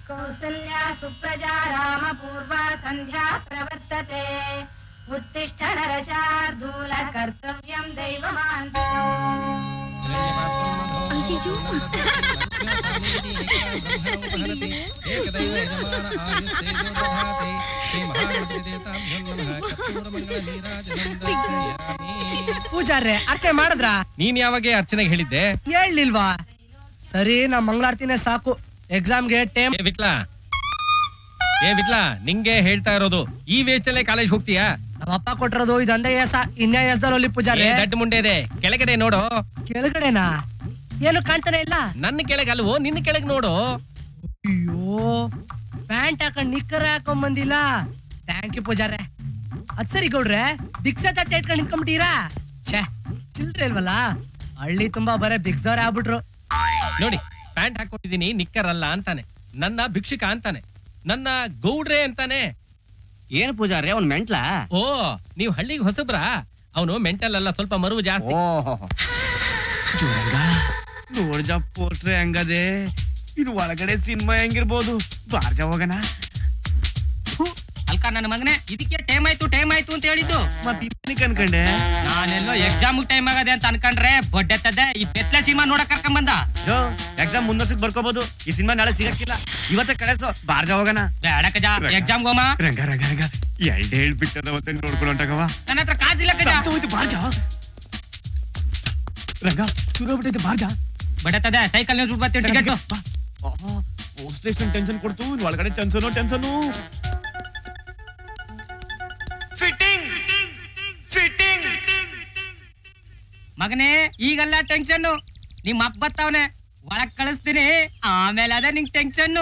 कौसल्या सुप्रजा रामपूर्वा सन्ध्या प्रवर्तते उत्तिष्ठ नरशार्दूल कर्तव्यं ಪೂಜಾರ್ರೆ ಅರ್ಚನೆ ಮಾಡಿದ್ರ ನೀನ್ ಯಾವಾಗ ಅರ್ಚನೆಗೆ ಹೇಳಿದ್ದೆ ಹೇಳಿಲ್ವಾ ಸರಿ ನಾ ಮಂಗಳಾರತಿನೇ ಸಾಕು ಎಕ್ಸಾಮ್ಗೆ ಟೈಮ್ ಏ ವಿಟ್ಲಾ ಏ ವಿಟ್ಲಾ ನಿಂಗೆ ಹೇಳ್ತಾ ಇರೋದು ಈ ವೇಚಲ್ಲೇ ಕಾಲೇಜ್ ಹೋಗ್ತೀಯಾ ನಮ್ಮಪ್ಪ ಕೊಟ್ಟಿರೋದು ಇದೊಂದೇ ಎಸ ಇನ್ಯ ಎಸ್ದಲ್ಲಿ ಏ, ಪೂಜಾರಿ ದಡ್ಡ ಮುಂಡೆ ಇದೆ ಕೆಳಗಡೆ ನೋಡು ಕೆಳಗಡೆನಾ ಏನು ಕಾಣ್ತಾನೆ ಇಲ್ಲ ನನ್ನ ಕೆಳಗೆ ಅಲ್ವೋ ನಿನ್ನ ಕೆಳಗೆ ನೋಡು ಅಯ್ಯೋ ಪ್ಯಾಂಟ್ ಹಾಕೊಂಡ್ ನಿಕ್ಕರ್ ಹಾಕೊಂಡ್ ಬಂದಿಲ್ಲ ಥ್ಯಾಂಕ್ ಯು ಪೂಜಾರೆ ಅದ್ ಸರಿ ಗೌಡ್ರೆ ಬಿಕ್ಸ ತಟ್ಟೆ ಇಟ್ಕೊಂಡ್ ನಿಂತ್ಕೊಂಡ್ಬಿಟ್ಟೀರಾ ಛೇ ಚಿಲ್ಡ್ರೆ ಇಲ್ವಲ್ಲ ಹಳ್ಳಿ ತುಂಬಾ ಬರೇ ಬಿಕ್ಸವ್ರೆ ಆಗ್ಬಿಟ್ರು ನೋಡಿ ಪ್ಯಾಂಟ್ ಹಾಕೊಂಡಿದೀನಿ ನಿಕ್ಕರ್ ಅಲ್ಲ ಅಂತಾನೆ ನನ್ನ ಭಿಕ್ಷುಕ ಅಂತಾನೆ ನನ್ನ ಗೌಡ್ರೆ ಅಂತಾನೆ ಏನ್ ಪೂಜಾರಿ ಅವ್ನ್ ಮೆಂಟ್ಲ ಓ ನೀವ್ ಹಳ್ಳಿಗೆ ಹೊಸಬ್ರಾ ಅವನು ಮೆಂಟಲ್ ಅಲ್ಲ ಸ್ವಲ್ಪ ಮರುವು ಜಾಸ್ತಿ ಓಹೋ ನೋಡ್ಜ ಪೋಸ್ಟ್ರೆ ಹಂಗದೆ ಇದು ಒಳಗಡೆ ಸಿನಿಮಾ ಹೆಂಗಿರ್ಬೋದು ಬಾರ್ಜ ಹೋಗಣ ಅಲ್ಕ ನನ್ನ ಮಗನೇ ಇದಕ್ಕೆ ಟೈಮ್ ಆಯ್ತು ಟೈಮ್ ಆಯ್ತು ಅಂತ ಹೇಳಿದ್ದು ಮತ್ ಇನ್ನೇನಕ್ ಅನ್ಕಂಡೆ ನಾನೆಲ್ಲೋ ಎಕ್ಸಾಮ್ ಟೈಮ್ ಆಗದೆ ಅಂತ ಅನ್ಕೊಂಡ್ರೆ ಬೊಡ್ಡೆತ್ತದೆ ಈ ಬೆತ್ಲೆ ಸಿನಿಮಾ ನೋಡಕ್ ಕರ್ಕೊಂಡ್ ಬಂದ ಜೋ ಎಕ್ಸಾಮ್ ಮುಂದರ್ಸಕ್ ಬರ್ಕೋಬಹುದು ಈ ಸಿನಿಮಾ ನಾಳೆ ಸಿಗಕ್ಕಿಲ್ಲ ಇವತ್ತೇ ಕಳೆಸೋ ಬಾರ್ಜ ಹೋಗಣ ಬೇಡ ಕಜ ಎಕ್ಸಾಮ್ ಹೋಮ ರಂಗ ರಂಗ ರಂಗ ಎಲ್ಡ್ ಹೇಳ್ಬಿಟ್ಟದ ಮತ್ತೆ ನೋಡ್ಕೊಂಡು ಹೊಂಟಾಗವ ನನ್ನ ಹತ್ರ ಕಾಸಿಲ್ಲ ಕಜ ಹೋಯ್ತು ಬಾರ್ಜ ರಂಗ ಶುರು ಆಗ್ಬಿಟ್ಟೈತೆ ಬಾರ್ಜ ಬಡತದೆ ಸೈಕಲ್ ನ್ಯೂಸ್ ಬರ್ತೀನಿ ಟಿಕೆಟ್ ಪೋಸ್ಟ್ ಸ್ಟೇಷನ್ ಟೆನ್ಷನ್ ಕೊಡ್ತು ಇನ್ ಒಳಗಡೆ ಟೆನ್ಷನ್ ಟೆನ್ಷನ್ ಫಿಟ್ಟಿಂಗ್ ಫಿಟ್ಟಿಂಗ್ ಮಗನೇ ಈಗಲ್ಲ ಟೆನ್ಷನ್ ನಿಮ್ಮ ಅಪ್ಪ ಬರ್ತಾವನೆ ಒಳಗ್ ಕಳಿಸ್ತೀನಿ ಆಮೇಲೆ ಅದೇ ನಿಂಗ್ ಟೆನ್ಷನ್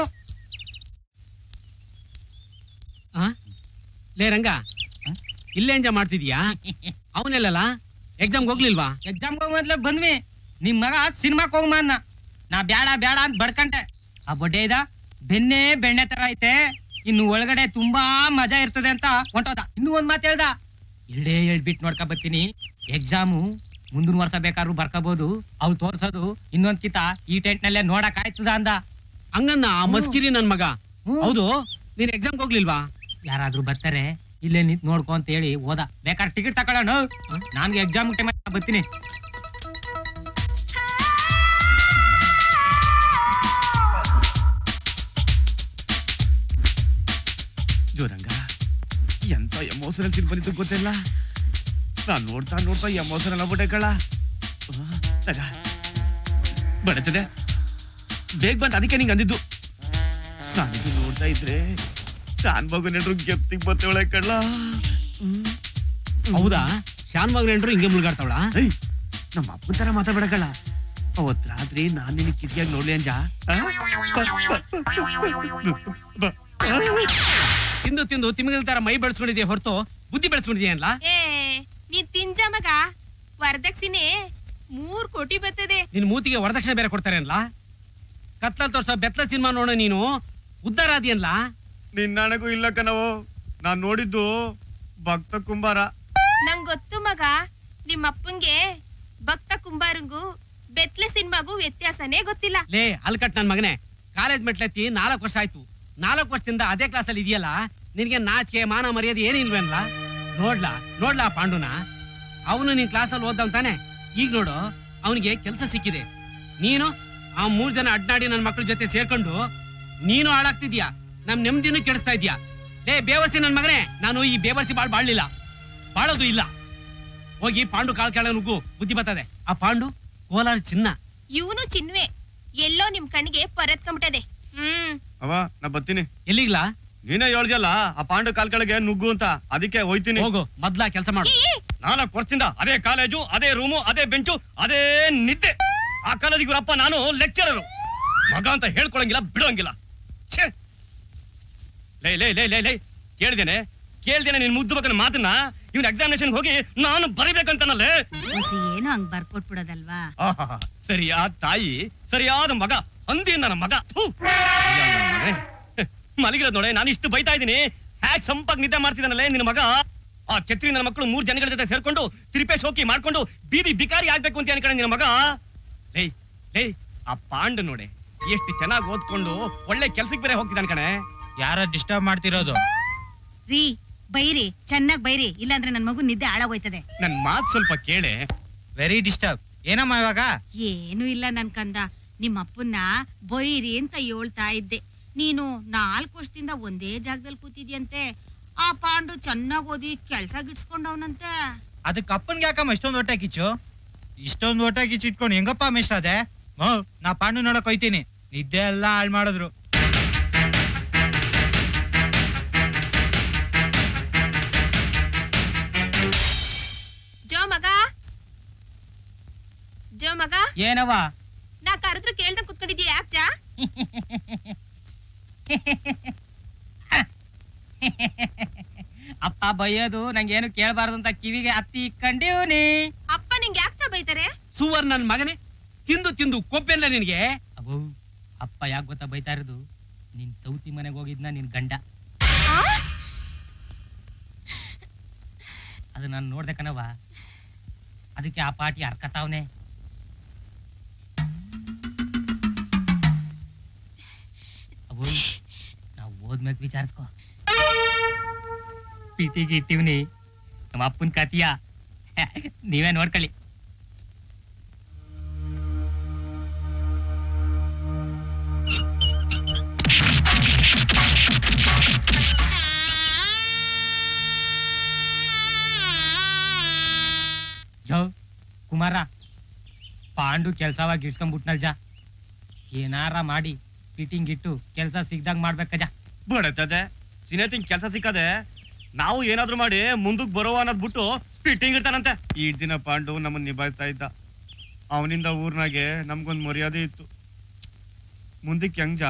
ಲೇ ರಂಗ ಇಲ್ಲೇ ಎಂಜಾಯ್ ಮಾಡ್ತಿದ್ಯಾ ಅವನೆಲ್ಲಲ್ಲ ಎಕ್ಸಾಮ್ ಹೋಗ್ಲಿಲ್ವಾ ಎಕ್ಸಾಮ್ ಮೊದ್ಲು ಬಂದ್ವಿ ನಿಮ್ ಮಗ ಸಿನಿಮಾಕ್ ಹೋಗಮ್ಮ ಅನ್ನ ನಾ ಬ್ಯಾಡ ಬ್ಯಾಡ ಅಂತ ಬಡ್ಕಂಡೆ ಆ ಬೊಡ್ಡೆ ಇದ ಬೆನ್ನೆ ಬೆಣ್ಣೆ ತರ ಐತೆ ಇನ್ನು ಒಳಗಡೆ ತುಂಬಾ ಮಜಾ ಇರ್ತದೆ ಅಂತ ಹೊಂಟೋದ ಇನ್ನು ಒಂದ್ ಮಾತು ಹೇಳ್ದ ಎರಡೇ ಹೇಳ್ಬಿಟ್ಟು ನೋಡ್ಕೊ ಬರ್ತೀನಿ ಎಕ್ಸಾಮು ಮುಂದಿನ ವರ್ಷ ಬೇಕಾದ್ರೂ ಬರ್ಕೋಬಹುದು ಅವ್ರು ತೋರ್ಸೋದು ಇನ್ನೊಂದ್ ಕಿತ ಈ ಟೆಂಟ್ ನಲ್ಲೇ ನೋಡಕ್ ಆಯ್ತದ ಅಂದ ಹಂಗನ್ನ ಆ ಮಸ್ಕಿರಿ ನನ್ ಮಗ ಹ್ಮ್. ಹೌದು ನೀನ್ ಎಕ್ಸಾಮ್ ಹೋಗ್ಲಿಲ್ವಾ ಯಾರಾದ್ರೂ ಬರ್ತಾರೆ ಇಲ್ಲೇ ನಿಂತ್ ನೋಡ್ಕೊ ಅಂತ ಹೇಳಿ ಹೋದ ಬೇಕಾದ್ರೆ ಟಿಕೆಟ್ ತಕೊಳ್ಳೋಣ ನಾನ್ಗೆ ಎಕ್ಸಾಮ್ ಟೈಮ್ ಬರ್ತೀನಿ ಜೋರಂಗ ಎಂತ ಎಮೋಷನಲ್ ಸೀನ್ ಬಂದಿತ್ತು ಗೊತ್ತಿಲ್ಲ ನಾನ್ ನೋಡ್ತಾ ನೋಡ್ತಾ ಎಮೋಷನಲ್ ಆಗ್ಬಿಟ್ಟೆ ಕಳ್ಳ ತಗ ಬಡತದೆ ಬೇಗ ಬಂತ ಅದಕ್ಕೆ ನಿಂಗೆ ಅಂದಿದ್ದು ನಾನಿದು ನೋಡ್ತಾ ಇದ್ರೆ ಶಾನ್ ಬಾಗು ನೆಡ್ರು ಗೆಪ್ತಿಗ್ ಬರ್ತೇವಳೆ ಕಳ್ಳ ಹೌದಾ ಶಾನ್ ಮಗ ನೆಂಟ್ರು ಹಿಂಗೆ ಮುಳುಗಾಡ್ತಾವಳ ಐ ನಮ್ಮ ಅಪ್ಪನ ತರ ಮಾತಾಡ್ಬೇಡ ಕಳ್ಳ ಅವತ್ ರಾತ್ರಿ ನಾನ್ ನಿನಗೆ ಕಿರಿಯಾಗಿ ನೋಡ್ಲಿ ಅಂಜ ಆ? ತಿಂದು ತಿಂದು ತಿಮ್ಮಿನ ತರ ಮೈ ಬೆಳೆಸ್ಕೊಂಡಿದ್ಯಾ ಹೊರತು ಬುದ್ಧಿ ಬೆಳೆಸ್ಕೊಂಡಿದ್ಯಾ ಅಲ್ಲ ಏ ನೀನ್ ತಿಂಜ ಮಗ ವರದಕ್ಷಿಣೆ ಮೂರ್ ಕೋಟಿ ಬರ್ತದೆ ನಿನ್ ಮೂತಿಗೆ ವರದಕ್ಷಿಣೆ ಬೇರೆ ಕೊಡ್ತಾರೆ ಅನ್ಲ ಕತ್ಲಲ್ ತೋರ್ಸೋ ಬೆತ್ಲ ಸಿನಿಮಾ ನೋಡ ನೀನು ಉದ್ದಾರ ಅದಿಯನ್ಲ ನಿನ್ನಣಗೂ ಇಲ್ಲ ಕಣವು ನಾನ್ ನೋಡಿದ್ದು ಭಕ್ತ ಕುಂಬಾರ ನಂಗ್ ಗೊತ್ತು ಮಗ ನಿಮ್ಮ ಅಪ್ಪಂಗೆ ಭಕ್ತ ಕುಂಬಾರಂಗು ಬೆತ್ಲೆ ಸಿನಿಮಾಗೂ ವ್ಯತ್ಯಾಸನೇ ಗೊತ್ತಿಲ್ಲ ಲೇ ಅಲ್ಕಟ್ ನನ್ ಮಗನೇ ಕಾಲೇಜ್ ಮೆಟ್ಲೆತ್ತಿ ನಾಲ್ಕು ವರ್ಷ ಆಯ್ತು ನಾಲ್ಕು ವರ್ಷದಿಂದ ಅದೇ ಕ್ಲಾಸಲ್ಲಿ ಇದೆಯಲ್ಲ ನಿನ್ಗೆ ನಾಚಿಕೆ ಮಾನ ಮರ್ಯಾದೆ ಏನಿಲ್ವೇನ್ಲ ನೋಡ್ಲಾ ನೋಡ್ಲಾ ಆ ಪಾಂಡುನ ಅವನು ನಿನ್ ಕ್ಲಾಸಲ್ಲಿ ಓದ್ದವ್ ತಾನೆ ಈಗ ನೋಡು ಅವನಿಗೆ ಕೆಲಸ ಸಿಕ್ಕಿದೆ ನೀನು ಆ ಮೂರ್ ಜನ ಅಡ್ನಾಡಿ ನನ್ನ ಮಕ್ಳ ಜೊತೆ ಸೇರ್ಕೊಂಡು ನೀನು ಹಾಳಾಗ್ತಿದ್ಯಾ ನಮ್ ನೆಮ್ಮದಿನೂ ಕೆಡಿಸ್ತಾ ಇದ್ಯಾ ಲೇ ಬೇವರ್ಸಿ ನನ್ ಮಗನೇ ನಾನು ಈ ಬೇವರ್ಸಿ ಬಾಳ್ ಬಾಳ್ಲಿಲ್ಲ ಬಾಳೋದು ಇಲ್ಲ ಹೋಗಿ ಪಾಂಡು ಕಾಲ್ ಕೆಳಗೆ ನುಗ್ಗು ಬುದ್ಧಿ ಬರ್ತದೆ ಆ ಪಾಂಡು ಕೋಲಾರ ಚಿನ್ನ ಇವನು ಚಿನ್ವೆ ಎಲ್ಲೋ ನಿಮ್ ಕಣ್ಣಿಗೆ ಪರತ್ಕೊಂಬಿಟ್ಟದೆ ಹ್ಮ್ ಅವ ನಾ ಬರ್ತೀನಿ ಎಲ್ಲಿಗ್ಲಾ ನೀನೇ ಹೇಳ್ದಲ್ಲ ಆ ಪಾಂಡು ಕಾಲ್ ಕೆಳಗೆ ನುಗ್ಗು ಅಂತ ಅದಕ್ಕೆ ಹೋಯ್ತೀನಿ ಹೋಗು ಮೊದ್ಲ ಕೆಲಸ ಮಾಡು ನಾಲ್ಕು ವರ್ಷದಿಂದ ಅದೇ ಕಾಲೇಜು ಅದೇ ರೂಮು ಅದೇ ಬೆಂಚು ಅದೇ ನಿದ್ದೆ ಆ ಕಾಲೇಜಿಗೆ ಇವರಪ್ಪ ನಾನು ಲೆಕ್ಚರರು ಮಗ ಅಂತ ಹೇಳ್ಕೊಳಂಗಿಲ್ಲ ಬಿಡೋಂಗಿಲ್ಲ ಛೇ ಲೇ ಲೇ ಲೇ ಲೇ ಲೇ ಕೇಳ್ದೇನೆ ಕೇಳ್ದೇನೆ ನಿನ್ ಮುದ್ದು ಮಗನ ಮಾತನ್ನ ಇವ್ನ ಎಕ್ಸಾಮಿನೇಷನ್ ಹೋಗಿ ನಾನು ಬರಿಬೇಕಂತನಲ್ಲೇ ಹೊಸಿ ಏನು ಹಂಗ್ ಬರ್ಕೊಟ್ಬಿಡೋದಲ್ವಾ ಆಹಾಹಾ, ಸರಿಯಾದ ತಾಯಿ ಸರಿಯಾದ ಮಗ ಅಂದಿ ನನ್ನ ಮಗ ಥು. ಅಯ್ಯ, ನನ್ ಮಗನೇ. ಮಲಗಿರೋದ್ ನೋಡೆ ನಾನು ಇಷ್ಟು ಬೈತಾ ಇದ್ದೀನಿ ಹ್ಯಾಕ್ ಸಂಪಾಗ್ ನಿದ್ದೆ ಮಾಡ್ತಿದ್ದಾನಲ್ಲೇ ನಿನ್ನ ಮಗ ಆ ಛತ್ರಿ ನನ್ನ ಮಕ್ಕಳು ಮೂರ್ ಜನಗಳ ಜೊತೆ ಸೇರ್ಕೊಂಡು ತಿರುಪೆ ಶೋಕಿ ಮಾಡ್ಕೊಂಡು ಬೀದಿ ಬಿಕಾರಿ ಆಗ್ಬೇಕು ಅಂತ ಅನ್ಕೊಂಡೆ ನಿನ್ನ ಮಗ ಲೇ ಲೇ ಆ ಪಾಂಡು ನೋಡೆ ಎಷ್ಟು ಚೆನ್ನಾಗಿ ಓದ್ಕೊಂಡು ಒಳ್ಳೆ ಕೆಲ್ಸಕ್ಕೆ ಬೇರೆ ಹೋಗ್ತಿದ್ದಾನೆ ಕಣೆ ಯಾರ ಡಿಸ್ಟರ್ಬ್ ಮಾಡ್ತಿರೋದು ರೀ ಬೈರಿ ಚೆನ್ನಾಗ್ ಬೈರಿ ಇಲ್ಲಾಂದ್ರೆ ನನ್ ಮಗು ನಿದ್ದೆ ಹಾಳಾಗೋಯ್ತದೆ ನನ್ ಮಾತ್ ಸ್ವಲ್ಪ ಕೇಳೆ ವೆರಿ ಡಿಸ್ಟರ್ಬ್ ಏನಮ್ಮ ಇವಾಗ ಏನು ಇಲ್ಲ ನನ್ ಕಂದ ನಿಮ್ಮ ಅಪ್ಪನ್ನ ಬೈರಿ ಅಂತ ಹೇಳ್ತಾ ಇದ್ದೆ ನೀನು ನಾಲ್ಕು ವರ್ಷದಿಂದ ಒಂದೇ ಜಾಗದಲ್ಲಿ ಕೂತಿದ್ಯಂತೆ ಆ ಪಾಂಡು ಚೆನ್ನಾಗ್ ಓದಿ ಕೆಲ್ಸ ಗಿಡ್ಸ್ಕೊಂಡವನಂತೆ ಅದಕ್ಕೆ ಅಪ್ಪನ್ಗೆ ಯಾಕಮ್ಮ ಇಷ್ಟೊಂದು ಹೊಟ್ಟೆ ಕಿಚ್ಚು ಇಷ್ಟೊಂದು ಹೊಟ್ಟೆ ಕಿಚ್ಚು ಇಟ್ಕೊಂಡು ಹೆಂಗಪ್ಪ ಮಿಸ್ಟ್ ಅದೇ ಮೋ ನಾ ಪಾಂಡು ನೋಡಕ್ ಹೋಯ್ತೀನಿ ನಿದ್ದೆ ಎಲ್ಲ ಹಾಳು ಮಾಡಿದ್ರು ಜೋ ಮಗ ಜೋ ಮಗ ಏನವ ನಾ ಕರೆದ್ರೆ ಕೇಳ್ದಂಗ್ ಕುತ್ಕೊಂಡಿದ್ಯಾ ಯಾಕ್ ಜಾ ಅಪ್ಪ ಬೈಯೋದು ನಂಗೇನು ಕೇಳಬಾರ್ದು ಅಂತ ಕಿವಿಗೆ ಹತ್ತಿ ಕಂಡೀವ್ನಿ ಅಪ್ಪ ನಿಂಗೆ ಯಾಕ್ ಚಾ ಬೈತಾರೆ ಸುವರ್ ನನ್ ಮಗನೇ ತಿಂದು ತಿಂದು ಕೊಬ್ಬೆಲ್ಲ ನಿನಗೆ ಅವು ಅಪ್ಪ ಯಾಕೆ ಗೊತ್ತಾ ಬೈತಾ ಇರೋದು ನಿನ್ ಸೌತಿ ಮನೆಗೆ ಹೋಗಿದ್ನ ನಿನ್ ಗಂಡ ಅದು ನಾನು ನೋಡ್ದೆ ಕಣವ ಅದಕ್ಕೆ ಆ ಪಾಟಿ ಹರ್ಕತಾವ್ನೆ ಅವು ನಾವು ಹೋದ್ಮ್ಯಾಗ ವಿಚಾರಿಸ್ಕೊ ಪಿಟಿಗೆ ಇಟ್ಟಿವ್ನಿ ನಮ್ಮ ಅಪ್ಪನ ಕತಿಯ ನೀವೇ ನೋಡ್ಕೊಳ್ಳಿ ಜೋ ಕುಮಾರ ಪಾಂಡು ಕೆಲ್ಸವಾಗಿ ಇಡ್ಸ್ಕೊಂಡ್ಬಿಟ್ನಲ್ ಜಾ ಏನಾರ ಮಾಡಿ ಫಿಟ್ಟಿಂಗ್ ಇಟ್ಟು ಕೆಲ್ಸ ಸಿಗ್ದಾಗ ಮಾಡ್ಬೇಕಜ ಬಡತದೆ ಸಿನೇತಿಂಗ್ ಕೆಲಸ ಸಿಕ್ಕದೆ ನಾವು ಏನಾದ್ರೂ ಮಾಡಿ ಮುಂದಕ್ಕೆ ಬರುವ ಅನ್ನೋದ್ ಬಿಟ್ಟು ಫಿಟ್ಟಿಂಗ್ ಇರ್ತಾನಂತೆ ಈ ದಿನ ಪಾಂಡು ನಮ್ಮನ್ನ ನಿಭಾಯಿಸ್ತಾ ಇದ್ದ ಅವನಿಂದ ಊರ್ನಾಗೆ ನಮ್ಗೊಂದ್ ಮರ್ಯಾದೆ ಇತ್ತು ಮುಂದಕ್ಕೆ ಹೆಂಗ್ಜ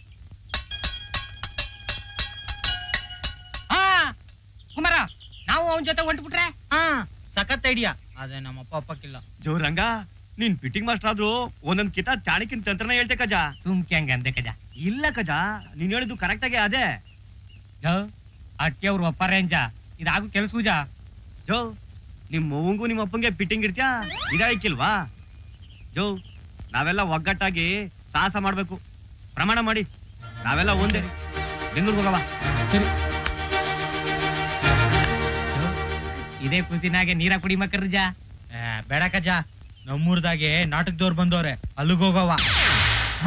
ಹಾ ಕುಮಾರ ನಾವು ಅವನ ಜೊತೆ ಹೊಂಟ್ಬಿಟ್ರೆ ಹಾ ಸಖತ್ ಐಡಿಯಾ ಆದ್ರೆ ನಮ್ಮ ಅಪ್ಪ ಅಪ್ಪಕ್ಕಿಲ್ಲ ಜೋರಂಗ ನೀನ್ ಫಿಟ್ಟಿಂಗ್ ಮಾಸ್ಟರ್ ಆದ್ರೂ ಒಂದೊಂದ್ ಕಿತ ಚಾಣಕ್ಯನ್ ತಂತ್ರನ ಹೇಳ್ತೆ ಕಜ ಸುಮ್ಕೆ ಹಂಗ ಅಂದೆ ಕಜ ಇಲ್ಲ ಕಜ ನೀನ್ ಹೇಳಿದ್ದು ಕರೆಕ್ಟ್ ಆಗಿ ಅದೇ ಜೋ ಅಟ್ಟಿ ಅವ್ರು ಒಪ್ಪಾರೇಂಜ ಇದಾಗು ಕೆಲ್ಸೂಜ ಜೋ ನಿಮ್ ಮಗುಂಗು ನಿಮ್ಮ ಅಪ್ಪಂಗೆ ಫಿಟ್ಟಿಂಗ್ ಇರ್ತ್ಯಾ ಇದಾಯ್ಕಿಲ್ವಾ ಜೋ ನಾವೆಲ್ಲ ಒಗ್ಗಟ್ಟಾಗಿ ಸಾಹಸ ಮಾಡ್ಬೇಕು ಪ್ರಮಾಣ ಮಾಡಿ ನಾವೆಲ್ಲ ಒಂದೇ ಬೆಂಗಳೂರಿಗೆ ಹೋಗವ ಸರಿ ಜೋ, ಇದೇ ಖುಷಿನಾಗೆ ನೀರ ಕುಡಿ ಮಕ್ಕರ್ಜ ಏ, ಬೇಡ ಕಜ ನಮ್ಮೂರ್ದಾಗೆ ನಾಟಕದವ್ರು ಬಂದವ್ರೆ ಅಲ್ಲಿಗೆ ಹೋಗವ ಹಾ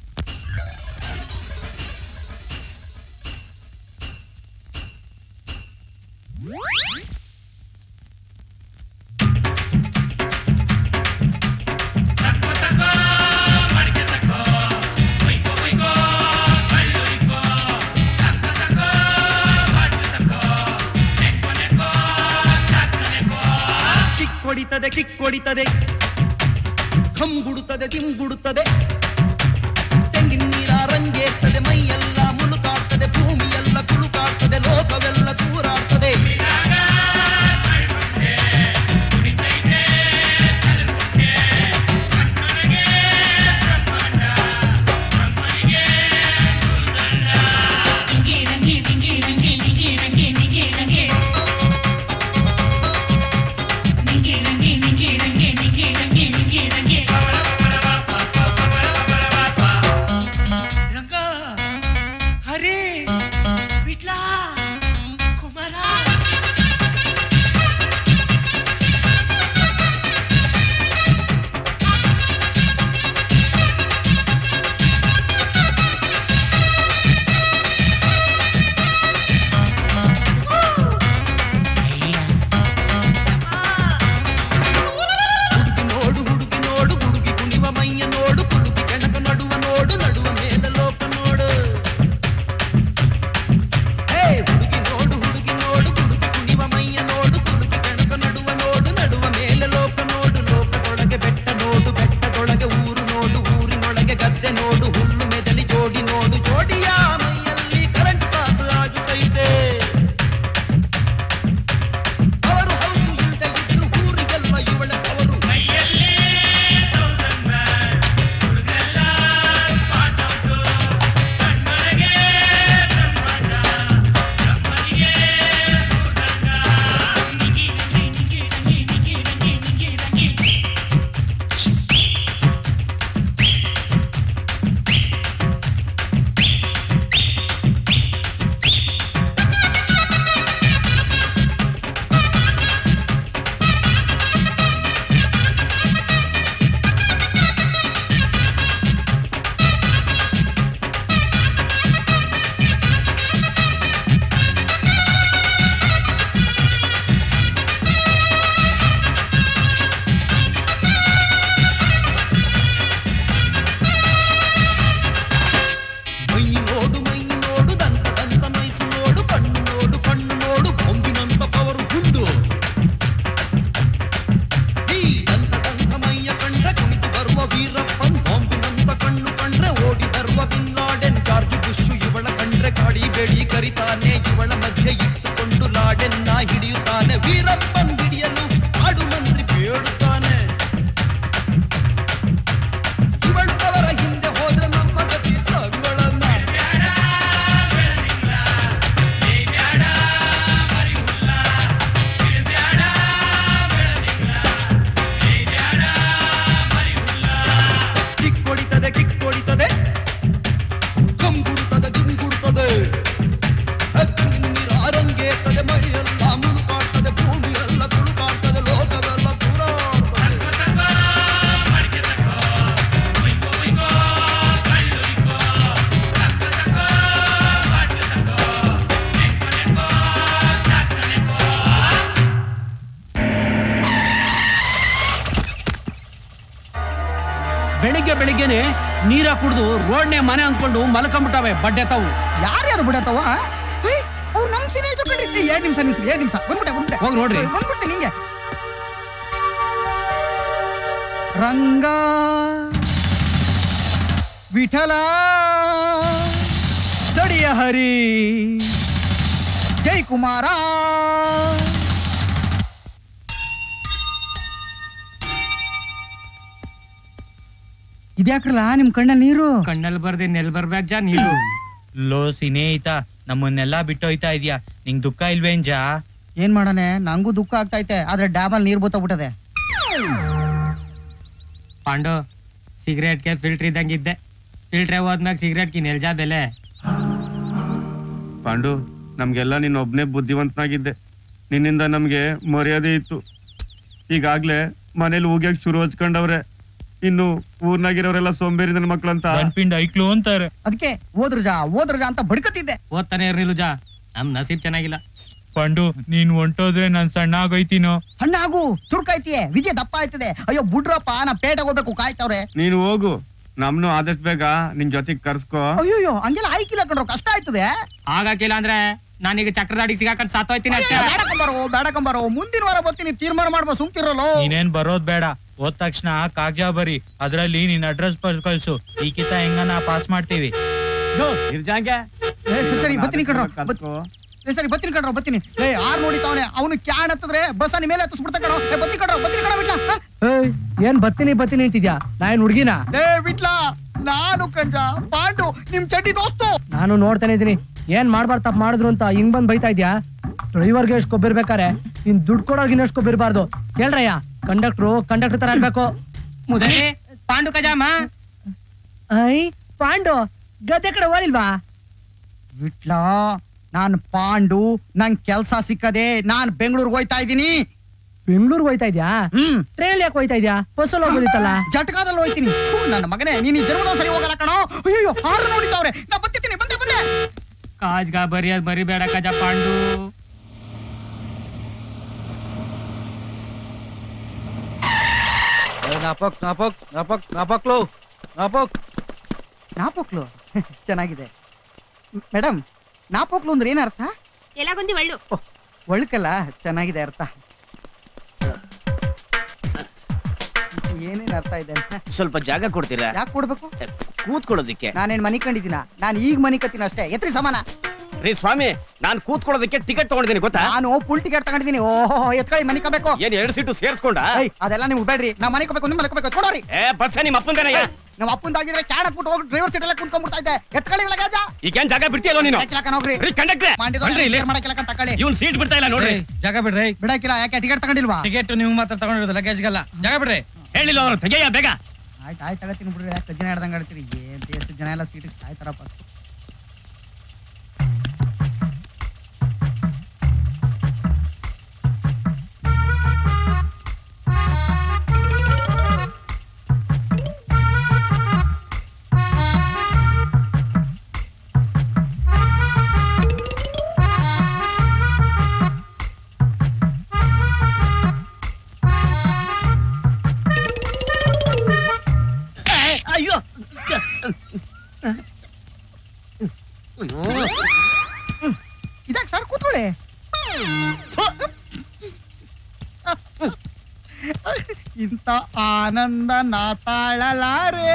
ಕಿಕ್ ಹೊಡಿತದೆ ಕಿಕ್ ಹೊಡಿತದೆ ಕಂಗುಡುತ್ತದೆ ದಿಂಗುಡುತ್ತದೆ ತೆಂಗಿನ ನೀರ ರಂಗೇರ್ತದೆ ಮೈಯೆಲ್ಲ ಮುಳುಕಾಡ್ತದೆ ಭೂಮಿಯೆಲ್ಲ ಕುಳುಕಾಡ್ತದೆ ಲೋಕವೆಲ್ಲ ತೂರಾಡ್ತದೆ ಹೇಳಿ ಕರಿತಾನೆ ಇವಳ ಮಧ್ಯೆ ಇಟ್ಟುಕೊಂಡು ಲಾಡೆನ್ನ ಹಿಡಿಯುತ್ತಾನೆ ವೀರಪ್ಪನ್ ಹಿಡಿಯಲು ಆಡು ಮಂತ್ರಿ ಬೇಡುತ್ತಾನೆ ಇವಳು ಅವರ ಹಿಂದೆ ಹೋದ್ರೆ ನಮ್ಮ ಗತಿ ತಂಗಳನ್ನ ಕಿಕ್ಕೊಡಿತದೆ ಕಿಕ್ಕೊಡಿತದೆ ಕಂಗುಡುತ್ತದೆ ದಿಂಗುಡುತ್ತದೆ ಅಗ್ನಿರಾರಂಗೇರ್ತದೆ ಮೈಯೆಲ್ಲ ಮುಳುಕಾಡ್ತದೆ ಭೂಮಿ ಎಲ್ಲ ತುಳುಕಾಡ್ತದೆ ಲೋಕವೆಲ್ಲ ತೂರಾಡ್ತದೆ ಬೆಳಿಗ್ಗೆ ಬೆಳಿಗ್ಗೆನೆ ನೀರ ಕುಡ್ದು ರೋಡ್ನೆ ಮನೆ ಅಂದ್ಕೊಂಡು ಮಲ್ಕೊಂಡ್ಬಿಟ್ಟವೆ ಬಡ್ಡೆ ತಾವು ಯಾರ್ಯಾರು ಬಿಡತ್ತವ ಅವ್ರು ನಮ್ ಸೀನೆ ಇದ್ರು ಕಣ್ರಿ ಎರಡ್ ನಿಮಿಷ ನಿಂತ್ರಿ ಎರಡ್ ನಿಮಿಷ ಬಂದ್ಬಿಟ್ಟೆ ಬಂದ್ಬಿಟ್ಟೆ ಹೋಗ್ ನೋಡ್ರಿ. ಬಂದ್ಬಿಡ್ತೀನಿ ನಿಂಗೆ ರಂಗ ವಿಠಲ ದಡಿಯ ಹರಿ ಜೈ ಕುಮಾರ ಇದ್ಯಾಕ್ರಲ್ಲ ನಿಮ್ ಕಣ್ಣಲ್ಲಿ ನೀರು ಕಣ್ಣಲ್ಲಿ ಬರ್ದೆ ನೆಲ್ ಬರ್ಬೇಕ್ ಜಾ ನೀರು ಲೋ ಸಿನೇಹಿತ ನಮ್ಮನ್ನೆಲ್ಲಾ ಬಿಟ್ಟೋಯ್ತಾ ಇದೀಯಾ ನಿಂಗ್ ದುಃಖ ಇಲ್ವೇಂಜಾ ಏನ್ ಮಾಡಾನೆ ನಂಗೂ ದುಃಖ ಆಗ್ತೈತೆ ಆದ್ರೆ ಡ್ಯಾಮಲ್ ನೀರ್ ಬೋತೋಗ್ಬಿಟ್ಟದೆ ಪಾಂಡು ಸಿಗರೇಟ್ಗೆ ಫಿಲ್ಟರ್ ಇದ್ದಂಗಿದ್ದೆ ಫಿಲ್ಟ್ರೆ ಹೋದ್ಮ್ಯಾಗ ಸಿಗರೇಟ್ಗೆ ನೆಲ್ಜಾ ಬೆಲೆ ಪಾಂಡು ನಮ್ಗೆಲ್ಲ ನೀನ್ ಒಬ್ನೇ ಬುದ್ಧಿವಂತನಾಗಿದ್ದೆ ನಿನ್ನಿಂದ ನಮ್ಗೆ ಮರ್ಯಾದೆ ಇತ್ತು ಈಗಾಗ್ಲೇ ಮನೇಲಿ ಹೋಗ್ಯಾಕ್ ಶುರು ಹಚ್ಕೊಂಡವ್ರೆ ಇನ್ನು ಊರ್ನಾಗಿರೋರೆಲ್ಲ ಸೋಂಬೇರಿ ನನ್ನ ಮಕ್ಳಂತ ಪಿಂಡ್ ಐಕ್ಲು ಅಂತಾರೆ ಅದಕ್ಕೆ ಓದ್ರಜಾ ಓದ್ರಜಾ ಅಂತ ಬಡ್ಕತ್ತಿದ್ದೆ ಓದ್ತಾನೆ ಇರ್ನಿಲ್ಲ ಜಾ ನಮ್ ನಸೀಬ್ ಚೆನ್ನಾಗಿಲ್ಲ ಪಂಡು ನೀನ್ ಹೊಂಟೋದ್ರೆ ನಾನ್ ಸಣ್ಣ ಆಗೋಯ್ತೀನೋ ಹಣ್ಣ ಆಗು ಚುರುಕಾಯ್ತಿಯೇ ವಿಜಯ ದಪ್ಪ ಆಯ್ತದೆ ಅಯ್ಯೋ ಬುಡ್ರಪ್ಪ ನಾ ಪೇಟೆಗೆ ಹೋಗ್ಬೇಕು ಕಾಯ್ತವ್ರೆ ನೀನು ಹೋಗು ನಮ್ನು ಆದಷ್ಟು ಬೇಗ ನಿನ್ ಜೊತೆಗ್ ಕರ್ಸ್ಕೋ ಅಯ್ಯೋ ಹಂಗೆಲ್ಲ ಆಯ್ಕಿಲ್ಲ ಕಣ್ರು ಕಷ್ಟ ಆಯ್ತದೆ ಹಾಗಾಕಿಲ್ಲ ಅಂದ್ರೆ ನಾನೀಗ ಚಕ್ರದಾಡಿಗೆ ಸಿಗಾಕೊಂಡ್ ಸಾತೋಯ್ತೀನಿ ಅಷ್ಟೇ ಬೇಡಕಂಬಾರೋ ಬೇಡಕಂಬಾರೋ ಮುಂದಿನ ವಾರ ಬರ್ತೀನಿ ತೀರ್ಮಾನ ಮಾಡ್ಬೋ ಸುಮ್ತಿರಲ್ಲೋ ನೀನೇನ್ ಬರೋದ್ ಬೇಡ ಹೋದ್ ತಕ್ಷಣ ಕಾಗ್ಜಾ ಬರಿ ಅದ್ರಲ್ಲಿ ನಿನ್ ಅಡ್ರೆಸ್ ಕಳ್ಸು ಈಕಿತ ಹೆಂಗನ ಪಾಸ್ ಮಾಡ್ತೀವಿ ನಿರ್ಜಾಂಗೆ ಏ, ಸರಿ ಸರಿ ಬರ್ತೀನಿ ಕಣ್ರೋ ಬತ್- ಏ, ಸರಿ ಬರ್ತೀನಿ ಕಣ್ರೋ ಬರ್ತೀನಿ ಏ ಆರ್ ನೋಡಿತಾವನೆ ಅವನು ಕ್ಯಾನ್ ಹತ್ತದ್ರೆ ಬಸ್ ನಿಮ್ಮ ಮೇಲೆ ಹತ್ತಿಸ್ಬಿಡ್ತಾ ಕಣೋ ಏ ಬತ್ತಿ ಕಣ್ರೋ ಬತ್ತೀನಿ ಕಣೋ ಬಿಟ್ಲ ಏನ್ ಬತ್ತೀನಿ ಬತ್ತೀನಿ ಅಂತಿದ್ಯಾ ನಾ ಏನ್ ಹುಡ್ಗಿನ ಏ ಬಿಟ್ಲ ನಾನು ಕಂಜ ಪಾಂಡು ನಿಮ್ ಚಡ್ಡಿ ದೋಸ್ತು ನಾನು ನೋಡ್ತಾನೆ ಇದೀನಿ ಏನ್ ಮಾಡ್ಬಾರ್ದು ತಪ್ಪು ಮಾಡಿದ್ರು ಅಂತ ಹಿಂಗ್ ಬಂದ್ ಬೈತಾ ಇದ್ಯಾ ಡ್ರೈವರ್ಗೆ ಎಷ್ಟು ಕೊಬ್ಬಿರ್ಬೇಕಾರೆ ಇನ್ ದುಡ್ಡು ಕೊಡೋರ್ಗೆ ಇನ್ನಷ್ಟು ಕೊಬ್ಬಿರ್ಬಾರ್ದು ಕೇಳ್ರಯ್ಯ ಕಂಡಕ್ಟ್ರು ಕಂಡಕ್ಟರ್ ತರ ಅನ್ಬೇಕು ಮುದಲಿ ಪಾಂಡು ಕಜಾಮ ಐ ಪಾಂಡು ಗದ್ದೆ ಕಡೆ ಹೋಲಿಲ್ವಾ ವಿಟ್ಲ ನಾನ್ ಪಾಂಡು ನಂಗ್ ಕೆಲ್ಸ ಸಿಕ್ಕದೆ ನಾನ್ ಬೆಂಗಳೂರಿಗೆ ಹೋಯ್ತಾ ಇದೀನಿ ಬೆಂಗಳೂರಿಗೆ ಹೋಯ್ತಾ ಇದ್ಯಾ ಹ್ಮ್ ಟ್ರೈನ್ ಯಾಕೆ ಹೋಯ್ತಾ ಇದ್ಯಾ ಬಸ್ಸಲ್ಲಿ ಹೋಗೋದಿತ್ತಲ್ಲ ಜಟಕಾದಲ್ಲಿ ಹೋಯ್ತೀನಿ ಥು, ನನ್ನ ಮಗನೇ ನೀನ್ ಈ ಜನ್ಮದ ಸರಿ ಹೋಗಲ್ಲ ಕಣೋ ಅಯ್ಯೋ ಆರು ನೋಡಿತಾವ್ರೆ ನಾ ಬರ್ತಿದ್ದೀನಿ ಬಂದೆ ಬಂದೆ ಕಾಜ್ಗ ಬರಿಯದ್ ಬರಿಬೇಡ ಕಜ ಪಾಂಡು ನಾಪಕ್ ನಾಪಕ್ ನಾಪಕ್ ನಾಪಕ್ಲು ನಾಪಕ್ ನಾಪೋಕ್ಲು ಚೆನ್ನಾಗಿದೆ ಮೇಡಮ್ ನಾಪೋಕ್ಲು ಅಂದ್ರೆ ಏನರ್ಥ ಎಲ್ಲಗೊಂದಿ ಒಳ್ಳು ಒಳ್ಕಲ್ಲ ಚೆನ್ನಾಗಿದೆ ಅರ್ಥ ಏನೇನ್ ಅರ್ಥ ಇದೆ ಸ್ವಲ್ಪ ಜಾಗ ಕೊಡ್ತೀರಾ ಯಾಕೆ ಕೊಡ್ಬೇಕು ಕೂತ್ಕೊಳ್ಳೋದಿಕ್ಕೆ ನಾನೇನ್ ಮನಿ ಕಂಡಿದ್ದೀನ ನಾನು ಈಗ ಮನಿ ಕತ್ತೀನಿ ಅಷ್ಟೇ ಎತ್ರಿ ಸಮಾನ ರೀ ಸ್ವಾಮಿ ನಾನ್ ಕೂತ್ಕೊಳ್ಳೋದಕ್ಕೆ ಟಿಕೆಟ್ ತಗೊಂಡಿದ್ದೀನಿ ಗೊತ್ತಾ ನಾನು ಫುಲ್ ಟಿಕೆಟ್ ತಗೊಂಡಿದ್ದೀನಿ ಓಹೋ ಎತ್ಕೊಳ್ಳಿ ಮನಿ ಕಬೇಕು ಏನ್ ಎರಡು ಸೀಟು ಸೇರ್ಸ್ಕೊಂಡ ಅದೆಲ್ಲ ನಿಮ್ಗೆ ಬೇಡ್ರಿ ನಾ ಮನೆ ಕಬೇಕು ನಿಮ್ ಮನೆ ಕಬೇಕು ಕೊಡೋರಿ ಏ ಬಸ್ ನಿಮ್ಮ ಅಪ್ಪಂದೇನಯ್ಯ ನಮ್ಮ ಅಪ್ಪಂದಾಗಿದ್ರೆ ಕ್ಯಾನ್ ಹಾಕ್ಬಿಟ್ಟು ಹೋಗಿ ಡ್ರೈವರ್ ಸೀಟ್ ಎಲ್ಲ ಕುಂತ್ಕೊಂಡ್ಬಿಡ್ತಾ ಇದ್ದೆ ಎತ್ಕೊಳ್ಳಿ ಲಗೇಜ ಈಗೇನ್ ಜಾಗ ಬಿಡ್ತೀಯಲ್ಲ ನೀನು ಹೋಗ್ರಿ ರೀ ಕಂಡಕ್ಟ್ರೆ ಬನ್ರಿ ಇಲ್ಲಿ ಮಾಡಕ್ಕಿಲ್ಲ ತಕೊಳ್ಳಿ ಇವ್ನ್ ಸೀಟ್ ಬಿಡ್ತಾ ಇಲ್ಲ ನೋಡ್ರಿ ಜಾಗ ಬಿಡ್ರಿ ಬಿಡಕ್ಕಿಲ್ಲ ಯಾಕೆ ಟಿಕೆಟ್ ತಗೊಂಡಿಲ್ವಾ ಟಿಕೆಟ್ ನೀವು ಮಾತ್ರ ತಗೊಂಡಿರೋದು ಲಗೇಜ್ಗೆಲ್ಲ ಜಾಗ ಬಿಡ್ರಿ ಹೇಳಿಲ್ಲ ಅವ್ರು ತೆಗೆಯ ಬೇಗ ಆಯ್ತು ಆಯ್ತು ತಗತೀನಿ ಬಿಡ್ರಿ ಯಾಕೆ ಜನ ಹಿಡ್ದಂಗೆ ಆಡ್ತೀರಿ ಏನ್ ದೇಶ ಜನ ಎಲ್ಲ ಸೀಟಿಗೆ ಸಾಯ್ತಾರಪ್ಪ ಅಯ್ಯೋ ಇದಾಕ್ ಸರ್ ಕೂತ್ಕೊಳ್ಳಿ ಇಂಥ ಆನಂದ ನಾ ತಾಳಲಾರೆ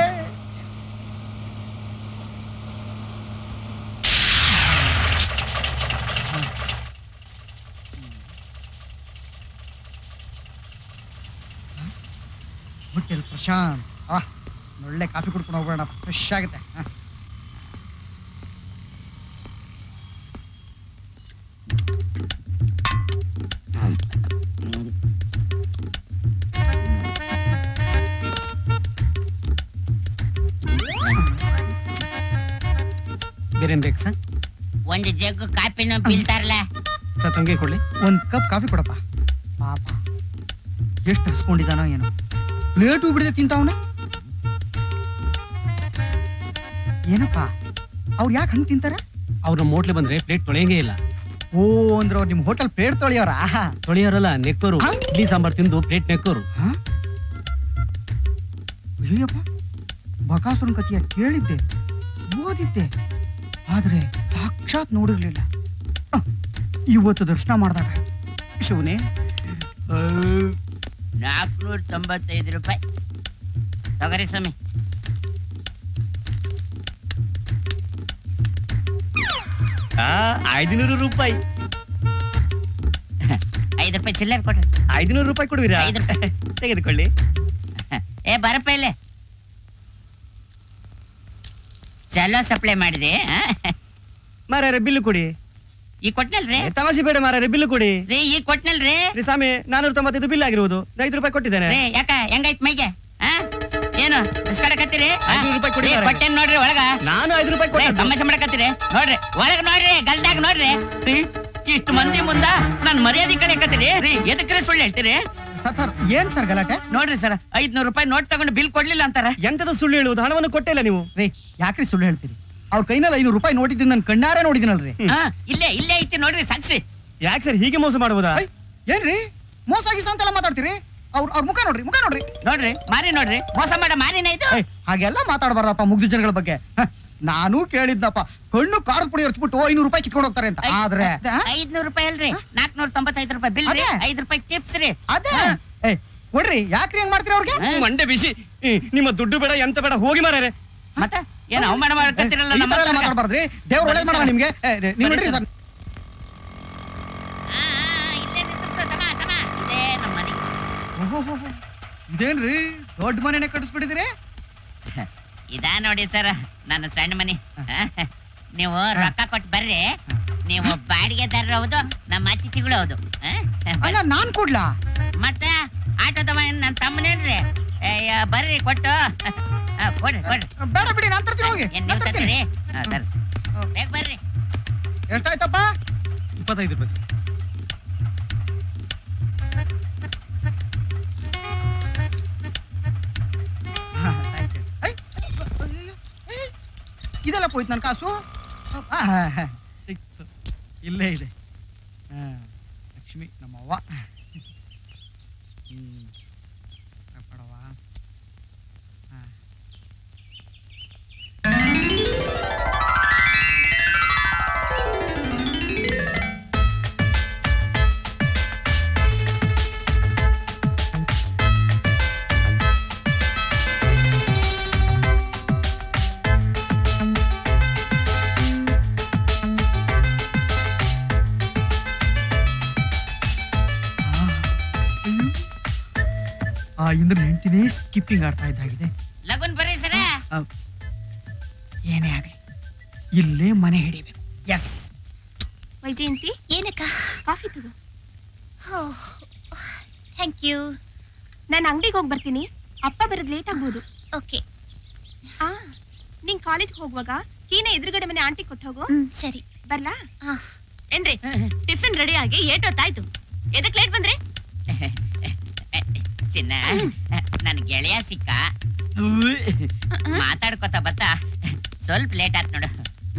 ಪ್ರಶಾಂತ್ ಆ ಒಳ್ಳೆ ಕಾಫಿ ಕುಡ್ಕೊಂಡು ಹೋಗೋಣ ಫ್ರೆಶ್ ಆಗುತ್ತೆ ಹ. ಬೇರೇನ್ ಬೇಕು ಸರ್ ಒಂದು ಜಗ್ಗು ಕಾಪಿನ ಬೀಳ್ತಾರಲ್ಲ ಸರ್ ತಂಗೆ ಕೊಡ್ಲಿ ಒಂದ್ ಕಪ್ ಕಾಫಿ ಕೊಡಪ್ಪ ಪಾಪ ಎಷ್ಟು ಹಸ್ಕೊಂಡಿದಾನೋ ಏನೋ ಪ್ಲೇಟು ಬಿಡದೆ ತಿಂತಾವನೆ ಏನಪ್ಪ ಅವ್ರು ಯಾಕೆ ಹಂಗ್ ತಿಂತಾರ ಅವ್ರ ನಮ್ಮ ಹೋಟ್ಲಿಗೆ ಬಂದ್ರೆ ಪ್ಲೇಟ್ ತೊಳೆಯಂಗೇ ಇಲ್ಲ ಓ ಅಂದ್ರೆ ಅವ್ರು ನಿಮ್ ಹೋಟೆಲ್ ಪ್ಲೇಟ್ ತೊಳಿಯೋರಾ ತೊಳೆಯೋರಲ್ಲ ನೆಕ್ಕೋರು ಇಡ್ಲಿ ಸಾಂಬಾರ್ ತಿಂದು ಪ್ಲೇಟ್ ನೆಕ್ಕೋರು ಅಯ್ಯಪ್ಪ ಬಕಾಸುರನ್ ಕಥೆಯ ಕೇಳಿದ್ದೆ ಓದಿದ್ದೆ ಆದ್ರೆ ಸಾಕ್ಷಾತ್ ನೋಡಿರ್ಲಿಲ್ಲ ಅಹ್, ಇವತ್ತು ದರ್ಶನ ಮಾಡಿದಾಗ ಶಿವನೇ ನಾಲ್ಕುನೂರ ತೊಂಬತ್ತೈದು ರೂಪಾಯಿ ತಗೋರಿ ಸ್ವಾಮಿ ಐದುನೂರು ರೂಪಾಯಿ ಐದು ರೂಪಾಯಿ ಚಿಲ್ಲರ್ ಕೊಡ್ರಿ ಐದುನೂರು ರೂಪಾಯಿ ಕೊಡುವಿರಾ ಐದು ರೂಪಾಯಿ ತೆಗೆದುಕೊಳ್ಳಿ ಏ ಬರಪ್ಪ ಇಲ್ಲೇ ಚಲೋ ಸಪ್ಲೈ ಮಾಡಿದೆ ಆ? ಮಾರಾರೆ ಬಿಲ್ಲು ಕೊಡಿ ಈ ಕೊಟ್ನಲ್ರಿ ಏ, ತಮಾಷೆ ಬೇಡ ಮಾರಾರೆ ಬಿಲ್ಲು ಕೊಡಿ ರೀ ಈ ಕೊಟ್ನಲ್ರಿ ರೀ ಸ್ವಾಮಿ ನಾನೂರ ತೊಂಬತ್ತೈದು ಬಿಲ್ ಆಗಿರುವುದು ಐದು ರೂಪಾಯಿ ಕೊಟ್ಟಿದ್ದೇನೆ ರೀ ಯಾಕ ಹೆಂಗೈತ್ ಮೈಗೆ ಆ? ಏನು ಬಿಸ್ಕಡಕತ್ತೀರಿ ಐನೂರು ರೂಪಾಯಿ ಕೊಡಿ ಮಾರ್ರೆ. ಕೊಟ್ಟೇನ್ ನೋಡ್ರಿ ಒಳಗ ನಾನು ಐದು ರೂಪಾಯಿ ಕೊಟ್ಟದ್ದು. ಏ, ತಮಾಷೆ ಮಾಡಕತ್ತೀರಿ ನೋಡ್ರಿ ಒಳಗ ನೋಡ್ರಿ ಗಲ್ದಾಗ ನೋಡ್ರಿ ರೀ ಇಷ್ಟು ಮಂದಿ ಮುಂದ ನಾನ್ ಮರ್ಯಾದೆ ಕಳಿಯಕತ್ತೀರಿ ರೀ ಎದಕ್ರಿ ಸುಳ್ಳು ಹೇಳ್ತೀರಿ ಸರ್ ಸರ್ ಏನ್ ಸರ್ ಗಲಾಟೆ ನೋಡ್ರಿ ಸರ್ ಐದ್ನೂರು ರೂಪಾಯಿ ನೋಟ್ ತಗೊಂಡು ಬಿಲ್ ಕೊಡ್ಲಿಲ್ಲ ಅಂತಾರ ಎಂತದ ಸುಳ್ಳು ಹೇಳುವುದು ಹಣವನ್ನು ಕೊಟ್ಟೇ ಇಲ್ಲ ನೀವು ರೀ ಯಾಕ್ರಿ ಸುಳ್ಳು ಹೇಳ್ತೀರಿ ಅವ್ರ ಕೈನಲ್ಲಿ ಐನೂರು ರೂಪಾಯಿ ನೋಟಿದ್ದೀನಿ ನಾನು ಕಣ್ಣಾರೆ ನೋಡಿದ್ದೀನಲ್ರಿ ಆ, ಇಲ್ಲೇ ಇಲ್ಲೇ ಐತಿ ನೋಡ್ರಿ ಸಾಕ್ಷಿ ಯಾಕೆ ಸರ್ ಹೀಗೆ ಮೋಸ ಮಾಡುವುದಾ ಏನ್ರಿ ಮೋಸ ಗೀಸ ಅಂತೆಲ್ಲ ಮಾತಾಡ್ತೀರಿ ಅವ್ರ ಅವ್ರ ಮುಖ ನೋಡ್ರಿ ಮುಖ ನೋಡ್ರಿ ನೋಡ್ರಿ ಮಾರಿ ನೋಡ್ರಿ ಮೋಸ ಮಾಡ ಮಾರಿನ ಇದು ಏಯ್, ಹಾಗೆಲ್ಲ ಮಾತಾಡಬಾರ್ದಪ್ಪ ಮುಗ್ಧ ಜನಗಳ ಬಗ್ಗೆ ಹ, ನಾನು ಕೇಳಿದ್ನಪ್ಪ ಕಣ್ಣು ಖಾರದ ಪುಡಿ ಹಚ್ಬಿಟ್ಟು ಐನೂರು ರೂಪಾಯಿ ಕಿತ್ಕೊಂಡು ಹೋಗ್ತಾರೆ ಅಂತ ಆದ್ರೆ ಐದ್ನೂರು ರೂಪಾಯಿ ಅಲ್ರಿ ನಾಲ್ಕನೂರ ತೊಂಬತ್ತೈದು ರೂಪಾಯಿ ಬಿಲ್ ರೀ ಅದೇ. ಐದು ರೂಪಾಯಿ ಟಿಪ್ಸ್ ರೀ ಅದೇ ಏಯ್ ಕೊಡ್ರಿ ಯಾಕ್ರಿ ಹೆಂಗ್ ಮಾಡ್ತೀರಿ ಅವ್ರಿಗೆ ಮಂಡೆ ಬಿಸಿ ಈ, ನಿಮ್ಮ ದುಡ್ಡು ಬೇಡ ಎಂತ ಬೇಡ ಹೋಗಿ ಮಾರಾರೆ ಮತ್ತೆ ಏನ್ ಅವಮಾನ ಮಾಡ್ಕತ್ತಿರಲ್ಲ ಈ ನಮ್ಮ ತರ ಎಲ್ಲ ಹತ್ರ? ಮಾತಾಡ್ಬಾರ್ದ್ರಿ ದೇವ್ರ ಒಳ್ಳೇದ್ ಮಾಡಲ್ಲ ನಿಮ್ಗೆ ಏ, ರೇ, ನೀವ್ ನಡ್ರಿ ಸರ್ ಆ, ಆ, ಇಲ್ಲೇ ನಿಂದ್ರಿಸು, ತಮ್ಮ, ತಮ್ಮ. ಇದೇ ನಮ್ಮ ಮನೆ ಓಹೋ ಇದೇನ್ರಿ ದೊಡ್ಡ ಮನೆನೆ ಕಟ್ಟಿಸ್ಬಿಟ್ಟಿದಿರಿ ಇದಾ ನೋಡಿ ಸರ್ ನನ್ನ ಸಣ್ಣ ಮನೆ ನೀವು ರೊಕ್ಕ ಕೊಟ್ಟು ಬರ್ರಿ ನೀವು ಬಾಡಿಗೆದಾರರು ಹೌದು ನಮ್ಮ ಅತಿಥಿಗಳು ಹೌದು ಆ? ಅಲ್ಲ ನಾನ್ ಕೊಡ್ಲಾ ಮತ್ತೆ ಆಟೋದವ ನನ್ನ ತಮ್ಮನೇನ್ರಿ ಅಯ್ಯ, ಬರ್ರಿ ಕೊಟ್ಟು ಆ, ಕೊಡ್ರಿ ಕೊಡ್ರಿ ಬೇಡ ಬಿಡಿ ನಾನ್ ತರ್ತೀನಿ ಹೋಗಿ ಏನ್ ನೀವು ತರ್ತೀರಿ ಆ, ತರ್ರಿ. ಬೇಗ ಬರ್ರಿ ಎಷ್ಟಾಯ್ತಪ್ಪ ಇಪ್ಪತ್ತೈದು ರೂಪಾಯಿ ಸರ್ ಹಾ, thank you. ಐ, ಅಯ್ಯಯ್ಯೋ, ಏಯ್, ಇದೆಲ್ಲ ಹೋಯ್ತು ನನ್ನ ಕಾಸು ಆ, ಹಾ, ಹಾ, ಸಿಕ್ತು. ಇಲ್ಲೇ ಇದೆ ಹಾ, ಲಕ್ಷ್ಮಿ ನಮ್ಮವ್ವ ಹ್ಮ್. ಕಾಪಾಡವ್ವ. ಹಾ. ಆ ಇಂದ್ರ ಹೆಂಡತಿನೇ ಸ್ಕಿಪ್ಪಿಂಗ್ ಆಡ್ತಾ ಇದ್ದಾಗಿದೆ ಲಗುನ್ ಬರ್ರಿ ಸರ ಆ, ಏನೇ ಆಗ್ಲಿ ಇಲ್ಲೇ ಮನೆ ಹಿಡಿಬೇಕು ಎಸ್ ವೈಜಯಂತಿ ಏನಕ್ಕ ಕಾಫಿ ತಗೋ ಥ್ಯಾಂಕ್ ಯು ನಾನು ಅಂಗಡಿಗೆ ಹೋಗಿ ಬರ್ತೀನಿ ಅಪ್ಪ ಬರೋದು ಲೇಟ್ ಆಗ್ಬೋದು ಓಕೆ ಆ ನೀನ್ ಕಾಲೇಜ್ಗೆ ಹೋಗುವಾಗ ಕೀನ ಎದುರುಗಡೆ ಮನೆ ಆಂಟಿ ಕೊಟ್ಟು ಹೋಗು ಸರಿ ಬರ್ಲಾ ಏನ್ರಿ ಟಿಫಿನ್ ರೆಡಿ ಆಗಿ ಏಟೊತ್ತಾಯ್ತು ಎದಕ್ ಲೇಟ್ ಬಂದ್ರಿ ಚಿನ್ನ ನನ್ ಗೆಳೆಯ ಸಿಕ್ಕ ಮಾತಾಡ್ಕೊತ ಬತ್ತ ಸ್ವಲ್ಪ ಲೇಟ್ ಆತ್ ನೋಡು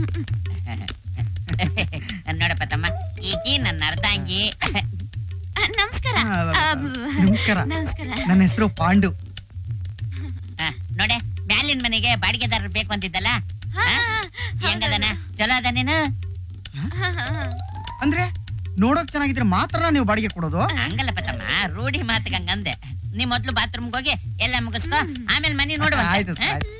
ನೋಡಪ್ಪ ತಮ್ಮ ಈಕಿ ನನ್ನ ಅರ್ಧಾಂಗಿ ನಮಸ್ಕಾರ ನಮಸ್ಕಾರ ನಮಸ್ಕಾರ ನನ್ನ ಹೆಸರು ಪಾಂಡು ಆ, ನೋಡೆ ಮ್ಯಾಲಿನ ಮನೆಗೆ ಬಾಡಿಗೆದಾರರು ಬೇಕು ಅಂತಿದ್ದಲ್ಲ ಆ? ಹೆಂಗದನ ಚಲೋ ಅದ ನೀನು ಅಂದ್ರೆ ನೋಡೋಕ್ ಚೆನ್ನಾಗಿದ್ರೆ ಮಾತ್ರ ನೀವು ಬಾಡಿಗೆ ಕೊಡೋದು ಹಂಗಲ್ಲಪ್ಪ ತಮ್ಮ ರೂಢಿ ಮಾತಿಗೆ ಹಂಗಂದೆ ನೀ ಮೊದ್ಲು ಬಾತ್ರೂಮ್ಗೆ ಹೋಗಿ ಎಲ್ಲ ಮುಗಿಸ್ಕೊ ಆಮೇಲೆ ಮನಿ ನೋಡುವ ಆಯ್ತು ಸರ್, ಆಯ್ತು.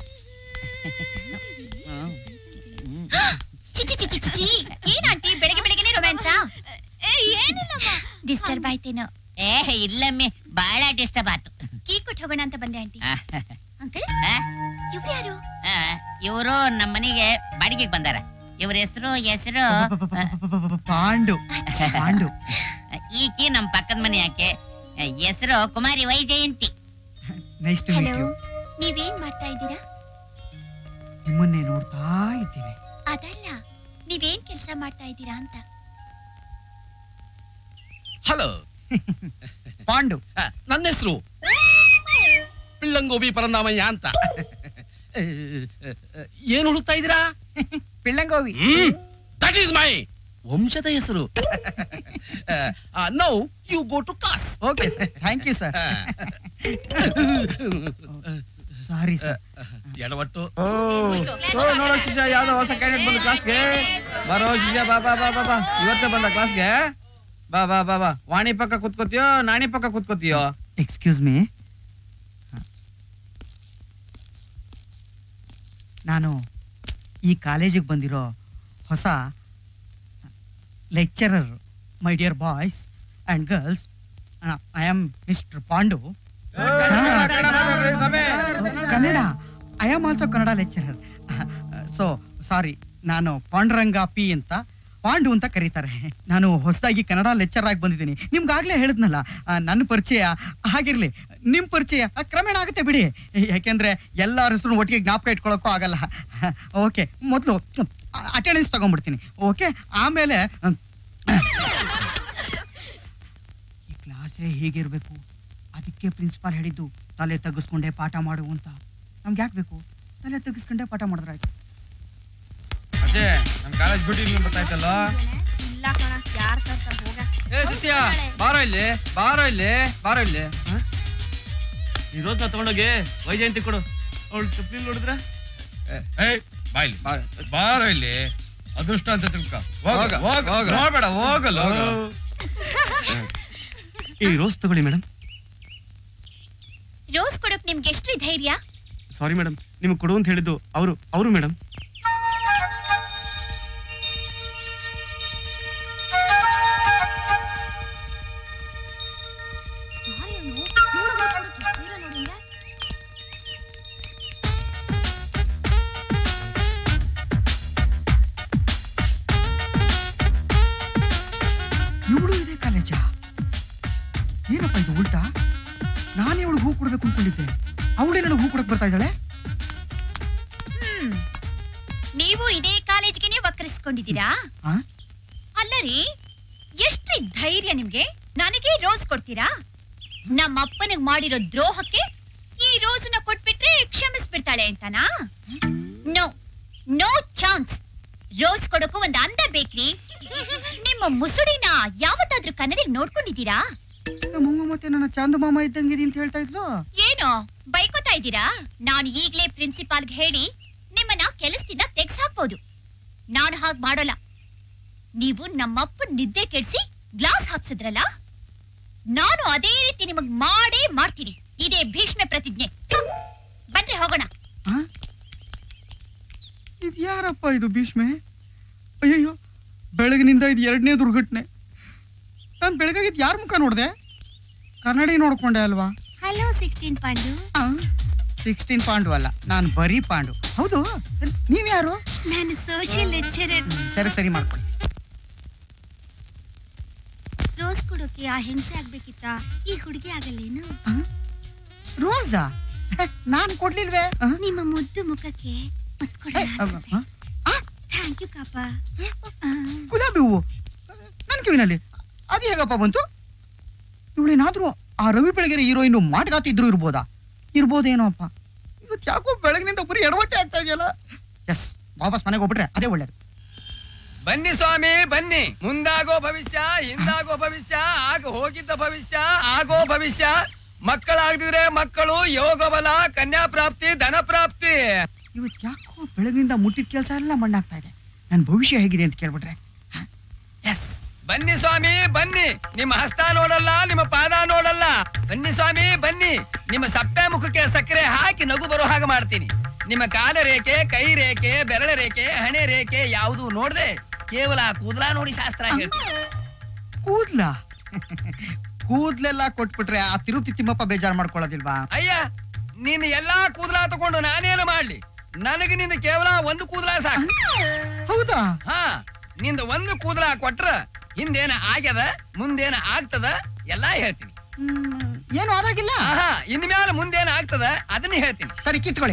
ಚಿಚಿ ಚಿಚಿ ಚಿಚಿ ಏನ್ ಆಂಟಿ ಬೆಳಗ್ಗೆ ಬೆಳಗ್ಗೆನೆ ರೊಮ್ಯಾನ್ಸಾ ಏನಿಲ್ಲಮ್ಮ ಡಿಸ್ಟರ್ಬ್ ಆಯ್ತೇನೋ ಏ ಇಲ್ಲಮ್ಮಿ ಬಾಳ ಡಿಸ್ಟರ್ಬ್ ಆತು ಕೀ ಕೊಟ್ಟು ಹೋಗೋಣ ಅಂತ ಬಂದೆ ಆಂಟಿ ಅಂಕಲ್ ಇವ್ರು ಯಾರು ಇವರು ನಮ್ಮ ಮನೆಗೆ ಬಾಡಿಗೆಗೆ ಬಂದಾರ ಇವ್ರ ಹೆಸರು ಹೆಸರು ಪಾಂಡು ಪಾಂಡು ಈಕಿ ನಮ್ಮ ಪಕ್ಕದ ಮನೆ ಯಾಕೆ ಹೆಸರು Kumari Vaijayanti nice to meet hello you ನೀವೇನ್ ಮಾಡ್ತಾ ಇದ್ದೀರಾ ನಿಮ್ಮನ್ನೇ ನೋಡ್ತಾ ಇದ್ದೀನಿ ಅದಲ್ಲ ನೀವೇನ್ ಕೆಲಸ ಮಾಡ್ತಾ ಇದ್ದೀರಾ ಅಂತ ಹಲೋ ಪಾಂಡು ನನ್ನ ಹೆಸರು ಪಿಳ್ಳಂಗೋಬಿ ಪರಂದಾಮಯ್ಯ ಅಂತ ಏನು ಹುಡುಕ್ತಾ ಇದ್ದೀರಾ ಪಿಳ್ಳಂಗೋವಿ ದಟ್ ಈಸ್ ಮೈ ವಂಶದ ಹೆಸರು now you go to class okay thank you sir sorry sir ಎಡವಟ್ಟು ನೋಡೋ ಶಿಷ್ಯ ಯಾವ್ದೋ ಹೊಸ ಕ್ಯಾಂಡಿಡೇಟ್ ಬಂದ ಕ್ಲಾಸ್ಗೆ ಬರೋ ಶಿಷ್ಯ ಬಾ ಬಾ ಬಾ ಬಾ ಬಾ ಇವತ್ತೇ ಬಂದ ಕ್ಲಾಸ್ಗೆ ಬಾ ಬಾ ಬಾ ಬಾ ವಾಣಿ ಪಕ್ಕ ಕುತ್ಕೋತೀಯೋ ನಾಣಿ ಪಕ್ಕ ಕುತ್ಕೋತೀಯೋ ಎಕ್ಸ್ಕ್ಯೂಸ್ ಮೀ ನಾನು ಈ ಕಾಲೇಜಿಗೆ ಬಂದಿರೋ ಹೊಸ lecturer my dear boys and girls I am mister Pandu Kannada I am also Kannada lecturer so sorry ನಾನು ಪಾಂಡುರಂಗ ಪಿ ಅಂತ ಪಾಂಡು ಅಂತ ಕರೀತಾರೆ ನಾನು ಹೊಸದಾಗಿ ಕನ್ನಡ ಲೆಕ್ಚರ್ ಆಗಿ ಬಂದಿದ್ದೀನಿ ನಿಮ್ಗಾಗ್ಲೇ ಹೇಳಿದ್ನಲ್ಲ ಆ, ನನ್ನ ಪರಿಚಯ ಹಾಗಿರ್ಲಿ ನಿಮ್ ಪರಿಚಯ ಆ, ಕ್ರಮೇಣ ಆಗುತ್ತೆ ಬಿಡಿ ಯಾಕೆಂದ್ರೆ ಎಲ್ಲರ ಹೆಸರು ಒಟ್ಟಿಗೆ ಜ್ಞಾಪಕ ಇಟ್ಕೊಳಕ್ಕೂ ಆಗಲ್ಲ ಓಕೆ ಮೊದಲು ಅಟೆಂಡೆನ್ಸ್ ತಗೊಂಡ್ಬಿಡ್ತೀನಿ ಓಕೆ ಆಮೇಲೆ ಮ್, ಈ ಕ್ಲಾಸೇ ಹೀಗಿರ್ಬೇಕು ಅದಕ್ಕೆ ಪ್ರಿನ್ಸಿಪಾಲ್ ಹೇಳಿದ್ದು ತಲೆ ತಗ್ಗಿಸ್ಕೊಂಡೆ ಪಾಠ ಮಾಡು ಅಂತ ನಮ್ಗೆ ಯಾಕೆ ಬೇಕು ತಲೆ ತಗ್ಗಿಸ್ಕೊಂಡೆ ಪಾಠ ಮಾಡಿದ್ರಾಯ್ತು ಅದೇ ನಮ್ ಕಾಲೇಜ್ ಬಿಟ್ಟು ಬರ್ತಾಯ್ತಲ್ಲ ಇಲ್ಲ ಕಣ ಯಾರ್ ಕರ್ತ ಹೋಗ ಏ ಶಿಷ್ಯ ಬಾರೋ ಇಲ್ಲಿ ಬಾರೋ ಇಲ್ಲಿ ಬಾರೋ ಇಲ್ಲಿ ಈ ರೋಸ್ ತಗೊಂಡೋಗಿ ವೈಜಯಂತಿ ಕೊಡು ಅವಳು ಚಪ್ಪಲಿ ನೋಡಿದ್ರ ಏಯ್ ಬಾಯ್ಲಿ ಬಾರ ಇಲ್ಲಿ ಅದೃಷ್ಟ ಅಂತ ತಿಳ್ಕ ಹೋಗ, ಹೋಗ. ನೋಡ್ಬೇಡ ಹೋಗಲ್ಲ ಹೋಗ. ಈ ರೋಸ್ ತಗೊಳ್ಳಿ ಮೇಡಮ್ ರೋಸ್ ಕೊಡೋಕ್ ನಿಮ್ಗೆ ಎಷ್ಟು ಧೈರ್ಯ ಸಾರಿ ಮೇಡಮ್ ನಿಮ್ಗೆ ಕೊಡು ಅಂತ ಹೇಳಿದ್ದು ಅವರು ಅವರು ಮೇಡಮ್ ಇವಳು ಇದೆ ಕಾಲೇಜಾ ಏನಪ್ಪ ಇದು ಉಲ್ಟಾ ನಾನು ಇವಳು ಹೂ ಕೊಡ್ಬೇಕು ಅನ್ಕೊಂಡಿದ್ದೆ ಅವಳೇ ನನಗೆ ಹೂ ಕೊಡಕ್ ಬರ್ತಾ ಇದ್ದಾಳೆ ಹ್ಮ್ ನೀವು ಇದೇ ಕಾಲೇಜ್ಗೆನೆ ವಕ್ರಿಸ್ಕೊಂಡಿದ್ದೀರಾ ಆ? ಅಲ್ಲ ರೀ ಎಷ್ಟು ಧೈರ್ಯ ನಿಮ್ಗೆ ನನಗೆ ರೋಸ್ ಕೊಡ್ತೀರಾ ನಮ್ಮ ಅಪ್ಪನಿಗೆ ಮಾಡಿರೋ ದ್ರೋಹಕ್ಕೆ ಈ ರೋಸನ್ನ ಕೊಟ್ಬಿಟ್ರೆ ಕ್ಷಮಿಸ್ಬಿಡ್ತಾಳೆ ಅಂತನಾ ನೋ ನೋ ಚಾನ್ಸ್ ರೋಸ್ ಕೊಡೋಕು ಒಂದ್ ಅಂದ ಬೇಕ್ರಿ ನಿಮ್ಮ ಮುಸುಡಿನ ಯಾವತ್ತಾದ್ರೂ ಕನ್ನಡಿಗೆ ನೋಡ್ಕೊಂಡಿದ್ದೀರಾ ನಮ್ಮಮ್ಮ ಮತ್ತೆ ನನ್ನ ಚಾಂದ ಮಾಮ ಇದ್ದಂಗಿದೆ ಅಂತ ಹೇಳ್ತಾ ಇದ್ಲು ಏನೋ ಬೈಕೋತಾ ಇದ್ದೀರಾ ನಾನು ಈಗ್ಲೇ ಪ್ರಿನ್ಸಿಪಾಲ್ಗೆ ಹೇಳಿ ನಿಮ್ಮನ್ನ ಕೆಲಸದಿಂದ ತೆಗ್ಸ್ ಹಾಕ್ಬೋದು ನಾನು ಹಾಗ್ ಮಾಡೋಲ್ಲ ನೀವು ನಮ್ಮಪ್ಪ ನಿದ್ದೆ ಕೆಡ್ಸಿ ಗ್ಲಾಸ್ ಹಾಕ್ಸಿದ್ರಲ್ಲ ನಾನು ಅದೇ ರೀತಿ ನಿಮಗ್ ಮಾಡೇ ಮಾಡ್ತೀನಿ ಇದೇ ಭೀಷ್ಮ ಪ್ರತಿಜ್ಞೆ ಥು, ಬನ್ರಿ ಹೋಗೋಣ ಇದು ಯಾರಪ್ಪ ಇದು ಭೀಷ್ಮೆ ಅಯ್ಯಯ್ಯೋ ಬೆಳಗಿನಿಂದ ಇದು ಎರಡನೇ ದುರ್ಘಟನೆ ನಾನು ಬೆಳಗಾಗಿದ್ದು ಯಾರ ಮುಖ ನೋಡಿದೆ ಕನ್ನಡಿ ನೋಡ್ಕೊಂಡೆ ಅಲ್ವಾ hello sixteen Pandu sixteen Pandu ಅಲ್ಲ ನಾನು ಬರೀ ಪಾಂಡು ಹೌದು ನೀವ್ಯಾರು ನಾನು ಸೋಷಿಯಲ್ ಲೆಕ್ಚರರ್ ಸರಿ ಸರಿ ಮಾಡ್ಕೊಳ್ಳಿ ರೋಸ್ ಕೊಡೋಕೆ ಆ ಹೆಂಗಸೆ ಆಗ್ಬೇಕಿತ್ತ ಈ ಹುಡುಗಿ ಆಗಲ್ಲೇನು ರೋಸಾ ನಾನ್ ಕೊಡ್ಲಿಲ್ವೇ ನಿಮ್ಮ ಮುದ್ದು ಮುಖಕ್ಕೆ ಥ್ಯಾಂಕ್ ಯು ಕಾಪ ಗುಲಾಬಿ ಹೂವು ನನ್ ಕಿವಿನಲ್ಲಿ ಅದು ಹೇಗಪ್ಪ ಬಂತು ಇವಳೇನಾದ್ರೂ ಆ ರವಿ ಬೆಳಗೆರೆ ಹೀರೋಯಿನ್ ಮಾಟಗಾತಿದ್ರು ಇರ್ಬೋದಾ ಇರ್ಬೋದೇನೋ ಅಪ್ಪ ಇವತ್ತು ಯಾಕೋ ಬೆಳಗಿನಿಂದ ಬರೀ ಎಡವಟ್ಟೆ ಆಗ್ತಾ ಇದೆಯಲ್ಲ ಎಸ್ ವಾಪಸ್ ಮನೆಗೆ ಹೋಗ್ಬಿಟ್ರೆ ಅದೇ ಒಳ್ಳೇದು ಬನ್ನಿ ಸ್ವಾಮಿ ಬನ್ನಿ ಮುಂದಾಗೋ ಭವಿಷ್ಯ ಹಿಂದಾಗೋ ಭವಿಷ್ಯ ಆಗ ಹೋಗಿದ್ದ ಭವಿಷ್ಯ ಆಗೋ ಭವಿಷ್ಯ ಮಕ್ಕಳಾಗದಿದ್ರೆ ಮಕ್ಕಳು ಯೋಗ ಬಲ ಕನ್ಯಾ ಪ್ರಾಪ್ತಿ ಧನ ಪ್ರಾಪ್ತಿ ಇವತ್ತು ಯಾಕೋ ಬೆಳಗಿನಿಂದ ಮುಟ್ಟಿದ ಕೆಲಸ ಎಲ್ಲ ಮಣ್ಣಾಗ್ತಾ ಇದೆ ನನ್ನ ಭವಿಷ್ಯ ಹೇಗಿದೆ ಅಂತ ಕೇಳ್ಬಿಟ್ರೆ ಎಸ್ ಬನ್ನಿ ಸ್ವಾಮಿ ಬನ್ನಿ ನಿಮ್ಮ ಹಸ್ತ ನೋಡಲ್ಲ ನಿಮ್ಮ ಪಾದ ನೋಡಲ್ಲ ಬನ್ನಿ ಸ್ವಾಮಿ ಬನ್ನಿ ನಿಮ್ಮ ಸಪ್ಪೆ ಮುಖಕ್ಕೆ ಸಕ್ಕರೆ ಹಾಕಿ ನಗು ಬರೋ ಹಾಗೆ ಮಾಡ್ತೀನಿ ನಿಮ್ಮ ಕಾಲ ರೇಖೆ ಕೈ ರೇಖೆ ಬೆರಳ ರೇಖೆ ಹಣೆ ರೇಖೆ ಯಾವುದು ನೋಡ್ದೆ ಕೇವಲ ಕೂದಲ ನೋಡಿ ಶಾಸ್ತ್ರ ಹೇಳ್ತೀನಿ ಕೂದ್ಲ ಕೂದ್ಲೆಲ್ಲ ಕೊಟ್ಬಿಟ್ರೆ ಆ ತಿರುಪತಿ ತಿಮ್ಮಪ್ಪ ಬೇಜಾರ್ ಮಾಡ್ಕೊಳ್ಳೋದಿಲ್ವಾ ಅಯ್ಯ ನೀನ್ ಎಲ್ಲಾ ಕೂದಲ ತಗೊಂಡು ನಾನೇನು ಮಾಡ್ಲಿ ನನಗೆ ನಿಂದ ಕೇವಲ ಒಂದು ಕೂದಲ ಸಾಕು ಹೌದಾ ಹಾ ನಿಂದ ಒಂದು ಕೂದಲ ಕೊಟ್ರ ಹಿಂದೇನ ಆಗ್ಯದ ಮುಂದೇನ ಆಗ್ತದ ಎಲ್ಲಾ ಹೇಳ್ತೀನಿ ಏನು ಆದಾಗಿಲ್ಲ ಆಹಾ ಇನ್ಮ್ಯಾಲ ಮುಂದೇನ ಆಗ್ತದ ಅದನ್ನ ಹೇಳ್ತೀನಿ ಸರಿ ಕಿತ್ಕೊಳ್ಳಿ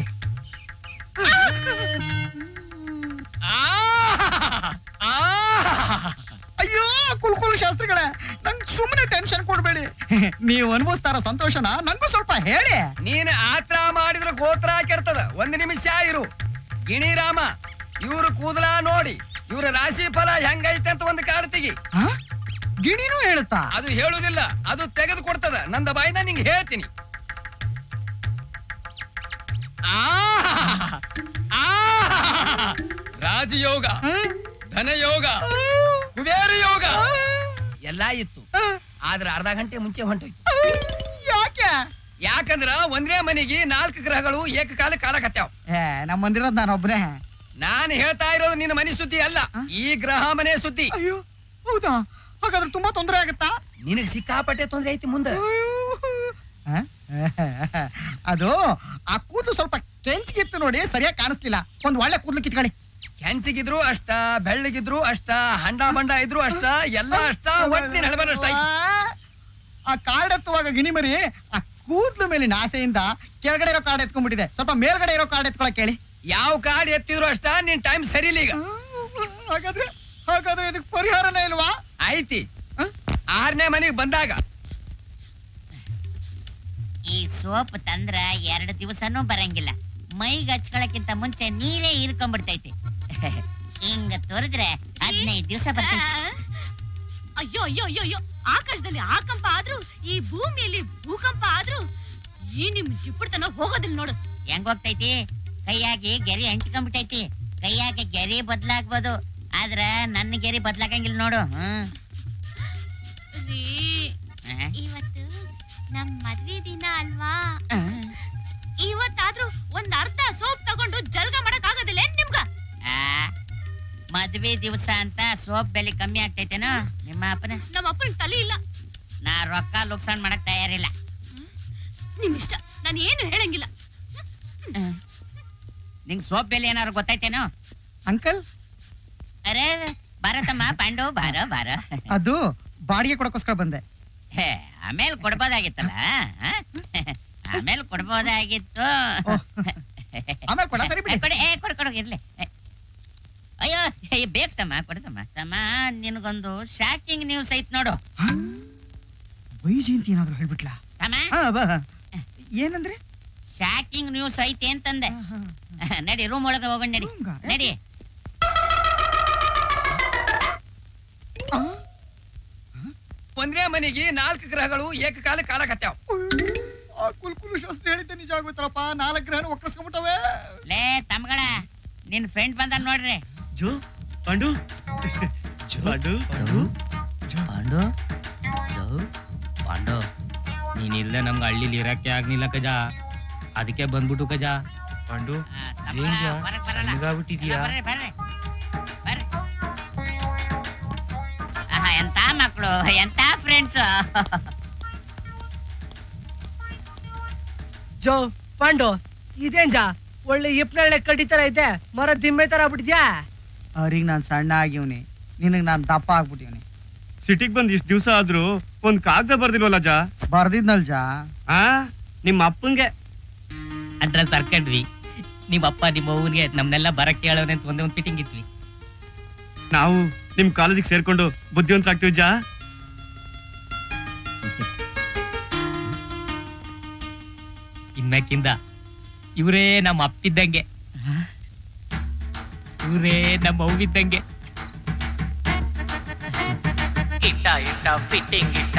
ಅಯ್ಯೋ ಕುಲ್ಕುಲ್ ಶಾಸ್ತ್ರಿಗಳೇ ನಂಗೆ ಸುಮ್ಮನೆ ಟೆನ್ಷನ್ ಕೊಡ್ಬೇಡಿ ನೀವು ಅನುಭವಿಸ್ತಾರ ಸಂತೋಷನ ನಂಗೂ ಸ್ವಲ್ಪ ಹೇಳಿ ನೀನ್ ಆತ್ರ ಮಾಡಿದ್ರ ಗೋತ್ರ ಕೆಡ್ತದ ಒಂದ್ ನಿಮಿಷ ಇರು ಗಿಣಿರಾಮ ಇವ್ರ ಕೂದಲ ನೋಡಿ ಇವ್ರ ರಾಶಿ ಫಲ ಹೆಂಗೈತೆ ಅಂತ ಒಂದು ಕಾರ್ಡ್ ತೆಗಿ ಗಿಣಿನೂ ಹೇಳುತ್ತಾ ಅದು ಹೇಳುದಿಲ್ಲ ಅದು ತೆಗೆದು ಕೊಡ್ತದ ನಂದ ಬಾಯಿಂದ ನಿಂಗೆ ಹೇಳ್ತೀನಿ ಆಹ್! ಆಹ್! ರಾಜಯೋಗ ಧನಯೋಗ ಕುಬೇರ ಯೋಗ ಎಲ್ಲಾ ಇತ್ತು ಆದ್ರ ಅರ್ಧ ಗಂಟೆ ಮುಂಚೆ ಹೊಂಟೋಯ್ತು ಯಾಕೆ ಯಾಕಂದ್ರ ಒಂದೇ ಮನೆಗೆ ನಾಲ್ಕು ಗ್ರಹಗಳು ಏಕಕಾಲ ಕಾಡಕತ್ಯಾವ ಏ ನಮ್ಮ ಮಂದಿರೋದ್ ನಾನು ಒಬ್ಬನೇ ನಾನು ಹೇಳ್ತಾ ಇರೋದು ನಿನ್ನ ಮನೆ ಸುದ್ದಿ ಅಲ್ಲ ಈ ಗ್ರಹ ಮನೆ ಸುದ್ದಿ ಅಯ್ಯೋ ಹೌದಾ ಹಾಗಾದ್ರೆ ತುಂಬಾ ತೊಂದರೆ ಆಗುತ್ತಾ ನಿನಗ್ ಸಿಕ್ಕಾಪಟ್ಟೆ ತೊಂದ್ರೆ ಐತಿ ಮುಂದೆ ಆ? ಅದು ಆ ಕೂದಲು ಸ್ವಲ್ಪ ಕೆಂಚಿಗಿತ್ತು ನೋಡಿ ಸರಿಯಾಗಿ ಕಾಣಿಸ್ಲಿಲ್ಲ ಒಂದ್ ಒಳ್ಳೆ ಕೂದಲು ಕಿತ್ಕೊಳ್ಳಿ ಕೆಂಚಿಗಿದ್ರು ಅಷ್ಟ ಬೆಳ್ಳಗಿದ್ರು ಅಷ್ಟ ಹಂಡ ಬಂಡ ಇದ್ರು ಅಷ್ಟ ಎಲ್ಲ ಅಷ್ಟ ಒಟ್ಟಿನ ಹಣಬನ ಅಷ್ಟ ಐತಿ. ಆ ಕಾರ್ಡ್ ಎತ್ತುವಾಗ ಗಿಣಿ ಮರಿ ಆ ಕೂದ್ಲು ಮೇಲಿನ ಆಸೆಯಿಂದ ಕೆಳಗಡೆ ಇರೋ ಕಾರ್ಡ್ ಎತ್ಕೊಂಡ್ಬಿಟ್ಟಿದೆ ಸ್ವಲ್ಪ ಮೇಲ್ಗಡೆ ಇರೋ ಕಾರ್ಡ್ ಎತ್ಕೊಳಕ್ ಹೇಳಿ ಯಾವ ಕಾಡ್ ಎತ್ತಿದ್ರು ಅಷ್ಟ ನಿನ್ ಟೈಮ್ ಸರಿ ಇಲ್ಲ ಈಗ ಹಾಗಾದ್ರೆ ಹಾಗಾದ್ರೆ ಇದಕ್ಕೆ ಪರಿಹಾರನೇ ಇಲ್ವಾ ಐತಿ ಆರನೇ ಮನೆಗೆ ಬಂದಾಗ ಈ ಸೋಪ್ ತಂದ್ರ ಎರಡು ದಿವಸನೂ ಬರಂಗಿಲ್ಲ ಮೈಗೆ ಹಚ್ಕೊಳಕ್ಕಿಂತ ಮುಂಚೆ ನೀರೇ ಹೀರ್ಕೊಂಡ್ಬಿಡ್ತೈತಿ ಹಿಂಗ ತೋರಿದ್ರೆ ಹದಿನೈದು ದಿವಸ ಬರ್ತೈತಿ ಅಯ್ಯೋ ಅಯ್ಯೋ ಅಯ್ಯೋ ಅಯ್ಯೋ ಆಕಾಶದಲ್ಲಿ ಆಕಂಪ ಆದ್ರೂ ಈ ಭೂಮಿಯಲ್ಲಿ ಭೂಕಂಪ ಆದ್ರೂ ಈ ನಿಮ್ ಜಿಪ್ಪುಡ್ತನ ಹೋಗೋದಿಲ್ಲ ನೋಡು ಹೆಂಗ್ ಹೋಗ್ತೈತಿ ಕೈಯಾಗಿ ಗೆರೆ ಅಂಟ್ಕೊಂಡ್ಬಿಟ್ಟೈತಿ ಕೈಯಾಗಿ ಗೆರೆ ಬದ್ಲಾಗ್ಬೋದು ಆದ್ರ ನನ್ನ ಗೆರೆ ಬದ್ಲಾಗಂಗಿಲ್ಲ ನೋಡು ಹ್ಮ್ ರೀ ಆ? ಇವತ್ತು ನಮ್ ಮದ್ವೆ ದಿನ ಅಲ್ವಾ ಇವತ್ತಾದ್ರೂ ಒಂದ್ ಅರ್ಧ ಸೋಪ್ ತಗೊಂಡು ಜಲ್ಗ ಮಾಡಕ್ ಆಗೋದಿಲ್ಲ ಏನ್ ನಿಮ್ಗ ಆ, ಮದ್ವೆ ದಿವಸ ಅಂತ ಸೋಪ್ ಬೆಲೆ ಕಮ್ಮಿ ಆಗ್ತೈತೇನೋ ನಿಮ್ಮ ಅಪ್ಪನ ನಮ್ಮ ಅಪ್ಪನ ತಲೆ ಇಲ್ಲ ನಾ ರೊಕ್ಕ ಲುಕ್ಸಾನ್ ಮಾಡಕ್ ತಯಾರಿಲ್ಲ ನಿಮ್ ಇಷ್ಟ ನಾನು ಏನು ಹೇಳಂಗಿಲ್ಲ ನಿಂಗ್ ಸೋಪ್ ಬೆಲೆ ಏನಾದ್ರು ಗೊತ್ತೈತೇನೋ ಅಂಕಲ್ ಅರೆ ಬಾರತಮ್ಮ ಪಾಂಡು ಬಾರೋ ಬಾರೋ ಅದು ಬಾಡಿಗೆ ಕೊಡಕ್ಕೋಸ್ಕರ ಬಂದೆ ಹೇ, ಆಮೇಲೆ ಕೊಡ್ಬೋದಾಗಿತ್ತಲ್ಲ ಆ? ಆಮೇಲೆ ಕೊಡ್ಬೋದಾಗಿತ್ತು ಆಮೇಲೆ ಕೊಡ ಸರಿ ಬಿಡಿ ಕೊಡಿ ಏ ಕೊಡು ಕೊಡು ಇರ್ಲಿ ಏ. ಅಯ್ಯೋ ಏ, ಬೇಕು ತಮ್ಮ ಕೊಡ್ತಮ್ಮ ತಮ್ಮ ನಿನಗೊಂದು ಶಾಕಿಂಗ್ ನ್ಯೂಸ್ ಐತ್ ನೋಡು ವೈಜಯಂತಿ ಏನಾದ್ರು ಹೇಳ್ಬಿಟ್ಲಾ ತಮ್ಮ ಹಾ, ಬಾ. ಏನಂದ್ರೆ ಶಾಕಿಂಗ್ ನ್ಯೂಸ್ ಐತಿ ಅಂತಂದೆ ನಡಿ ರೂಮ್ ಒಳಗೆ ಹೋಗೋಣ ನಡಿ ನಡಿ ಒಂದೇ ಮನೆಗೆ ನಾಲ್ಕು ಗ್ರಹಗಳು ಏಕಕಾಲ ಕಾಡಕತ್ಯಾವ ಆ ಕುಲ್ಕುಲು ಶಾಸ್ತ್ರಿ ಹೇಳಿದ್ದೆ ನಿಜ ಆಗೋಯ್ತರಪ್ಪ ನಾಲ್ಕು ಗ್ರಹಣ ಒಕ್ಕರ್ಸ್ಕೊಂಡ್ಬಿಟ್ಟವೆ ಲೇ ತಮ್ಮಗಳ ನಿನ್ ಫ್ರೆಂಡ್ ಬಂದ ನೋಡ್ರಿ ಜೋ ಪಾಂಡು ಪಾಂಡು ಪಾಂಡು ಪಾಂಡು ನೀನಿಲ್ಲ ನಮ್ಗೆ ಹಳ್ಳಿಲಿ ಇರಕ್ಕೆ ಆಗ್ನಿಲ್ಲ ಕಜ ಅದಕ್ಕೆ ಬಂದ್ಬಿಟ್ಟು ಕಜ ಪಾಂಡು ತಮ್ಮಗಳ ಹೊರಗ್ ಬರಲ್ಲ ಹಂಗಾಗ್ಬಿಟ್ಟಿದ್ಯಾ ಬರ್ರಿ ಬರ್ರಿ ಬರ್ರಿ ಆಹಾ ಎಂತ ಮಕ್ಕಳು ಎಂತ ಫ್ರೆಂಡ್ಸ್ ಜೋ ಪಾಂಡು ಇದೇನ್ ಜಾ ಒಳ್ಳೆ ಇಪ್ನಳ್ಳೆ ಕಡ್ಡಿ ತರ ಐತೆ ಮರ ದಿಮ್ಮೆ ತರ ಆಗ್ಬಿಟ್ಟಿದ್ಯಾ ಅವ್ರಿಗೆ ನಾನ್ ಸಣ್ಣ ಆಗಿವ್ನಿ ನಿನಗ್ ನಾನ್ ದಪ್ಪ ಆಗ್ಬಿಟ್ಟಿವ್ನಿ ಸಿಟಿಗ್ ಬಂದ್ ಇಷ್ಟ ದಿವಸ ಆದ್ರೂ ಒಂದ್ ಕಾಗದ ಬರ್ದಿಲ್ವಲ್ಲ ಜಾ ಬರ್ದಿದ್ನಲ್ ಜಾ ಆ ನಿಮ್ಮ ಅಪ್ಪಂಗೆ ಅಡ್ರೆಸ್ ಸರ್ಕಂಡ್ವಿ ನಿಮ್ಮ ಅಪ್ಪ ನಿಮ್ಮ ಅವ್ವನ್ಗೆ ನಮ್ನೆಲ್ಲ ಬರಕ್ಕೆ ಹೇಳೋನೆ ಅಂತ ಒಂದೇ ಒಂದು ಫಿಟ್ಟಿಂಗ್ ಇದ್ವಿ ನಾವು ನಿಮ್ ಕಾಲೇಜಿಗೆ ಸೇರ್ಕೊಂಡು ಬುದ್ಧಿವಂತರಾಗ್ತೀವಿ ಜಾ ಇನ್ಮ್ಯಾಕಿಂದ ಇವರೇ ನಮ್ಮ ಅಪ್ಪಿದ್ದಂಗೆ ಇವರೇ ನಮ್ಮ ಅವ್ವಿದ್ದಂಗೆ ಇಟ್ಟ ಇಟ್ಟ ಫಿಟ್ಟಿಂಗ್ ಇಟ್ಟ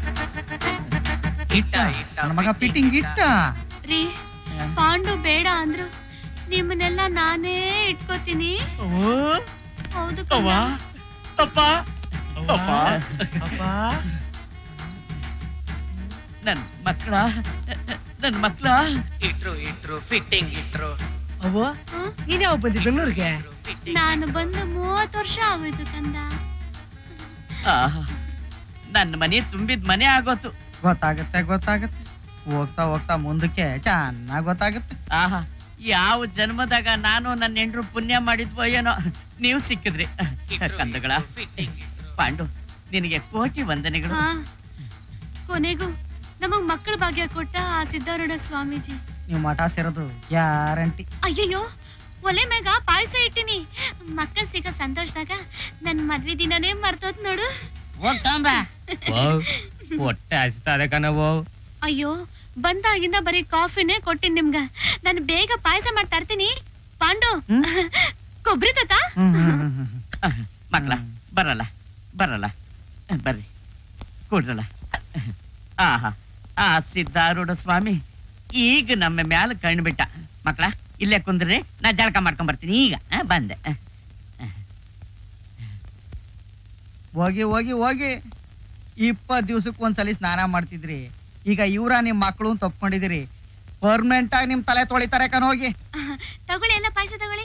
ಇಟ್ಟ ಇಟ್ಟ ನನ್ನ ಮಗ ಫಿಟ್ಟಿಂಗ್ ಇಟ್ಟ ರೀ ಪಾಂಡು ಬೇಡ ಅಂದ್ರು ನಿಮ್ಮನ್ನೆಲ್ಲ ನಾನೇ ಇಟ್ಕೋತೀನಿ ಹೌದು ಅವ್ವ ಅಪ್ಪ ಅಪ್ಪ ನನ್ ಮಕ್ಳ ನನ್ ಮಕ್ಳ ಇಟ್ರು ಇಟ್ರು ಫಿಟ್ಟಿಂಗ್ ಇಟ್ರು ಅವ್ವ ನೀನ್ ಯಾವ ಬಂದಿ ಬೆಂಗಳೂರಿಗೆ ನಾನು ಬಂದು ಮೂವತ್ತು ವರ್ಷ ಆಗೋಯ್ತು ಕಂದ ನನ್ನ ಮನೆ ತುಂಬಿದ ಮನೆ ಆಗೋತು ಗೊತ್ತಾಗುತ್ತೆ ಗೊತ್ತಾಗುತ್ತೆ ಹೋಗ್ತಾ ಹೋಗ್ತಾ ಮುಂದಕ್ಕೆ ಚೆನ್ನಾಗ್ ಗೊತ್ತಾಗುತ್ತೆ ಆಹಾ ಯಾವ ಜನ್ಮದಾಗ ನಾನು ನನ್ನ ಹೆಂಡ್ರು ಪುಣ್ಯ ಮಾಡಿದ್ವೋ ಏನೋ ನೀವು ಸಿಕ್ಕಿದ್ರಿ ಕಂದಗಳ ಪಾಂಡು ನಿನಗೆ ಕೋಟಿ ವಂದನೆಗಳು ಹಾ ಕೊನೆಗೂ ನಮಗ್ ಮಕ್ಕಳ ಭಾಗ್ಯ ಕೊಟ್ಟ ಆ ಸಿದ್ದಾರೂಢ ಸ್ವಾಮೀಜಿ ನೀವು ಮಠ ಸೇರೋದು ಗ್ಯಾರಂಟಿ ಅಯ್ಯಯ್ಯೋ ಒಲೆ ಮ್ಯಾಗ ಪಾಯಸ ಇಟ್ಟಿನಿ ಮಕ್ಕಳು ಸಿಗೋ ಸಂತೋಷದಾಗ ನನ್ ಮದ್ವೆ ದಿನನೇ ಮರ್ತೋತ್ ನೋಡು ಹೋಗ್ತಾಂಬ ಹೊಟ್ಟೆ ಹಸಿತಾದೆ ಕಣವು ಅಯ್ಯೋ ಬಂದಾಗಿಂದ ಬರೀ ಕಾಫಿನೇ ಕೊಟ್ಟಿನ್ ನಿಮ್ಗ ನಾನು ಬೇಗ ಪಾಯಸ ಮಾಡಿ ತರ್ತೀನಿ ಪಾಂಡು ಕೊಬ್ಬರಿ ತತ್ತ ಮಕ್ಕಳ ಬರಲ್ಲ ಬರಲ್ಲ ಬರ್ರಿ ಕೂಡ್ರಲ್ಲ ಆಹಾ ಆ ಸಿದ್ಧಾರೂಢ ಸ್ವಾಮಿ ಈಗ ನಮ್ಮ ಮ್ಯಾಲ ಕಣ್ಣು ಬಿಟ್ಟ ಮಕ್ಕಳ ಇಲ್ಲೇ ಕುಂದ್ರಿ ನಾ ಜಳಕ ಮಾಡ್ಕೊಂಡ್ ಬರ್ತೀನಿ ಈಗ ಆ, ಬಂದೆ ಆ. ಹೋಗಿ ಹೋಗಿ ಹೋಗಿ ಇಪ್ಪತ್ ದಿವ್ಸಕ್ಕೆ ಒಂದ್ಸಲಿ ಸ್ನಾನ ಮಾಡ್ತಿದ್ರಿ ಈಗ ಇವ್ರ ನಿಮ್ ಮಕ್ಕಳು ತಪ್ಕೊಂಡಿದಿರಿ ಪರ್ಮನೆಂಟ್ ಆಗಿ ನಿಮ್ ತಲೆ ತೊಳಿತಾರೆ ಕಣ ಹೋಗಿ ತಗೊಳ್ಳಿ ಎಲ್ಲ ಪಾಯಸ ತಗೊಳ್ಳಿ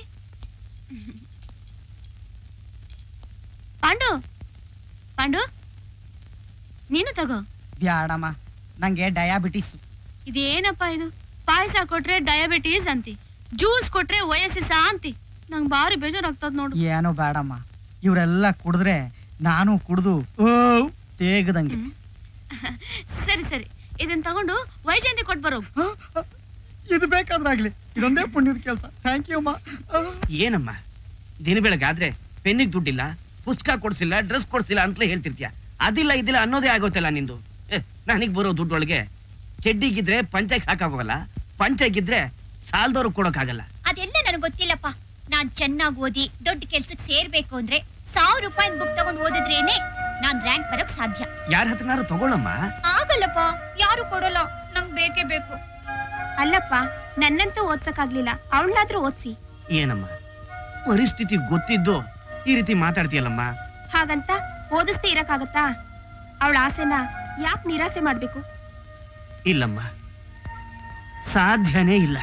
ಪಾಂಡು ಪಾಂಡು ನೀನು ತಗೋ ಬ್ಯಾಡಮ್ಮ ನಂಗೆ ಡಯಾಬಿಟಿಸ್ ಇದೇನಪ್ಪ ಇದು ಪಾಯಸ ಕೊಟ್ರೆ ಡಯಾಬಿಟೀಸ್ ಅಂತಿ ಜ್ಯೂಸ್ ಕೊಟ್ರೆ ವಯಸ್ಸಿಸ ಅಂತಿ ನಂಗ್ ಬಾರಿ ಬೇಜಾರಾಗ್ತದ ನೋಡು ಏನೋ ಬೇಡಮ್ಮ ಇವರೆಲ್ಲ ಕುಡಿದ್ರೆ ನಾನು ಕುಡ್ದು ಓ ತೇಗದಂಗೆ ಸರಿ ಸರಿ ಇದನ್ ತಗೊಂಡು ವೈಜಯಂತಿ ಕೊಟ್ ಬರೋ ಇದು ಬೇಕಾದ್ರಾಗ್ಲಿ ಇದೊಂದೇ ಪುಣ್ಯದ ಕೆಲಸ ಥ್ಯಾಂಕ್ ಯು ಅಮ್ಮ ಏನಮ್ಮ ದಿನ ಬೆಳಗಾದ್ರೆ ಪೆನ್ನಿಗೆ ದುಡ್ಡಿಲ್ಲ ಪುಸ್ತಕ ಕೊಡ್ಸಿಲ್ಲ ಡ್ರೆಸ್ ಕೊಡ್ಸಿಲ್ಲ ಅಂತಲೇ ಹೇಳ್ತಿರ್ತೀಯ ಅದಿಲ್ಲ ಇದಿಲ್ಲ ಅನ್ನೋದೇ ಆಗೋತಲ್ಲ ನಿಂದು ನನಗೆ ಬರೋ ದುಡ್ಡೊಳಗೆ ಚಡ್ಡಿಗಿದ್ರೆ ಪಂಚಾಯತ್ ಸಾಕಾಗೋಗಲ್ಲ ಪಂಚಾಯ್ಗಿದ್ರೆ ಸಾಲದವ್ರು ಕೊಡೋಕ್ಕಾಗಲ್ಲ ಅದೆಲ್ಲ ನನಗೆ ಗೊತ್ತಿಲ್ಲಪ್ಪ ನಾನ್ ಚೆನ್ನಾಗಿ ಓದಿ ದೊಡ್ಡ ಕೆಲ್ಸಕ್ಕೆ ಸೇರ್ಬೇಕು ಅಂದ್ರೆ ಸಾವಿರ ರೂಪಾಯಿ ಬುಕ್ ತಗೊಂಡ್ ಓದಿದ್ರೇನೆ ನಾನ್ ರ್ಯಾಂಕ್ ಬರೋಕ್ ಸಾಧ್ಯ ಯಾರ ಹತ್ರನಾರು ತಗೊಳ್ಳಮ್ಮ ಆಗಲ್ಲಪ್ಪ ಯಾರು ಕೊಡಲ್ಲ ನಂಗ್ ಬೇಕೇ ಬೇಕು ಅಲ್ಲಪ್ಪ ನನ್ನಂತೂ ಓದ್ಸಕ್ಕಾಗ್ಲಿಲ್ಲ ಅವಳನ್ನಾದ್ರೂ ಓದ್ಸಿ ಏನಮ್ಮ ಪರಿಸ್ಥಿತಿ ಗೊತ್ತಿದ್ದು ಈ ರೀತಿ ಮಾತಾಡ್ತೀಯಲ್ಲಮ್ಮ ಹಾಗಂತ ಓದಿಸ್ದೇ ಇರಕ್ಕಾಗತ್ತಾ ಅವಳ ಆಸೆನ ಯಾಕೆ ನಿರಾಸೆ ಮಾಡ್ಬೇಕು ಇಲ್ಲಮ್ಮ ಸಾಧ್ಯನೇ ಇಲ್ಲ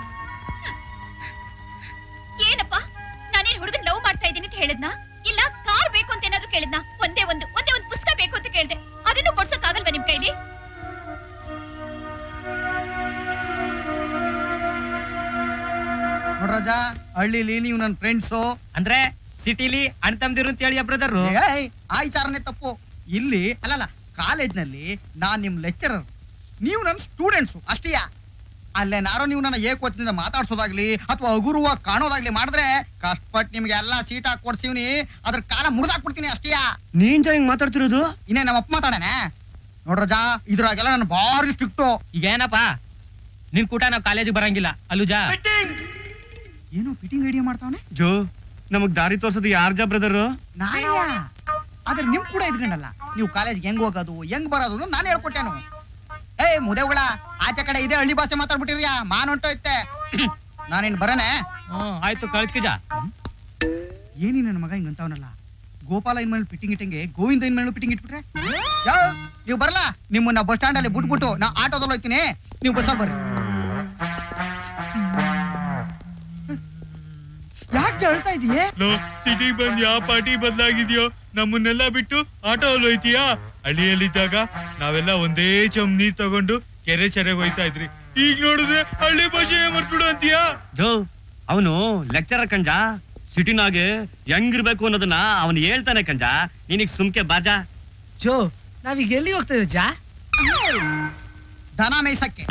ಏನಪ್ಪ ನಾನೇನ್ ಹುಡುಗನ್ ಲವ್ ಮಾಡ್ತಾ ಇದ್ದೀನಿ ಅಂತ ಹೇಳಿದ್ನಾ ಇಲ್ಲ ಕಾರ್ ಬೇಕು ಅಂತ ಏನಾದ್ರು ಕೇಳಿದ್ನಾ ಒಂದೇ ಒಂದು ಒಂದೇ ಒಂದು ಪುಸ್ತಕ ಬೇಕು ಅಂತ ಕೇಳ್ದೆ ಅದನ್ನು ಕೊಡ್ಸಕ್ ಆಗಲ್ವಾ ನಿಮ್ ಕೈಲಿ ನೋಡ್ರಾಜ ಹಳ್ಳಿಲಿ ನೀವು ನನ್ನ ಫ್ರೆಂಡ್ಸು ಅಂದ್ರೆ ಸಿಟಿಲಿ ಅಣ್ಣ ತಮ್ದಿರು ಅಂತ ಹೇಳಿ ಬ್ರದರ್ ಆಯ್ಚಾರನೆ ತಪ್ಪು ಇಲ್ಲಿ ಅಲ್ಲಲ್ಲ ಕಾಲೇಜ್ನಲ್ಲಿ ನಾನ್ ನಿಮ್ ಲೆಕ್ಚರರ್ ನೀವು ನನ್ನ ಸ್ಟೂಡೆಂಟ್ಸು ಅಷ್ಟೇಯ ಅಲ್ಲೇನಾರೋ ನೀವು ನನ್ನ ಏಕೋಚದಿಂದ ಮಾತಾಡ್ಸೋದಾಗ್ಲಿ ಅಥವಾ ಹಗುರವಾಗಿ ಕಾಣೋದಾಗ್ಲಿ ಮಾಡಿದ್ರೆ ಕಷ್ಟಪಟ್ಟು ನಿಮ್ಗೆ ಎಲ್ಲಾ ಸೀಟ್ ಹಾಕಿ ಕೊಡ್ಸಿವ್ನಿ ಅದ್ರ ಕಾಲ ಮುರಿದಾಕ್ಬಿಡ್ತೀನಿ ಅಷ್ಟೇಯ ನೀನ್ ಹಿಂಗ್ ಮಾತಾಡ್ತಿರೋದು ಇನ್ನೇ ನಮ್ಮ ಅಪ್ಪ ಮಾತಾಡನೆ ನೋಡ್ರಜ ಇದ್ರಾಗೆಲ್ಲ ನಾನು ಭಾರಿ ಸ್ಟ್ರಿಕ್ಟು ಈಗ ಏನಪ್ಪ ನಿನ್ ಕೂಟ ನಾವ್ ಕಾಲೇಜಿಗೆ ಬರಂಗಿಲ್ಲ ಅಲ್ಲುಜಾ ಏನು ಫಿಟ್ಟಿಂಗ್ ಐಡಿಯಾ ಮಾಡ್ತಾವನೆ ಜೋ ನಮಗ್ ದಾರಿ ತೋರ್ಸೋದು ಯಾರ್ಜ ಬ್ರದರ್ ನಾಯ ಆದ್ರೆ ನಿಮ್ ಕೂಡ ಇದ್ಕೊಂಡಲ್ಲ ನೀವು ಕಾಲೇಜ್ಗೆ ಹೆಂಗ್ ಹೋಗೋದು ಹೆಂಗ್ ಬರೋದು ಅನ್ನೋದ್ ನಾನು ಹೇಳ್ಕೊಟ್ಟೆನು ಏ ಮುದೇವುಳ ಆಚೆ ಕಡೆ ಇದೆ ಹಳ್ಳಿ ಭಾಷೆ ಮಾತಾಡ್ಬಿಟ್ಟಿರ್ಯಾ ಮಾನ್ ಹೊಂಟೋಯ್ತೆ ನಾನೇನ್ ಬರನೆ ಆಯ್ತು ಕಳ್ಸ್ಕಿಜ ಏನಿ ನನ್ನ ಮಗ ಹಿಂಗಂತವನಲ್ಲ ಗೋಪಾಲ ಇನ್ ಮೇಲೆ ಫಿಟ್ಟಿಂಗ್ ಇಟ್ಟಂಗೆ ಗೋವಿಂದ ಇನ್ ಮೇಲೆ ಫಿಟ್ಟಿಂಗ್ ಇಟ್ಬಿಟ್ರೆ ಯಾ ನೀವು ಬರಲ್ಲ ನಿಮ್ಮನ್ನ ಬಸ್ ಸ್ಟ್ಯಾಂಡ್ ಅಲ್ಲಿ ಬಿಟ್ಬಿಟ್ಟು ನಾ ಆಟೋದಲ್ಲಿ ಹೋಗ್ತೀನಿ ನೀವು ಬಸ್ಸಲ್ಲಿ ಬರ್ರಿ ಯಾಕೆ ಅಳ್ತಾ ಇದೀಯೇ ಸಿಟಿ ಬಂದ್ ಯಾವ ಪಾರ್ಟಿ ಬದಲಾಗಿದ್ಯೋ ನಮ್ಮನ್ನೆಲ್ಲ ಬಿಟ್ಟು ಆಟೋ ಹೋಯ್ತೀಯಾ ಹಳ್ಳಿಯಲ್ಲಿದ್ದಾಗ ನಾವೆಲ್ಲ ಒಂದೇ ಚಮ್ ನೀರ್ ತಗೊಂಡು ಕೆರೆ ಚೆರೆಗೆ ಹೋಯ್ತಾ ಇದ್ರಿ ಈಗ ನೋಡಿದ್ರೆ ಹಳ್ಳಿ ಭಾಷೆ ಮರ್ಬಿಡು ಅಂತೀಯಾ ಜೋ ಅವನು ಲೆಕ್ಚರರ್ ಕಂಜ ಸಿಟಿನಾಗೆ ಹೆಂಗಿರ್ಬೇಕು ಅನ್ನೋದನ್ನ ಅವನು ಹೇಳ್ತಾನೆ ಕಂಜ ನಿನಗ್ ಸುಮ್ಕೆ ಬಾಜಾ ಜೋ ನಾವೀಗ ಎಲ್ಲಿ ಹೋಗ್ತಾ ಇದ್ದೀವಿ ಜಾ ದನ ಮೇಯ್ಸಕ್ಕೆ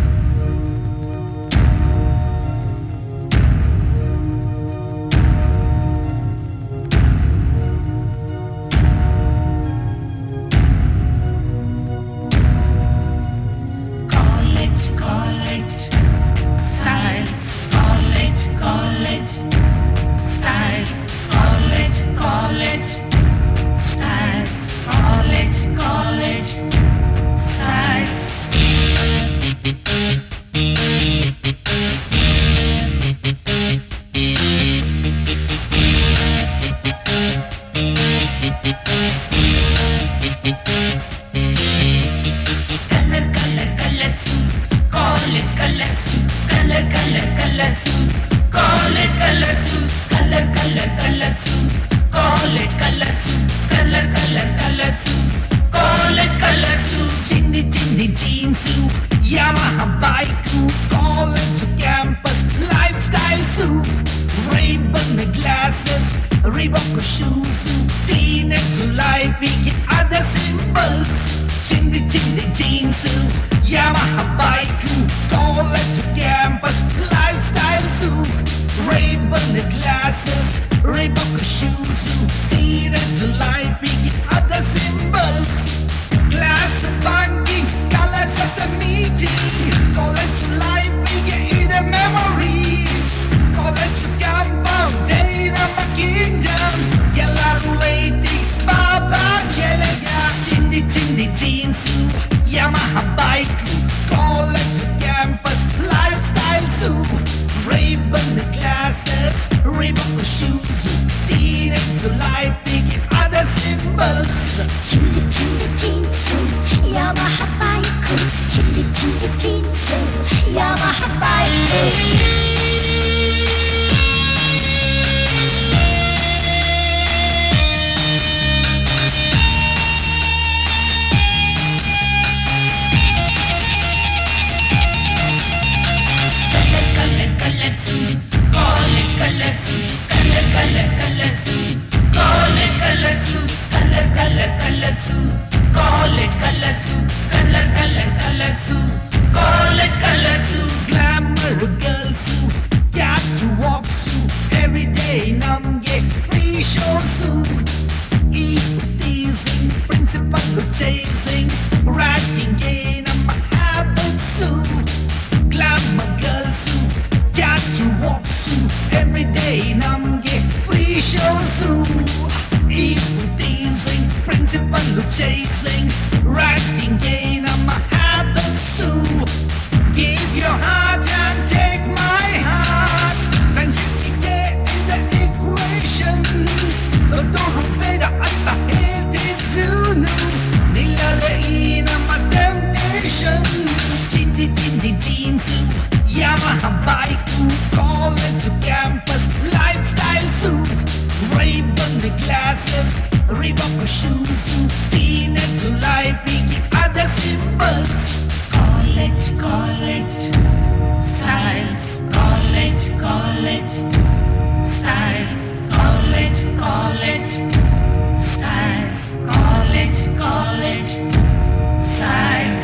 College, college, styles, college, college, styles, college, college, styles, college, college, styles. Reebok shoes, teenage life, big other symbols. Chindy chindy jeans, Yamaha bike, college campus, lifestyle suit. Ray-Ban glasses, Reebok shoes, teenage life, big other symbols. Glass banking, colors of the meeting, college life, big in the memories. College compound, day of a kingdom. ಎಲ್ಲರೂ waiting, ಬಾಬಾ ಗೆಳೆಯ ಚಿಂದಿ ಚಿಂದಿ jeans, Yamaha bike, college campus, lifestyle suit, Ray-Ban glasses, Reebok shoes, teenage life, big other symbols. Chindi chindi jeans, Yamaha bike, chindi chindi jeans, Yamaha bike. Glamour girls, got to walk suit every day. ನಮ್ಗೆ free show suit. Eat teasing, principal chasing, racking in ನಮ್ಮ habit suit. Glamour girls, got to walk suit every day. ನಮ್ಗೆ free show suit. Eat teasing, principal chasing, racking in ನಮ್ಮ habit suit. Give your heart and take my heart. Friendship is the equation. ದೊಡ್ಡೋರು ಬೇಡ ಅಂತ ಹೇಳ್ತಿದ್ರು ನಿಲ್ಲದೆ ಈ ನಮ್ಮ temptation. ಚಿಂದಿ ಚಿಂದಿ jeans, Yamaha bike, college campus, lifestyle suit, Ray-Ban glasses, Reebok shoes, teenage life, big other symbols. College, college, styles, college, college, styles, college, college, styles, college, college, styles.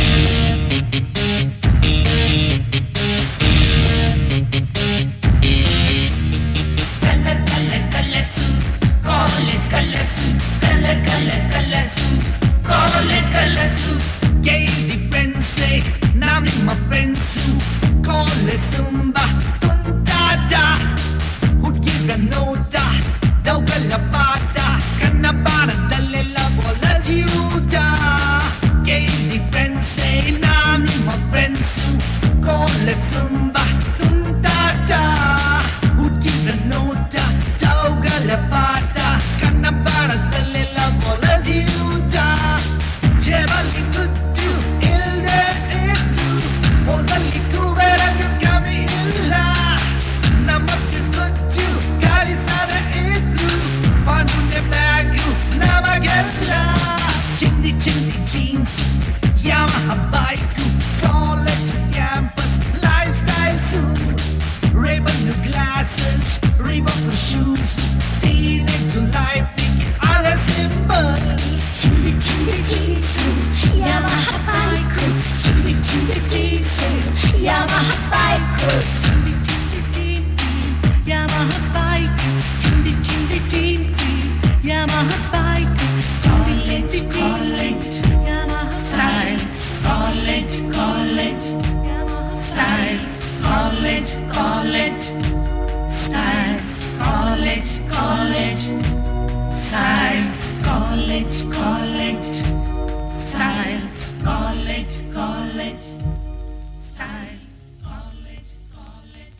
Color, color, color suits, college color suits, color, color, color suits, college color suits. Gaily friends, now ನಿಮ್ಮ friends, college ತುಂಬಾ ತುಂಟಾಟ, ಹುಡುಗಿರ ನೋಟ, ದೌಗಲ ಪಾಠ, ಕನ್ನ ಬಾರದಲ್ಲೆಲ್ಲ college ಊಟ. Gaily friends, now ನಿಮ್ಮ friends, college ತುಂಬಾ ತುಂಟಾಟ, ಹುಡುಗಿರ ನೋಟ, ದೌಗಲ ಪಾಠ, ಕನ್ನ ಬಾರದಲ್ಲೆಲ್ಲ ಕಾಲೇಜ್ ಊಟ. ಜೇಬಲ್ಲಿ ದುಡ್ಡು ಇಲ್ದೇ ಇದ್ರು, ಹೋದಲ್ಲಿ ಕುಬೇರನು ಕಮ್ಮಿ ಇಲ್ಲ. ನಮ್ಮ ದುಡ್ಡು ಗಳಿಸದೆ ಇದ್ರು, ಪನ್ನೆ ಬ್ಯಾಗು ನಮಗೆಲ್ಲ. ಚಿಂದಿ ಚಿಂದಿ jeans, Yamaha bike, college campus, lifestyle suit, Ray-Ban glasses, Reebok shoes, teenage life, big other symbols. Chindi chindi jeans, Yamaha bike, chindi chindi jeans, Yamaha bike, chindi chindi jeans, Yamaha bike, chindi chindi jeans, Yamaha bike, chindi chindi college, Yamaha styles, college, college, Yamaha styles, college, college, styles, college, college, styles, college, college, styles, college, college, styles, college, college.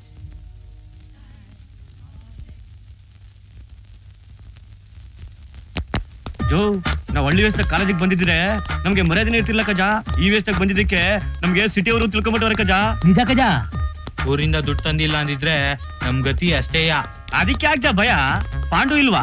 ಜೋ ನಾವ್ ಹಳ್ಳಿ ವೇಸ್ತ ಕಾಲೇಜಿಗೆ ಬಂದಿದ್ರೆ ನಮ್ಗೆ ಮರ್ಯಾದನೆ ಇರ್ತಿಲ್ಲ ಕಜ ಈ ವೇಸ್ತಾಗ ಬಂದಿದ್ದಕ್ಕೆ ನಮ್ಗೆ city ಅವರು ತಿಳ್ಕೊಂಬಿಟ್ಟವ್ರೆ ಕಜ ನಿಜ ಕಜ ಊರಿಂದ ದುಡ್ಡು ತಂದಿಲ್ಲ ಅಂದಿದ್ರೆ ನಮ್ ಗತಿ ಅಷ್ಟೇಯ ಅದಕ್ಕೆ ಯಾಕೆ ಜಾ ಭಯ ಪಾಂಡು ಇಲ್ವಾ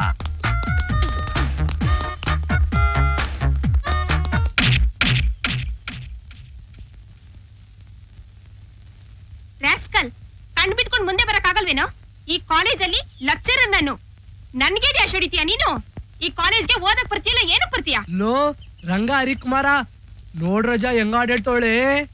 ರಾಸ್ಕಲ್ ಕಣ್ ಬಿಟ್ಕೊಂಡು ಮುಂದೆ ಬರಕ್ಕಾಗಲ್ವೇನೋ ಈ ಕಾಲೇಜಲ್ಲಿ ಲೆಕ್ಚರರ್ ನಾನು ನನ್ಗೆ ಡ್ಯಾಶ್ ಹೊಡಿತೀಯ ನೀನು ಈ ಕಾಲೇಜ್ಗೆ ಓದಕ್ ಬರ್ತೀಯಲ್ಲ ಏನಕ್ ಬರ್ತೀಯ ಲೋ ರಂಗ ಹರಿಕುಮಾರ ನೋಡ್ರಜ ಹೆಂಗ ಆಡೇಳ್ತವಳೆ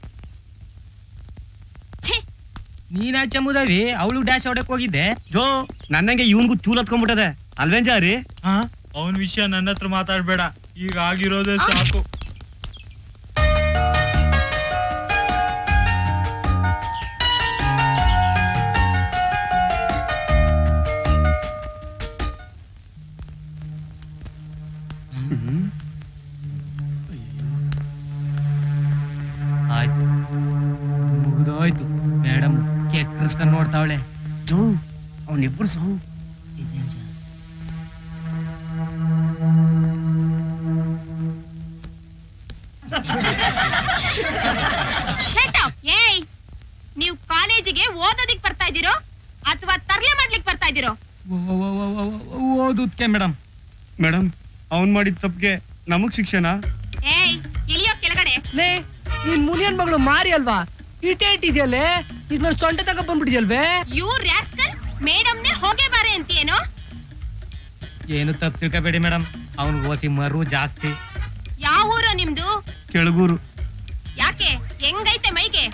ನೀನಾಚೆ ಮುದವಿ ಅವಳು ಡ್ಯಾಶ್ ಹೊಡಕ್ ಹೋಗಿದ್ದೆ ಜೋ ನನ್ನಂಗೆ ಇವನ್ಗೂ ಚೂಲ್ ಹತ್ಕೊಂಡ್ಬಿಟ್ಟದೆ ಅಲ್ವೇನ್ ಜಾರಿ ಅವನ್ ವಿಷಯ ನನ್ನ ಹತ್ರ ಮಾತಾಡ್ಬೇಡ ಈಗ ಆಗಿರೋದೇ ಸಾಕು ಆಯ್ತು ಮುಗಿದೋಯ್ತು ಮೇಡಮ್ ಕೆಕ್ಕರ್ಸ್ಕೊಂಡ್ ನೋಡ್ತಾವಳೆ ಜೋ ಅವನಿಬ್ರು ಸೌ Shut up! ಏಯ್ ನೀವು ಕಾಲೇಜಿಗೆ ಓದೋದಿಕ್ ಬರ್ತಾ ಇದ್ದೀರೋ ಅಥವಾ ತರ್ಲೆ ಮಾಡ್ಲಿಕ್ ಬರ್ತಾ ಇದ್ದೀರೋ ಓದುದ್ಕೆ ಮೇಡಮ್ ಮೇಡಮ್ ಅವನ್ ಮಾಡಿದ ತಪ್ಪಿಗೆ ನಮಗ್ ಶಿಕ್ಷಣ ಏಯ್ ಇಳಿಯೋ ಕೆಳಗಡೆ ಲೇ ನೀನ್ ಮುನಿಯನ್ ಮಗಳು ಮಾರಿ ಅಲ್ವಾ ಇಟೇ ಇಟ್ಟಿದ್ಯಲ್ಲೇ ಈಗ ನಾನು ಸೊಂಟ ತಕ ಬಂದ್ಬಿಟ್ಟಿದ್ಯಲ್ವೇ ಯು ರಾಸ್ಕಲ್ ಮೇಡಮ್ನೆ ಹೋಗೇ ಬಾರೆ ಅಂತೀಯೇನೋ ಏನು ತಪ್ಪು ತಿಳ್ಕೊಬೇಡಿ ಮೇಡಮ್ ಅವ್ನ್ ಓಸಿ ಮರು ಜಾಸ್ತಿ ಯಾವ ಊರು ನಿಮ್ದು ಕೆಳಗೂರು ಯಾಕೆ ಹೆಂಗೈತೆ ಮೈಗೆ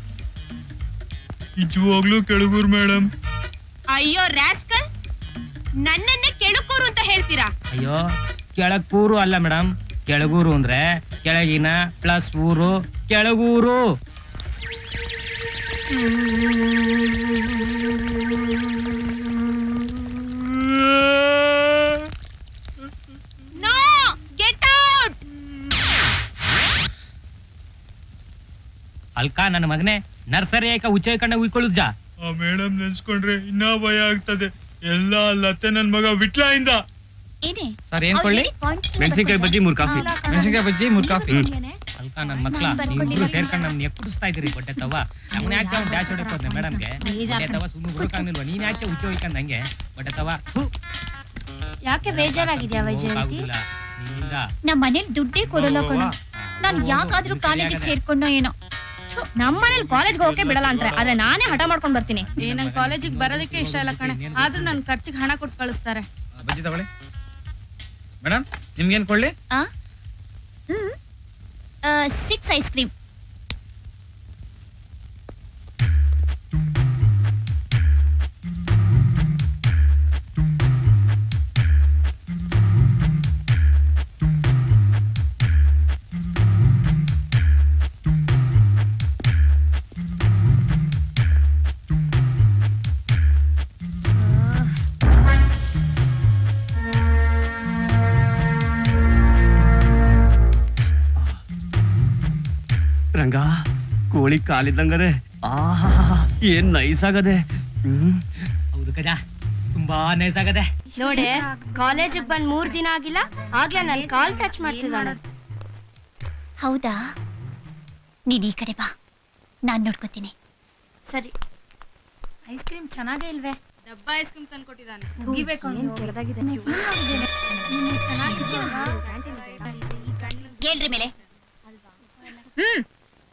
ನಿಜವಾಗ್ಲೂ ಕೆಳಗೂರ್ ಮೇಡಮ್ ಅಯ್ಯೋ ರಾಸ್ಕಲ್ ನನ್ನನ್ನೇ ಕೆಳುಕೂರು ಅಂತ ಹೇಳ್ತೀರಾ ಅಯ್ಯೋ ಕೆಳಗೂರು ಅಲ್ಲ ಮೇಡಮ್ ಕೆಳಗೂರು ಅಂದ್ರೆ ಕೆಳಗಿನ ಪ್ಲಸ್ ಊರು ಕೆಳಗೂರು ನೋ ಗೆಟ್ ಔಟ್ ಅಲ್ಕ ನನ್ನ ಮಗನೇ ನರ್ಸರಿ ಏಕ ಉಚ್ಚ ಕಂಡ ಉಯ್ಕೊಳ್ಳುದ್ ಜಾ ಆ ಮೇಡಮ್ ನೆನ್ಸ್ಕೊಂಡ್ರೆ ಇನ್ನ ಭಯ ಆಗ್ತದೆ ಎಲ್ಲ ಲತ್ತೆ ನನ್ ಮಗ ವಿಟ್ಲಾಯಿಂದ ಏನೇ ಸರ್ ಏನ್ ಕೊಳ್ಳಿ ಮೆಣಸಿನ್ಕಾಯಿ ಬಜ್ಜಿ ಮೂರ್ ಕಾಫಿ ಮೆಣಸಿನ್ಕಾಯಿ ಬಜ್ಜಿ ಮೂರ್ ಕಾಫಿ ಏನೇ? ಅಲ್ಕ ನನ್ ಮಕ್ಳ ನಾನ್ ಬರ್ಕೊಂಡಿಲ್ಲ. ನೀವಿಬ್ರು ಸೇರ್ಕೊಂಡು ನಮ್ನ ಎಕ್ಕುಡಿಸ್ತಾ ಇದ್ರಿ ಬಟ್ಟೆ ತವ ನಮ್ನ ಯಾಕೆ ಅವ್ನು ಡ್ಯಾಶ್ ಹೊಡಕ್ ಹೋದ್ನೆ ಮೇಡಮ್ಗೆ ಬಟ್ಟೆ ತವ ಸುಮ್ಮನೆ ಹುಡುಕಾಗ್ನಿಲ್ವಾ ನೀನ್ ಯಾಕೆ ಉಚ್ಚ ಹೋಯ್ಕಂಡ್ ಹಂಗೆ ಬಟ್ಟೆ ತವ ಥು, ಯಾಕೆ ಬೇಜಾರಾಗಿದ್ಯಾ ವೈಜಯಂತಿ ಹೋಗಕ್ಕಾಗುದಿಲ್ಲ ನಿನ್ನಿಂದ ನಮ್ಮ ಮನೇಲಿ ದುಡ್ಡೇ ಕೊಡಲ್ಲ ಕಣ ನಾನ್ ಯಾಕಾದ್ರೂ ಕಾಲೇಜಿಗೆ ಸೇರ್ಕೊಂಡೋ ಏನೋ ನಮ್ಮ ಮನೇಲಿ ಕಾಲೇಜ್ಗೆ ಹೋಗಕ್ಕೆ ಬಿಡಲ್ಲ ಅಂತಾರೆ ಆದ್ರೆ ನಾನೇ ಹಠ ಮಾಡ್ಕೊಂಡ್ ಬರ್ತೀನಿ ಏ ನನ್ ಕಾಲೇಜಿಗೆ ಬರೋದಕ್ಕೆ ಇಷ್ಟ ಇಲ್ಲ ಕಣೆ ಆದ್ರೂ ನನ್ ಖರ್ಚಿಗೆ ಹಣ ಕೊಟ್ಟು ಕಳಿಸ್ತಾರೆ ಬಜ್ಜಿ ತಗೊಳ್ಳಿ ಮೇಡಮ್ ನಿಮ್ಗೇನ್ ಕೊಳ್ಳಿ ಆ ಹ್ಮ್ ಸಿಕ್ಸ್ ಐಸ್ ಕ್ರೀಮ್ ರಂಗ ಕೋಳಿ ಕಾಲಿದ್ದಂಗದೆ ಆಹಾ ಏನ್ ನೈಸ್ ಆಗದೆ ಹ್ಮ್ ಹೌದು ಕಜಾ ತುಂಬಾ ನೈಸ್ ಆಗದೆ ನೋಡಿ ಕಾಲೇಜಿಗೆ ಬಂದ್ ಮೂರ್ ದಿನ ಆಗಿಲ್ಲ ಆಗ್ಲೇ ನನ್ ಕಾಲ್ ಟಚ್ ಮಾಡ್ತಿದ್ದಾನೆ ಹೌದಾ ನೀನ್ ಈ ಕಡೆ ಬಾ ನಾನ್ ನೋಡ್ಕೋತೀನಿ ಸರಿ ಐಸ್ ಕ್ರೀಮ್ ಚೆನ್ನಾಗೇ ಇಲ್ವೇ ಡಬ್ಬ ಐಸ್ ಕ್ರೀಮ್ ತಂದು ಕೊಟ್ಟಿದ್ದಾನೆ ಮುಗಿಬೇಕು ಏಳ್ರಿ ಮೇಲೆ ಹ್ಮ್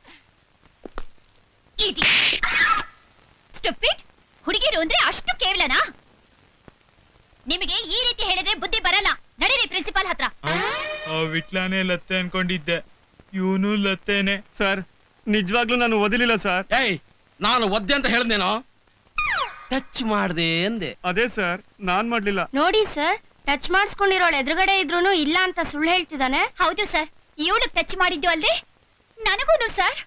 ಸ್ಟುಪಿಡ್ ಹುಡುಗಿರು ಅಂದ್ರೆ ಅಷ್ಟು ಕೇವಲನಾ ನಿಮಗೆ ಈ ರೀತಿ ಹೇಳಿದ್ರೆ ಬುದ್ಧಿ ಬರಲ್ಲ ನಡೀರಿ ಪ್ರಿನ್ಸಿಪಾಲ್ ಹತ್ರ ಆ ವಿಟ್ಲಾನೇ ಲತ್ತೆ ಅನ್ಕೊಂಡಿದ್ದೆ ಇವನು ಲತ್ತೇನೆ ಸರ್ ನಿಜವಾಗ್ಲೂ ನಾನು ಓದಿಲಿಲ್ಲ ಸರ್ ಏಯ್ ನಾನು ಒದ್ದೆ ಅಂತ ಹೇಳ್ದೇನೋ ಟಚ್ ಮಾಡ್ದೆ ಅಂದೆ ಅದೇ ಸರ್ ನಾನ್ ಮಾಡ್ಲಿಲ್ಲ ನೋಡಿ ಸರ್ ಟಚ್ ಮಾಡಿಸ್ಕೊಂಡಿರೋಳು ಎದುರುಗಡೆ ಇದ್ರೂನು ಇಲ್ಲ ಅಂತ ಸುಳ್ಳು ಹೇಳ್ತಿದ್ದಾನೆ ಹೌದು ಸರ್ ಇವಳು ಟಚ್ ಮಾಡಿದ್ದು ಅಲ್ದೆ ನನಗೂನು ಸರ್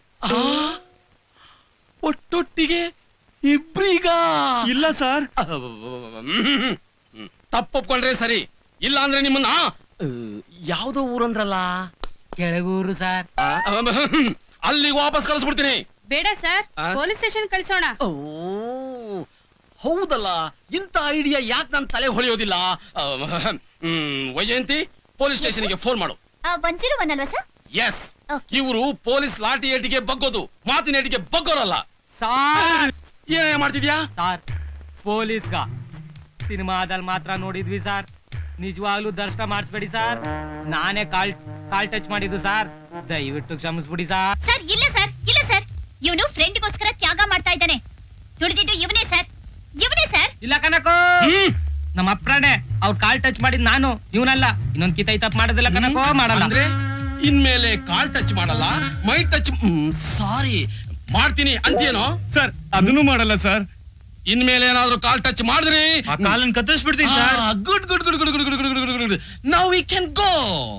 ಒಟ್ಟೊಟ್ಟಿಗೆ ಇಬ್ರೀಗ ಇಲ್ಲ ಸರ್ ತಪ್ಪೊಪ್ಕೊಂಡ್ರೆ ಸರಿ ಇಲ್ಲ ಅಂದ್ರೆ ನಿಮ್ಮನ್ನ ಆ, ಯಾವ್ದೋ ಊರಂದ್ರಲ್ಲ ಕೆಳಗೂರು ಸರ್ ಅಲ್ಲಿಗೆ ವಾಪಸ್ ಕಳಿಸ್ಬಿಡ್ತೀನಿ ಬೇಡ ಸರ್ ಆ? ಪೊಲೀಸ್ ಸ್ಟೇಷನ್ ಕಳ್ಸೋಣ ಓ ಹೌದಲ್ಲ ಇಂಥ ಐಡಿಯಾ ಯಾಕೆ ನನ್ನ ತಲೆ ಹೊಳೆಯೋದಿಲ್ಲ ಆ, ಹ್ಮ್, ವೈಜಯಂತಿ ಪೊಲೀಸ್ ಸ್ಟೇಷನ್ಗೆ ಫೋನ್ ಮಾಡು ಒನ್ ಜೀರೋ ಒನ್ ಅಲ್ವಾ ಸರ್ ಎಸ್ ಇವರು ಪೊಲೀಸ್ ಲಾಠಿ ಏಟಿಗೆ ಬಗ್ಗೋದು ಮಾತಿನ ಏಟಿಗೆ ಬಗ್ಗೋರಲ್ಲ ಸಾರ್ ಏನೇ ಮಾಡ್ತಿದ್ಯಾ ಸಾರ್ ಪೊಲೀಸ್ಗ ಸಿನಿಮಾದಲ್ಲಿ ಮಾತ್ರ ನೋಡಿದ್ವಿ ಸರ್ ನಿಜವಾಗ್ಲೂ ದರ್ಶನ ಮಾಡಿಸ್ಬೇಡಿ ಸರ್ ನಾನೇ ಕಾಲ್ ಕಾಲ್ ಟಚ್ ಮಾಡಿದ್ದು ಸರ್ ದಯವಿಟ್ಟು ಕ್ಷಮಿಸ್ಬಿಡಿ ಸರ್ ಸರ್ ಇಲ್ಲ ಸರ್ ಇಲ್ಲ ಸರ್ ಇವನು ಫ್ರೆಂಡ್ಗೋಸ್ಕರ ತ್ಯಾಗ ಮಾಡ್ತಾ ಇದ್ದಾನೆ ದುಡಿದಿದ್ದು ಇವನೇ ಸರ್ ಇವನೇ ಸರ್ ಇಲ್ಲ ಕನಕೋ ನಮ್ಮ ಅಪ್ರಾಣೆ ಅವ್ರ ಕಾಲ್ ಟಚ್ ಮಾಡಿದ್ ನಾನು ಇವನಲ್ಲ ಇನ್ನೊಂದ್ ಕಿತ ತಪ್ಪು ಮಾಡೋದಿಲ್ಲ ಕನಕೋ ಮಾಡಲ್ಲ ಅಂದ್ರೆ ಇನ್ಮೇಲೆ ಕಾಲ್ ಟಚ್ ಮಾಡಲ್ಲ ಮೈ ಟಚ್ ಸಾರಿ ಮಾಡ್ತೀನಿ ಅಂತೀನೋ ಸರ್ ಅದನ್ನು ಮಾಡಲ್ಲ ಸರ್ ಇನ್ಮೇಲೆ ಏನಾದ್ರೂ ಕಾಲ್ ಟಚ್ ಮಾಡಿದ್ರಿ ಆ ಕಾಲನ್ ಕತ್ತರಿಸ್ಬಿಡ್ತೀನಿ sir good good good good good good good good good now we can go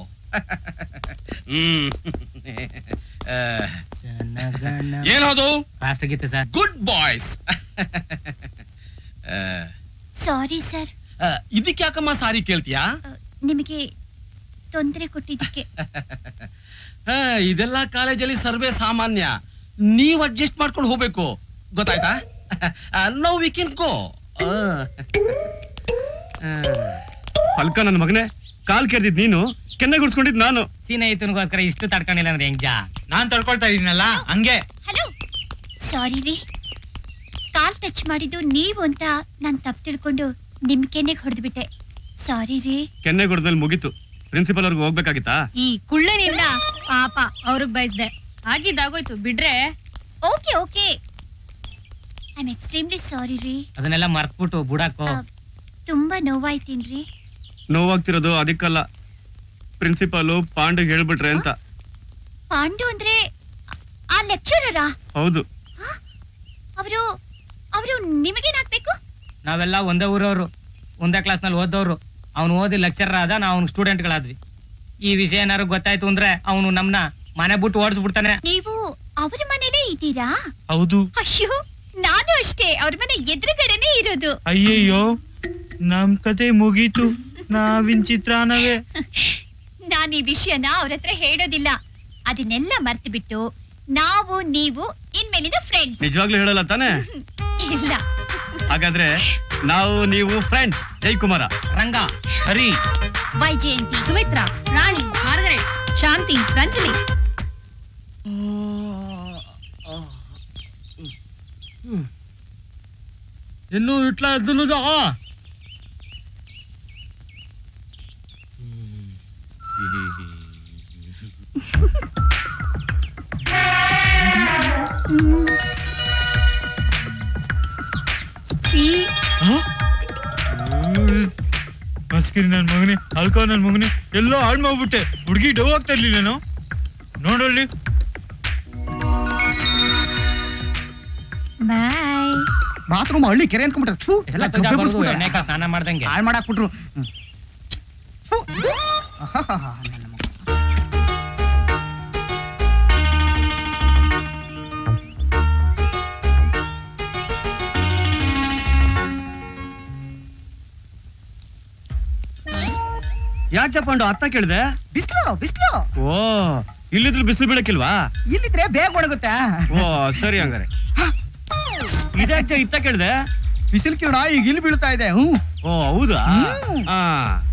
hmm ಆ, ಏನದು ರಾಷ್ಟ್ರಗೀತೆ sir good boys sorry sir ಇದಕ್ಕೆ ಯಾಕಮ್ಮ ಸಾರಿ ಕೇಳ್ತೀಯಾ ನಿಮಗೆ ತೊಂದರೆ ಕೊಟ್ಟಿದ್ದಕ್ಕೆ ಆ, ಇದೆಲ್ಲ ಕಾಲೇಜಲ್ಲಿ ಸರ್ವೇ ಸಾಮಾನ್ಯ ನೀವು ಅಡ್ಜಸ್ಟ್ ಮಾಡ್ಕೊಂಡು ಹೋಗ್ಬೇಕು ಗೊತ್ತಾಯ್ತಾ ನೌ ವಿ ಕ್ಯಾನ್ ಗೋ ಅಲ್ಕ ನನ್ನ ಮಗನೇ ಕಾಲ್ ಕೆರ್ದಿದ್ ನೀನು ಕೆನ್ನೆ ಗುಡ್ಸ್ಕೊಂಡಿದ್ ನಾನು ಸ್ನೇಹಿತನಿಗೋಸ್ಕರ ಇಷ್ಟು ತಡ್ಕೊಂಡಿಲ್ಲ ಅಂದ್ರೆ ಹೆಂಗ್ ಜಾ ನಾನ್ ತಡ್ಕೊಳ್ತಾ ಇದೀನಲ್ಲ ಹಂಗೆ ಹಲೋ ಸಾರಿ ರೀ ಕಾಲ್ ಟಚ್ ಮಾಡಿದ್ದು ನೀವು ಅಂತ ನಾನ್ ತಪ್ಪು ತಿಳ್ಕೊಂಡು ನಿಮ್ ಕೆನ್ನೆಗೆ ಹೊಡೆದ್ಬಿಟ್ಟೆ ಸಾರಿ ರೀ ಕೆನ್ನೆ ಗುಡ್ದ್ಮೇಲೆ ಮುಗೀತು ಪ್ರಿನ್ಸಿಪಲ್ ಅವ್ರಿಗೆ ಹೋಗ್ಬೇಕಾಗಿತ್ತಾ ಈ ಕುಳ್ಳನಿಂದ ಪಾಪ ಅವ್ರಿಗೆ ಬಯಸ್ದೆ ಆಗಿದ್ದಾಗೋಯ್ತು ಬಿಡ್ರೆ okay okay I am extremely sorry ರೀ ಅದನ್ನೆಲ್ಲ ಮರ್ತ್ಬಿಟ್ಟು ಬುಡಾಕೋ ತುಂಬಾ ನೋವಾಯ್ತೀನ್ರಿ ನೋವಾಗ್ತಿರೋದು ಅದಕ್ಕಲ್ಲ ಪ್ರಿನ್ಸಿಪಾಲು ಪಾಂಡು ಹೇಳ್ಬಿಟ್ರೆ ಅಂತ ಪಾಂಡು ಅಂದ್ರೆ ಆ ಲೆಕ್ಚರರಾ ಹೌದು ಅವರು ಅವರು ನಿಮಗೇನಾಗ್ಬೇಕು ನಾವೆಲ್ಲ ಒಂದೇ ಊರವ್ರು ಒಂದೇ ಕ್ಲಾಸ್ನಲ್ಲಿ ಓದೋರು ಅವ್ನು ಓದಿ ಲೆಕ್ಚರರ್ ಆದ ನಾವು ಅವ್ನು ಸ್ಟೂಡೆಂಟ್ಗಳಾದ್ವಿ ಈ ವಿಷಯ ಏನಾರು ಗೊತ್ತಾಯ್ತು ಅಂದ್ರೆ ಅವನು ನಮ್ನ ಮನೆ ಬಿಟ್ಟು ಓಡಿಸ್ಬಿಡ್ತಾನೆ ನೀವು ಅವರ ಮನೇಲೇ ಇದ್ದೀರಾ ಹೌದು ಅಯ್ಯೋ ನಾನು ಅಷ್ಟೇ ಅವ್ರ ಮನೆ ಎದುರುಗಡೆನೆ ಇರೋದು ಅಯ್ಯಯ್ಯೋ ನಮ್ ಕತೆ ಮುಗೀತು ನಾವಿನ್ ಚಿತ್ರಾನವೇ ನಾನು ಈ ವಿಷಯನ ಅವ್ರ ಹತ್ರ ಹೇಳೋದಿಲ್ಲ ಅದನ್ನೆಲ್ಲ ಮರ್ತು ಬಿಟ್ಟು ನಾವು ನೀವು ಇನ್ಮೇಲಿಂದ ಫ್ರೆಂಡ್ಸ್ ನಿಜವಾಗ್ಲೂ ಹೇಳಲ್ಲ ತಾನೆ ಇಲ್ಲ ಹಾಗಾದ್ರೆ ನಾವು ನೀವು ಫ್ರೆಂಡ್ಸ್ ಜೈ ಕುಮಾರ ರಂಗ ಹರಿ ವೈಜಯಂತಿ ಸುಮಿತ್ರಾ ರಾಣಿ ಮಾರ್ಗರೆಟ್ ಶಾಂತಿ ರಂಜನಿ ಇನ್ನು ಇಟ್ಲ ಎದ್ದುನುದ ಛೀ ಮಸ್ಕಿರಿ ನನ್ ಮಗನೇ ಅಲ್ಕೋ ನನ್ ಮಗನೇ ಎಲ್ಲೋ ಹಾಳು ಮಾಡ್ಬಿಟ್ಟೆ ಹುಡುಗಿ ಡವ್ ಆಗ್ತಾ ಇರ್ಲಿಲ್ಲೇನೋ ನೋಡಲ್ಲಿ ಬಾಯ್ ಬಾತ್ರೂಮ್ ಹಳ್ಳಿ ಕೆರೆ ಅನ್ಕೊಂಡ್ಬಿಟ್ರೆ ಥು, ಎಲ್ಲ ಎಲ್ಲ ಗಬ್ಬೆ ಬರೋದು ಬಿಡ್ಸ್ಬಿಟ್ಟಾರೆ. ಎಣ್ಣೆ ಕಾಳು ಸ್ನಾನ ಮಾಡ್ದಂಗೆ ಹಾಳ್ ಮಾಡಾಕ್ಬಿಟ್ರು ಹ್ಮ್. ಥು. ಆಹಾಹಾಹಾ, ನನ್ನ ಮಗ. ಯಾಕೆ ಪಾಂಡು ಅತ್ತ ಕೇಳಿದೆ ಬಿಸ್ಲು ಬಿಸ್ಲು ಓ ಇಲ್ಲಿದ್ರು ಬಿಸಿಲು ಬೀಳಕ್ಕಿಲ್ವಾ ಇಲ್ಲಿದ್ರೆ ಬೇಗ ಒಣಗುತ್ತೆ ಓ ಸರಿ ಹಂಗಾರೆ ಇದ್ಯಾಕೆ ಇತ್ತ ಕೇಳಿದೆ ಬಿಸಿಲು ಕಿರಣ ಈಗ ಇಲ್ಲಿ ಬೀಳ್ತಾ ಇದೆ ಹ್ಮ್ ಓ ಹೌದಾ ಹ್ಮ್. ಆ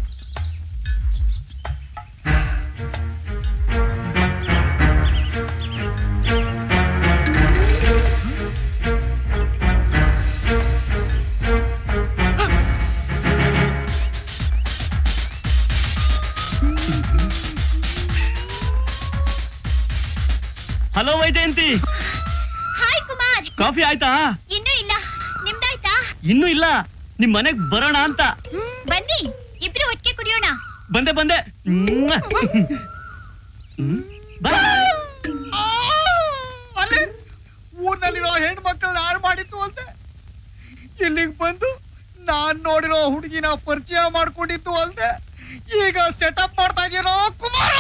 hello Vaijayanti hi Kumar coffee ಆಯ್ತಾ ಇನ್ನೂ ಇಲ್ಲ ನಿಮ್ದಾಯ್ತಾ ಇನ್ನೂ ಇಲ್ಲ ನಿಮ್ ಮನೆಗ್ ಬರೋಣ ಅಂತ ಬನ್ನಿ ಇಬ್ರು ಒಟ್ಟಿಗೆ ಕುಡಿಯೋಣ ಬಂದೆ ಬಂದೆ ಮ್ಮ್. ಹ್ಮ್. ಬಾ. ಅಲ್ಲಿ ಊರ್ನಲ್ಲಿರೋ ಹೆಣ್ಣು ಮಕ್ಕಳನ್ನ ಹಾಳು ಮಾಡಿತ್ತು ಅಂತೆ ಇಲ್ಲಿಗೆ ಬಂದು ನಾನ್ ನೋಡಿರೋ ಹುಡುಗಿನ ಪರಿಚಯ ಮಾಡ್ಕೊಂಡಿತ್ತು ಅಲ್ದೆ ಈಗ ಸೆಟಪ್ ಮಾಡ್ತಾ ಇದೀರೋ ಕುಮಾರ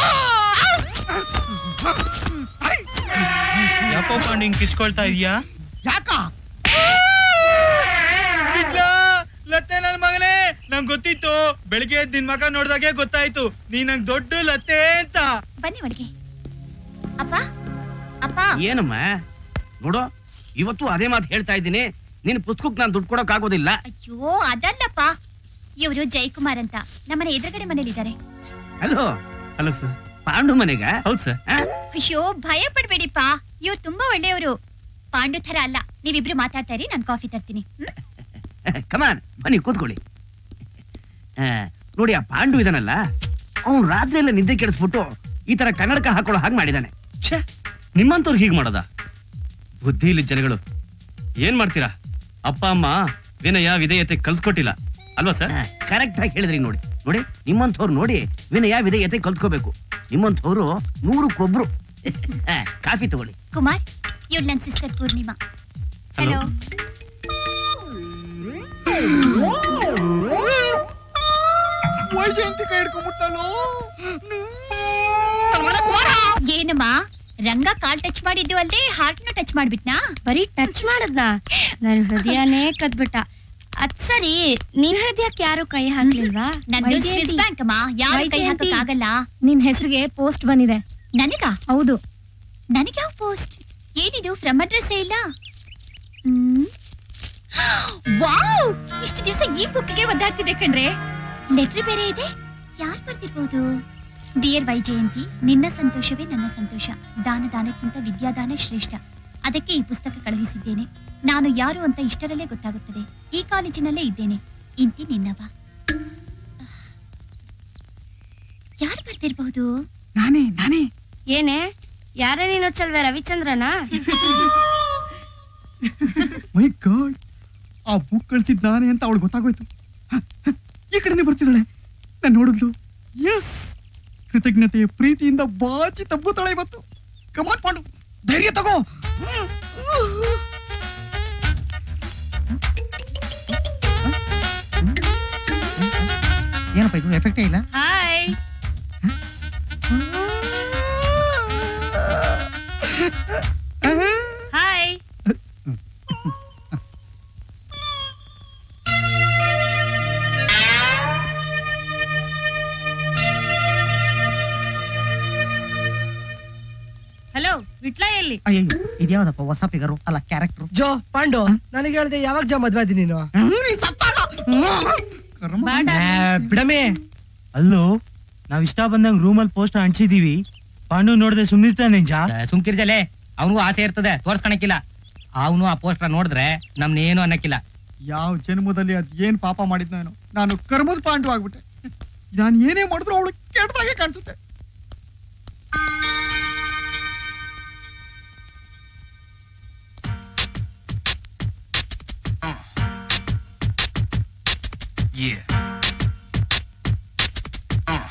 ಯಾಕೋ ಪಾಂಡ್ ಹಿಂಗ್ ಕಿಚ್ಕೊಳ್ತಾ ಇದೀಯಾ ಯಾಕ ಇಲ್ಲ ಲತ್ತೆ ನನ್ ಮಗನೇ ನಂಗ್ ಗೊತ್ತಿತ್ತು ಬೆಳಿಗ್ಗೆ ಎದ್ದು ನಿನ್ ಮಗ ನೋಡ್ದಾಗೆ ಗೊತ್ತಾಯ್ತು ನೀ ನಂಗ್ ದೊಡ್ಡ ಲತ್ತೆ ಅಂತ ಬನ್ನಿ ಒಳಗೆ ಅಪ್ಪ ಅಪ್ಪ ಏನಮ್ಮ ನೋಡು ಇವತ್ತು ಅದೇ ಮಾತು ಹೇಳ್ತಾ ಇದ್ದೀನಿ ನಿನ್ ಪುಸ್ತಕಕ್ಕೆ ನಾನು ದುಡ್ಡು ಕೊಡಕ್ ಆಗೋದಿಲ್ಲ ಅಯ್ಯೋ ಅದಲ್ಲಪ್ಪ ಇವರು ಜಯಕುಮಾರ್ ಅಂತ ನಮ್ಮನೆ ಎದುರುಗಡೆ ಮನೇಲಿದ್ದಾರೆ ಹಲೋ ಹಲೋ ಸರ್ ಪಾಂಡು ಮನೆಗ ಹೌದು ಸರ್ ಅಯ್ಯೋ ಭಯ ಪಡ್ಬೇಡಿಪ್ಪ ಇವ್ರು ತುಂಬಾ ಒಳ್ಳೆಯವರು ಪಾಂಡು ಥರ ಅಲ್ಲ ನೀವಿಬ್ರು ಮಾತಾಡ್ತಾ ಇರಿ ನಾನು ಕಾಫಿ ತರ್ತೀನಿ ಹ್ಮ್? ಕಮಾನ್ ಬನ್ನಿ ಕೂತ್ಕೊಳ್ಳಿ ಆ, ನೋಡಿ ಆ ಪಾಂಡು ಇದನಲ್ಲ ಅವನು ರಾತ್ರಿ ಎಲ್ಲ ನಿದ್ದೆ ಕೆಡಿಸ್ಬಿಟ್ಟು ಈ ತರ ಕನ್ನಡಕ ಹಾಕೊಳ್ಳೋ ಹಾಗೆ ಮಾಡಿದಾನೆ ಛೇ ನಿಮ್ಮಂತವ್ರು ಹೀಗ್ ಮಾಡೋದ ಬುದ್ಧಿ ಇಲ್ಲಿ ಜನಗಳು ಏನ್ ಮಾಡ್ತೀರಾ ಅಪ್ಪ ಅಮ್ಮ ವಿನಯ ವಿಧೇಯತೆ ಕಲ್ಸ್ಕೊಟ್ಟಿಲ್ಲ ಅಲ್ವಾ ಸರ್ ಕರೆಕ್ಟ್ ಆಗಿ ಹೇಳಿದ್ರಿ ನೋಡಿ ನೋಡಿ ನಿಮ್ಮಂಥವ್ರು ನೋಡಿ ವಿನಯ ವಿಧೇಯತೆ ಕಲ್ತ್ಕೋಬೇಕು ನಿಮ್ಮಂಥವ್ರು ನೂರಕ್ಕೊಬ್ರು ಕಾಫಿ ತಗೊಳ್ಳಿ ಕುಮಾರ್ ಇವ್ಳು ನನ್ನ ಸಿಸ್ಟರ್ ಪೂರ್ಣಿಮಾ ಹಲೋ ವೈಜಯಂತಿ ಕೈ ಹಿಡ್ಕೊಂಡ್ಬಿಟ್ಟಲ್ಲೋ ಏನಮ್ಮ ರಂಗ ಕಾಲ್ ಟಚ್ ಮಾಡಿದ್ದು ಅಲ್ದೆ ಹಾರ್ಟ್ನು ಟಚ್ ಮಾಡ್ಬಿಟ್ನಾ ಬರೀ ಟಚ್ ಮಾಡದ್ನ ನನ್ ಹೃದಯನೇ ಕದ್ಬಿಟ್ಟ ಅದ್ ಸರಿ ನಿನ್ ಹೃದಯಕ್ಕೆ ಯಾರು ಕೈ ಹಾಕ್ಲಿಲ್ವಾ ನಂದು ಸ್ವಿಸ್ ಬ್ಯಾಂಕ್ ಅಮ್ಮ ಯಾರು ಕೈ ವೈಜಯಂತಿ, ಹಾಕಕ್ಕಾಗಲ್ಲ ನಿನ್ ಹೆಸರಿಗೆ ಪೋಸ್ಟ್ ಬಂದಿದೆ ನನಗ ಹೌದು ನನಗೆ ಯಾವ ಪೋಸ್ಟ್ ಏನಿದು ಫ್ರಮ್ ಅಡ್ರೆಸ್ ಇಲ್ಲ ವಾವ್ ಇಷ್ಟು ದಿವಸ ಈ ಬುಕ್ಗೆ ಒದ್ದಾಡ್ತಿದೆ ಕಣ್ರೆ ಲೆಟರ್ ಬೇರೆ ಇದೆ ಯಾರು ಬರ್ತಿರ್ಬೋದು ಡಿಯರ್ ವೈಜಯಂತಿ ನಿನ್ನ ಸಂತೋಷವೇ ನನ್ನ ಸಂತೋಷ ದಾನ ದಾನಕ್ಕಿಂತ ವಿದ್ಯಾದಾನ ಶ್ರೇಷ್ಠ ಅದಕ್ಕೆ ಈ ಪುಸ್ತಕ ಕಳುಹಿಸಿದ್ದೇನೆ ನಾನು ಯಾರು ಅಂತ ಇಷ್ಟರಲ್ಲೇ ಗೊತ್ತಾಗುತ್ತದೆ ಈ ಕಾಲೇಜಿನಲ್ಲೇ ಇದ್ದೇನೆ ಇಂತಿ ನಿನ್ನವ ಯಾರು ಬರ್ತಿರ್ಬಹುದು ನಾನೇ ನಾನೇ ಏನೇ ಯಾರೇ ನೀನು ಚಲ್ವೆ ರವಿಚಂದ್ರನಾ ಮೈ ಗಾಡ್ ಆ ಬುಕ್ ಕಳ್ಸಿದ್ ನಾನೇ ಅಂತ ಅವಳು ಗೊತ್ತಾಗೋಯ್ತು ಹ, ಹ, ಈ ಕಡೆನೆ ಬರ್ತಿದ್ದಾಳೆ ನಾನು ನೋಡಿದ್ಲು ಎಸ್ ಕೃತಜ್ಞತೆಯ ಪ್ರೀತಿಯಿಂದ ಬಾಚಿ ತಬ್ಬುತ್ತಾಳೆ ಇವತ್ತು ಕಮಾನ್ ಪಾಂಡು ಧೈರ್ಯ ತಗೋ ಏನಪ್ಪ ಇದು ಎಫೆಕ್ಟೇ ಇಲ್ಲ ಹಾಯ್ ಹಾಯ್ ಹಲೋ ವಿಟ್ಲ ಎಲ್ಲಿ ಅಯ್ಯೋ ಇದ್ಯಾವ್ದಪ್ಪ ಹೊಸ ಫಿಗರು ಅಲ್ಲ ಕ್ಯಾರೆಕ್ಟರ್ ಜೋ ಪಾಂಡು ನನಗೆ ಹೇಳ್ದೆ ಯಾವಾಗ ಜಾ ಮದ್ವೆ ಆದಿ ನೀನು ಏ, ಬಿಡಮೆ ಅಲ್ಲೋ ನಾವ್ ಇಷ್ಟ ಬಂದಂಗ್ ರೂಮಲ್ಲಿ ಪೋಸ್ಟ್ ಅಂಟಿಸಿದೀವಿ ಪಾಂಡು ನೋಡಿದ್ರೆ ಸುಮ್ನಿರ್ತಾನೆ ಜಾ ಸುಮ್ಕಿರ್ಜಲೆ ಅವನಿಗೂ ಆಸೆ ಇರ್ತದೆ ತೋರ್ಸ್ಕೊಳಕಿಲ್ಲ ಅವನು ಆ ಪೋಸ್ಟರ್ ನೋಡಿದ್ರೆ ನಮ್ನೇನು ಅನ್ನಕ್ಕಿಲ್ಲ ಯಾವ ಜನ್ಮದಲ್ಲಿ ಅದ್ ಏನ್ ಪಾಪ ಮಾಡಿದ್ನೋ ಏನೋ ನಾನು ಕರ್ಮದ ಪಾಂಡು ಆಗ್ಬಿಟ್ಟೆ ನಾನು ಏನೇ ಮಾಡಿದ್ರು ಅವಳು ಕೆಟ್ಟದಾಗೆ ಕಾಣಿಸುತ್ತೆ Yeah. Uh.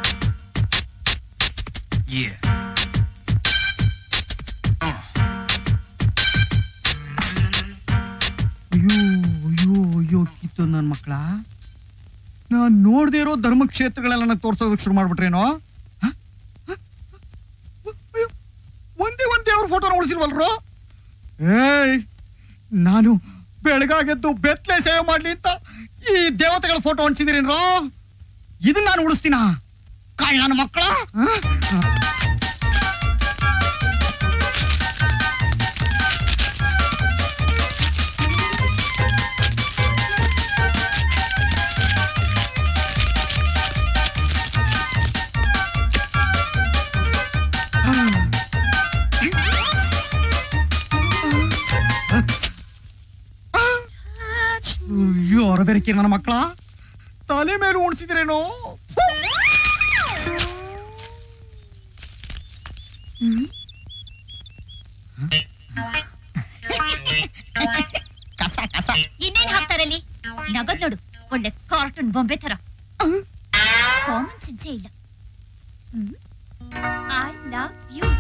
Yeah. ಅಯ್ಯೋ ಅಯ್ಯೋ ಅಯ್ಯೋ ಕಿತ್ತು ನನ್ನ ಮಕ್ಕಳ ನಾನ್ ನೋಡ್ದೇ ಇರೋ ಧರ್ಮಕ್ಷೇತ್ರಗಳೆಲ್ಲ ನನಗೆ ತೋರ್ಸೋದಕ್ಕೆ ಶುರು ಮಾಡ್ಬಿಟ್ರೇನೋ ಹ? ಹ? ಅಯ್ಯೋ, ಒಂದೇ ಒಂದೇ ಅವ್ರ ಫೋಟೋನ ಉಳಿಸಿಲ್ವಲ್ರು ಏಯ್ ನಾನು ಬೆಳಗಾಗೆದ್ದು ಬೆತ್ತಲೆ ಸೇವೆ ಮಾಡ್ಲಿ ಅಂತ ಈ ದೇವತೆಗಳ ಫೋಟೋ ಅನ್ಸಿದಿರೇನ್ರೋ ಇದನ್ನ ನಾನು ಉಳಿಸ್ತೀನ ಕಾಳ್ ನನ್ನ ಮಕ್ಕಳ ಅಯ್ಯೋ ಹೊರಬೆರಕಿ ನನ್ನ ಮಕ್ಕಳ ತಲೆ ಮೇಲೆ ಉಣಿಸಿದ್ರೇನೋ ಕಸ ಕಸ ಇನ್ನೇನ್ ಹಾಕ್ತಾರಲ್ಲಿ ನಗದ್ ನೋಡು ಒಳ್ಳೆ ಕಾರ್ಟೂನ್ ಬೊಂಬೆ ತರ ಕಾಮನ್ ಸೆನ್ಸೇ ಇಲ್ಲ ಐ ಲವ್ ಯು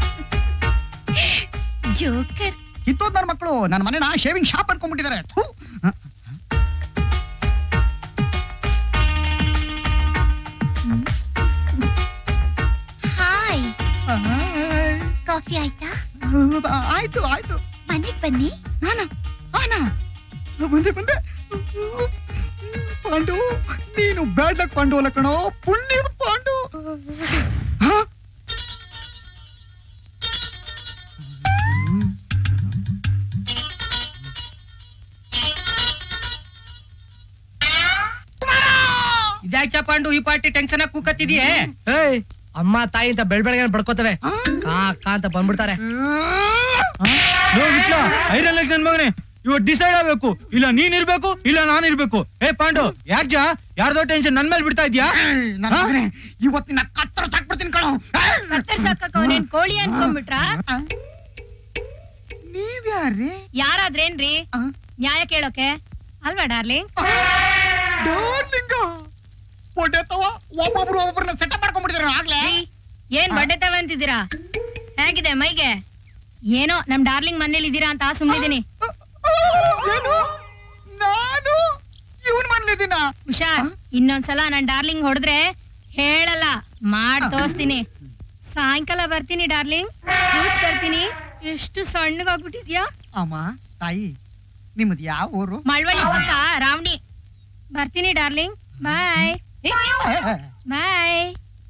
ಜೋಕರ್ ಕಿತ್ತೋದ್ ನನ್ನ ಮಕ್ಕಳು ನನ್ನ ಮನೆನ ಶೇವಿಂಗ್ ಶಾಪ್ ಅನ್ಕೊಂಡ್ಬಿಟ್ಟಿದ್ದಾರೆ ಥು. ಹಾಯ್ ಕಾಫಿ ಆಯ್ತಾ ಆಯ್ತು ಆಯ್ತು ಮನೆಗ್ ಬನ್ನಿ ನಾನ ಆನಾ ಬಂದೆ ಬಂದೆ ಪಾಂಡು ನೀನು ಬ್ಯಾಡ್ ಲಕ್ ಪಾಂಡು ಅಲ್ಲ ಕಣೋ ಪುಣ್ಯದ ಪಾಂಡು ಹ? ಇದ್ಯಾಕ ಪಾಂಡು ಈ ಪಾರ್ಟಿ ಟೆನ್ಷನ್ ಕೂಕತ್ತಿದ್ಯೆ ಏಯ್ ಅಮ್ಮ ತಾಯಿ ಅಂತ ಬೆಳ್ ಬೆಳಗ್ಗೆ ಬಡ್ಕೋತವೆ ಕಾ ಕಾ ಅಂತ ಬಂದ್ಬಿಡ್ತಾರೆ ಐರನ್ ಲೆಗ್ ನನ್ ಮಗನೇ ಇವತ್ತು ಡಿಸೈಡ್ ಆಗ್ಬೇಕು ಇಲ್ಲ ನೀನ್ ಇರ್ಬೇಕು ಇಲ್ಲ ನಾನ್ ಇರ್ಬೇಕು ಏ ಪಾಂಡು ಯಾಕ್ ಜಾ ಯಾರ್ದೋ ಟೆನ್ಷನ್ ನನ್ ಮೇಲೆ ಬಿಡ್ತಾ ಇದ್ಯಾ ನನ್ನ ಮಗನೇ, ಇವತ್ತಿನ ಕತ್ತರ ಸಾಕ್ಬಿಡ್ತೀನಿ ಕಣೋ ಕತ್ತರ್ಸಾಕ ಅವನೇನ್ ಕೋಳಿ ಅನ್ಕೊಂಡ್ಬಿಟ್ರ ನೀವ್ಯಾರ್ರಿ ಯಾರಾದ್ರೇನ್ರಿ ನ್ಯಾಯ ಕೇಳೋಕೆ ಅಲ್ವಾ ಡಾರ್ಲಿಂಗ್ ಡಾರ್ಲಿಂಗ ಹೊಡೆತವ ಒಬ್ಬೊಬ್ರು ಒಬ್ಬೊಬ್ರನ್ನ ಸೆಟಪ್ ಮಾಡ್ಕೊಂಡ್ಬಿಟ್ಟಿದ್ರು ಆಗ್ಲೇ ಏನ್ ಬಡ್ಡೆತವ ಅಂತಿದ್ದೀರಾ ಹೇಗಿದೆ ಮೈಗೆ ಏನೋ ನಮ್ ಡಾರ್ಲಿಂಗ್ ಮನೇಲಿ ಇದ್ದೀರಾ ಅಂತ ಸುಮ್ನಿದೀನಿ ಏನು ನಾನು ಇವನ್ ಮನ್ಲಿದ್ದೀನ ಹುಷಾರ್ ಇನ್ನೊಂದ್ಸಲ ನನ್ ಡಾರ್ಲಿಂಗ್ ಹೊಡೆದ್ರೆ ಹೇಳಲ್ಲ ಮಾಡ್ ತೋರಿಸ್ತೀನಿ ಸಾಯಂಕಾಲ ಬರ್ತೀನಿ ಡಾರ್ಲಿಂಗ್ ಫ್ರೂಟ್ಸ್ ತರ್ತೀನಿ ಎಷ್ಟು ಸಣ್ಣಗಾಗ್ಬಿಟ್ಟಿದ್ಯಾ ಅಮ್ಮ ತಾಯಿ ನಿಮ್ಮದು ಯಾವ ಊರು ಮಳವಳ್ಳಿ ಪಕ್ಕ ರಾವಣಿ ಬರ್ತೀನಿ ಡಾರ್ಲಿಂಗ್ ಬಾಯ್ ಬಾಯ್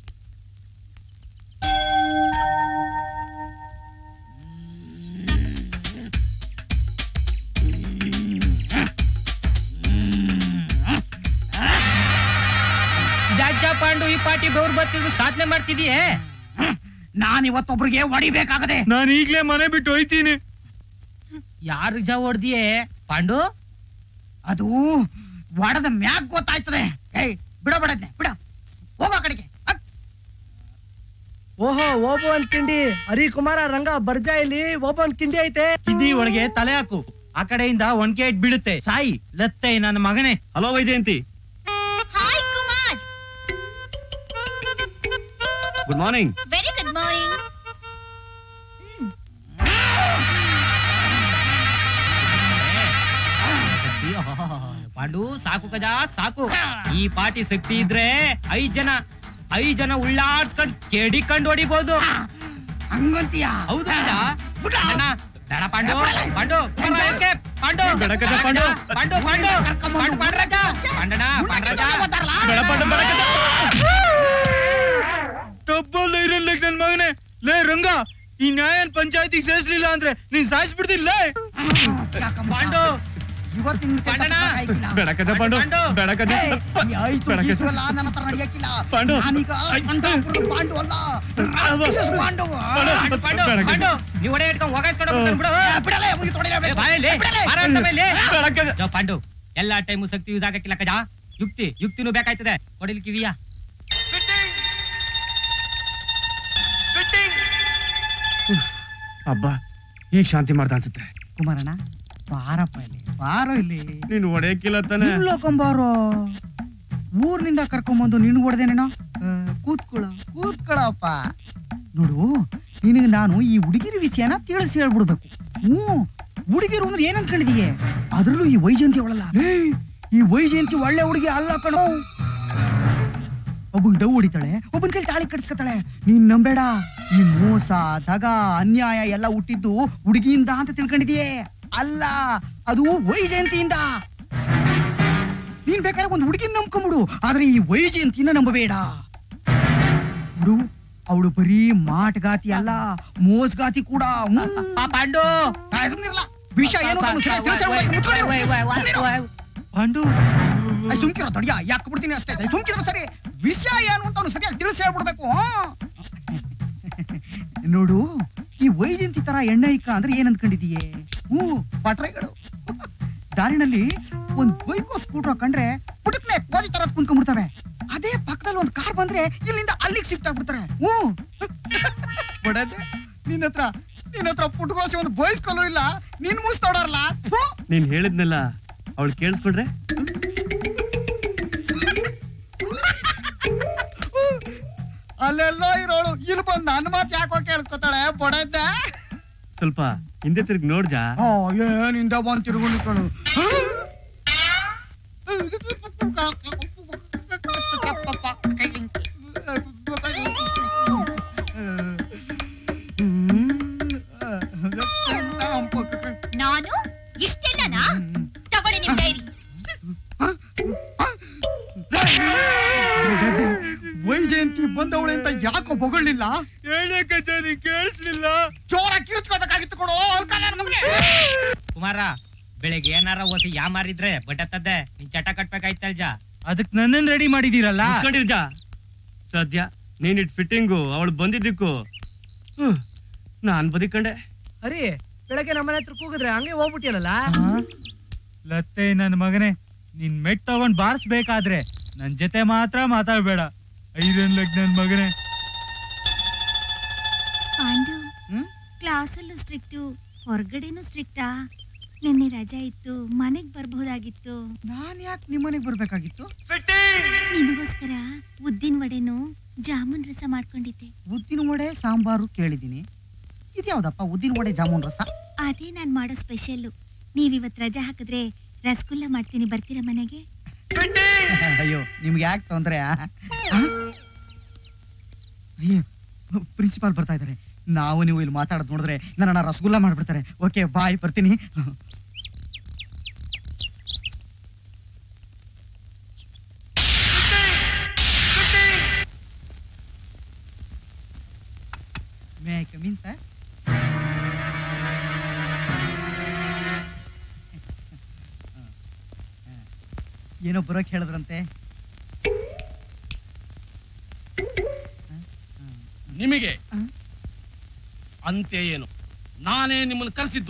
ಜಾಜ ಪಾಂಡು ಈ ಪಾಟಿ ಬೆವ್ರು ಬರ್ತಿದ್ರು ಸಾಧನೆ ಮಾಡ್ತಿದೀಯೇ ನಾನ್ ಇವತ್ತೊಬ್ರಿಗೆ ಹೊಡಿಬೇಕಾಗದೆ ನಾನು ಈಗ್ಲೇ ಮನೆ ಬಿಟ್ಟು ಹೋಯ್ತೀನಿ ಯಾರು ಜಾ ಹೊಡ್ದಿಯೇ ಪಾಂಡು ಅದು ಒಡದ ಮ್ಯಾಗ್ ಗೊತ್ತಾಯ್ತದೆ ಏಯ್ ಬಿಡ ಬಿಡದ್ನೆ ಬಿಡ ಹೋಗೋ ಆ ಕಡೆಗೆ ಓಹೋ ಓಬೋ ಒಂದ್ ತಿಂಡಿ ಹರಿಕುಮಾರ ರಂಗ ಬರ್ಜಾ ಇಲ್ಲಿ ಓಬೋ ಒಂದ್ ತಿಂಡಿ ಐತೆ ಕಿಂಡಿ ಒಳಗೆ ತಲೆ ಹಾಕು ಆ ಕಡೆಯಿಂದ ಒಣಕೆ ಇಟ್ ಬೀಳುತ್ತೆ ಸಾಯಿ ಲತ್ತೆ ನನ್ನ ಮಗನೇ hello Vaijayanti hi Kumar good morning very good morning ಶಕ್ತಿ ಪಾಂಡು ಸಾಕು ಕಜಾ ಸಾಕು ಈ ಪಾಟಿ ಶಕ್ತಿ ಇದ್ರೆ ಐದ್ ಜನ ಐದ್ ಜನ ಉಳ್ಳಾಡ್ಸ್ಕೊಂಡ್ ಕೆಡಿಕೊಂಡ್ ಹೊಡಿಬಹುದು ಹಂಗಂತೀಯ ಹೌದು ಕಜಾ ಅಣ್ಣ, ಬೇಡ ಪಾಂಡು ಪಾಂಡು ಕುಮಾರ, escape. ಪಾಂಡು ಬೇಡ ಕಜ, ಪಾಂಡು. ಪಾಂಡು ಪಾಂಡು ಪಾಂಡು ಪಾಂಡ್ರಾಜ ಪಾಂಡಣ ಪಾಂಡ್ರಾಜ ಬೇಡ ಪಾಂಡು, ಬೇಡ ಕಜ. ಡಬ್ಬಲ್ ಐರನ್ ಲೆಗ್ ನನ್ ಮಗನೇ ಲೇ ರಂಗ ಈ ನ್ಯಾಯನ್ ಪಂಚಾಯತಿಗೆ ಸೇರಿಸ್ಲಿಲ್ಲ ಅಂದ್ರೆ ನೀನ್ ಸಾಯಿಸ್ಬಿಡ್ತೀನಿ ಲೇ ಪಾಂಡು ಇವತ್ತಿನ ಪಾಂಡಣ ಬೇಡ ಕಜ ಪಾಂಡು ಬೇಡ ಕಜ ಬೇಡ ಕಜ ನನ್ನ ಹತ್ರ ನಡೆಯಕ್ಕಿಲ್ಲ ಪಾಂಡು. ನಾನೀಗ ಪಂಡಾಪುರದ ಪಾಂಡು ಅಲ್ಲ ರಾಕ್ಷಸ ಪಾಂಡು ಪಾಂಡು ಪಾಂಡು ಪಾಂಡು ನೀವು ಒಡೆ ಇಟ್ಕೊಂಡು ಹೋಗಾಯಿಸ್ಕೊಂಡು ಹೋಗ್ಬಿಡ್ತಾನೆ ಬಿಡು ಏ, ಬಿಡಲೇ ಅವ್ನಿಗೆ ತೊಡೆಯಲೇ ಏ, ಬಾಯಲ್ಲಿ, ಬಿಡಲೇ. ಬಾರ ಅಂತ ಮೇಲೆ. ಬೇಡ ಕಜ. ಜೋ ಪಾಂಡು ಎಲ್ಲಾ ಟೈಮು ಶಕ್ತಿ ಯೂಸ್ ಆಗಕ್ಕಿಲ್ಲ ಕಜಾ ಯುಕ್ತಿ ಯುಕ್ತಿನೂ ಬೇಕಾಯ್ತದೆ ಕೊಡಿಲ್ ಕಿವಿಯ ಅಬ್ಬಾ ಈಗ ಶಾಂತಿ ಮಾಡ್ದ ಅನ್ಸುತ್ತೆ ಕುಮಾರಣ್ಣ ಬಾರಪ್ಪ ಇಲ್ಲಿ ಬಾರೋ ಇಲ್ಲಿ ನೀನು ಹೊಡೆಯಕ್ಕಿಲ್ಲ ತಾನೆ ಇಲ್ಲೋಕೊಂಬಾರೋ ಊರ್ನಿಂದ ಕರ್ಕೊಂಬಂದು ನಿನ್ ಹೊಡೆದೇನೇನೋ ಕೂತ್ಕೊಳ್ಳ ಕೂತ್ಕೊಳ್ಳಪ್ಪ ನೋಡು ನಿನಗೆ ನಾನು ಈ ಹುಡುಗಿರ ವಿಷಯನ ತಿಳಿಸಿ ಹೇಳ್ಬಿಡ್ಬೇಕು ಹ್ಞೂ ಹುಡುಗಿರು ಅಂದ್ರೆ ಏನ್ ಅನ್ಕೊಂಡಿದೀಯ ಅದ್ರಲ್ಲೂ ಈ ವೈಜಯಂತಿ ಅವಳಲ್ಲ ಏಯ್, ಈ ವೈಜಯಂತಿ ಒಳ್ಳೆ ಹುಡುಗಿ ಅಲ್ಲ ಕಣೋ ಒಬ್ಬನ್ ಡವ್ ಹೊಡಿತಾಳೆ ಒಬ್ಬನ್ ಕೈ ತಾಳಿ ಕಟ್ಸ್ಕೊತಾಳೆ ನೀನ್ ನಂಬೇಡ ಈ ಮೋಸ ದಗ ಅನ್ಯಾಯ ಎಲ್ಲ ಹುಟ್ಟಿದ್ದು ಹುಡುಗಿಯಿಂದ ಅಂತ ತಿಳ್ಕೊಂಡಿದೀಯೇ ಅಲ್ಲ ಅದು ವೈಜಯಂತಿಯಿಂದ ನೀನ್ ಬೇಕಾದ್ರೆ ಒಂದು ಹುಡುಗಿನ ನಂಬ್ಕೊಂಬಿಡು ಆದ್ರೆ ಈ ವೈಜಯಂತಿನ ನಂಬಬೇಡ ಹುಡು ಅವಳು ಬರೀ ಮಾಟಗಾತಿ ಅಲ್ಲ ಮೋಸ್ಗಾತಿ ಕೂಡ ಪಾಂಡು ಸುಮ್ನಿರ್ಲ ವಿಷಯ ಏನು ಅಂತ ಸರಿಯಾಗಿ ತಿಳಿಸ್ಬಿಡ್ಬೇಕು, ಮುಚ್ಕೊಂಡಿರು. ಸುಮ್ನಿರು. ಪಾಂಡು ಅಯ್್ ಸುಮ್ಕಿರೋ ದೊಡ್ಡ ಯಾಕೆ ಬಿಡ್ತೀನಿ ಅಷ್ಟೇ ಸುಮ್ಕಿರೋ ಸರಿ ವಿಷಯ ಏನು ಅಂತ ಅವ್ನು ಸರಿಯಾಗಿ ತಿಳಿಸಿ ಹೇಳ್ಬಿಡ್ಬೇಕು ಆ? ನೋಡು ಈ ವೈಜಯಂತಿ ತರ ಎಣ್ಣೆ ಇಕ್ಕ ಅಂದ್ರೆ ಏನ್ ಅನ್ಕೊಂಡಿದೀಯೇ ಹ್ಞೂ ಪಟ್ರೆಗಳು ದಾರಿನಲ್ಲಿ ಒಂದ್ ಬೈಕ್ ಸ್ಕೂಟರ್ ಕಂಡ್ರೆ ಪುಟಕ್ನೆ ಪೋಜಿ ತರ ಕುಂತ್ಕೊಂಡ್ಬಿಡ್ತವೆ ಅದೇ ಪಕ್ಕದಲ್ಲಿ ಒಂದ್ ಕಾರ್ ಬಂದ್ರೆ ಇಲ್ಲಿಂದ ಅಲ್ಲಿಗೆ ಶಿಫ್ಟ್ ಆಗ್ಬಿಡ್ತಾರೆ ಹ್ಞೂ ಬಡದೆ ನಿನ್ನ ಹತ್ರ ನಿನ್ನ ಹತ್ರ ಪುಟ್ಕೋಸಿ ಒಂದು ಬಯಸ್ಕೊಲ್ಲೂ ಇಲ್ಲ ನಿನ್ ಮೂಸ್ ತೊಡರ್ಲ ನೀನ್ ಹೇಳಿದ್ನಲ್ಲ ಅವಳು ಕೇಳಿಸ್ಕೊಂಡ್ರೆ ಅಲ್ಲೆಲ್ಲೋ ಇರೋಳು ಇಲ್ಲಿ ಬಂದು ನನ್ನ ಮಾತು ಯಾಕೋ ಕೇಳಿಸ್ಕೊತಾಳೆ ಬಡದೆ ಸ್ವಲ್ಪ ಹಿಂದೆ ತಿರುಗಿ ನೋಡ್ಜಾ ಓ ಏನಿಂದ ಬಂದ್ ತಿರುಗುಣಿಗಳು ನಾನು ಇಷ್ಟೆಲ್ಲನಾ ತಗೊಳ್ಳಿ ನಿಮ್ ಡೈರಿ ವೈಜಯಂತಿ ಬಂದವಳೆ ಅಂತ ಯಾಕೋ ಬೊಗಳಿಲ್ಲ ಹೇಳಕ್ಕಂತ ನೀ ಕೇಳಿಸ್ಲಿಲ್ಲ ಜೋರ ಕಿಳಿಸ್ಕೊಳ್ಬೇಕಾಗಿತ್ತು ಕೊಡು ಮಗನೇ ಕುಮಾರ ಬೆಳಿಗ್ಗೆ ಏನಾರ ಓಸಿ ಯಾ ಮಾರಿದ್ರೆ ಬಟ್ಟತ್ತದೆ ನೀನ್ ಚಟ ಕಟ್ಬೇಕಾಯ್ತಲ್ಜ ಅದಕ್ ನನ್ನನ್ ರೆಡಿ ಮಾಡಿದೀರಲ್ಲ ಮುಚ್ಕೊಂಡಿರ್ಜ ಸದ್ಯ ನೀನ್ ಇಟ್ ಫಿಟ್ಟಿಂಗು ಅವಳು ಬಂದಿದ್ದಕ್ಕೂ ಹ್ಮ್ ನಾನ್ ಬದಿಕಂಡೆ ಅರಿ ಬೆಳಗ್ಗೆ ನಮ್ಮನೆ ಹತ್ರ ಕೂಗಿದ್ರೆ ಹಂಗೆ ಹೋಗ್ಬಿಟ್ಟಿಯಲ್ಲ ಲತ್ತೆ ನನ್ ಮಗನೇ ನಿನ್ ಮೆಟ್ ತಗೊಂಡ್ ಬಾರಿಸ್ಬೇಕಾದ್ರೆ ನನ್ ಜೊತೆ ಮಾತ್ರ ಮಾತಾಡ್ಬೇಡ ಐರನ್ ಲೆಗ್ ನನ್ ಮಗನೇ ಪಾಂಡು ಕ್ಲಾಸಲ್ಲೂ ಸ್ಟ್ರಿಕ್ಟು ಹೊರಗಡೆನೂ ಸ್ಟ್ರಿಕ್ಟಾ ನಿನ್ನೆ ರಜಾ ಇತ್ತು ಮನೆಗ್ ಬರ್ಬಹುದಾಗಿತ್ತು ನಾನ್ ಯಾಕೆ ನಿಮ್ಮನೆಗೆ ಬರ್ಬೇಕಾಗಿತ್ತು ನಿಮಗೋಸ್ಕರ ಉದ್ದಿನ ವಡೆನು ಜಾಮೂನ್ ರಸ ಮಾಡ್ಕೊಂಡಿದ್ದೆ ಉದ್ದಿನ ವಡೆ ಸಾಂಬಾರು ಕೇಳಿದ್ದೀನಿ ಇದ್ಯಾವ್ದಪ್ಪ ಉದ್ದಿನ ವಡೆ ಜಾಮೂನ್ ರಸ ಅದೇ ನಾನ್ ಮಾಡೋ ಸ್ಪೆಷಲ್ಲು ನೀವಿವತ್ ರಜಾ ಹಾಕಿದ್ರೆ ರಸಗುಲ್ಲ ಮಾಡ್ತೀನಿ ಬರ್ತೀರಾ ಮನೆಗೆ ಅಯ್ಯೋ ನಿಮ್ಗೆ ಯಾಕೆ ತೊಂದ್ರೆ ಆ? ಆ? ಅಯ್ಯೋ ಪ್ರಿನ್ಸಿಪಾಲ್ ಬರ್ತಾ ಇದ್ದಾರೆ ನಾವು ನೀವು ಇಲ್ಲಿ ಮಾತಾಡೋದು ನೋಡಿದ್ರೆ ನನ್ನ ರಸಗುಲ್ಲ ಮಾಡ್ಬಿಡ್ತಾರೆ ಓಕೆ ಬಾಯ್ ಬರ್ತೀನಿ ಮೇ ಐ ಕಮೀನ್ ಸರ್ ಏನೋ ಬರೋಕ್ ಹೇಳಿದ್ರಂತೆ ನಿಮಗೆ ಅಂತೆ ಏನು ನಾನೇ ನಿಮ್ಮನ್ನು ಕರೆಸಿದ್ದು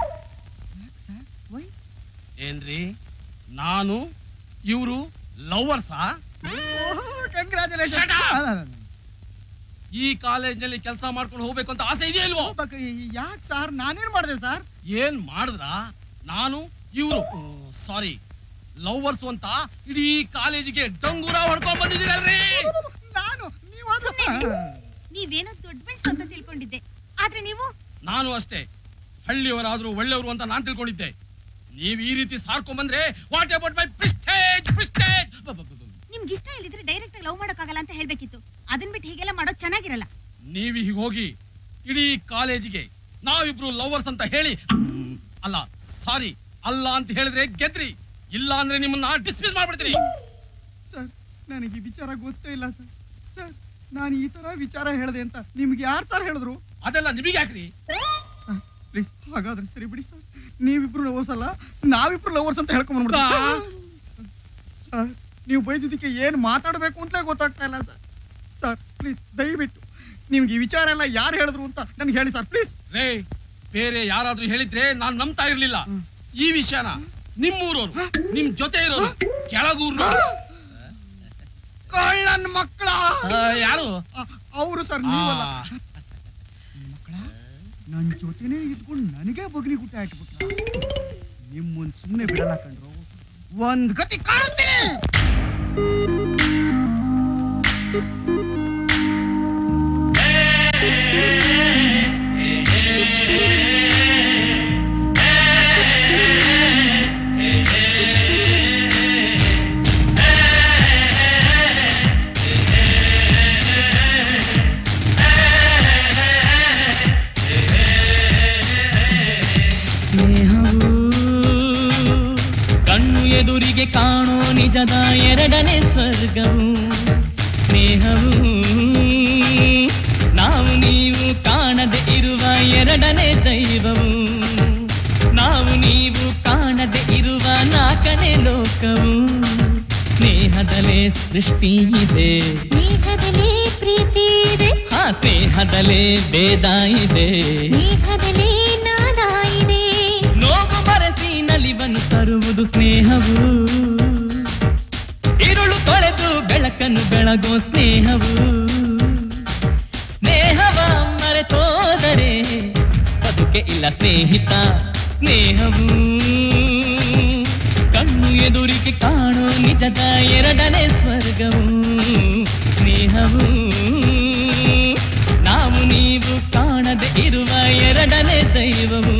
ಏನ್ರಿ ನಾನು ಇವರು ಲವರ್ಸಾ ಈ ಕಾಲೇಜ್ನಲ್ಲಿ ಕೆಲಸ ಮಾಡ್ಕೊಂಡು ಹೋಗ್ಬೇಕು ಅಂತ ಆಸೆ ಇದೆಯಾ ಇಲ್ವೋ ಯಾಕೆ ಸರ್ ನಾನೇನ್ ಮಾಡಿದೆ ಸರ್ ಏನ್ ಮಾಡಿದ್ರ ನಾನು ಇವರು ಸಾರಿ ಲವರ್ಸ್ ಅಂತ ಇಡೀ ಕಾಲೇಜಿಗೆ ಡಂಗೂರ ಹೊಡ್ಕೊಂಡ್ ಬಂದಿದ್ದೀರಲ್ರಿ ನಾನು ನೀವೇನೋ ದೊಡ್ಡ ಮನುಷ್ಯರು ಅಂತ ತಿಳ್ಕೊಂಡಿದ್ದೆ ಆದ್ರೆ ನೀವು ನಾನು ಅಷ್ಟೇ ಹಳ್ಳಿಯವರಾದ್ರೂ ಒಳ್ಳೆಯವರು ಅಂತ ನಾನ್ ತಿಳ್ಕೊಂಡಿದ್ದೆ ನೀವ್ ಈ ರೀತಿ ಸಾರ್ಕೊಂಡ್ ಬಂದ್ರೆ what about my prestige prestige ನಿಮ್ಗೆ ಇಷ್ಟ ಇಲ್ಲಿದ್ರೆ ಡೈರೆಕ್ಟ್ ಆಗಿ ಲವ್ ಮಾಡೋಕ್ಕಾಗಲ್ಲ ಅಂತ ಹೇಳ್ಬೇಕಿತ್ತು ಅದನ್ ಬಿಟ್ಟು ಹೀಗೆಲ್ಲ ಮಾಡೋದು ಚೆನ್ನಾಗಿರಲ್ಲ ನೀವು ಹೀಗೆ ಹೋಗಿ ಇಡೀ ಕಾಲೇಜಿಗೆ ನಾವಿಬ್ರು ಲವರ್ಸ್ ಅಂತ ಹೇಳಿ ಅಲ್ಲ ಸಾರಿ ಅಲ್ಲ ಅಂತ ಹೇಳಿದ್ರೆ ಗೆದ್ರಿ ಇಲ್ಲ ಅಂದ್ರೆ ನಿಮ್ಮನ್ನ ಡಿಸ್ಮಿಸ್ ಮಾಡ್ಬಿಡ್ತೀನಿ ಸರ್ ನನಗೆ ಈ ವಿಚಾರ ಗೊತ್ತೇ ಇಲ್ಲ ಸರ್ ಸರ್ ನಾನು ಈ ತರ ವಿಚಾರ ಹೇಳಿದೆ ಅಂತ ನಿಮ್ಗೆ ಯಾರು ಸರ್ ಹೇಳಿದ್ರು ಅದೆಲ್ಲ ನಿಮಗೆ ಯಾಕ್ರಿ ಪ್ಲೀಸ್ ಹಾಗಾದ್ರೆ ಸರಿ ಬಿಡಿ ಸರ್ ನೀವಿಬ್ರು ಲವರ್ಸ್ ಅಲ್ಲ ನಾವಿಬ್ರು ಲವರ್ಸ್ ಅಂತ ಹೇಳ್ಕೊಂಡ್ ಸರ್ ನೀವು ಬೈದಿದ್ದಕ್ಕೆ ಏನ್ ಮಾತಾಡ್ಬೇಕು ಅಂತಲೇ ಗೊತ್ತಾಗ್ತಾ ಇಲ್ಲ ಸರ್ ಸರ್ ಪ್ಲೀಸ್ ದಯವಿಟ್ಟು ನಿಮ್ಗೆ ಈ ವಿಚಾರ ಎಲ್ಲ ಯಾರು ಹೇಳಿದ್ರು ಅಂತ ನನ್ಗೆ ಹೇಳಿ ಸರ್ ಪ್ಲೀಸ್ ರೇ ಬೇರೆ ಯಾರಾದ್ರೂ ಹೇಳಿದ್ರೆ ನಾನ್ ನಂಬ್ತಾ ಇರ್ಲಿಲ್ಲ ಈ ವಿಷಯನ ನಿಮ್ಮೂರವ್ರು ನಿಮ್ ಜೊತೆ ಇರೋರು ಕೆಳಗೂರ್ನವ್ರು ಕಳ್ಳನ್ ಮಕ್ಕಳ ಆ, ಯಾರು ಅವರು ಸರ್ ನೀವಲ್ಲ ಮಕ್ಕಳ ನನ್ ಜೊತೆನೇ ಇದ್ಕೊಂಡು ನನಗೆ ಬಗ್ನಿ ಗುಟ್ಟ ಇಟ್ಬಿಟ್ಟ ನಿಮ್ಮನ್ ಸುಮ್ಮನೆ ಬಿಡಲ್ಲ ಕಂಡ್ರು ಒಂದ್ ಗತಿ ಕಾಣುತ್ತೀನಿ ಸ್ನೇಹವು ಕಣ್ಣು ಎದುರಿಗೆ ಕಾಣೋ ನಿಜದ ಎರಡನೇ ಸ್ವರ್ಗವು ಸ್ನೇಹವು ನಾವು ನೀವು ಕಾಣದೆ ಇರುವ ಎರಡನೇ ದೈವವು ನಾವು ನೀವು ಕಾಣದೆ ಇರುವ ನಾಲ್ಕನೇ ಲೋಕವು ಸ್ನೇಹದಲ್ಲೇ ಸೃಷ್ಟಿ ಇದೆ ಸ್ನೇಹದಲ್ಲೇ ಪ್ರೀತಿ ಇದೆ ಆ ಸ್ನೇಹದಲ್ಲೇ ಭೇದ ಇದೆ ಸ್ನೇಹದಲ್ಲೇ ನಾದ ಇದೆ ನೋವು ಮರೆಸಿ ನಲಿವನ್ನು ತರುವುದು ಸ್ನೇಹವು ഇരുಳು ತೊಳೆದು ಬೆಳಕನ್ನು ಬೆಳಗೋ ಸ್ನೇಹವು ಸ್ನೇಹವ ಮರೆತೋದರೆ ಬದುಕೆ ಇಲ್ಲ ಸ್ನೇಹಿತ ಸ್ನೇಹವು ಕಣ್ಣು ಎದುರಿಗೆ ಕಾಣೋ ನಿಜದ ಎರಡನೇ ಸ್ವರ್ಗವು ಸ್ನೇಹವು ನಾವು ನೀವು ಕಾಣದೆ ಇರುವ ಎರಡನೇ ದೈವವು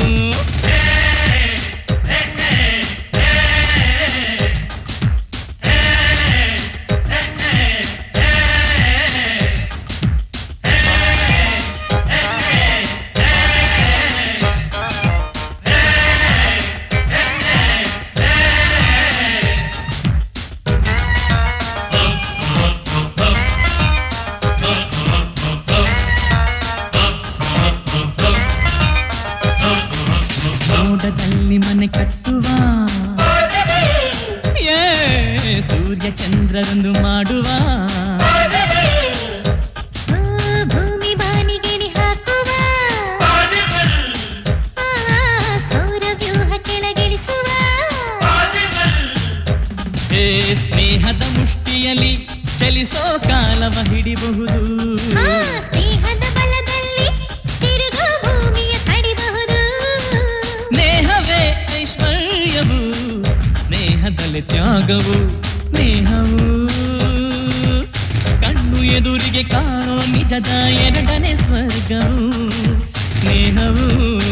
ಮೋಡದಲ್ಲಿ ಮನೆ ಕಟ್ಟುವ ಏ ಸೂರ್ಯ ಚಂದ್ರರೊಂದು ಮಾಡುವ ಭೂಮಿ ಬಾನಿಗೆ ಹಾಕುವ ಆ, ಸೌರ ವ್ಯೂಹ ಕೆಳಗಿಳಿಸುವ ಏ ಸ್ನೇಹದ ಮುಷ್ಟಿಯಲ್ಲಿ ಚಲಿಸೋ ಕಾಲವ ಹಿಡಿಬಹುದು ಆ, ಸ್ನೇಹದ ಬಲದಲ್ಲಿ ತಿರುಗೋ ಭೂಮಿಯ ಕಡಿಬಹುದು ಸ್ನೇಹವೇ ಸ್ನೇಹದಲ್ಲಿ ತ್ಯಾಗವು ಸ್ನೇಹವು ಕಣ್ಣು ಎದುರಿಗೆ ಕಾಣೋ ನಿಜದ ಎರಡನೇ ಸ್ವರ್ಗವು ಸ್ನೇಹವು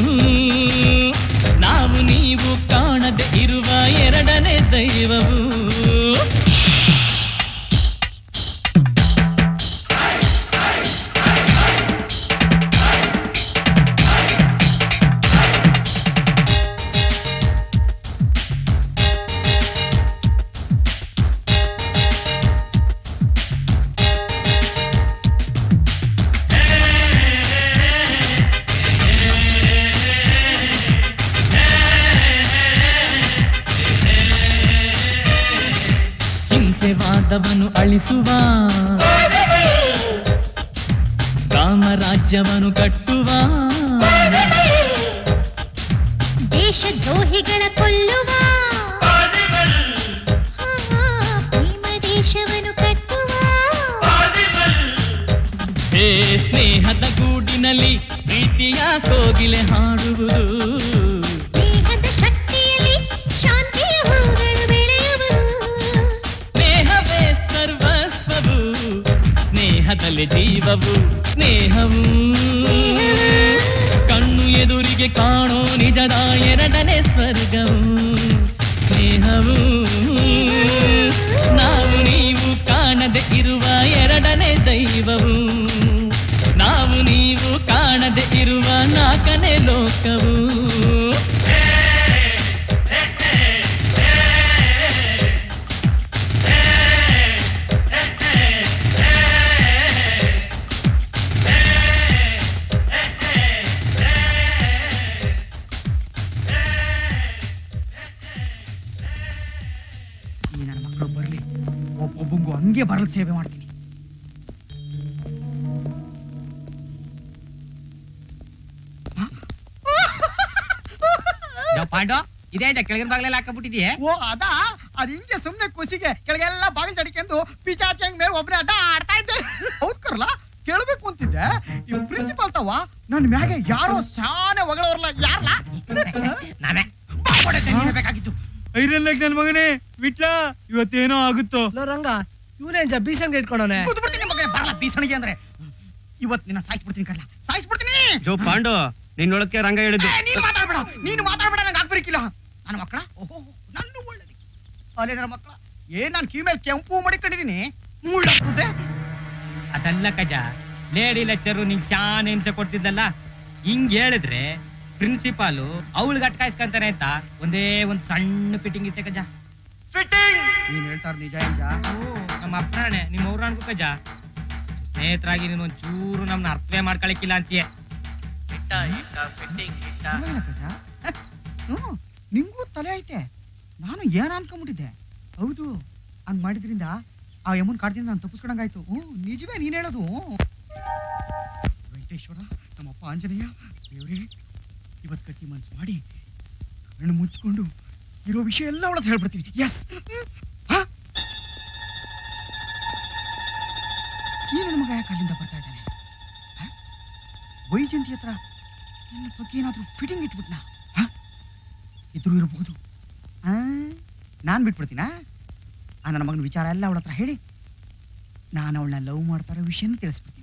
ನಾವು ನೀವು ಕಾಣದೆ ಇರುವ ಎರಡನೇ ದೈವವು ಹಿಂಸೆವಾದವನು ಅಳಿಸುವ ರಾಮರಾಜ್ಯವನ್ನು ಕಟ್ಟುವ ದೇಶದ್ರೋಹಿಗಳ ಕೊಲ್ಲುವ ಹಾ, ಪ್ರೇಮ ದೇಶವನ್ನು ಕಟ್ಟುವ ಹೇ ಸ್ನೇಹದ ಗೂಡಿನಲ್ಲಿ ಪ್ರೀತಿಯ ಕೋಗಿಲೆ ಹಾಡುವುದು ಸ್ನೇಹದ ಶಕ್ತಿಯಲ್ಲಿ ಶಾಂತಿಯ ಹೂಗಳು ಬೆಳೆಯುವುದು ಸ್ನೇಹವೇ ಸರ್ವಸ್ವವು ಸ್ನೇಹದಲ್ಲಿ ಜೀವವು ಸ್ನೇಹವು ಕಣ್ಣು ಎದುರಿಗೆ ಕಾಣೋ ನಿಜದ ಎರಡನೇ ಸ್ವರ್ಗವು ಸ್ನೇಹವು ನಾವು ನೀವು ಕಾಣದೆ ಇರುವ ಎರಡನೇ ದೈವವು ನಾವು ನೀವು ಕಾಣದೆ ಇರುವ ನಾಲ್ಕನೇ ಲೋಕವು ಈ ನನ್ನ ಮಕ್ಕಳು ಬರ್ಲಿ ಒಬ್ಬೊಬ್ಬಂಗೂ ಹಂಗೆ ಬರಲ್ ಸೇವೆ ಮಾಡ್ತೀನಿ ಪಾಂಡು ಇದೇ ಇದೆ ಕೆಳಗಿನ ಬಾಗ್ಲೆಲ್ಲ ಹಾಕಬಿಟ್ಟಿದೀಯ ಓ ಅದಾ ಅದ್ ಹಿಂಗೆ ಸುಮ್ನೆ ಖುಷಿಗೆ ಕೆಳಗೆಲ್ಲ ಬಾಗಿಲು ತಡಿಕೊಂಡು ಪಿಚಾಚಂಗ್ ಮೇಲೆ ಒಬ್ನೇ ಅಡ್ಡ ಆಡ್ತಾ ಇದ್ದೆ ಹೌದ್ ಕರ್ಲ ಕೇಳ್ಬೇಕು ಅಂತಿದ್ದೆ ಈ ಪ್ರಿನ್ಸಿಪಾಲ್ ತವ ನನ್ ಮ್ಯಾಗೆ ಯಾರೋ ಶಾನೆ ಹೊಗಳವ್ರಲ್ಲ ಯಾರ್ಲ ನಾನೇ ಬೇಕಾಗಿತ್ತು ಐರನ್ ಲೆಗ್ ನನ್ ಮಗನೇ ಬಿಟ್ಲ ಇವತ್ತೇನೋ ಆಗುತ್ತೋ ಲೋ ರಂಗ ಇವನೇನ್ ಬೀಸಂಗ್ ಇಟ್ಕೊಂಡವನೆ ಕೂತ್ಬಿಡ್ತೀನಿ ಮಗನೇ ಬರಲ್ಲ ಬೀಸಣಿಗೆ ಅಂದ್ರೆ ಇವತ್ ನಿನ್ನ ಸಾಯಿಸ್ಬಿಡ್ತೀನಿ ಕರ್ಲ ಸಾಯಿಸ್ಬಿಡ್ತೀನಿ ಜೋ ಪಾಂಡು ನಿನ್ನೊಳಕ್ಕೆ ರಂಗ ಹೇಳಿದ್ದು ಏ, ನೀನ್ ಮಾತಾಡ್ಬೇಡ ನೀನು ಮಾತಾಡ್ಬೇಡ ನಂಗೆ ಆಗ್ಬೇಕಿಲ್ಲ ನನ್ನ ಮಕ್ಕಳ ಓಹೋ ನಂದು ಒಳ್ಳೇದು ಅಲ್ಲೇ ನನ್ನ ಮಕ್ಕಳ ಏನ್ ನಾನು ಕೀ ಮೇಲೆ ಕೆಂಪು ಮಡಿಕೊಂಡಿದೀನಿ ಮುಳ್ಳಾಗ್ತದೆ ಅದಲ್ಲ ಕಜ ಲೇಡಿ ಲೆಕ್ಚರು ನಿಂಗ್ ಶಾನ್ ಹಿಂಸೆ ಕೊಡ್ತಿದ್ದಲ್ಲ ಹಿಂಗ್ ಹೇಳಿದ್ರೆ ಪ್ರಿನ್ಸಿಪಾಲು ಅವಳಿಗೆ ಅಟ್ಕಾಯಿಸ್ಕಂತಾನೆ ಅಂತ ಒಂದೇ ಒಂದ್ ಸಣ್ಣ ಫಿಟ್ಟಿಂಗ್ ಇತ್ತೆ ಕಜ ಫಿಟ್ಟಿಂಗ್ ನೀನ್ ಹೇಳ್ತಾರ ನಿಜ ನಿಜ ನಮ್ಮ ಅಪ್ಪನೇ ನಿಮ್ಮ ಅವ್ರನ್ಗೂ ಕಜ ಸ್ನೇಹಿತರಾಗಿ ನೀನು ಒಂದ್ ಚೂರು ನಮ್ನ ಅರ್ಥವೇ ಮಾಡ್ಕೊಳಕಿಲ್ಲ ಅಂತೀಯ ಇಟ್ಟ ಇಟ್ಟ ಫಿಟ್ಟಿಂಗ್ ಇಟ್ಟ ಪರವಾಗಿಲ್ಲ ಕಜ ಹ್ಮ್ ನಿಂಗೂ ತಲೆ ಐತೆ ನಾನು ಏನ ಅನ್ಕೊಂಬಿಟ್ಟಿದ್ದೆ ಹೌದು ಹಂಗ್ ಮಾಡಿದ್ರಿಂದ ಆ ಯಮನ್ ಕಾಡ್ದಿಂದ ನಾನು ತಪ್ಪಿಸ್ಕೊಂಡಂಗಾಯ್ತು ಹ್ಞೂ ನಿಜವೇ ನೀನ್ ಹೇಳೋದು ವೆಂಕಟೇಶ್ವರ ನಮ್ಮಪ್ಪ ಆಂಜನೇಯ ದೇವ್ರೇ ಇವತ್ ಕಟ್ಟಿ ಮನ್ಸು ಮಾಡಿ ಕಣ್ಣು ಮುಚ್ಕೊಂಡು ಇರೋ ವಿಷಯ ಎಲ್ಲ ಅವಳತ್ ಹೇಳ್ಬಿಡ್ತೀನಿ ಎಸ್ ಈ ನನ್ನ ಮಗ ಯಾಕೆ ಅಲ್ಲಿಂದ ಬರ್ತಾ ಇದ್ದಾನೆ ಹ? ವೈಜಯಂತಿ ಹತ್ರ ನನ್ನ ಬಗ್ಗೆ ಏನಾದ್ರೂ ಫಿಟ್ಟಿಂಗ್ ಇಟ್ಬಿಟ್ನಾ ಹ? ಇದ್ರೂ ಇರಬಹುದು ನಾನು ಬಿಟ್ಬಿಡ್ತೀನಾ ಆ ನನ್ನ ಮಗನ ವಿಚಾರ ಎಲ್ಲ ಅವಳ ಹತ್ರ ಹೇಳಿ ನಾನು ಅವಳನ್ನ ಲವ್ ಮಾಡ್ತಾ ಇರೋ ವಿಷಯನ ತಿಳಿಸ್ಬಿಡ್ತೀನಿ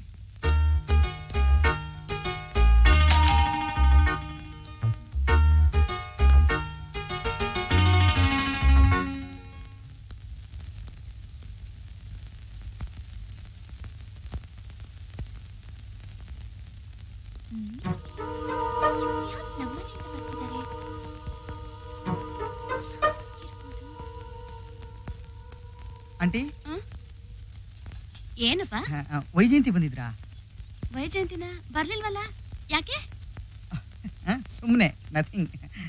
ಆಂಟಿ ಏನಪ್ಪ ಹ, ಹ, ವೈಜಯಂತಿ ಬಂದಿದ್ರಾ ವೈಜಯಂತಿನ ಬರ್ಲಿಲ್ವಲ್ಲ ಯಾಕೆ ಸುಮ್ಮನೆ ನಥಿಂಗ್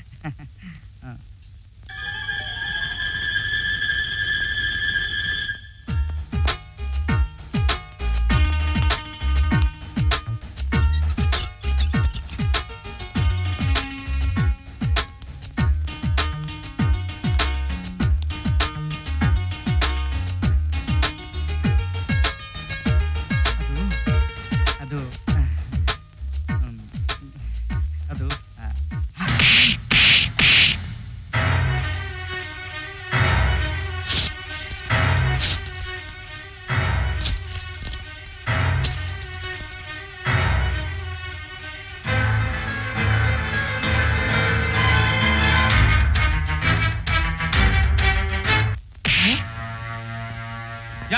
ಅದು ಹ್ಮ್, ಅದು ಆ,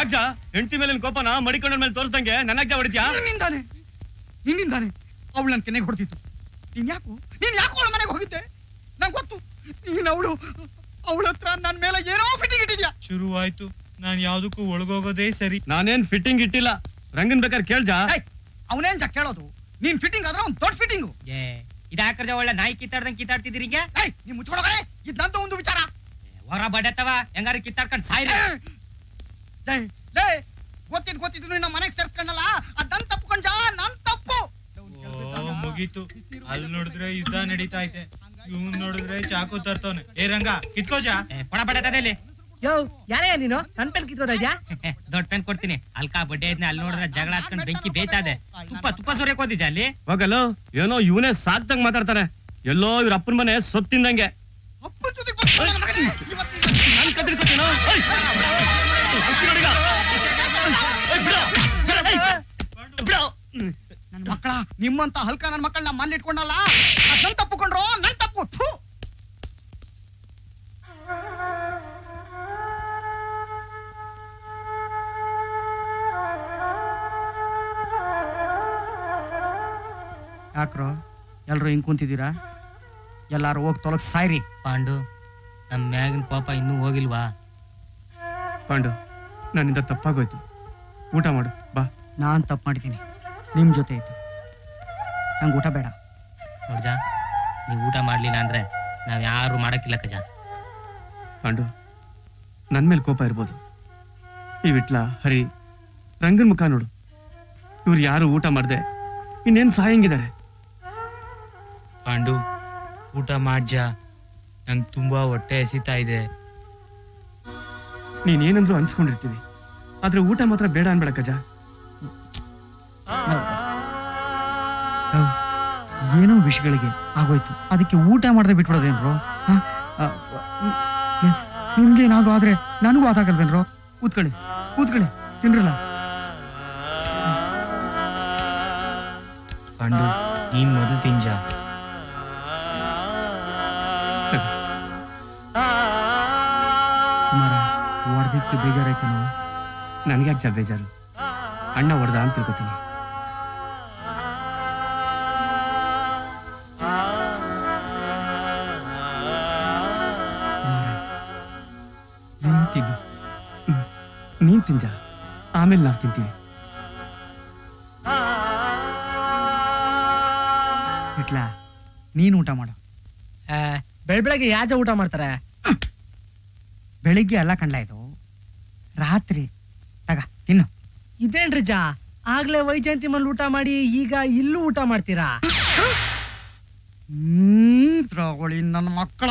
ಯಾಕ್ಜ ಹೆಂಡತಿ ಮೇಲಿನ ಕೋಪನ ಮಡಿಕೊಂಡ ಮೇಲೆ ತೋರಿಸ್ದಂಗೆ ನನಗ್ಜ ಹೊಡಿತ್ಯಾ ನಿನ್ನಿಂದಾನೆ ನಿನ್ನಿಂದಾನೆ ಅವಳು ನನ್ನ ಕೆನೆಗೆ ಹೊಡೆದಿತ್ತು ನೀನ್ ಯಾಕೋ ನೀನ್ ಯಾಕೋ ಅವಳ ಮನೆಗೆ ಹೋಗಿದ್ದೆ ನಂಗೆ ಗೊತ್ತು ನೀನ್ ಅವಳು ಅವಳ ಹತ್ರ ನನ್ನ ಮೇಲೆ ಏನೋ ಫಿಟ್ಟಿಂಗ್ ಇಟ್ಟಿದ್ಯಾ ಶುರುವಾಯ್ತು ನಾನ್ ಯಾವ್ದಕ್ಕೂ ಒಳಗೋಗೋದೇ ಸರಿ ನಾನೇನ್ ಫಿಟ್ಟಿಂಗ್ ಇಟ್ಟಿಲ್ಲ ರಂಗನ್ ಬೇಕಾದ್ರೆ ಕೇಳ್ಜ ಅವನೇನ್ ಜಾ ಕೇಳೋದು ನೀನ್ ಫಿಟ್ಟಿಂಗ್ ಆದ್ರೆ ಅವ್ನ್ ದೊಡ್ಡ ಫಿಟ್ಟಿಂಗು ಏ ಇದಾಕ್ರಜ ಒಳ್ಳೆ ನಾಯಿ ಕಿತ್ತಾಡ್ದಂಗ್ ಕಿತ್ತಾಡ್ತಿದ್ದೀರಿ ಈಗ ನೀ ಮುಚ್ಕೊಳಗೆ ಇದ್ನಂತ ಒಂದು ವಿಚಾರ ಹೊರ ಬಡತ್ತವ ಹೆಂಗಾರ ಕಿತ್ತಾಡ್ಕೊಂಡ್ ಸಾಯ್ರಿ ಲೇ ಲೇ ಗೊತ್ತಿದ್ ಗೊತ್ತಿದ್ದು ನಿನ್ನ ಮನೆಗೆ ಸೇರ್ಸ್ಕೊಂಡಲ್ಲ ಅದ್ ನನ್ ತಪ್ಪು ಕಣ್ಜಾ ನನ್ ತಪ್ಪು ಓ ಮುಗೀತು ಅಲ್ಲಿ ನೋಡಿದ್ರೆ ಯುದ್ಧ ನಡೀತಾ ಐತೆ ಇವ್ನ್ ನೋಡಿದ್ರೆ ಚಾಕು ತರ್ತವನೆ ಏ ರಂಗ ಕಿತ್ಕೋಜಾ ಕೊಡ ಬಡತದಲ್ಲಿ ಯೋ ಯಾರೇ ನೀನು ನನ್ ಪೆನ್ ಕಿತ್ಕೋದ ಇದ್ಯಾ ದೊಡ್ಡ ಪೆನ್ ಕೊಡ್ತೀನಿ ಅಲ್ಕಾ ಬಡ್ಡೆ ಇದ್ನ ಅಲ್ಲಿ ನೋಡಿದ್ರೆ ಜಗಳ ಹಾಕ್ಕೊಂಡು ಬೆಂಕಿ ಬೇಯ್ತಾದೆ ತುಪ್ಪ ತುಪ್ಪ ಸೂರ್ಯಕ್ ಹೋದಿದ್ದೆ ಅಲ್ಲಿ ಹೋಗಲ್ಲೋ ಏನೋ ಇವನೇ ಸಾಕ್ದಂಗ್ ಮಾತಾಡ್ತಾನೆ ಎಲ್ಲೋ ಇವ್ರ ಅಪ್ಪನ ಮನೆ ಸೊತ್ತಿಂದಂಗೆ ನಾನ್ ಕದ್ರಿಕೋತೀನೋ? ಓಯ್! ಅಕ್ಕಿ ನೋಡಿಗ. ಓಯ್, ಬಿಡು. ಬಿಡು. ಬಿಡು. ನನ್ ಮಕ್ಕಳ ನಿಮ್ಮಂತ ಹಲ್ಕ ನನ್ ಮಕ್ಕಳನ್ನ ಮನೇಲಿ ಇಟ್ಕೊಂಡಲ್ಲ ಅದ್ ನನ್ ತಪ್ಪು ಕೊಂಡ್ರೋ ನನ್ ತಪ್ಪು ಥು. ಯಾಕ್ರೋ ಎಲ್ರು ಹಿಂಗ್ ಕುಂತಿದ್ದೀರಾ ಎಲ್ಲಾರು ಹೋಗಿ ತೊಲಗ್ ಸಾಯ್ರಿ ಪಾಂಡು ನಮ್ ಮ್ಯಾಗಿನ ಕೋಪ ಇನ್ನೂ ಹೋಗಿಲ್ವಾ ಪಾಂಡು ನನ್ನಿಂದ ತಪ್ಪಾಗೋಯ್ತು ಊಟ ಮಾಡು ಬಾ ನಾನ್ ತಪ್ಪು ಮಾಡಿದ್ದೀನಿ ನಿಮ್ ಜೊತೆ ಇದ್ದು ನಂಗೆ ಊಟ ಬೇಡ ನೋಡ್ಜಾ ನೀವ್ ಊಟ ಮಾಡ್ಲಿಲ್ಲ ಅಂದ್ರೆ ನಾವ್ ಯಾರು ಮಾಡಕ್ಕಿಲ್ಲ ಕಜ ಪಾಂಡು ನನ್ ಮೇಲೆ ಕೋಪ ಇರ್ಬೋದು ಈ ವಿಟ್ಲ ಹರಿ ರಂಗನ್ ಮುಖ ನೋಡು ಇವ್ರು ಯಾರು ಊಟ ಮಾಡ್ದೆ ಇನ್ನೇನ್ ಸಾಯಂಗಿದ್ದಾರೆ ಪಾಂಡು ಊಟ ಮಾಡ್ಜ ನಂಗ್ ತುಂಬಾ ಹೊಟ್ಟೆ ಎಸಿತಾ ಇದೆ ನೀನ್ ಏನಂದ್ರು ಅನ್ಸ್ಕೊಂಡಿರ್ತೀವಿ ಆದ್ರೆ ಊಟ ಮಾತ್ರ ಬೇಡ ಅನ್ಬೇಡ ಕಜ ಏನೋ ವಿಷಯಗಳಿಗೆ ಆಗೋಯ್ತು ಅದಕ್ಕೆ ಊಟ ಮಾಡದೆ ಬಿಟ್ಬಿಡೋದೇನ್ರೋ ಹ? ಆ, ನಿ- ನಿಮ್ಗೇನಾದ್ರೂ ಆದ್ರೆ ನನಗೂ ಆದಾಗಲ್ವೇನ್ರೋ ಕೂತ್ಕೊಳ್ಳಿ ಕೂತ್ಕೊಳ್ಳಿ ತಿನ್ರಲ್ಲ ಪಾಂಡು ನೀನ್ ಮೊದಲು ತಿಂಜ ಕುಮಾರ ಹೊಡೆದಕ್ಕೆ ಬೇಜಾರಾಯ್ತೇನೋ ನನ್ಗ್ಯಾಕ್ ಜಾ ಬೇಜಾರು ಅಣ್ಣ ಹೊಡೆದ ಅಂತ ತಿಳ್ಕೊತೀನಿ ನೀನ್ ತಿನ್ನು ನೀನ್ ತಿಂಜ ಆಮೇಲೆ ನಾವ್ ತಿಂತೀವಿ ಇಟ್ಲಾ ನೀನ್ ಊಟ ಮಾಡು ಬೆಳ್ ಬೆಳಗ್ಗೆ ಯಾಜ ಊಟ ಮಾಡ್ತಾರೆ ಬೆಳಿಗ್ಗೆ ಅಲ್ಲ ಕಣ್ಲ ಇದು ರಾತ್ರಿ ತಗ ತಿನ್ನು ಇದೇನ್ರಿ ಜಾ ಆಗ್ಲೇ ವೈಜಯಂತಿ ಮಲ್ ಊಟ ಮಾಡಿ ಈಗ ಇಲ್ಲೂ ಊಟ ಮಾಡ್ತೀರಾ ಹ್ಮ್ ತ್ರಾವಳಿ ನನ್ನ ಮಕ್ಕಳ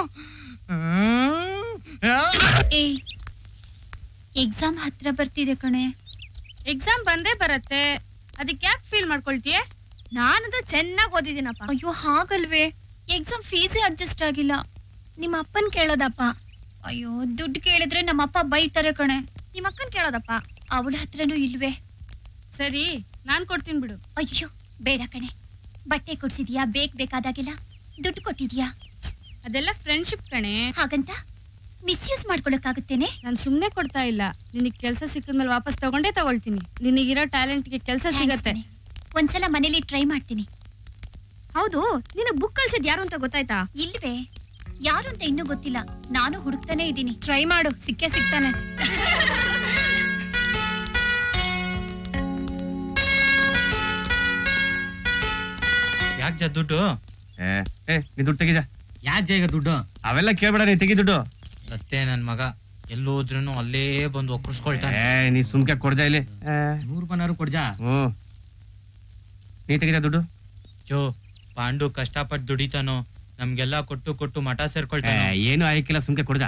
ಏ ಎಕ್ಸಾಮ್ ಹತ್ರ ಬರ್ತಿದೆ ಕಣೆ ಎಕ್ಸಾಮ್ ಬಂದೇ ಬರತ್ತೆ ಅದಕ್ಕೆ ಯಾಕೆ ಫೀಲ್ ಮಾಡ್ಕೊಳ್ತೀಯ ನಾನದು ಚೆನ್ನಾಗಿ ಓದಿದ್ದೀನಪ್ಪ ಅಯ್ಯೋ ಹಾಗಲ್ವೇ ಎಕ್ಸಾಮ್ ಫೀಸೇ ಅಡ್ಜಸ್ಟ್ ಆಗಿಲ್ಲ ನಿಮ್ಮ ಅಪ್ಪನ್ ಕೇಳೋದಪ್ಪ ಅಯ್ಯೋ ದುಡ್ಡು ಕೇಳಿದ್ರೆ ನಮ್ಮ ಅಪ್ಪ ಬೈತಾರೆ ಕಣೆ ನಿಮ್ಮ ಅಕ್ಕನ್ ಕೇಳೋದಪ್ಪ ಅವಳ ಹತ್ರನೂ ಇಲ್ವೇ ಸರಿ ನಾನ್ ಕೊಡ್ತೀನಿ ಬಿಡು ಅಯ್ಯೋ ಬೇಡ ಕಣೆ ಬಟ್ಟೆ ಕೊಡ್ಸಿದ್ಯಾ ಬೇಕ್ ಬೇಕಾದಾಗೆಲ್ಲ ದುಡ್ಡು ಕೊಟ್ಟಿದ್ಯಾ ಅದೆಲ್ಲ ಫ್ರೆಂಡ್ಶಿಪ್ ಕಣೆ ಹಾಗಂತ ಮಿಸ್ಯೂಸ್ ಮಾಡ್ಕೊಳಕ್ಕಾಗುತ್ತೇನೆ ನಾನು ಸುಮ್ನೆ ಕೊಡ್ತಾ ಇಲ್ಲ ನಿನಗೆ ಕೆಲಸ ಸಿಕ್ಕಿದ್ಮೇಲೆ ವಾಪಸ್ ತಗೊಂಡೇ ತಗೊಳ್ತೀನಿ ನಿನಗಿರೋ ಟ್ಯಾಲೆಂಟ್ಗೆ ಕೆಲಸ ಸಿಗತ್ತೆ ಒಂದ್ಸಲ ಮನೇಲಿ ಟ್ರೈ ಮಾಡ್ತೀನಿ ಹೌದು ನಿನಗ್ ಬುಕ್ ಕಳ್ಸಿದ್ ಯಾರು ಅಂತ ಗೊತ್ತಾಯ್ತಾ ಇಲ್ವೇ ಯಾರು ಅಂತ ಇನ್ನೂ ಗೊತ್ತಿಲ್ಲ ನಾನು ಹುಡುಕ್ತಾನೆ ಇದ್ದೀನಿ ಟ್ರೈ ಮಾಡು ಸಿಕ್ಕೇ ಸಿಗ್ತಾನೆ ಯಾಕೆ ಜಾ ದುಡ್ಡು ಏ ಏ ನೀ ದುಡ್ಡು ತೆಗಿಜ ಯಾಕೆ ಜೈಗ ದುಡ್ಡು ಅವೆಲ್ಲ ಕೇಳ್ಬೇಡ ನೀ ತೆಗಿ ದುಡ್ಡು ಸತ್ತೆ ನನ್ ಮಗ ಎಲ್ಲೋದ್ರೂ ಅಲ್ಲೇ ಬಂದು ಒಕ್ಕರ್ಸ್ಕೊಳ್ತಾನೆ ಏ ನೀ ಸುಮ್ಕೆ ಕೊಡ್ಜ ಇಲ್ಲಿ ಏ, ನೂರು ರೂಪಾಯಿನಾರು ಕೊಡ್ಜಾ ಹ್ಮ್ ನೀ ತೆಗಿಜ ದುಡ್ಡು ಜೋ ಪಾಂಡು ಕಷ್ಟಪಟ್ಟು ದುಡಿತಾನೋ ನಮ್ಗೆಲ್ಲ ಕೊಟ್ಟು ಕೊಟ್ಟು ಮಠ ಏ, ಸೇರ್ಕೊಳ್ತಾನೆ ಏನು ಆಯ್ಕಿಲ್ಲ ಸುಮ್ಕೆ ಕೊಡ್ಜ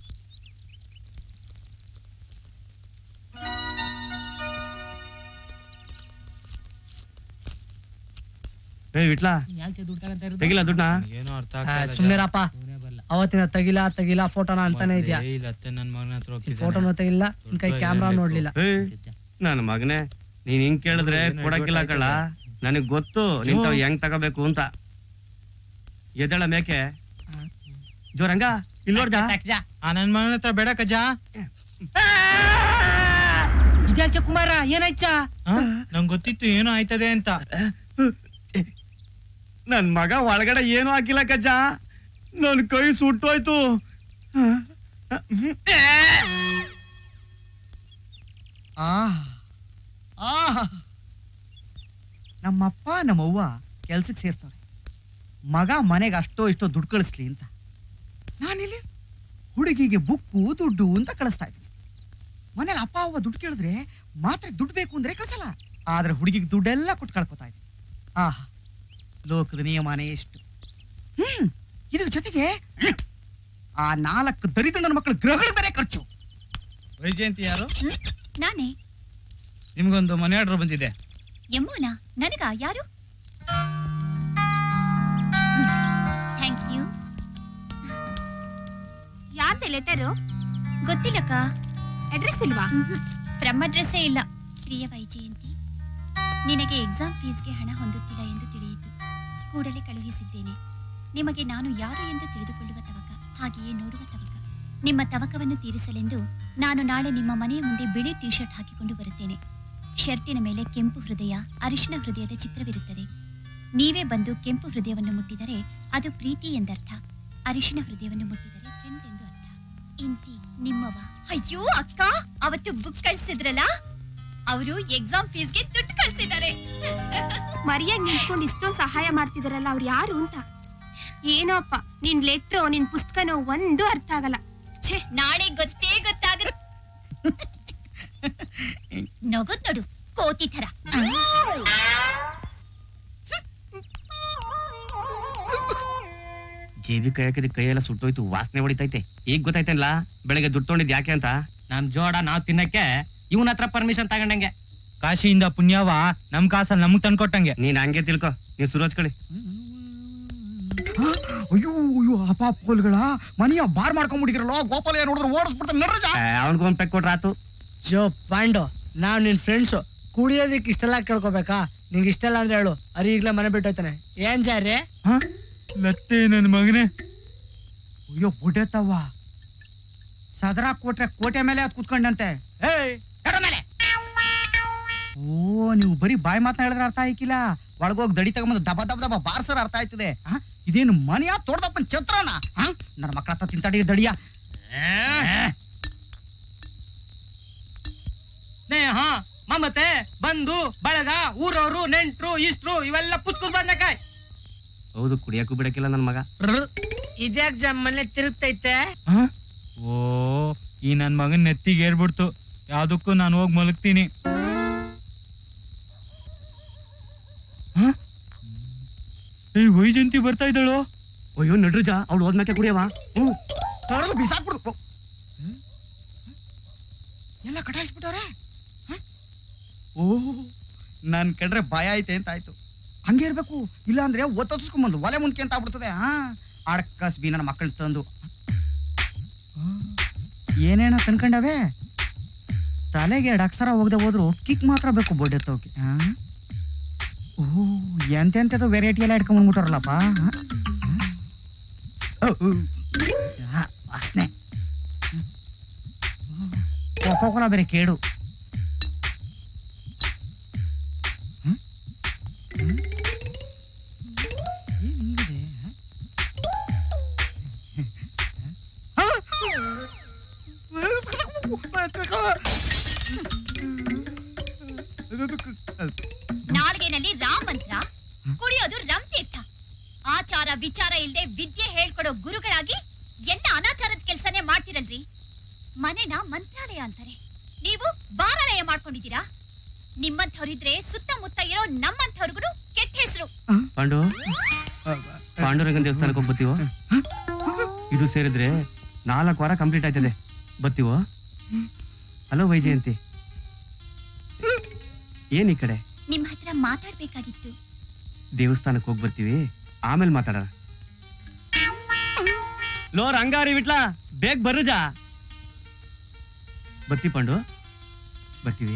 ಏ ವಿಟ್ಲಾ ಯಾಕೆ ದುಡ್ಡು ತಗೊಂತ ಇರೋದು? ತೆಗಿಲ್ಲ ದುಡ್ಡನ್ನ ಏನೋ ಅರ್ಥ ಆ, ಆಗ್ತಾ ಸುಮ್ನಿರಪ್ಪ ಅವತ್ತಿನ ತೆಗಿಲ ತೆಗಿಲ ಫೋಟೋನ ಅಂತಾನೆ ಇದೆಯಾ ಇಲ್ಲ ಅತ್ತೆ ನನ್ ಮಗನ ಹತ್ರ ಹೋಗಿದ್ದಾನೆ. ಫೋಟೋನು ತೆಗಿಲ್ಲ ನಿನ್ ಕೈ ಕ್ಯಾಮ್ರಾ ನೋಡ್ಲಿಲ್ಲ ಏ ನನ್ನ ಮಗನೇ ನೀನ್ ಹಿಂಗ್ ಕೇಳಿದ್ರೆ ಏನೋ ಕೊಡಕ್ಕಿಲ್ಲ ಎಡ್ವಟ್ ಕಳ್ಳ ನನಗ್ ಗೊತ್ತು ನಿಂತಾವ್ ಹೆಂಗ್ ತಗೋಬೇಕು ಅಂತ ಎದಳ ಮೇಕೆ ಜೋರಂಗ ಇಲ್ಲಿ ನೋಡ್ದ ಆ ನನ್ ಮಗನ ಹತ್ರ ಬೇಡ ಕಜಾ ಇದ್ಯಾಚ ಕುಮಾರ ಏನಾಯ್ತ ನಂಗೆ ಗೊತ್ತಿತ್ತು ಏನೋ ಆಯ್ತದೆ ಅಂತ ನನ್ ಮಗ ಒಳಗಡೆ ಏನು ಹಾಕಿಲ್ಲ ಕಜ್ಜ ನನ್ ಕೈ ಸುಟ್ಟೋಯ್ತು ಆ ಆ ನಮ್ಮಪ್ಪ ನಮ್ಮವ್ವ ಕೆಲ್ಸಕ್ಕೆ ಸೇರ್ಸವ್ರೆ ಮಗ ಮನೆಗೆ ಅಷ್ಟೋ ಇಷ್ಟೋ ದುಡ್ಡು ಕಳಿಸ್ಲಿ ಅಂತ ನಾನಿಲ್ಲಿ ಹುಡುಗಿಗೆ ಬುಕ್ಕು ದುಡ್ಡು ಅಂತ ಕಳಿಸ್ತಾ ಇದ್ದೀನಿ ಮನೇಲಿ ಅಪ್ಪ ಅವ್ವ ದುಡ್ಡು ಕೇಳಿದ್ರೆ ಮಾತ್ರ ದುಡ್ಡು ಬೇಕು ಅಂದ್ರೆ ಕಳ್ಸಲ್ಲ ಆದ್ರೆ ಹುಡುಗಿಗೆ ದುಡ್ಡೆಲ್ಲ ಕೊಟ್ಟು ಕಳ್ಕೊತಾ ಇದ್ದೀನಿ ಆಹಾ ಲೋಕದ ನಿಯಮನೇ ಎಷ್ಟು ಹ್ಮ್ ಇದ್ರ ಜೊತೆಗೆ ಹ್ಮ್, ಆ ನಾಲ್ಕು ದರಿದ್ರ ನನ್ನ ಮಕ್ಕಳ ಗ್ರಹಗಳ ಬೇರೆ ಖರ್ಚು ವೈಜಯಂತಿ ಯಾರು ನಾನೇ ನಿಮ್ಗೊಂದು ಮನೆ ಆರ್ಡರ್ ಬಂದಿದೆ ಯಮುನಾ ನನಗ ಯಾರು ಥ್ಯಾಂಕ್ ಯು ಯಾರ್ದೆ ಲೆಟರು ಗೊತ್ತಿಲ್ಲಕ್ಕ ಅಡ್ರೆಸ್ ಇಲ್ವಾ ಫ್ರಮ್ ಅಡ್ರೆಸ್ಸೇ ಇಲ್ಲ ಪ್ರಿಯ ವೈಜಯಂತಿ ನಿನಗೆ ಎಕ್ಸಾಮ್ ಫೀಸ್ಗೆ ಹಣ ಹೊಂದುತ್ತಿಲ್ಲ ಎಂದು ತಿಳಿಯಿತು ಕೂಡಲೇ ಕಳುಹಿಸಿದ್ದೇನೆ ನಿಮಗೆ ನಾನು ಯಾರು ಎಂದು ತಿಳಿದುಕೊಳ್ಳುವ ತವಕ ಹಾಗೆಯೇ ನೋಡುವ ತವಕ ನಿಮ್ಮ ತವಕವನ್ನು ತೀರಿಸಲೆಂದು ನಾನು ನಾಳೆ ನಿಮ್ಮ ಮನೆಯ ಮುಂದೆ ಬಿಳಿ ಟಿ ಶರ್ಟ್ ಹಾಕಿಕೊಂಡು ಬರುತ್ತೇನೆ ಶರ್ಟಿನ ಮೇಲೆ ಕೆಂಪು ಹೃದಯ ಅರಿಶಿನ ಹೃದಯದ ಚಿತ್ರವಿರುತ್ತದೆ ನೀವೇ ಬಂದು ಕೆಂಪು ಹೃದಯವನ್ನು ಮುಟ್ಟಿದರೆ ಅದು ಪ್ರೀತಿ ಎಂದರ್ಥ ಅರಿಶಿನ ಹೃದಯವನ್ನು ಮುಟ್ಟಿದರೆ ಫ್ರೆಂಡ್ ಎಂದು ಅರ್ಥ ಇಂತಿ ನಿಮ್ಮವ ಅಯ್ಯೋ ಅಕ್ಕ ಅವತ್ತು ಬುಕ್ ಕಳ್ಸಿದ್ರಲ್ಲ ಅವರು ಎಕ್ಸಾಮ್ ಫೀಸ್ಗೆ ದುಡ್ಡು ಕಳ್ಸಿದ್ದಾರೆ ಮರಿಯಾಗಿ ನಿಂತ್ಕೊಂಡು ಇಷ್ಟೊಂದು ಸಹಾಯ ಮಾಡ್ತಿದಾರಲ್ಲ ಅವ್ರು ಯಾರು ಅಂತ ಏನೋ ಅಪ್ಪ ನಿನ್ ಲೆಟ್ರೋ ನಿನ್ ಪುಸ್ತಕನೋ ಒಂದು ಅರ್ಥ ಆಗಲ್ಲ ಛೇ ನಾಳೆ ಗೊತ್ತೇ ಗೊತ್ತಾಗ ನಗುತ್ ನೋಡು ಕೋತಿ ಥರ ಜೇಬಿ ಕೈ ಹಾಕಿದ ಕೈಯೆಲ್ಲ ಸುಟ್ಟೋಯ್ತು ವಾಸನೆ ಹೊಡಿತೈತೆ ಈಗ ಗೊತ್ತಾಯ್ತೇನ್ಲ ಬೆಳಗ್ಗೆ ದುಡ್ಡು ತೊಗೊಂಡಿದ್ ಯಾಕೆ ಅಂತ ನಮ್ ಜೋಡ ನಾವ್ ತಿನ್ನಕ್ಕೆ ಇವನ ಹತ್ರ ಪರ್ಮಿಷನ್ ತಗೊಂಡಂಗೆ ಕಾಶಿಯಿಂದ ಪುಣ್ಯವ ನಮ್ ಕಾಸಲ್ಲಿ ನಮಗ್ ತಂದ್ಕೊಟ್ಟಂಗೆ ನೀನ್ ಹಂಗೆ ತಿಳ್ಕೊ ನೀವ್ ಶುರು ಹಚ್ಕೊಳ್ಳಿ ಅಯ್ಯೋ ಅಯ್ಯೋ ಅಪ್ಪ ಪೋಲ್ಗಳ ಮನೆಯ ಬಾರ್ ಮಾಡ್ಕೊಂಡ್ಬಿಟ್ಟಿದ್ರಲ್ಲ ಗೋಪಾಲ ನೋಡಿದ್ರೆ ಓಡಿಸ್ಬಿಡ್ತಾನೆ ನಡ್ರಜ ಅವನ್ಗೊಂದ್ ಪೆಕ್ ಕೊಟ್ರ ಆತು ಜೋ ಪಾಂಡು ನಾವ್ ನಿನ್ ಫ್ರೆಂಡ್ಸು ಕುಡಿಯೋದಕ್ಕೆ ಇಷ್ಟೆಲ್ಲ ಕೇಳ್ಕೊಬೇಕಾ ನಿಂಗೆ ಇಷ್ಟೆಲ್ಲ ಅಂದ್ರೆ ಹೇಳು ಅರಿ ಈಗ್ಲೇ ಮನೆ ಬಿಟ್ಟು ಹೋಯ್ತಾನೆ ಏನ್ ಜಾರಿ ಲತ್ತೆ ನನ್ ಮಗನೇ ಅಯ್ಯೋ ಬುಡ್ಡೆತ್ತವ್ವ ಸದರ ಕೊಟ್ರೆ ಕೋಟೆ ಮೇಲೆ ಅದ್ ಕೂತ್ಕೊಂಡಂತೆ ಏಯ್ ಎಡ ಮೇಲೆ ಓ ನೀವು ಬರೀ ಬಾಯಿ ಮಾತನ್ನ ಹೇಳಿದ್ರೆ ಅರ್ಥ ಆಯ್ಕಿಲ್ಲ ಒಳಗೋಗಿ ದಡಿ ತಗೊಂಬಂದು ದಬ ದಬ ದಬ ಬಾರ್ಸರ್ ಅರ್ಥ ಆಯ್ತದೆ ಆ? ಇದೇನು ಮನೆಯ ತೋಡ್ದಪ್ಪನ್ ಛತ್ರನ ಆ? ನನ್ನ ಮಕ್ಕಳ ಹತ್ರ ತಿಂತಾಡಿ ದಡಿಯ ಸ್ನೇಹ ಮಮತೆ ಬಂಧು ಬಳಗ ಊರವರು ನೆಂಟ್ರು ಇಷ್ಟ್ರು ಇವೆಲ್ಲ ಪುಸ್ತಕ ಬಂದಕಾಯ್ ಹೌದು ಕುಡಿಯಕ್ಕೂ ಬಿಡಕ್ಕಿಲ್ಲ ನನ್ ಮಗ ಇದ್ಯಾಕ್ ಜಮ್ಮನೆ ತಿರುಗ್ತೈತೆ ಓ ಈ ನನ್ ಮಗನ್ ನೆತ್ತಿಗೆ ಏರ್ಬಿಡ್ತು ಯಾವ್ದಕ್ಕೂ ನಾನು ಹೋಗಿ ಮಲಗ್ತೀನಿ ಹ? ಏಯ್ ವೈಜಂತಿ ಬರ್ತಾ ಇದ್ದಾಳು ಅಯ್ಯೋ ನಡ್ರಜ ಅವ್ಳು ಹೋದ್ಮೇಕೆ ಕುಡಿಯವ ಹ್ಞೂ ತರದು ಬಿಸಾಕ್ಬಿಡು ಎಲ್ಲ ಕಟಾಯಿಸ್ಬಿಟ್ಟವ್ರೆ ಹ? ಓ ನನ್ ಕಂಡ್ರೆ ಭಯ ಐತೆ ಅಂತ ಆಯ್ತು ಹಂಗೆ ಇರ್ಬೇಕು ಇಲ್ಲ ಅಂದ್ರೆ ಒತ್ತಸ್ಕೊಂಬಂದು ಒಲೆ ಮುಂದ್ಕೆ ಅಂತ ಆಗ್ಬಿಡ್ತದೆ ಹಾ ಅಡಕಸ್ ಬಿ ನನ್ನ ಮಕ್ಕಳನ್ನ ತಂದು ಏನೇನ ತಂದ್ಕೊಂಡವೆ ತಲೆಗೆ ಎರಡು ಅಕ್ಷರ ಹೋಗದೆ ಹೋದ್ರು ಕಿಕ್ ಮಾತ್ರ ಬೇಕು ಬೋಡೆ ತೋಕೆ ಹಾ ಓ ಎಂತೆಂಥದ್ದು ವೆರೈಟಿ ಎಲ್ಲ ಇಟ್ಕೊಂಡ್ಬಂದ್ಬಿಟ್ಟಾರಲ್ಲಪ್ಪ ವಾಸನೆ ಕೋಕೋಕೋಲ ಬೇರೆ ಕೇಡು ಹ್ಮ್? ಹ್ಮ್? ಏನ್ ಹಿಂಗಿದೆ, ಹ? ನಾಲ್ಗೆನಲ್ಲಿ ರಾಮ್ ಮಂತ್ರ ಕುಡಿಯೋದು ರಮ್ ತೀರ್ಥ ಆಚಾರ ವಿಚಾರ ಇಲ್ದೆ ವಿದ್ಯೆ ಹೇಳ್ಕೊಡೋ ಗುರುಗಳಾಗಿ ಎಲ್ಲ ಅನಾಚಾರದ ಕೆಲ್ಸನೇ ಮಾಡ್ತಿರಲ್ರಿ ಮನೆನ ಮಂತ್ರಾಲಯ ಅಂತಾರೆ ನೀವು ಬಾರಾಲಯ ಮಾಡ್ಕೊಂಡಿದ್ದೀರಾ ನಿಮ್ಮಂಥವ್ರಿದ್ರೆ ಸುತ್ತಮುತ್ತ ಇರೋ ನಮ್ಮಂಥವ್ರಿಗೂ ಕೆಟ್ಟ ಹೆಸರು ಪಾಂಡು ಪಾಂಡುರಂಗನ ದೇವಸ್ಥಾನಕ್ಕೆ ಹೋಗಿ ಬತ್ತೀವೋ ಇದು ಸೇರಿದ್ರೆ ನಾಲ್ಕು ವಾರ ಕಂಪ್ಲೀಟ್ ಆಯ್ತದೆ ಬತ್ತೀವೋ ಹಲೋ ವೈಜಯಂತಿ ಏನ್ ಈ ಕಡೆ ನಿಮ್ ಹತ್ರ ಮಾತಾಡ್ಬೇಕಾಗಿತ್ತು ದೇವಸ್ಥಾನಕ್ಕೆ ಹೋಗಿ ಬರ್ತೀವಿ ಆಮೇಲೆ ಮಾತಾಡೋಣ ಲೋ ರಂಗಾರಿ ಬಿಟ್ಲಾ ಬೇಗ ಬರ್ರಜಾ ಬತ್ತಿ ಪಾಂಡು ಬರ್ತೀವಿ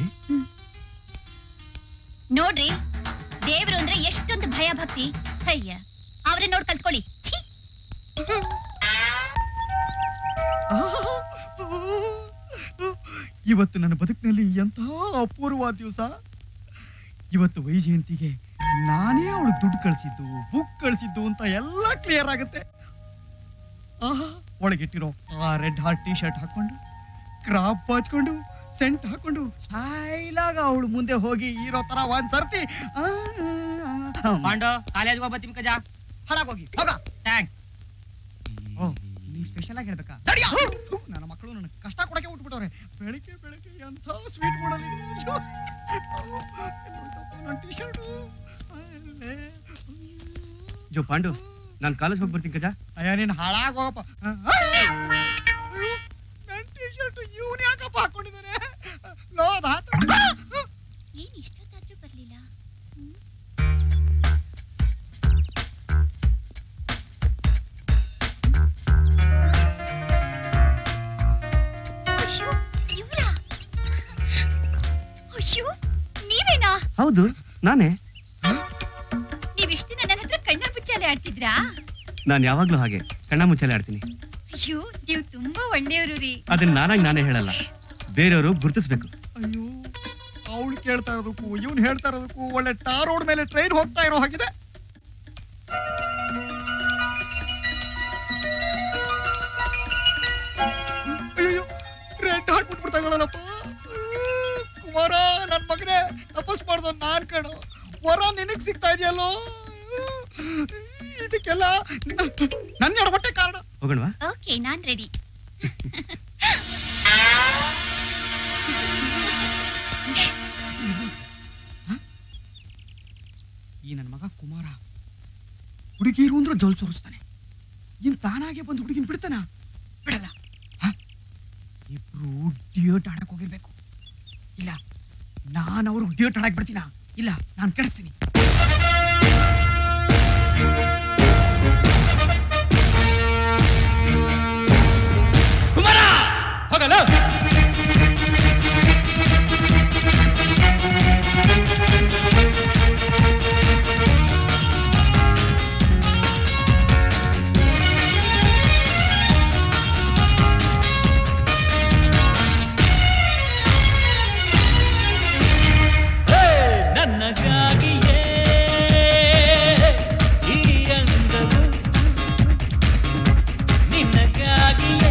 ನೋಡ್ರಿ ದೇವ್ರು ಅಂದ್ರೆ ಎಷ್ಟೊಂದು ಭಯ ಭಕ್ತಿ ಅಯ್ಯ ಅವ್ರನ್ನ ನೋಡ್ ಕಲ್ತ್ಕೊಳ್ಳಿ ಛೀ! ಇವತ್ತು ನನ್ನ ಬದುಕಿನಲ್ಲಿ ಎಂತಹ ಅಪೂರ್ವ ದಿವಸ ಇವತ್ತು ವೈಜಯಂತಿಗೆ ನಾನೇ ಅವಳು ದುಡ್ಡು ಕಳಿಸಿದ್ದು ಬುಕ್ ಕಳಿಸಿದ್ದು ಅಂತ ಎಲ್ಲ ಕ್ಲಿಯರ್ ಆಗುತ್ತೆ ಆಹಾ ಒಳಗಿಟ್ಟಿರೋ ಆ ರೆಡ್ ಹಾರ್ಟ್ ಟಿ ಶರ್ಟ್ ಹಾಕೊಂಡು ಕ್ರಾಪ್ ಹಚ್ಕೊಂಡು ಸೆಂಟ್ ಹಾಕೊಂಡು ಸಾಯ್ಲಾಗ ಅವಳು ಮುಂದೆ ಹೋಗಿ ಇರೋ ತರ ಒಂದ್ ಸರ್ತಿ ಆ, ಆ, ಆ. ಪಾಂಡು ಕಾಲೇಜ್ಗೆ ಹೋಗ್ಬತ್ತೀನಿ ಕಜಾ ಹಾಳಾಗೋಗಿ ಹೋಗ ಥ್ಯಾಂಕ್ಸ್ ಓ ನಿಂಗೆ ಸ್ಪೆಷಲ್ ಆಗಿ ಹೇಳ್ಬೇಕಾ ತಡಿಯ! ಥು, ನನ್ನ ಮಕ್ಕಳು ನನಗೆ ಕಷ್ಟ ಕೊಡಕ್ಕೆ ಉಟ್ಬಿಟ್ಟವ್ರೆ ಬೆಳಿಗ್ಗೆ ಬೆಳಿಗ್ಗೆ ಎಂಥ ಸ್ವೀಟ್ ಮಾಡಲಿ ನನ್ನ ಟಿ ಶರ್ಟು ಜೋ ಪಾಂಡು ನಾನು ಕಾಲೇಜ್ ಹೋಗಿ ಬರ್ತೀನಿ ಕಜಾ ಅಯ್ಯ ನೀನು ಹಾಳಾಗಿ ಹೋಗಪ್ಪ ನನ್ನ ಟಿ ಶರ್ಟ್ ಇವನು ಯಾಕಪ್ಪ ಹಾಕೊಂಡಿದ್ದಾನೆ ಲೋ ಅದ್ ಹಾತ್- ಏನ್ ಇಷ್ಟೊತ್ತಾದ್ರೂ ಬರ್ಲಿಲ್ಲ ಅಯ್ಯೋ ಇವ್ರಾ ಅಯ್ಯೋ ನೀವೇನಾ ಹೌದು ನಾನೇ ನೀವ್ ಇಷ್ಟ ದಿನ ನನ್ನ ಹತ್ರ ಕಣ್ಣ ಮುಚ್ಚಾಲೆ ಆಡ್ತಿದ್ರಾ ನಾನು ಯಾವಾಗ್ಲೂ ಹಾಗೆ ಕಣ್ಣ ಮುಚ್ಚಾಲೆ ಆಡ್ತೀನಿ ಅಯ್ಯೋ ನೀವು ತುಂಬಾ ಒಳ್ಳೆಯವರು ರೀ ಅದನ್ನ ನಾನಾಗಿ ನಾನೇ ಹೇಳಲ್ಲ ಬೇರೆಯವರು ಗುರುತಿಸ್ಬೇಕು ಅಯ್ಯೋ ಅವಳು ಕೇಳ್ತಾ ಇರೋದಕ್ಕೂ ಇವನು ಹೇಳ್ತಾ ಇರೋದಕ್ಕೂ ಒಳ್ಳೆ ಟಾರ್ ರೋಡ್ ಮೇಲೆ ಟ್ರೈನ್ ಹೋಗ್ತಾ ಇರೋ ಹಾಗಿದೆ ಅಯ್ಯೋ ರೆಡ್ ಹಾರ್ಟ್ ಬಿಟ್ಬಿಡ್ತಾ ಇದ್ದಾಳಲ್ಲಪ್ಪ ಕುಮಾರ ನನ್ನ ಮಗನೇ ತಪಸ್ ಮಾಡ್ದ ನಾನ್ ಕಣೋ ವರ ನಿನಗ್ ಸಿಗ್ತಾ ಇದೆಯಲ್ಲೋ ಇದಕ್ಕೆಲ್ಲ ನನ್ನ ಎಡಬಟ್ಟೆ ಕಾರಣ ಹೋಗೋಣವಾ ಓಕೆ ನಾನ್ ರೆಡಿ ಈ ನನ್ನ ಮಗ ಕುಮಾರ ಹುಡುಗಿರು ಅಂದ್ರೆ ಜೊಲ್ ಸುರಿಸ್ತಾನೆ ಇನ್ ತಾನಾಗೆ ಬಂದು ಹುಡುಗಿನ ಬಿಡ್ತಾನ ಬಿಡಲ್ಲ ಹ? ಇಬ್ರು ಡಿಯೋಟ್ ಆಡಕ್ ಹೋಗಿರ್ಬೇಕು ಇಲ್ಲ ನಾನು ಅವ್ರಿಗೆ ಡಿಯೋಟ್ ಆಡಕ್ ಬಿಡ್ತೀನ ಇಲ್ಲ ನಾನು ಕೆಡಿಸ್ತೀನಿ ಕುಮಾರ ಹೋಗಲ್ಲ ನನ್ನಗಾಗಿಯೇ ಈ ಅಂದವು ನಿನ್ನಗಾಗಿಯೇ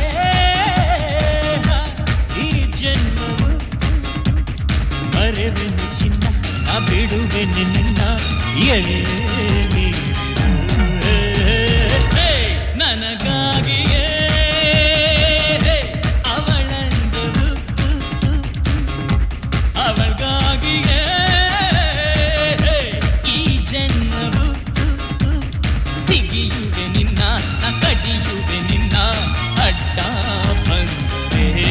ಈ ಜನ್ಮವು ಮರೆವೆನು ಚಿನ್ನ ನಾ ಬಿಡುವೆನು ನಿನ್ನ ಎಳೆ ನನಗಾಗಿಯೇ ಅವಳಂದವು ಅವಳಿಗಾಗಿಯೇ ಈ ಜನ್ಮವು ಬಿಗಿಯುವೆ ನಿನ್ನ ನ ಕಡಿಯುವೆ ನಿನ್ನ ಅಡ್ಡ ಬಂದರೆ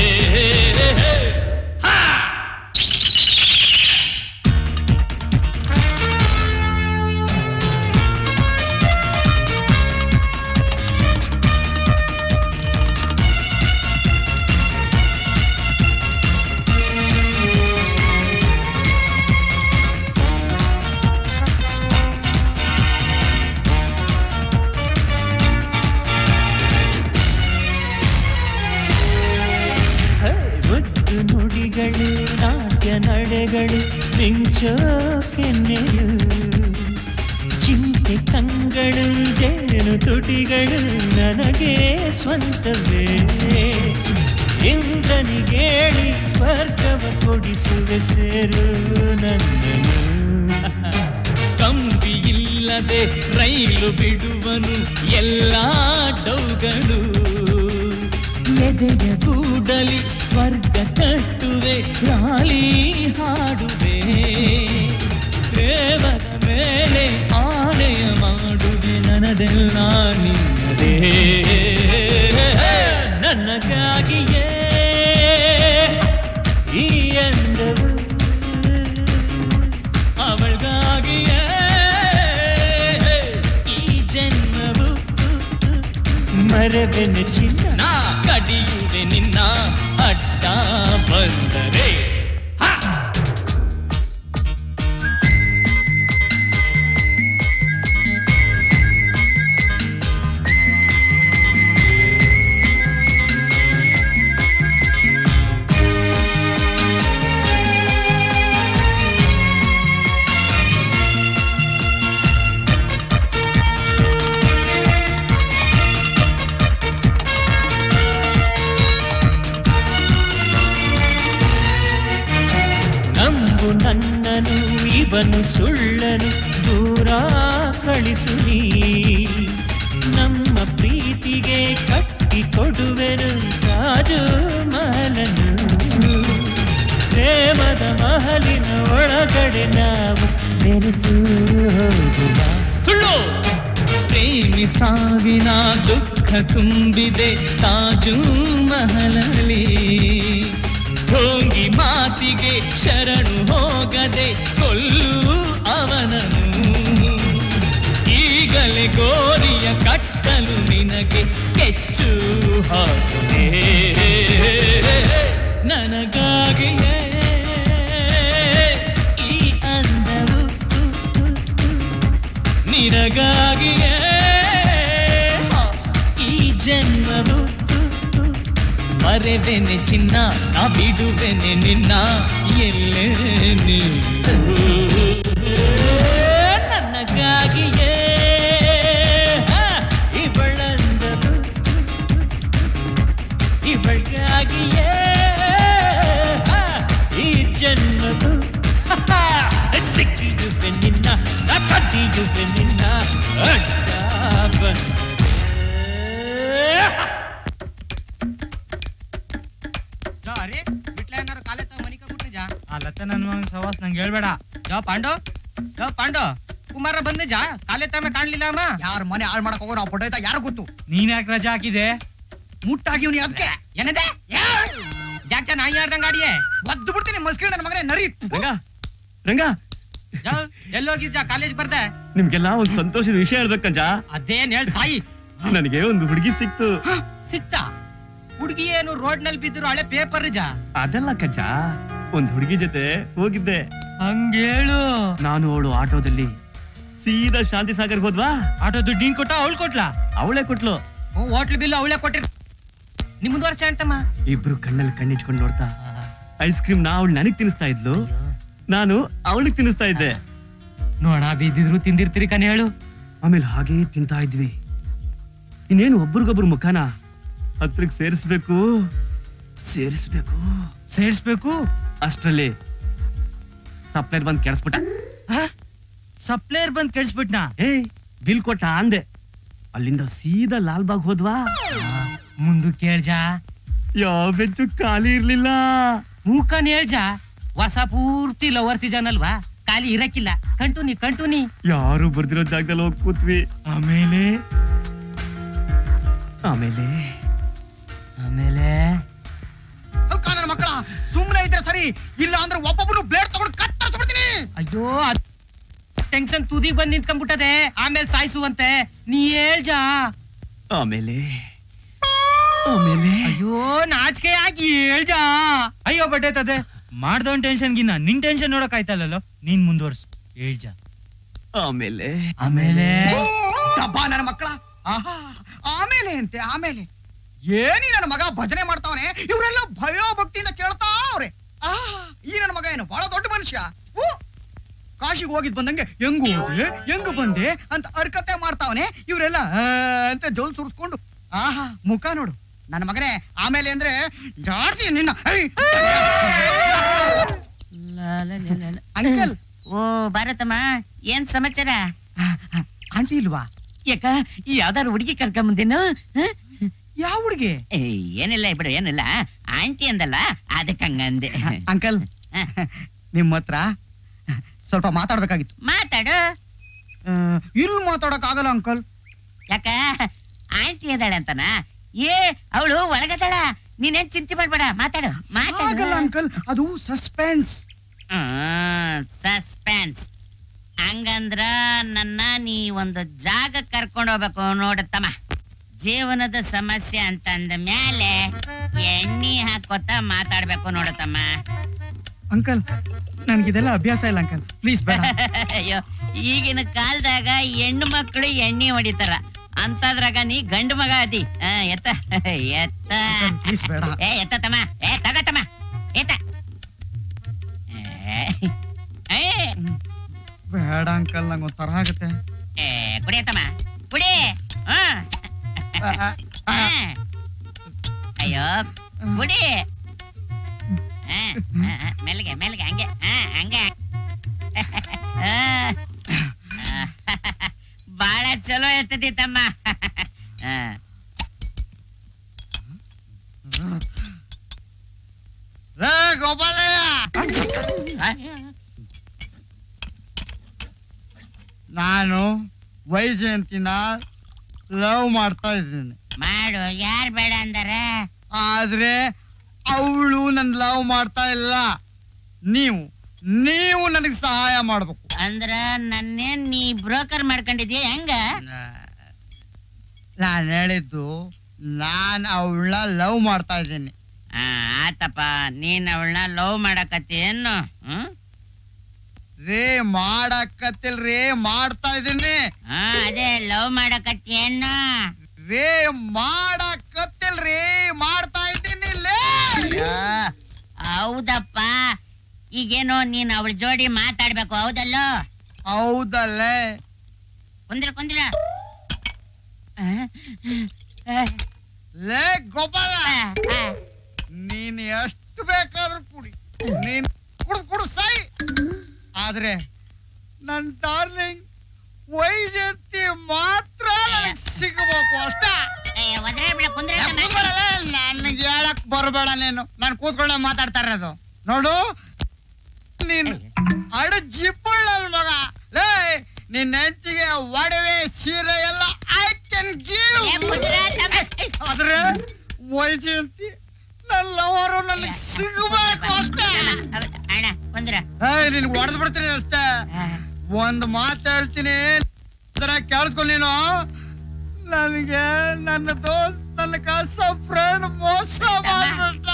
ಮುದ್ದು ನುಡಿಗಳು ನಾಟ್ಯ ನಡೆಗಳು ಮಿಂಚೋ ಕೆನ್ನೆಯು ಚಿಂತೆ ಕಂಗಳು ಜೇನು ತುಟಿಗಳು ನನಗೆ ಸ್ವಂತವೇ ಇಂದ್ರನಿಗೇಳಿ ಸ್ವರ್ಗವ ಕೊಡಿಸುವೆ ಸೇರು ನನ್ನನು ಕಂಬಿ ಇಲ್ಲದೆ ರೈಲು ಬಿಡುವನು ಎಲ್ಲ ಡೌಗಳು ಎದೆಯ ಗೂಡಲಿ ಸ್ವರ್ಗ ಕಟ್ಟುವೆ ಲಾಲಿ ಹಾಡುವೆ ದೇವರ ಮೇಲೆ ಆಣೆಯ ಮಾಡುವೆ ನನದೆಲ್ಲ ನಿನ್ನದೇ ನನಗಾಗಿಯೇ ಈ ಅಂದವು ಅವಳಿಗಾಗಿಯೇ ಈ ಜನ್ಮವು ಮರವೆನ ಚಿನ್ನ ಕಡಿಯುವೆ ನಿನ್ನ ಅಡ್ಡ ಬಂದರೆ ಆ ನಂಬು ನನ್ನನು ಇವನು ಸುಳ್ಳನು ದೂರ ಕಳಿಸುನಿ ನಮ್ಮ ಪ್ರೀತಿಗೆ ಕಟ್ಟಿ ಕೊಡುವೆನು ರಾಜು ಮಹಲನು ಪ್ರೇಮದ ಮಹಲಿನ ಒಳಗಡೆ ನಾವು ಬೆರೆತು ಹೋಗುವ ಸುಳ್ಳು ಪ್ರೇಮಿ ಸಾವಿನ ದುಃಖ ತುಂಬಿದೆ ತಾಜು ಮಹಲಲಿ ಹೋಗಿ ಮಾತಿಗೆ ಶರಣು ಹೋಗದೆ ಕೊಲ್ಲು ಅವನನು ಈಗಲೇ ಗೋರಿಯ ಕಟ್ಟಲು ನಿನಗೆ ಕೆಚ್ಚು ಹಾಕುವೆ ನನಗಾಗಿಯೇ ಈ ಅಂದವು ನಿನಗಾಗಿಯೇ ಈ ಜನ್ಮವು ಮರೆವೆನೆ ಚಿನ್ನ ನಾ ಬಿಡುವೆನೆ ನಿನ್ನ ಎಲ್ಲೇ ನೀನು ನನಗಾಗಿಯೇ ಇವಳಂದರು ಇವಳಿಗಾಗಿಯೇ ಈ ಜನ್ಮವು ಸಿಕ್ಕಿಯುವೆ ನಿನ್ನ ನಾ ಕದ್ದಿಯುವೆ ನಿನ್ನ ಅಡ್ಡ ಬಂದು ಜೋ ಅರೆ ಬಿಟ್ಲ ಏನಾರು ಕಾಲೇ ತಗ ಮನಿಕ ಬಿಟ್ಟು ಜಾ ಆ ಲತ್ತೆ ನನ್ನ ಮಗನ ಸವಾಸ್ ನಂಗೆ ಹೇಳ್ಬೇಡ ಜೋ ಪಾಂಡು ಜೋ ಪಾಂಡು ಕುಮಾರ ಬಂದೆ ಜಾ ಕಾಲೇ ತಮ್ಮ ಕಾಣ್ಲಿಲ್ಲ ಅಮ್ಮ ಯಾರ ಮನೆ ಹಾಳು ಮಾಡಕ್ ಹೋಗೋ ನಾವು ಪೊಟ್ಟೈತ ಯಾರು ಗೊತ್ತು ನೀನ್ ಯಾಕೆ ರಜಾ ಹಾಕಿದೆ ಮುಟ್ಟಾಗಿವ್ನಿ ಅದಕ್ಕೆ ಏನದೆ ಯಾಕೆ ನಾ ಯಾರ್ದಂಗ ಆಡಿಯೇ ಒದ್ದು ಬಿಡ್ತೀನಿ ಮಸ್ಕಿ ನನ್ನ ಮಗನೇ ನರಿ ರಂಗ ರಂಗ ಎಲ್ಲೋಗಿದ್ದ ಕಾಲೇಜ್ ಬರ್ದೆ ನಿಮ್ಗೆಲ್ಲ ಒಂದು ಸಂತೋಷದ ವಿಷಯ ಹೇಳ್ಬೇಕಂಜ ಅದೇನ್ ಹೇಳ್ ಸಾಯಿ ನನಗೆ ಒಂದು ಹುಡುಗಿ ಸಿಕ್ತು ಸಿಕ್ತಾ ಹುಡುಗಿ ಏನು ರೋಡ್ ನಲ್ಲಿ ಬಿದ್ದರು ಹಳೆ ಪೇಪರ್ ಜಾ ಅದಲ್ಲ ಕಜ್ಜ ಒಂದ್ ಹುಡುಗಿ ಜೊತೆ ಹೋಗಿದ್ದೆ ಹಂಗೇಳು ನಾನು ಅವಳು ಆಟೋದಲ್ಲಿ ಸೀದಾ ಶಾಂತಿ ಸಾಗರ್ ಹೋದ್ವಾ ಆಟೋ ದುಡ್ಡು ನೀನ್ ಕೊಟ್ಟ ಅವಳು ಕೊಟ್ಲಾ ಅವಳೇ ಕೊಟ್ಲು ಹೋಟ್ಲ್ ಬಿಲ್ ಅವಳೇ ಕೊಟ್ಟಿರ್ ನಿಮ್ದು ವರ್ಷ ಅಂತಮ್ಮ ಇಬ್ರು ಕಣ್ಣಲ್ಲಿ ಕಣ್ಣಿಟ್ಕೊಂಡು ನೋಡ್ತಾ ಐಸ್ ಕ್ರೀಮ್ ನಾ ಅವಳು ನನಗ್ ತಿನ್ನಿಸ್ತಾ ಇದ್ಲು ನಾನು ಅವಳಿಗೆ ತಿನ್ನಿಸ್ತಾ ಇದ್ದೆ ನೋಡ ಬಿದ್ದಿದ್ರು ತಿಂದಿರ್ತೀರಿ ಕಣ್ ಹೇಳು ಆಮೇಲೆ ಹಾಗೇ ತಿಂತಾ ಇದ್ವಿ ಇನ್ನೇನು ಒಬ್ರಿಗೊಬ್ರು ಮುಖಾನ ಹತ್ರಕ್ ಸೇರಿಸ್ಬೇಕು ಸೇರಿಸ್ಬೇಕು ಸೇರಿಸ್ಬೇಕು ಅಷ್ಟ್ರಲ್ಲಿ ಸಪ್ಲೈರ್ ಬಂದ್ ಕೆಡಿಸ್ಬಿಟ್ಟ ಸಪ್ಲೈಯರ್ ಬಂದ್ ಕೆಡ್ಸ್ಬಿಟ್ನಾ ಏ ಬಿಲ್ ಕೊಟ್ಟ ಅಂದೆ ಅಲ್ಲಿಂದ ಸೀದಾ ಲಾಲ್ಬಾಗ್ ಹೋದ್ವಾ ಮುಂದು ಕೇಳ್ಜಾ ಯಾವ ಬೆಂಚು ಖಾಲಿ ಇರ್ಲಿಲ್ಲ ಮೂಕನ್ ಹೇಳ್ಜಾ ಹೊಸ ಪೂರ್ತಿ ಲವರ್ ಸೀಸನ್ ಅಲ್ವಾ ಖಾಲಿ ಇರಕ್ಕಿಲ್ಲ ಕಂಟುನಿ ಕಂಟುನಿ ಯಾರು ಬರ್ದಿರೋ ಜಾಗದಲ್ಲಿ ಹೋಗಿ ಕೂತ್ವಿ ಆಮೇಲೆ ಆಮೇಲೆ ಆಮೇಲೆ ಅಲ್ಕ ನನ್ನ ಮಕ್ಕಳ ಸುಮ್ಮನೆ ಇದ್ರೆ ಸರಿ ಇಲ್ಲ ಅಂದ್ರೆ ಒಬ್ಬೊಬ್ಬರು ಬ್ಲೇಡ್ ತಗೊಂಡು ಕತ್ತರಿಸ್ಬಿಡ್ತೀನಿ ಅಯ್ಯೋ ಟೆನ್ಷನ್ ತುದಿ ಬಂದ್ ನಿಂತ್ಕೊಂಡ್ಬಿಟ್ಟದೆ ಆಮೇಲೆ ಸಾಯಿಸುವಂತೆ ನೀ ಹೇಳ್ಜಾ ಆಮೇಲೆ ಆಮೇಲೆ ಅಯ್ಯೋ ನಾಚಿಕೆ ಆಗಿ ಹೇಳ್ಜಾ ಅಯ್ಯೋ ಬಟ್ಟೆ ಮಾಡ್ದವನ್ ಟೆನ್ಷನ್ಗಿನ್ನ ನಿನ್ ಟೆನ್ಷನ್ ನೋಡಕ್ ಆಯ್ತಲ್ಲೋ ನೀನ್ ಮುಂದುವರ್ಸು ಹೇಳ್ಜ ಆಮೇಲೆ ಆಮೇಲೆ ಡಬ್ಬ ನನ್ನ ಮಕ್ಕಳ ಆಹಾ ಆಮೇಲೆ ಅಂತೆ ಆಮೇಲೆ ಏನಿ ನನ್ನ ಮಗ ಭಜನೆ ಮಾಡ್ತಾವನೆ ಇವರೆಲ್ಲ ಭಯ ಭಕ್ತಿಯಿಂದ ಕೇಳ್ತಾವ್ರೆ ಆಹಾ ಈ ನನ್ನ ಮಗ ಏನು ಬಹಳ ದೊಡ್ಡ ಮನುಷ್ಯ ಹೂ. ಕಾಶಿಗೆ ಹೋಗಿದ್ ಬಂದಂಗೆ ಹೆಂಗು ಹೋದೆ ಹೆಂಗು ಬಂದೆ ಅಂತ ಅರ್ಕತೆ ಮಾಡ್ತಾವನೆ ಇವರೆಲ್ಲ ಆ ಅಂತ ಜೋಲ್ ಸುರಿಸ್ಕೊಂಡು ಆಹಾ ಮುಖ ನೋಡು ನನ್ನ ಮಗನೇ ಆಮೇಲೆ ಅಂದ್ರೆ ಜಾಡ್ತೀನಿ ನಿನ್ನ ಐ! ಅಂಕಲ್ ಓ ಭಾರತಮ್ಮ ಏನ್ ಸಮಾಚಾರ ಆಂಟಿ ಇಲ್ವಾ ಯಾಕ ಯಾವ್ದಾರು ಹುಡುಗಿ ಕರ್ಕೊಂಬಂದೇನು ಯಾವ ಹುಡುಗಿ ಏನಿಲ್ಲ ಬಿಡು ಏನಿಲ್ಲ ಆಂಟಿ ಅಂದಲ್ಲ ಅದಕ್ಕೆ ಹಂಗಂದೆ ಅಂಕಲ್ ನಿಮ್ಮ ಹತ್ರ ಸ್ವಲ್ಪ ಮಾತಾಡ್ಬೇಕಾಗಿತ್ತು ಮಾತಾಡು ಆ, ಇಲ್ಲಿ ಮಾತಾಡಕ್ ಆಗಲ್ಲ ಅಂಕಲ್ ಯಾಕ ಆಂಟಿ ಅದಾಳೆ ಅಂತನ ಏ ಅವಳು ಒಳಗದಾಳ ನೀನೇನ್ ಚಿಂತೆ ಮಾಡ್ಬೇಡ ಮಾತಾಡು ಮಾತಾಡು ಆಗಲ್ಲ ಅಂಕಲ್ ಅದು ಸಸ್ಪೆನ್ಸ್ ಸಸ್ಪೆನ್ಸ್ ಹಂಗಂದ್ರ ನನ್ನ ನೀ ಒಂದು ಜಾಗ ಕರ್ಕೊಂಡು ಹೋಗ್ಬೇಕು ನೋಡತ್ತಮ್ಮ ಜೀವನದ ಸಮಸ್ಯೆ ಅಂತಂದ ಮೇಲೆ ಎಣ್ಣೆ ಹಾಕೋತ ಮಾತಾಡ್ಬೇಕು ನೋಡತ್ತಮ್ಮ ಅಂಕಲ್ ನನ್ಗಿದೆಲ್ಲ ಅಭ್ಯಾಸ ಇಲ್ಲ ಅಂಕಲ್ ಪ್ಲೀಸ್ ಬೇಡ ಅಯ್ಯೋ ಈಗಿನ ಕಾಲದಾಗ ಹೆಣ್ಣು ಮಕ್ಕಳು ಎಣ್ಣೆ ಹೊಡಿತಾರ ಅಂತದ್ರಾಗ ನೀ ಗಂಡು ಮಗ ಅದಿ ಆ, ಎತ್ತ ಎತ್ತ ಪ್ಲೀಸ್ ಬೇಡ ಏ ಎತ್ತ ತಮ್ಮ ಏ ತಗತಮ್ಮ ಎತ್ತ ಏ, ಏ, ಬೇಡ ಅಂಕಲ್ ನಂಗೆ ಒಂಥರ ಆಗುತ್ತೆ ಏ, ಕುಡಿಯತ್ತಮ್ಮ ಕುಡಿ ಹಾ ಆ. ಅಯ್ಯೋ ಕುಡಿ ಆ, ಆ, ಆ, ಮೆಲ್ಲಗೆ ಮೆಲ್ಲಗೆ ಹಂಗೆ ಆ ಚಲೋ ಇರ್ತೈತಿ ತಮ್ಮ ಆ. ರೇ ಗೋಪಾಲಯ್ಯ ನಾನು ವೈಜಯಂತಿನ ಲವ್ ಮಾಡ್ತಾ ಇದ್ದೀನಿ ಮಾಡು ಯಾರ್ ಬೇಡ ಅಂದಾರೆ ಆದ್ರೆ ಅವಳು ನನ್ ಲವ್ ಮಾಡ್ತಾ ಇಲ್ಲ ನೀವು ನೀವು ನನಗೆ ಸಹಾಯ ಮಾಡ್ಬೇಕು ಅಂದ್ರ ನನ್ನೇನ್ ನೀ ಬ್ರೋಕರ್ ಮಾಡ್ಕೊಂಡಿದ್ಯಾ ಹೆಂಗ ನಾನು ಹೇಳಿದ್ದು ನಾನು ಅವಳನ್ನ ಲವ್ ಮಾಡ್ತಾ ಇದ್ದೀನಿ ಆ, ಆತಪ್ಪ ನೀನ್ ಅವಳನ್ನ ಲವ್ ಮಾಡಕತ್ತಿ ಏನು ಹ್ಮ್ ರೇ ಮಾಡಕತ್ತಿಲ್ರಿ ಮಾಡ್ತಾ ಇದ್ದೀನಿ ಆ, ಅದೇ ಲವ್ ಮಾಡಕತ್ತಿ ಏನು ರೇ ಮಾಡಕತ್ತಿಲ್ರಿ ಮಾಡ್ತಾ ಇದ್ದೀನಿ ಲೇ. ಆ, ಹೌದಪ್ಪ ಈಗೇನೋ ನೀನ್ ಅವಳ ಜೋಡಿ ಮಾತಾಡ್ಬೇಕು ಹೌದಲ್ಲೋ ಹೌದಲ್ಲೇ ಕುಂದ್ರ ಕುಂದ್ರ ಲೇ ಗೋಪಾಲ ನೀನ್ ಎಷ್ಟು ಬೇಕಾದ್ರೂ ಕುಡಿ ನೀನ್ ಕುಡ್ ಕುಡ್ ಸಾಯಿ ಆದ್ರೆ ನನ್ ಡಾರ್ಲಿಂಗ್ ವೈಜಂತಿ ಮಾತ್ರ ನನಗ್ ಸಿಗಬೇಕು ಅಷ್ಟೇ ನನಗೆ ಹೇಳಕ್ ಬರಬೇಡ ನೀನು ನಾನು ಕೂತ್ಕೊಂಡೆ ಮಾತಾಡ್ತಾ ಇರೋದು ನೋಡು ನೀನ್ ಅಡ ಜಿಪ್ಪುಳ್ಳಲ್ ಮಗ ಲೇ ನಿನ್ ಹೆಂಡತಿಗೆ ಒಡವೆ ಸೀರೆ ಎಲ್ಲ ಐ ಕ್ಯಾನ್ ಗಿವ್ ಆದ್ರೆ ವೈಜಯಂತಿ ನನ್ನ ಲವರು ನನಗೆ ಸಿಗಬೇಕು ಅಷ್ಟೇ ಅಣ್ಣ ಕುಂದ್ರ ಏಯ್ ನಿನ್ ಹೊಡೆದ್ ಬಿಡ್ತೀನಿ ಅಷ್ಟೇ ಒಂದ್ ಮಾತು ಹೇಳ್ತೀನಿ ತರ ಕೇಳಿಸ್ಕೊ ನೀನು ನನಗೆ ನನ್ನ ದೋಸ್ತ್ ನನ್ನ ಕಾಸ ಫ್ರೆಂಡ್ ಮೋಸ ಮಾಡ್ಬಿಟ್ಟ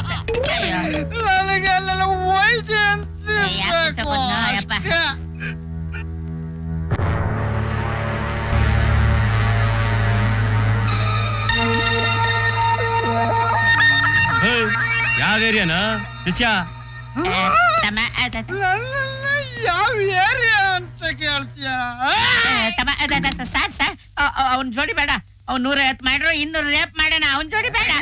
ನನಗೆ ನನ್ನ ವೈಜಯಂತಿ ಬೇಕು ಅಷ್ಟೇ ಯಾವ ಏರಿಯಾನ ಶಿಷ್ಯ ಯಾವ ಏರಿಯಾ ಅಂತ ಕೇಳ್ತೀಯ ಸರ್ ಸರ್ ಅವ್ನ್ ಜೋಡಿ ಬೇಡ ಅವ್ನ್ ನೂರ ಐವತ್ತು ಮಾಡ್ರು ಇನ್ನೂರು ರೇಪ್ ಮಾಡೋಣ ಅವ್ನ್ ಜೋಡಿ ಬೇಡ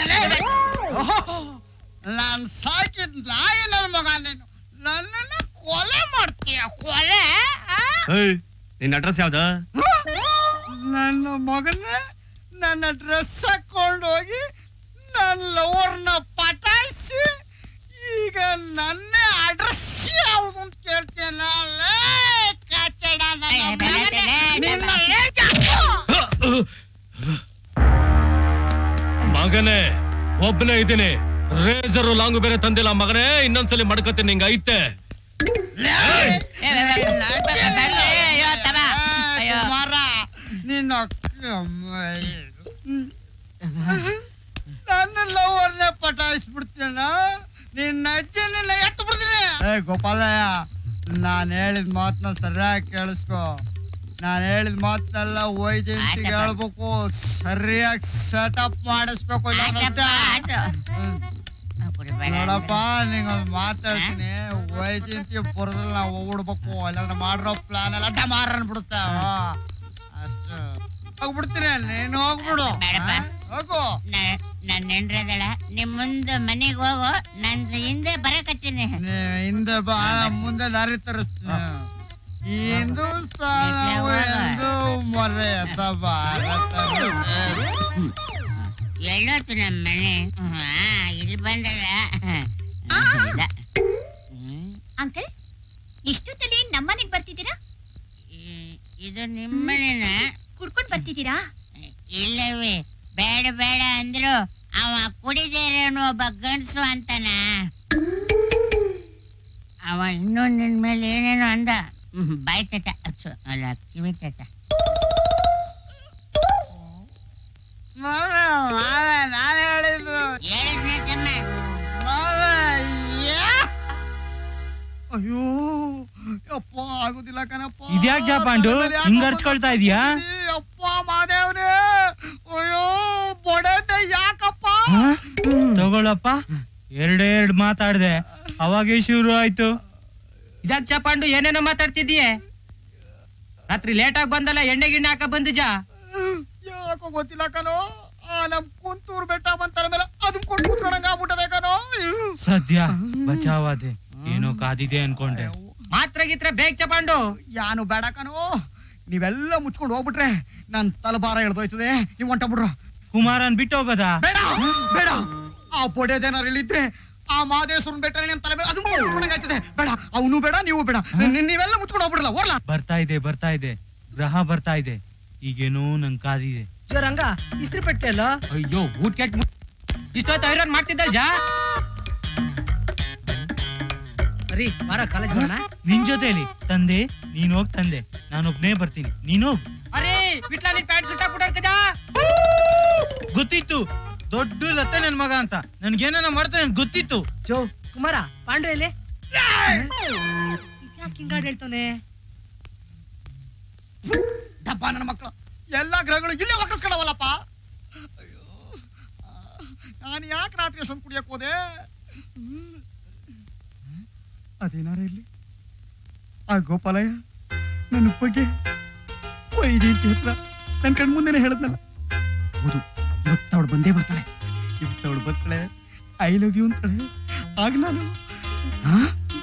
ನಾನ್ ಸಾಕಿದ್ ನಾಯಿ ನನ್ನ ಮಗ ನೀನು ನನ್ನನ್ನ ಕೊಲೆ ಮಾಡ್ತೀಯ ಕೊಲೆ ಆ? ಏಯ್ ನಿನ್ನ ಅಡ್ರೆಸ್ ಯಾವ್ದು ನನ್ನ ಮಗನೇ ನನ್ನ ಡ್ರೆಸ್ ಹಾಕೊಂಡು ಹೋಗಿ ನನ್ನ ಲವರ್ನ ಪಟಾಯಿಸಿ ಈಗ ನನ್ನೇ ಅಡ್ರೆಸ್ ಯಾವುದು ಅಂತ ಕೇಳ್ತೀಯಲ್ಲ ಲೇ, ಕಚಡ ನನ್ನ ಮಗನೇ. ನಿನ್ನ ಲೇಜ. ಮಗನೇ ಒಬ್ಬನೇ ಇದ್ದೀನಿ ರೇಸರು ಲಾಂಗು ಬೇರೆ ತಂದಿಲ್ಲ ಮಗನೇ ಇನ್ನೊಂದ್ಸಲಿ ಮಡ್ಕತೀನಿ ನಿಂಗೆ ಐತೆ ಕುಮಾರ ನಿನ್ನ ನನ್ನ ಲವರ್ನೇ ಪಟಾಯಿಸ್ಬಿಡ್ತೀನ ನಿನ್ನ ಅಜ್ಜಿ ನಿನ್ನ ಎತ್ತು ಬಿಡ್ತೀನಿ ಏ ಗೋಪಾಲಯ್ಯ ನಾನು ಹೇಳಿದ ಮಾತನ್ನ ಸರಿಯಾಗಿ ಕೇಳಿಸ್ಕೊ ನಾನು ಹೇಳಿದ ಮಾತನ್ನೆಲ್ಲ ವೈಜಯಂತಿಗೆ ಹೇಳ್ಬೇಕು ಸರಿಯಾಗಿ ಸೆಟಪ್ ಮಾಡಿಸ್ಬೇಕು ನೋಡಪ್ಪ ನಿಂಗೊಂದು ಮಾತಾಡ್ತೀನಿ ವೈಜಯಂತಿ ಬರೋದ್ರಲ್ಲಿ ನಾವು ಹೋಗ್ಬಿಡ್ಬೇಕು ಇಲ್ಲಾಂದ್ರೆ ಮಾಡಿರೋ ಪ್ಲಾನ್ ಎಲ್ಲ ಡಮಾರ್ ಅನ್ಬಿಡುತ್ತೆ ಅಷ್ಟು ಹೋಗ್ಬಿಡ್ತೀನಿ ನೀನು ಹೋಗ್ಬಿಡು ಹೋಗು ನನ್ನ ಹೆಂಡ್ರದಳ ನಿಮ್ ಮುಂದೆ ಮನೆಗೆ ಹೋಗು ನನ್ ಹಿಂದೆ ಬರಕತ್ತೀನಿ ನೀ ಹಿಂದೆ ಬಾ ಮುಂದೆ ದಾರಿ ತರಿಸ್ತೀನಿ ಈ ಹಿಂದೂಸ್ತಾನ ಎಂದು ಮರೆಯತ ಭಾರತ ಎಲ್ಲೋತು ನಮ್ಮ ಮನೆ ಹಾ ಇಲ್ಲಿ ಬಂದಲ್ಲ ಇಲ್ಲ. ಅಂಕಲ್ ಇಷ್ಟೊತ್ತಲ್ಲಿ ನಮ್ಮನೆಗ್ ಬರ್ತಿದ್ದೀರಾ ಇದು ನಿಮ್ಮನೆನ ಕುಡ್ಕೊಂಡ್ ಬರ್ತಿದ್ದೀರಾ ಇಲ್ಲವೇ ಬೇಡ ಬೇಡ ಅಂದ್ರು ಅವ ಕುಡಿದೇರೇನು ಒಬ್ಬ ಗಂಡಸು ಅಂತಾನ ಅವ ಇನ್ನೂ ನಿನ್ ಮೇಲೆ ಏನೇನೋ ಅಂದ ಹ್ಮ್, ಬಾಯ್ ತಟ ಅಚ್ಚು, ಅಲ್ಲ ಕಿವಿ ತಟ ನಾನು ಹೇಳಿದ್ದು ಹೇಳಿದ್ನ ತಮ್ಮ ಅಯ್ಯೋ ಯಪ್ಪ ಆಗುದಿಲ್ಲ ಕಣಪ್ಪ ಇದ್ಯಾಕ್ ಜಾಪಾಂಡು ಹಿಂಗ್ ಅರ್ಚ್ಕೊಳ್ತಾ ಇದೀಯಾ ಅಪ್ಪ ಮಾದೇವ್ನೇ ಅಯ್ಯೋ ಬೊಡೆದೆ ಯಾಕಪ್ಪ ತಗೊಳಪ್ಪ ಎರಡೇ ಎರಡು ಮಾತಾಡ್ದೆ ಅವಾಗೇ ಶುರು ಆಯ್ತು ಇದಾಕ್ ಚಪಾಂಡು ಏನೇನೋ ಮಾತಾಡ್ತಿದ್ದೀಯ ರಾತ್ರಿ ಲೇಟ್ ಆಗಿ ಬಂದಲ್ಲ ಎಣ್ಣೆ ಗಿಣ್ಣೆ ಹಾಕ ಬಂದಿಜ ಯಾಕೋ ಗೊತ್ತಿಲ್ಲ ಕಣೋ ಆ ನಮ್ ಕುಂತೂರ್ ಬೆಟ್ಟ ಬಂತಲ ಮೇಲೆ ಅದನ್ನ ಕೊಟ್ಟು ಕುತ್ಕೊಂಡಂಗ ಆಗ್ಬಿಟ್ಟದೆ ಕಣೋ ಸದ್ಯ ಬಚಾವಾದೆ ಏನೋ ಕಾದಿದೆ ಅನ್ಕೊಂಡೆ ಮಾತ್ರ ಗೀತ್ರ ಬೇಗ ಚಪಾಂಡು ಯಾನು ಬೇಡ ಕಣೋ ನೀವೆಲ್ಲ ಮುಚ್ಕೊಂಡು ಹೋಗ್ಬಿಟ್ರೆ ನನ್ ತಲಭಾರ ಎಳ್ದೋಯ್ತದೆ ನೀವು ಹೊಂಟೋಗ್ಬಿಡ್ರು ಕುಮಾರನ್ ಬಿಟ್ಟು ಹೋಗೋದಾ ಬೇಡ ಬೇಡ ಆ ಪೊಡೆದೇನಾರು ಇಲ್ಲಿದ್ರೆ ಆ ಮಾದೇಶ್ವರನ್ ಬೆಟ್ಟ ನಿಮ್ ತಲೆ ಮೇಲೆ ಅದು ಮುಚ್ಕೊಂಡಾಗ್ತದೆ ಬೇಡ ಅವನು ಬೇಡ ನೀವು ಬೇಡ ನೀ- ನೀವೆಲ್ಲ ಮುಚ್ಕೊಂಡು ಹೋಗ್ಬಿಡ್ರಲ್ಲ ಓಡ್ಲಾ ಬರ್ತಾ ಇದೆ ಬರ್ತಾ ಇದೆ ಗ್ರಹ ಬರ್ತಾ ಇದೆ ಈಗೇನೋ ನಂಗ್ ಕಾದಿದೆ ಜೋ ರಂಗ ಇಸ್ತ್ರಿ ಪೆಟ್ಟೆ ಅಲ್ಲ ಅಯ್ಯೋ ಊಟ ಕೆಟ್ಟ ಇಷ್ಟೊತ್ತು ಐರನ್ ಮಾಡ್ತಿದ್ದ ಜಾ ರೀ ಬಾರ ಕಾಲೇಜ್ ಬರೋಣ ನಿನ್ ಜೊತೆಲಿ ತಂದೆ ನೀನ್ ಹೋಗ್ ತಂದೆ ನಾನೊಬ್ನೇ ಬರ್ತೀನಿ ನೀನ್ ಹೋಗ್ ಅರೇ ಬಿಟ್ಲ ನಿನ್ ಪ್ಯಾಂಟ್ ಸುಟ್ಟ ಬಿಟ್ಟ ಗೊತ್ತಿತ್ತು ದೊಡ್ಡ ಲತ್ತೆ ನನ್ ಮಗ ಅಂತ ನನ್ಗೇನ ಮಾಡ್ತಾನೆ ನನ್ಗ್ ಗೊತ್ತಿತ್ತು ಜೋ ಕುಮಾರ ಪಾಂಡು ಎಲ್ಲಿ ಯಾಕೆ ಹಿಂಗಾಡ್ ಹೇಳ್ತಾನೆ ಡಬ್ಬ ನನ್ನ ಮಕ್ಕಳು ಎಲ್ಲಾ ಗ್ರಹಗಳು ಇಲ್ಲೇ ಒಕ್ಕರ್ಸ್ಕೊಳವಲ್ಲಪ್ಪ ಅಯ್ಯೋ ನಾನು ಯಾಕೆ ರಾತ್ರಿ ಅಷ್ಟೊಂದು ಕುಡಿಯಕ್ ಹೋದೆ ಹ್ಮ್. ಅದೇನಾರ ಇಲ್ಲಿ ಆ ಗೋಪಾಲಯ್ಯ ನನ್ನ ಬಗ್ಗೆ ವೈಜಯಂತಿ ಹತ್ರ ನನ್ನ ಕಣ್ ಮುಂದೆನೆ ಹೇಳದ್ನಲ್ಲ ಹೌದು ಇವತ್ತು ಅವಳು ಬಂದೇ ಬರ್ತಾಳೆ ಇವತ್ತು ಅವಳು ಬರ್ತಾಳೆ ಐ ಲವ್ ಯು ಅಂತಾಳೆ ಆಗ ನಾನು ಆ?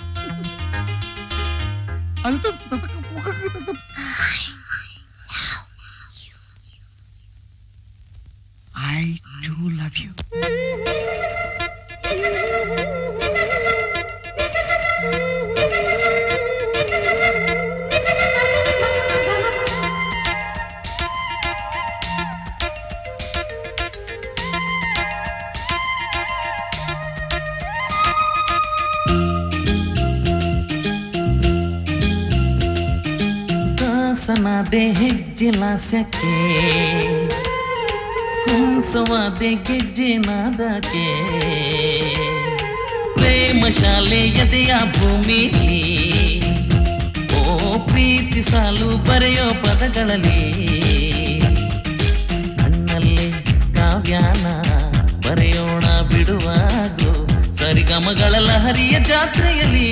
ಅದು I do love you. ದಾಸನಾದೆ ಹೆಜ್ಜೆಲಾಸಕ್ಕೆ ಹಂಸವಾದೆ ಗೆಜ್ಜೆ ನಾದಕ್ಕೆ ಪ್ರೇಮ ಶಾಲೆ ಎದೆಯ ಭೂಮಿಲಿ ಓ ಪ್ರೀತಿ ಸಾಲು ಬರೆಯೋ ಪದಗಳಲ್ಲಿ ಕಣ್ಣಲ್ಲೇ ಕಾವ್ಯಾನ ಬರೆಯೋಣ ಬಿಡುವಾಗೋ ಸರಿಗಮಗಳ ಲಹರಿಯ ಜಾತ್ರೆಯಲ್ಲಿ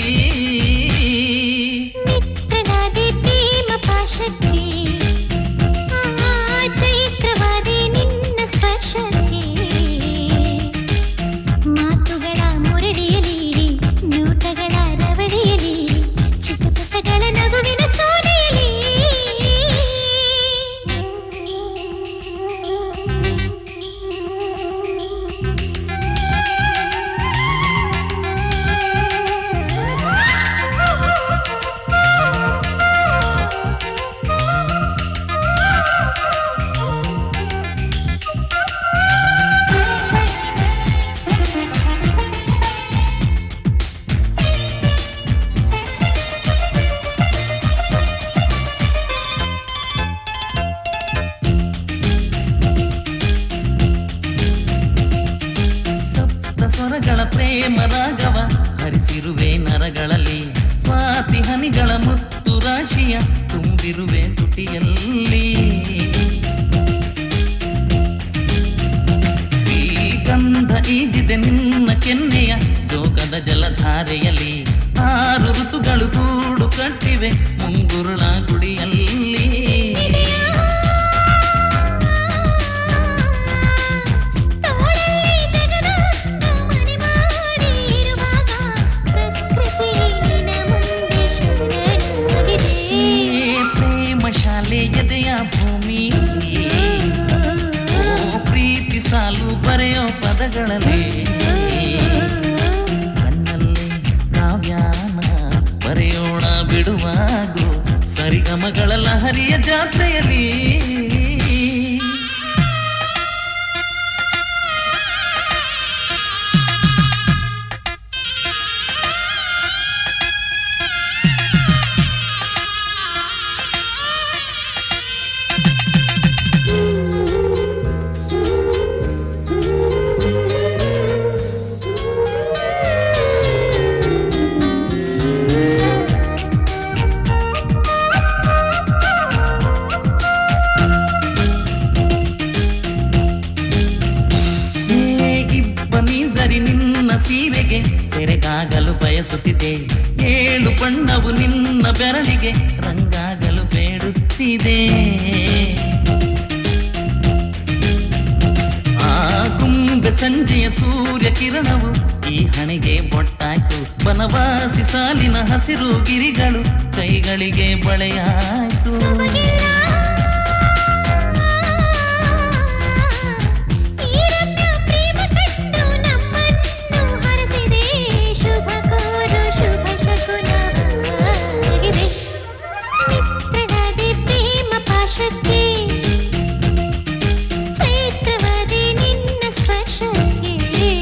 ಮಿತ್ರನಾದೆ ಪ್ರೇಮ ಪಾಶಕ್ಕೆ ಆ ಚೈತ್ರವಾದೆ ನಿನ್ನ ಸ್ಪರ್ಶಕ್ಕೆ ಮಾತುಗಳ ಮುರಳಿಯಲಿ ನೋಟಗಳ ರವಳಿಯಲಿ ಚಿಕ್ಕಪುಟ್ಟಗಳ ನಗುವಿನ ಸೋನೆಯಲಿ ಸಪ್ತ ಸ್ವರಗಳ ಪ್ರೇಮ ರಾಗವ ಹರಿಸಿರುವೆ ನರಗಳಲ್ಲಿ ಸ್ವಾತಿ ಹನಿಗಳ ಮುತ್ತು ರಾಶಿಯ ತುಂಬಿರುವೆ ತುಟಿಯಲ್ಲಿ ಶ್ರೀಗಂಧ ಈಜಿದೆ ನಿನ್ನ ಕೆನ್ನೆಯ ಜೋಗದ ಜಲಧಾರೆಯಲ್ಲಿ ಆರು ಋತುಗಳು ಗೂಡು ಕಟ್ಟಿವೆ ಮುಂಗುರುಳ ಗುಡಿಯಲ್ಲಿ ಏ ಪ್ರೇಮ ಶಾಲೆ ಎದೆಯ ಭೂಮಿ ಓ ಪ್ರೀತಿ ಸಾಲು ಬರೆಯೋ ಪದಗಳಲ್ಲಿ ಕಣ್ಣಲ್ಲೇ ಕಾವ್ಯಾನ ಬರೆಯೋಣ ಬಿಡುವಾಗೋ ಸರಿಗಮಗಳ ಲಹರಿಯ ಜಾತ್ರೆಯಲ್ಲಿ ಇಬ್ಬನೀಸರಿ ನಿನ್ನ ಸೀರೆಗೆ ಸೆರೆಗಾಗಲು ಬಯಸುತ್ತಿದೆ ಏಳು ಬಣ್ಣವು ನಿನ್ನ ಬೆರಳಿಗೆ ರಂಗಾಗಲು ಬೇಡುತ್ತಿದೆ ಆ ಗುಂಬೆ ಸಂಜೆಯ ಸೂರ್ಯ ಕಿರಣವು ತಾಯಿ ಹಣೆಗೆ ಬೊಟ್ಟಾಯ್ತು ಬನವಾಸಿ ಸಾಲಿನ ಹಸಿರು ಗಿರಿಗಳು ಕೈಗಳಿಗೆ ಬಳೆಯಾಯ್ತು ಶುಭ ಕೋರು ಶುಭ ಶಕುನವಾಗಿದೆ ಮಿತ್ರನಾದೆ ಪ್ರೇಮ ಪಾಶಕ್ಕೆ ಚೈತ್ರವಾದೆ ನಿನ್ನ ಸ್ಪರ್ಶಕ್ಕೆ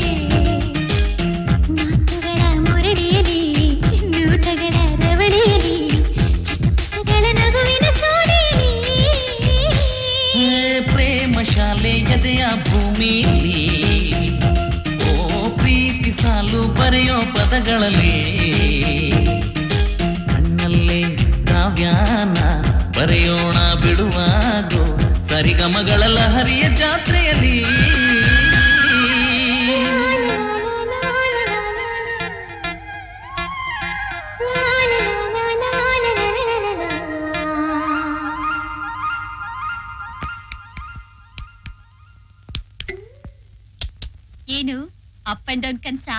ಮಾತುಗಳ ಮುರಳಿಯಲಿ ನೋಟಗಳ ರವಳಿಯಲಿ ಚಿಕ್ಕಪುಟ್ಟಗಳ ನಗುವಿನ ಸೋಡಿಯಲಿ ಹೇ ಪ್ರೇಮ ಶಾಲೆ ಎದೆಯ ಭೂಮಿಯಲ್ಲಿ ಓ ಪ್ರೀತಿ ಸಾಲು ಬರೆಯೋ ಪದಗಳಲ್ಲಿ ಕಣ್ಣಲ್ಲೇ ಕಾವ್ಯಾನ ಬರೆಯೋಣ ಬಿಡುವಾಗೋ ಸರಿಗಮಗಳ ಲಹರಿಯ ಜಾತ್ರೆಯಲ್ಲಿ ಏನು ಅಪ್ ಅಂಡ್ ಡೌನ್ ಕನ್ಸಾ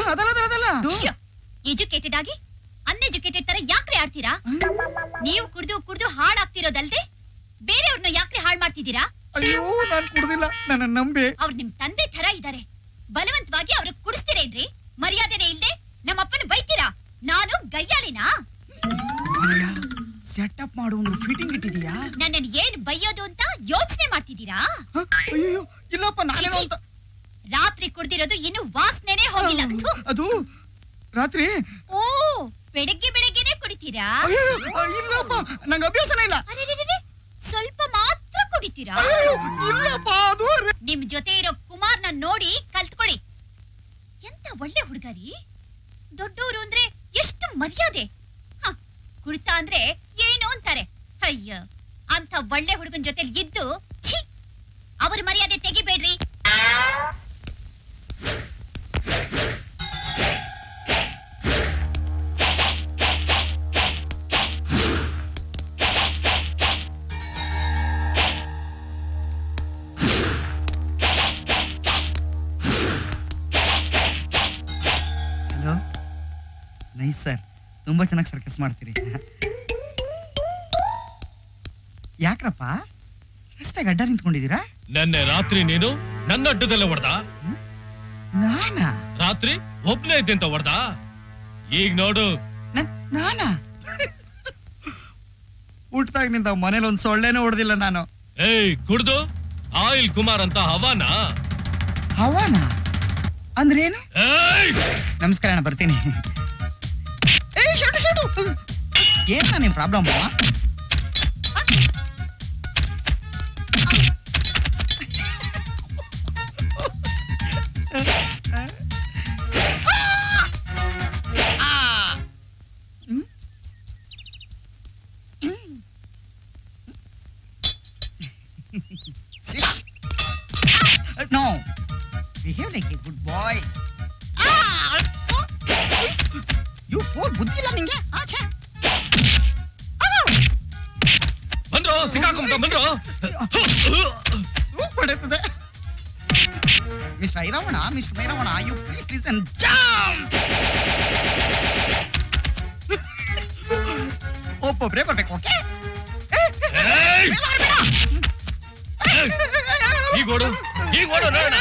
ಎಜುಕೇಟೆಡ್ ಆಗಿ ಅನ್ಎಜುಕೇಟೆಡ್ ತರ ಯಾಕ್ರೆ ಆಡ್ತೀರಾ ನೀವು ಕುಡ್ದು ಕುಡ್ದು ಹಾಳಾಗ್ತಿರೋದಲ್ದೆ ಬೇರೆಯವ್ರನ್ನ ಯಾಕ್ರೆ ಹಾಳ್ ಮಾಡ್ತಿದ್ದೀರಾ ಅಯ್ಯೋ ನಾನ್ ಕುಡ್ದಿಲ್ಲ ನನ್ನ ನಂಬಿ ಅವ್ರು ನಿಮ್ ತಂದೆ ತರ ಇದ್ದಾರೆ ಬಲವಂತವಾಗಿ ಅವ್ರಿಗೆ ಕುಡಿಸ್ತೀರೇನ್ರಿ ಮರ್ಯಾದೆನೆ ಇಲ್ದೆ ನಮ್ಮಪ್ಪನ ಬೈತೀರಾ ನಾನು ಗಯ್ಯಾಳಿನಾ ಸೆಟಪ್ ಮಾಡು ಅಂದ್ರೆ ಫಿಟ್ಟಿಂಗ್ ಇಟ್ಟಿದೀಯಾ ನನ್ನನ್ನು ಏನ್ ಬೈಯೋದು ಅಂತ ಯೋಚನೆ ಮಾಡ್ತಿದ್ದೀರಾ ಅಯ್ಯೋ ಇಲ್ಲಪ್ಪ ನಾನೇನೋ ಅಂತ ರಾತ್ರಿ ಕುಡ್ದಿರೋದು ಇನ್ನು ವಾಸನೆನೇ ಹೋಗಿಲ್ಲ ಥು. ಅದು ರಾತ್ರಿ ಓ ಬೆಳಗ್ಗೆ ಬೆಳಗ್ಗೆನೆ ಕುಡಿತೀರಾ ಅಯ್ಯೋ, ಇಲ್ಲಪ್ಪ ನಂಗೆ ಅಭ್ಯಾಸನೇ ಇಲ್ಲ ಅರೆರೆರೆರೆ, ಸ್ವಲ್ಪ ಮಾತ್ರ ಕುಡಿತೀರಾ ಇಲ್ಲಪ್ಪ ಅದು ನಿಮ್ ಜೊತೆ ಇರೋ ಕುಮಾರ್ನ ನೋಡಿ ಕಲ್ತ್ಕೊಳ್ಳಿ ಎಂತ ಒಳ್ಳೆ ಹುಡುಗರಿ ದೊಡ್ಡೋರು ಅಂದ್ರೆ ಎಷ್ಟು ಮರ್ಯಾದೆ ಹ, ಕುಡ್ತಾ ಅಂದ್ರೆ ಏನು ಅಂತಾರೆ ಅಯ್ಯ ಅಂತ ಒಳ್ಳೆ ಹುಡುಗನ್ ಜೊತೆ ಇದ್ದು ಛೀ ಅವ್ರ ಮರ್ಯಾದೆ ತೆಗಿಬೇಡ್ರಿ ಹಲೋ ನೈಸ್ ಸರ್ ತುಂಬಾ ಚೆನ್ನಾಗಿ ಸರ್ಕಸ್ ಮಾಡ್ತೀರಿ ಯಾಕ್ರಪ್ಪ ರಸ್ತೆಗೆ ಅಡ್ಡ ನಿಂತ್ಕೊಂಡಿದ್ದೀರಾ ನೆನ್ನೆ ರಾತ್ರಿ ನೀನು ನನ್ನ ಅಡ್ಡದಲ್ಲೇ ಹೊಡ್ದ ನಾನಾ ರಾತ್ರಿ ಒಬ್ನೇ ಇದ್ದೆ ಅಂತ ಹೊಡ್ದ ಈಗ ನೋಡು ನಾನಾ ಊಟದಾಗಿನಿಂದ ಮನೇಲಿ ಒಂದ್ ಸೊಳ್ಳೆನೂ ಹೊಡೆದಿಲ್ಲ ನಾನು ಏಯ್ ಕುಡ್ದು ಆಯಿಲ್ ಕುಮಾರ್ ಅಂತ ಹವಾನ ಹವಾನ ಅಂದ್ರೇನು ನಮಸ್ಕಾರ ಅಣ್ಣ ಬರ್ತೀನಿ ಏಯ್, ಶರ್ಟು, ಶರ್ಟು. ಏನ್ ನಿಮ್ problem No. Behave like a good boy. You fool, ಬುದ್ಧಿ ಇಲ್ಲ ನಿಂಗೆ ಆಚೆ ಬಂದ್ರು ಸಿಕ್ಕಾಕೊಂಡ ಬಂದ್ರು ಹೊಡೆತದೆ ಮಿಸ್ಟರ್ ಐರವಣ ಮಿಸ್ಟರ್ ಐರವಣ ಯು ಪ್ಲೀಸ್ ಲಿಸನ್ ಜಂಪ್ ಒಬ್ಬೊಬ್ರೇ ಬರ್ಬೇಕು ಓಕೆ ಈಗ ಓಡು ಈಗ ಓಡು ನೋಡೋಣ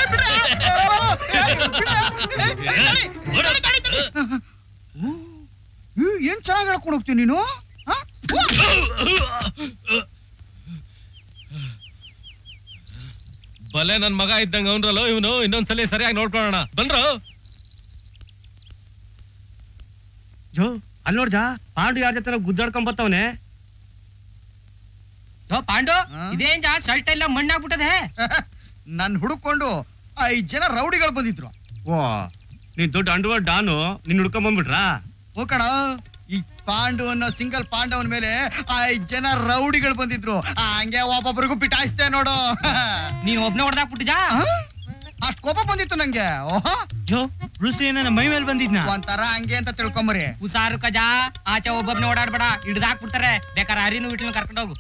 ಏನ್ ಚೆನ್ನಾಗಿ ಹೇಳ್ಕೊಂಡು ಹೋಗ್ತೀನಿ ನೀನು ಆ? ಬಲೆ ನನ್ ಮಗ ಇದ್ದಂಗ ಅವನ್ರಲ್ಲೋ ಇವನು ಇನ್ನೊಂದ್ಸಲಿ ಸರಿಯಾಗಿ ನೋಡ್ಕೊಳ್ಳೋಣ ಬಂದ್ರು ಜೋ ಅಲ್ಲಿ ನೋಡ್ಜಾ ಪಾಂಡು ಯಾರ ಜೊತೆ ಗುದ್ದಾಡ್ಕೊಂಡ್ ಬತ್ತವನೆ ಯೋ ಪಾಂಡು ಇದೇನ್ ಜಾ ಶರ್ಟ್ ಎಲ್ಲ ಮಣ್ಣಾಗ್ಬಿಟ್ಟದೆ ನನ್ ಹುಡುಕೊಂಡು ಐದ್ ಜನ ರೌಡಿಗಳು ಬಂದಿದ್ರು ಓ ನೀನ್ ದೊಡ್ಡ ಅಂಡರ್ವರ್ಡ್ ಡಾನು ನಿನ್ ಹುಡ್ಕೊಂಡ್ ಬಂದ್ಬಿಟ್ರಾ ಓ ಕಣ ಈ ಪಾಂಡು ಅನ್ನೋ ಸಿಂಗಲ್ ಪಾಂಡವನ ಮೇಲೆ ಐದ್ ಜನ ರೌಡಿಗಳು ಬಂದಿದ್ರು ಆ, ಹಂಗೆ ಒಬ್ಬೊಬ್ರಿಗೂ ಪಿಟಾಯಿಸ್ತೆ ನೋಡು ನೀನ್ ಒಬ್ನೇ ಹೊಡೆದಾಕ್ಬಿಟ್ಟಿಜಾ ಅಷ್ಟ್ ಕೋಪ ಬಂದಿತ್ತು ನಂಗೆ ಓಹೋ ಜೋ ಬ್ರೂಸ್ಲಿ ನನ್ನ ಮೈ ಮೇಲೆ ಬಂದಿದ್ನ ಒಂಥರ ಹಂಗೆ ಅಂತ ತಿಳ್ಕೊಂಬರಿ ಹುಷಾರು ಕಜಾ ಆಚೆ ಒಬ್ಬೊಬ್ನೇ ಓಡಾಡ್ಬೇಡ ಹಿಡ್ದಾಕ್ಬಿಡ್ತಾರೆ ಬೇಕಾದ್ರೆ ಹರಿನು ವಿಟ್ಲು ಕರ್ಕೊಂಡೋಗು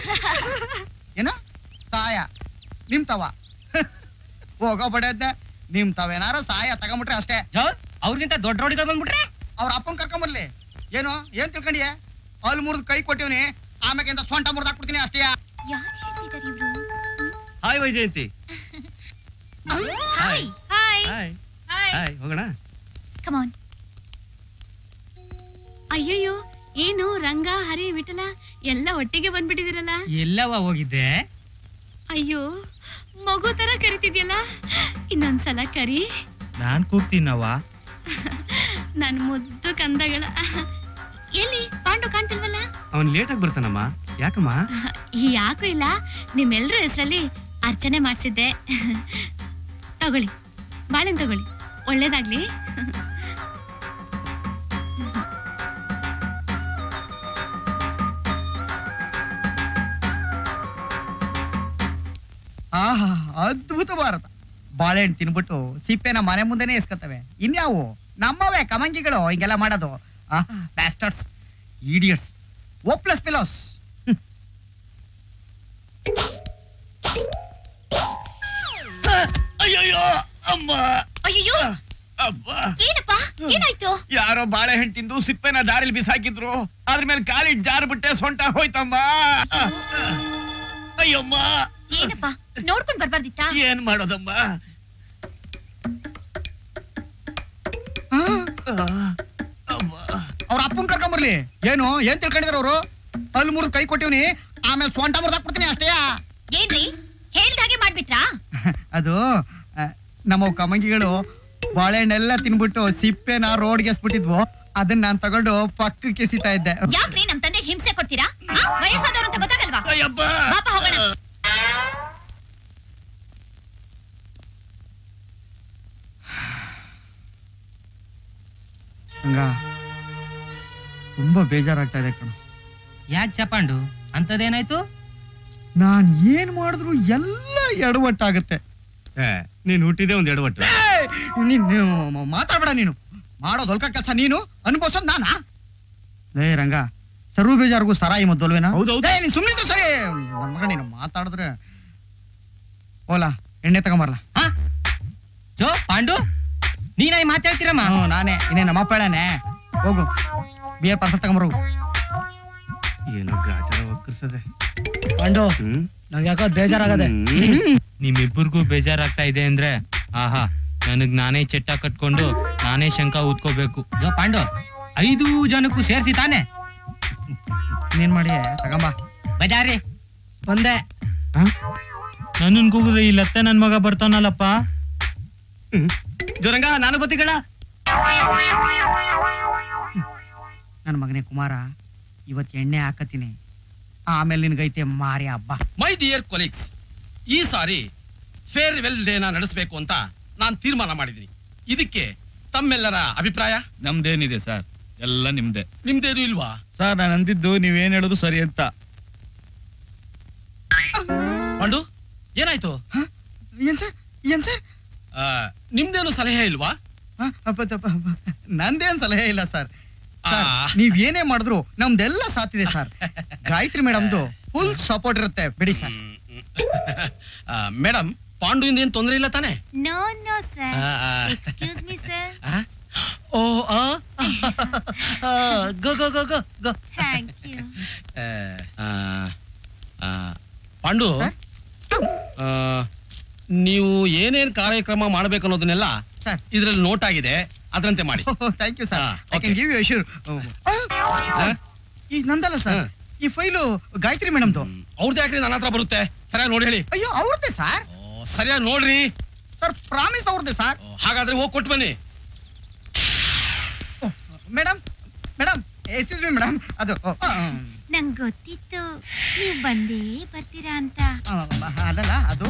ಏನ ಸಹಾಯ ನಿಮ್ ತವ ಹೋಗೋ ಬಡದ್ದೆ ನಿಮ್ ತಾವೇನಾರ ಸಹಾಯ ತಗೊಂಬಿಟ್ರೆ ಅಷ್ಟೇ ಅವ್ರಿಗಿಂತ ದೊಡ್ಡ ರೋಡಿಗಳು ಬಂದ್ಬಿಟ್ರೆ ಅವ್ರ ಅಪ್ಪನ್ ಕರ್ಕೊಂಬರ್ಲಿ ಏನು ಏನ್ ತಿಳ್ಕೊಂಡಿಯ ಅಲ್ಲಿ ಮುರಿದ್ ಕೈ ಕೊಟ್ಟಿವ್ನಿ ಆಮ್ಯಾಗಿಂದ ಸೊಂಟ ಮುರಿದ್ ಹಾಕ್ಬಿಡ್ತೀನಿ ಅಷ್ಟೇ hi Vaijayanti hi hi hi hi ಹೋಗೋಣ ಕಮಾನ್ ಅಯ್ಯಯ್ಯೋ ಏನು ರಂಗ ಹರಿ ವಿಠಲ ಎಲ್ಲ ಒಟ್ಟಿಗೆ ಬಂದ್ಬಿಟ್ಟಿದಿರಲ್ಲ ಎಲ್ಲವ ಹೋಗಿದ್ದೆ ಅಯ್ಯೋ ಮಗು ತರ ಕರಿತಿದ್ಯಲ್ಲ ಇನ್ನೊಂದ್ಸಲ ಕರಿ ನಾನ್ ಕೂಗ್ತೀನವ್ವ ನನ್ ಮುದ್ದು ಕಂದಗಳ ಎಲ್ಲಿ ಪಾಂಡು ಕಾಣ್ತಿಲ್ವಲ್ಲ ಅವನ್ ಲೇಟಾಗಿ ಬರ್ತಾನಮ್ಮ ಯಾಕಮ್ಮ ಯಾಕೂ ಇಲ್ಲ ನಿಮ್ಮೆಲ್ರ ಹೆಸರಲ್ಲಿ ಅರ್ಚನೆ ಮಾಡಿಸಿದ್ದೆ ತಗೊಳ್ಳಿ ಬಾಳೆನ್ ತಗೊಳ್ಳಿ ಒಳ್ಳೇದಾಗ್ಲಿ ಆಹಾ ಅದ್ಭುತ ಭಾರತ ಬಾಳೆಹಣ್ಣು ತಿನ್ಬಿಟ್ಟು ಸಿಪ್ಪೆನ ಮನೆ ಮುಂದೆನೆ ಎಸ್ಕತ್ತವೆ ಇನ್ಯಾವು ನಮ್ಮವೇ ಕಮಂಗಿಗಳು ಹಿಂಗೆಲ್ಲ ಮಾಡೋದು ಆಹಾ ಬ್ಯಾಸ್ಟರ್ಸ್ ಈಡಿಯಟ್ಸ್ ಓ ಪ್ಲಸ್ ಪಿಲೋಸ್ ಅಯ್ಯಯ್ಯೋ ಅಮ್ಮ ಅಯ್ಯೋ ಅಬ್ಬ ಏನಪ್ಪ ಏನಾಯ್ತು ಯಾರೋ ಬಾಳೆಹಣ್ಣು ತಿಂದು ಸಿಪ್ಪೆನ ದಾರಿಲಿ ಬಿಸಾಕಿದ್ರು ಅದ್ರ ಮೇಲೆ ಕಾಲಿಟ್ ಜಾರ್ ಬಿಟ್ಟೆ ಸೊಂಟ ಹೋಯ್ತಮ್ಮ ಅಯ್ಯಮ್ಮ ಏನಪ್ಪ ನೋಡ್ಕೊಂಡ್ ಬರ್ಬಾರ್ದಿತ್ತಾ ಏನ್ ಮಾಡೋದಮ್ಮ ಅವ್ರ ಅಪ್ಪನ್ ಕರ್ಕೊಂಬರ್ಲಿ ಏನು ಏನ್ ತಿಳ್ಕೊಂಡಿದ್ರು ಅವರು ಅಲ್ಲಿ ಮುರಿದ್ ಕೈ ಕೊಟ್ಟಿವ್ನಿ ಆಮೇಲೆ ಸೊಂಟ ಮುರಿದ್ ಹಾಕ್ಬಿಡ್ತೀನಿ ಅಷ್ಟೇ ಏನ್ರಿ ಹೇಳ್ದ ಹಾಗೆ ಮಾಡ್ಬಿಟ್ರಾ ಅದು ಆ, ನಮ್ಮ ಕಮಂಗಿಗಳು ಬಾಳೆಹಣ್ಣೆಲ್ಲ ತಿನ್ಬಿಟ್ಟು ಸಿಪ್ಪೆನ ರೋಡ್ಗೆ ಎಸ್ಬಿಟ್ಟಿದ್ವು ಅದನ್ನ ನಾನ್ ತಗೊಂಡು ಪಕ್ಕಕ್ಕೆ ಎಸಿತಾ ಇದ್ದೆ ಯಾಕ್ರಿ ನಮ್ ತಂದೆ ಹಿಂಸೆ ಕೊಡ್ತೀರಾ ಆ, ವಯಸ್ಸಾದವ್ರು ಅಂತ ಗೊತ್ತಾಗಲ್ವಾ ಬಾಪ ಹೋಗೋಣ ಹಂಗ ತುಂಬಾ ಬೇಜಾರಾಗ್ತಾ ಇದೆ ಕಣ ಯಾಕೆ ಚಪಾಂಡು ಅಂತದೇನಾಯ್ತು ನಾನ್ ಏನ್ ಮಾಡಿದ್ರು ಎಲ್ಲ ಎಡವಟ್ಟಾಗುತ್ತೆ ಏ, ನೀನ್ ಹುಟ್ಟಿದೆ ಒಂದ್ ಎಡವಟ್ಟು ಏಯ್! ನೀನ್ ನೀನು ಮಾತಾಡ್ಬೇಡ ನೀನು ಮಾಡೋದ್ ಹೊಲ್ಕ ಕೆಲಸ ನೀನು ಅನ್ಭವಿಸೋದ್ ನಾನಾ ಲೇ ರಂಗ ಸರ್ವ ಬೇಜಾರ್ಗೂ ಸರಾಯಿ ಮದ್ದಲ್ವೇನಾ ಹೌದೌದು. ಏ, ನೀನ್ ಸುಮ್ಮನೆ ಸರಿ ನನ್ ಮಗ ನೀನು ಮಾತಾಡಿದ್ರೆ ಓಲಾ ಎಣ್ಣೆ ತಗೊಂಬರ್ಲ ಜೋ ಪಾಂಡು ನೀನಾಗಿ ಮಾತಾಡ್ತೀರಮ್ಮ ಹ್ಞೂ ನಾನೇ ಇನ್ನೇ ನಮ್ಮ ಅಪ್ಪಳನೆ ಹೋಗು ಬಿಯರ್ ಪಾರ್ಸಲ್ ತಗೊಂಬರು ಏನೋ ಗ್ರಾಚಾರ ಒಕ್ಕರ್ಸದೆ ಪಾಂಡು ನಂಗೆ ಯಾಕೋ ಬೇಜಾರಾಗದೆ ನಿಮ್ಮಿಬ್ಬರಿಗೂ ಬೇಜಾರಾಗ್ತಾ ಇದೆ ಅಂದ್ರೆ ಆಹಾ ನನಗ್ ನಾನೇ ಚಟ್ಟ ಕಟ್ಕೊಂಡು ನಾನೇ ಶಂಕ ಊದ್ಕೋಬೇಕು ಜೋ ಪಾಂಡು ಐದು ಜನಕ್ಕೂ ಸೇರಿಸಿ ತಾನೆ ನೀನ್ ಮಾಡಿ ತಗೊಂಬ ಬಜಾರಿ ಒಂದೇ ನನ್ನನ್ ಕೂಗಿದ್ರೆ ಈ ಲತ್ತೆ ನನ್ ಮಗ ಬರ್ತಾನಲ್ಲಪ್ಪ ಜೋರಂಗ ನಾನು ಬತ್ತಿಗಳ ನನ್ನ ಮಗನೇ ಕುಮಾರ ಇವತ್ತು ಎಣ್ಣೆ ಹಾಕತೀನಿ ಆಮೇಲೆ ನಿನ್ಗೈತೆ ಮಾರಿ ಹಬ್ಬ ಮೈ ಡಿಯರ್ ಕೊಲೀಗ್ಸ್ ಈ ಸಾರಿ ಫೇರ್ ವೆಲ್ ಡೇನ ನಡೆಸಬೇಕು ಅಂತ ನಾನು ತೀರ್ಮಾನ ಮಾಡಿದ್ದೀನಿ ಇದಕ್ಕೆ ತಮ್ಮೆಲ್ಲರ ಅಭಿಪ್ರಾಯ ನಮ್ದೇನಿದೆ ಸರ್ ಎಲ್ಲ ನಿಮ್ದೆ ನಿಮ್ದೇನು ಇಲ್ವಾ ಸರ್ ನಾನು ಅಂದಿದ್ದು ನೀವೇನ್ ಹೇಳೋದು ಸರಿ ಅಂತ ಪಾಂಡು ಏನಾಯ್ತು ಏನ್ ಸರ್ ಏನ್ ಸರ್ ಆ, ನಿಮ್ದೇನು ಸಲಹೆ ಇಲ್ವಾ ಹ? ಅಪ್ಪ, ತಪ್ಪ, ಅಪ್ಪ. ನಂದೇನ್ ಸಲಹೆ ಇಲ್ಲ ಸರ್ ಸರ್ ಆ. ನೀವ್ ಏನೇ ಮಾಡಿದ್ರು ನಮ್ದೆಲ್ಲ ಸಾತಿದೆ ಸರ್ ಗಾಯತ್ರಿ ಮೇಡಮ್ದು ಫುಲ್ ಸಪೋರ್ಟ್ ಇರುತ್ತೆ ಬಿಡಿ ಸರ್ ಮೇಡಮ್ ಪಾಂಡು ಇಂದ ಏನ್ ತೊಂದರೆ ಇಲ್ಲ ತಾನೆ ನೋ ನೋ ಸರ್ ಆ, ಆ. ಎಕ್ಸ್ಕ್ಯೂಸ್ ಮಿ ಸರ್ ಓ ಆ ಗೋ ಗೋ ಗೋ ಗೋ ಗೋ ಥ್ಯಾಂಕ್ ಯು ಆ, ಆ, ಪಾಂಡು ಆ, ನೀವು ಏನೇನ್ ಕಾರ್ಯಕ್ರಮ ಮಾಡ್ಬೇಕು ಅನ್ನೋದನ್ನೆಲ್ಲ ಇದ್ರಲ್ಲಿ ನೋಟ್ ಆಗಿದೆ ಅದರಂತೆ ಮಾಡಿ ಥ್ಯಾಂಕ್ ಯು ಸರ್ ಹಾ, I can give you assure ಈ ನಂದಲ್ಲ ಸರ್ ಈ ಫೈಲು ಗಾಯತ್ರಿ ಮೇಡಮ್ದು ಅವ್ರದ್ದು ಯಾಕ್ರಿ ನನ್ನ ಹತ್ರ ಬರುತ್ತೆ ಸರಿಯಾಗಿ ನೋಡಿ ಹೇಳಿ ಅಯ್ಯೋ ಅವ್ರದ್ದೇ ಸರ್ ಸರಿಯಾಗಿ ನೋಡ್ರಿ ಸರ್ ಪ್ರಾಮಿಸ್ ಅವ್ರದ್ದೇ ಸರ್ ಹಾಗಾದ್ರೆ ಹೋಗಿ ಕೊಟ್ಟು ಬನ್ನಿ madam madam excuse me madam ಅದು ಓ, ಆ, ನಂಗ್ ಗೊತ್ತಿತ್ತು ನೀವ್ ಬಂದೇ ಬರ್ತೀರಾ ಅಂತ ಆ, ಅದಲ್ಲ ಅದು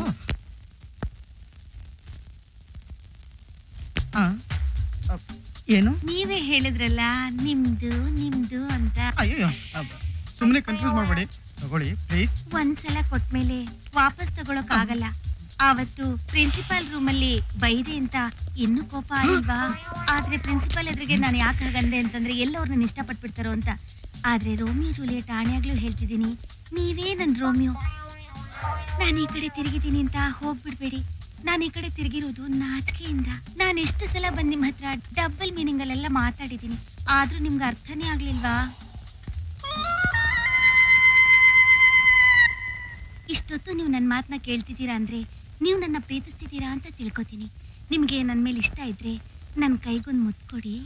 ಆ, ಆ, ಏನು ನೀವೇ ಹೇಳಿದ್ರಲ್ಲ ನಿಮ್ದು ನಿಮ್ದು ಅಂತ ಅಯ್ಯೋ ಸುಮ್ಮನೆ ಕನ್ಫ್ಯೂಸ್ ಮಾಡಬೇಡಿ ತಗೊಳ್ಳಿ ಪ್ಲೀಸ್ ಒಂದ್ಸಲ ಕೊಟ್ಮೇಲೆ ವಾಪಸ್ ತಗೊಳಕ್ ಆಗಲ್ಲ ಆವತ್ತು ಪ್ರಿನ್ಸಿಪಾಲ್ ರೂಮಲ್ಲಿ ಬೈದೆ ಅಂತ ಇನ್ನೂ ಕೋಪ ಆಗಿಲ್ವಾ ಆದ್ರೆ ಪ್ರಿನ್ಸಿಪಾಲ್ ಎದುರಿಗೆ ನಾನು ಯಾಕೆ ಹಾಗಂದೆ ಅಂತಂದ್ರೆ ಎಲ್ಲವ್ರನ್ನ ಇಷ್ಟಪಟ್ಬಿಡ್ತಾರೋ ಅಂತ ಆದ್ರೆ ರೋಮಿಯೋ ಜೂಲಿಯಟ್ ಆಣೆಯಾಗ್ಲೂ ಹೇಳ್ತಿದ್ದೀನಿ ನೀವೇ ನನ್ ರೋಮಿಯೋ ನಾನು ಈ ಕಡೆ ತಿರುಗಿದ್ದೀನಿ ಅಂತ ಹೋಗ್ಬಿಡ್ಬೇಡಿ ನಾನು ಈ ಕಡೆ ತಿರುಗಿರೋದು ನಾಚಿಕೆಯಿಂದ ನಾನು ಎಷ್ಟು ಸಲ ಬಂದ್ ನಿಮ್ ಹತ್ರ ಡಬಲ್ ಮೀನಿಂಗ್ ಅಲ್ಲೆಲ್ಲ ಮಾತಾಡಿದ್ದೀನಿ ಆದ್ರೂ ನಿಮ್ಗೆ ಅರ್ಥನೇ ಆಗ್ಲಿಲ್ವಾ ಇಷ್ಟೊತ್ತು ನೀವು ನನ್ನ ಮಾತನ್ನ ಕೇಳ್ತಿದ್ದೀರಾ ಅಂದ್ರೆ ನೀವು ನನ್ನ ಪ್ರೀತಿಸ್ತಿದ್ದೀರಾ ಅಂತ ತಿಳ್ಕೊತೀನಿ ನಿಮ್ಗೆ ನನ್ನ ಮೇಲೆ ಇಷ್ಟ ಇದ್ರೆ ನನ್ನ ಕೈಗೊಂದು ಮುತ್ತು ಕೊಡಿ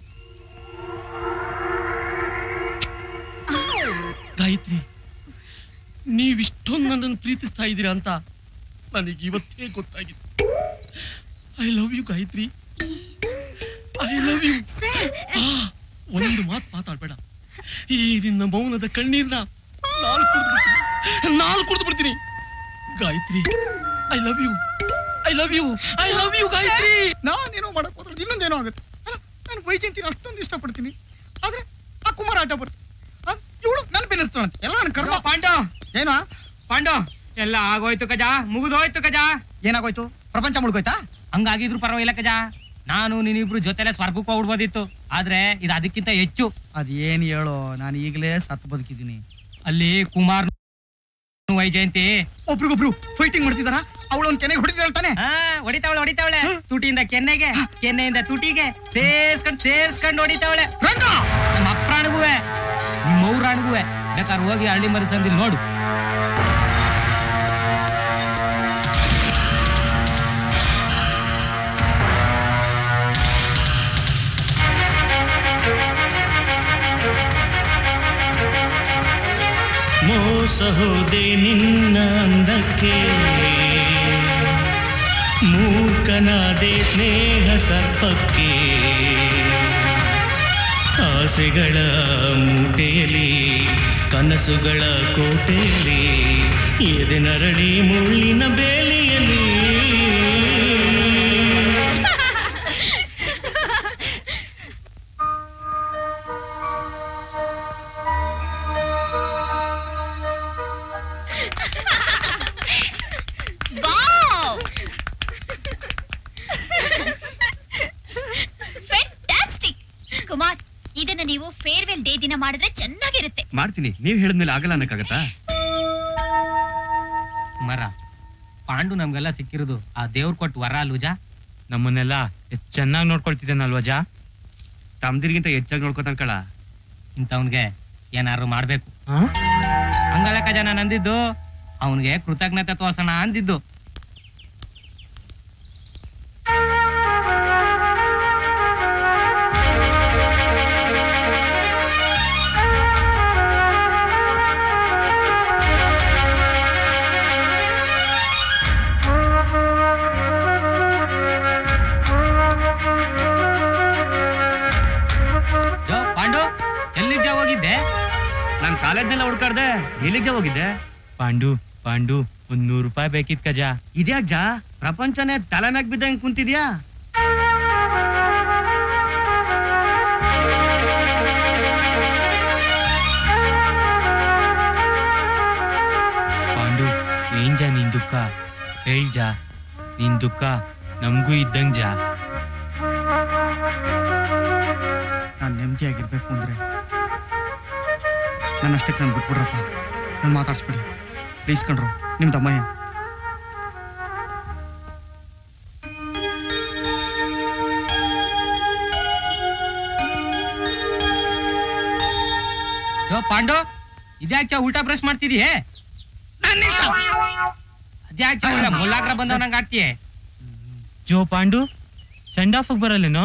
ಗಾಯತ್ರಿ ನೀವಿಷ್ಟೊಂದು ನನ್ನನ್ನು ಪ್ರೀತಿಸ್ತಾ ಇದ್ದೀರಾ ಅಂತ ನನಗೆ ಇವತ್ತೇ ಗೊತ್ತಾಗಿದೆ I love you Gayatri I love you ಒಂದು ಮಾತು ಮಾತಾಡ್ಬೇಡ ಈ ನಿನ್ನ ಮೌನದ ಕಣ್ಣೀರ್ನ ನಾನು ಕುಡಿದು ಬಿಡ್ತೀನಿ ನಾನು ಕುಡಿದು ಬಿಡ್ತೀನಿ Gayatri I love you I love you I love you Gayatri ನಾನೇನೋ ಮಾಡಕ್ ಹೋದ್ರೆ ಇನ್ನೊಂದೇನೋ ಆಗುತ್ತೆ ಅಲ್ಲ ನಾನು ವೈಜಯಂತಿನ ಅಷ್ಟೊಂದು ಇಷ್ಟಪಡ್ತೀನಿ ಆದ್ರೆ ಆ ಕುಮಾರ ಆಟ ಬರುತ್ತೆ ಇವಳು ನನ್ನ ಬೆನ್ನಿಸ್ತಾಳಂತೆ ಎಲ್ಲ ನನ್ನ ಕರ್ಮ ಪಾಂಡು ಏನೋ ಪಾಂಡು ಎಲ್ಲ ಆಗೋಯ್ತು ಕಜ ಮುಗಿದೋಯ್ತು ಕಜ ಏನಾಗೋಯ್ತು ಪ್ರಪಂಚ ಮುಳುಗೋಯ್ತಾ ಹಂಗಾಗಿದ್ರು ಪರವಾಗಿಲ್ಲ ಕಜ ನಾನು ನೀನಿಬ್ರು ಜೊತೆಲೆ ಸ್ವರ್ಗಕ್ಕೆ ಹೋಗ್ಬಿಡ್ಬೋದಿತ್ತು ಆದ್ರೆ ಇದು ಅದಕ್ಕಿಂತ ಹೆಚ್ಚು ಅದೇನ್ ಹೇಳೋ ನಾನು ಈಗಲೇ ಸತ್ತು ಬದುಕಿದ್ದೀನಿ ಅಲ್ಲಿ ಕುಮಾರ್ ವೈಜಯಂತಿ ಒಬ್ರಿಗೊಬ್ರು ಫೈಟಿಂಗ್ ಮಾಡ್ತಿದಾರ ಅವಳು ಒಂದು ಕೆನೆಗೆ ಹೊಡಿತಾಳೆ ತಾನೆ ಹೊಡಿತಾವಳೆ ಹೊಡಿತಾವಳೆ ತುಟಿಯಿಂದ ಕೆನ್ನೆಗೆ ಕೆನ್ನೆಯಿಂದ ತುಟಿಗೆ ಸೇರ್ಸ್ಕೊಂಡ್ ಸೇರ್ಸ್ಕೊಂಡ್ ಹೊಡಿತಾವಳೆ ನಮ್ಮ ಅಪ್ರಾಣಿಗುವೆ ನಿಮ್ಮ ಔರಾಣಿಗುವೆ ಬೇಕಾದ್ರೆ ಹೋಗಿ ಹಳ್ಳಿ ಮರಿ ಸಂದಿಲ್ ನೋಡು ಮೋಸ ಹೋದೆ ನಿನ್ನ ಅಂದಕ್ಕೆ ಮೂಕನಾದೆ ಸ್ನೇಹ ಸರ್ಪಕ್ಕೆ ಆಸೆಗಳ ಮೂಟೆಯಲ್ಲಿ ಕನಸುಗಳ ಕೋಟೆಯಲ್ಲಿ ಎದೆ ನರಳಿ ಮುಳ್ಳಿನ ಬೇಲಿಯಲ್ಲಿ ವಾವ್ ಫ್ಯಾಂಟಾಸ್ಟಿಕ್ ಕುಮಾರ್ ಇದನ್ನ ನೀವು ಫೇರ್ವೆಲ್ ಡೇ ದಿನ ಮಾಡಿದ್ರೆ ಚೆನ್ನಾಗಿರುತ್ತೆ ಮಾಡ್ತೀನಿ ನೀವ್ ಹೇಳಿದ್ಮೇಲೆ ಆಗಲ್ಲ ಅನ್ನಕ್ಕಾಗತ್ತಾ ಮರ ಪಾಂಡು ನಮ್ಗೆಲ್ಲ ಸಿಕ್ಕಿರೋದು ಆ ದೇವ್ರ ಕೊಟ್ಟು ವರ ಅಲ್ವಜಾ ನಮ್ಮನ್ನೆಲ್ಲ ಎಷ್ಟ್ ಚೆನ್ನಾಗಿ ನೋಡ್ಕೊಳ್ತಿದ್ದಾನಲ್ವಾ ಜಾ ತಮ್ದಿರ್ಗಿಂತ ಹೆಚ್ಚಾಗಿ ನೋಡ್ಕೊತಾನ ಕಳ ಇಂಥವ್ನ್ಗೆ ಏನಾರು ಮಾಡ್ಬೇಕು ಹಂಗಲ್ಲ ಕಜ ನಾನು ಅಂದಿದ್ದು ಅವನಿಗೆ ಕೃತಜ್ಞತೆ ತೋರ್ಸೋಣ ಅಂದಿದ್ದು ಜೋ ಪಾಂಡು ಎಲ್ಲಿದ್ದ ಹೋಗಿದ್ದೆ ನಾನ್ ಕಾಲೇಜ್ನೆಲ್ಲ ಹುಡ್ಕಾಡ್ದೆ ಎಲ್ಲಿಗೆ ಹೋಗಿದ್ದೆ ಪಾಂಡು ಪಾಂಡು ಒಂದ್ ನೂರು ರೂಪಾಯಿ ಬೇಕಿತ್ ಕಜಾ ಇದ್ಯಾಕ್ ಜಾ ಪ್ರಪಂಚನೇ ತಲೆ ಮ್ಯಾಗ್ ಬಿದ್ದಂಗ್ ಕುಂತಿದ್ಯಾ ಪಾಂಡು ಏನ್ ಜಾ ನಿನ್ ದುಃಖ ಹೇಳ್ ಜಾ ನಿನ್ ದುಃಖ ನಮ್ಗೂ ಇದ್ದಂಗ್ ಜಾ ನಾನು ನೆಮ್ಮದಿಯಾಗಿರ್ಬೇಕು ಅಂದ್ರೆ ನನ್ನಷ್ಟಕ್ಕೆ ನಾನು ಬಿಟ್ಬಿಡ್ರಪ್ಪ ನಾನು ಮಾತಾಡ್ಸ್ಬಿಡಿ ಪ್ಲೀಸ್ ಕಣ್ರು ನಿಮ್ಮ ತಮ್ಮಯ್ಯ ಜೋ ಪಾಂಡು ಇದ್ಯಾಕ್ ಚಾ ಉಲ್ಟಾ ಬ್ರಷ್ ಮಾಡ್ತಿದೀಯೇ ಅದ್ಯಾಕ್ ಚಾ ಇಲ್ಲ ಮುಲ್ಲಾಗ್ರ ಬಂದವನಂಗ ಆಡ್ತೀಯ ಜೋ ಪಾಂಡು ಸೆಂಡ್ ಆಫ್ ಬರಲ್ಲೇನೋ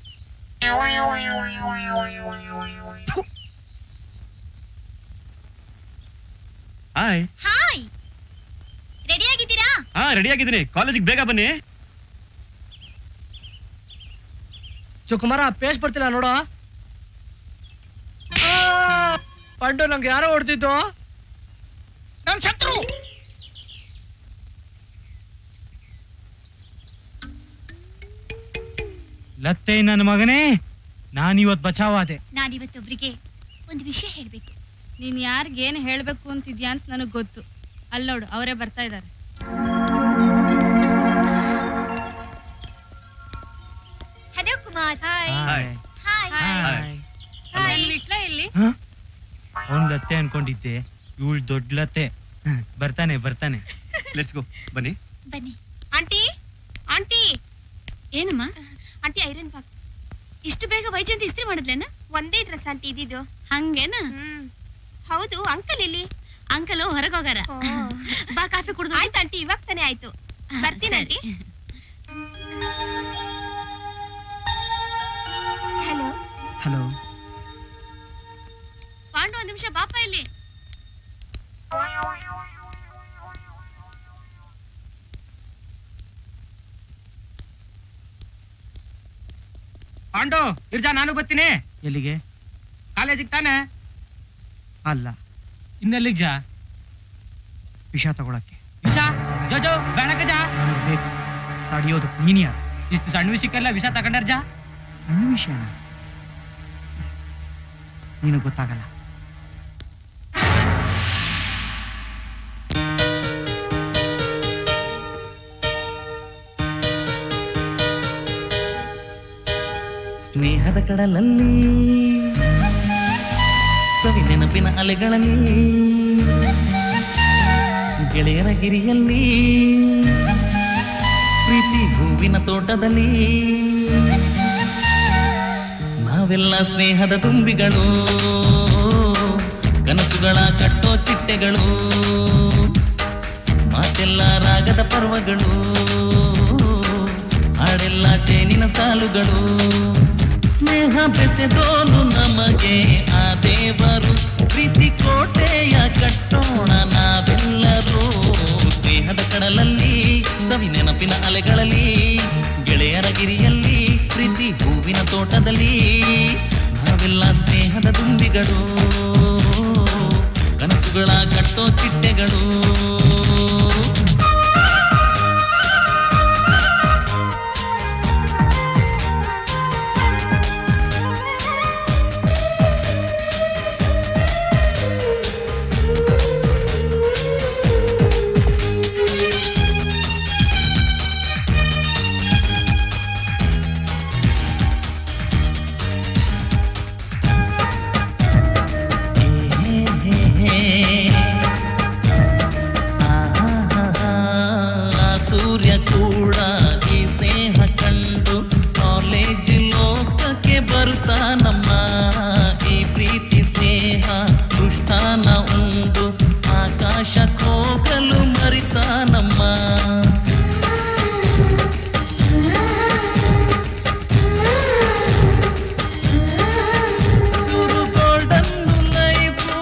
ಹಾಯ್ ಹಾಯ್ ರೆಡಿ ಆಗಿದ್ದೀರಾ ಹಾ ರೆಡಿ ಆಗಿದ್ದೀನಿ ಕಾಲೇಜಿಗೆ ಬೇಗ ಬನ್ನಿ ಕುಮಾರ ಪೇಸ್ಟ್ ಬರ್ತಿಲ್ಲ ನೋಡು ಆ, ಪಂಡು ನಂಗೆ ಯಾರೋ ಹೊಡ್ತಿತ್ತು ನನ್ ಶತ್ರು ಲತ್ತೆ ನನ್ನ ಮಗನೇ ನಾನಿವತ್ ಬಚಾವಾದೆ ನಾನಿವತ್ತೊಬ್ರಿಗೆ ಒಂದು ವಿಷಯ ಹೇಳ್ಬೇಕು ನೀನ್ ಯಾರಿಗೇನ್ ಹೇಳ್ಬೇಕು ಅಂತಿದ್ಯಾ ಅಂತ ನನಗ್ ಗೊತ್ತು ಅಲ್ಲೋಡು ಅವರೇ ಬರ್ತಾ ಇದಾರೆ hello Kumar hi hi. Hi hi ವಿಟ್ಲ ಇಲ್ಲಿ ಅವ್ನ್ ಲತ್ತೆ ಅನ್ಕೊಂಡಿದ್ದೆ ಇವಳು ದೊಡ್ಡ ಲತ್ತೆ ಬರ್ತಾನೆ ಬರ್ತಾನೆ ಲೆಟ್ಸ್ ಗೋ ಬನ್ನಿ ಬನ್ನಿ ಆಂಟಿ ಆಂಟಿ ಏನಮ್ಮ ಆಂಟಿ ಐರನ್ ಬಾಕ್ಸ್ ಇಷ್ಟು ಬೇಗ ವೈಜಯಂತಿ ಇಸ್ತ್ರಿ ಮಾಡಿದ್ಲೇನ ಒಂದೇ ಡ್ರೆಸ್ ಆಂಟಿ ಇದ್ದಿದ್ದು ಹಂಗೇನ ಹೌದು ಅಂಕಲ್ ಇಲ್ಲಿ ಅಂಕಲ್ ಹೊರಗೆ ಹೋಗಾರ ಬಾ ಕಾಫಿ ಕುಡ್ದು ಆಯ್ತು ಆಂಟಿ ಇವಾಗ ತಾನೇ ಆಯ್ತು ಬರ್ತೀನಿ ಆಂಟಿ ಹಲೋ ಹಲೋ ಪಾಂಡು ಒಂದ್ ನಿಮಿಷ ಬಾಪ ಇಲ್ಲಿ ಪಾಂಡು ಇರ್ಜಾ ನಾನು ಬರ್ತೀನಿ ಎಲ್ಲಿಗೆ ಕಾಲೇಜಿಗೆ ತಾನೆ ಅಲ್ಲ ಇನ್ನೆಲ್ಲಿಗ್ ಜಾ ವಿಷ ತಗೊಳಕ್ಕೆ ವಿಷ ಜೋಜೋ ಬೇಡಕ ಜಾ ಬೇಕು ತಡಿಯೋದು ನೀನ್ ಯಾರು ಇಷ್ಟು ಸಣ್ಣ ವಿಷಯಕ್ಕೆಲ್ಲ ವಿಷ ತಗೊಂಡಾರ ಜಾ ಸಣ್ಣ ವಿಷಯನ ನೀನು ಗೊತ್ತಾಗಲ್ಲ ಸ್ನೇಹದ ಕಡಲಲ್ಲಿ ಸವಿ ನೆನಪಿನ ಅಲೆಗಳಲ್ಲಿ ಗೆಳೆಯರ ಗಿರಿಯಲ್ಲಿ ಪ್ರೀತಿ ಹೂವಿನ ತೋಟದಲ್ಲಿ ನಾವೆಲ್ಲ ಸ್ನೇಹದ ತುಂಬಿಗಳು ಕನಸುಗಳ ಕಟ್ಟೋ ಚಿಟ್ಟೆಗಳು ಮಾತೆಲ್ಲ ರಾಗದ ಪರ್ವಗಳು ಹಾಡೆಲ್ಲ ಜೇನಿನ ಸಾಲುಗಳು ಸ್ನೇಹ ಬೆಸೆದೋನು ನಮಗೆ ಆ ದೇವರು ಪ್ರೀತಿ ಕೋಟೆಯ ಕಟ್ಟೋಣ ನಾವೆಲ್ಲರೂ ಸ್ನೇಹದ ಕಡಲಲ್ಲಿ ಸವಿ ನೆನಪಿನ ಅಲೆಗಳಲ್ಲಿ ಗೆಳೆಯರ ಗಿರಿಯಲ್ಲಿ ಪ್ರೀತಿ ಹೂವಿನ ತೋಟದಲ್ಲಿ ನಾವೆಲ್ಲ ಸ್ನೇಹದ ದುಂಬಿಗಳು ಕನಸುಗಳ ಕಟ್ಟೋ ಚಿಟ್ಟೆಗಳು ಆ ಸೂರ್ಯ ಕೂಡ ಈ ಸ್ನೇಹ ಕಂಡು ಕಾಲೇಜ್ ಲೋಕಕ್ಕೆ ಬರುತ್ತಾನಮ್ಮ ಈ ಪ್ರೀತಿ ಸ್ನೇಹ ಕೃಷ್ಣಾನ ಉಂಡು ಆಕಾಶ ಹೋಗಲು ಮರಿತಾನಮ್ಮ ಗುರು ಗೋಲ್ಡನ್ ಲೈಫು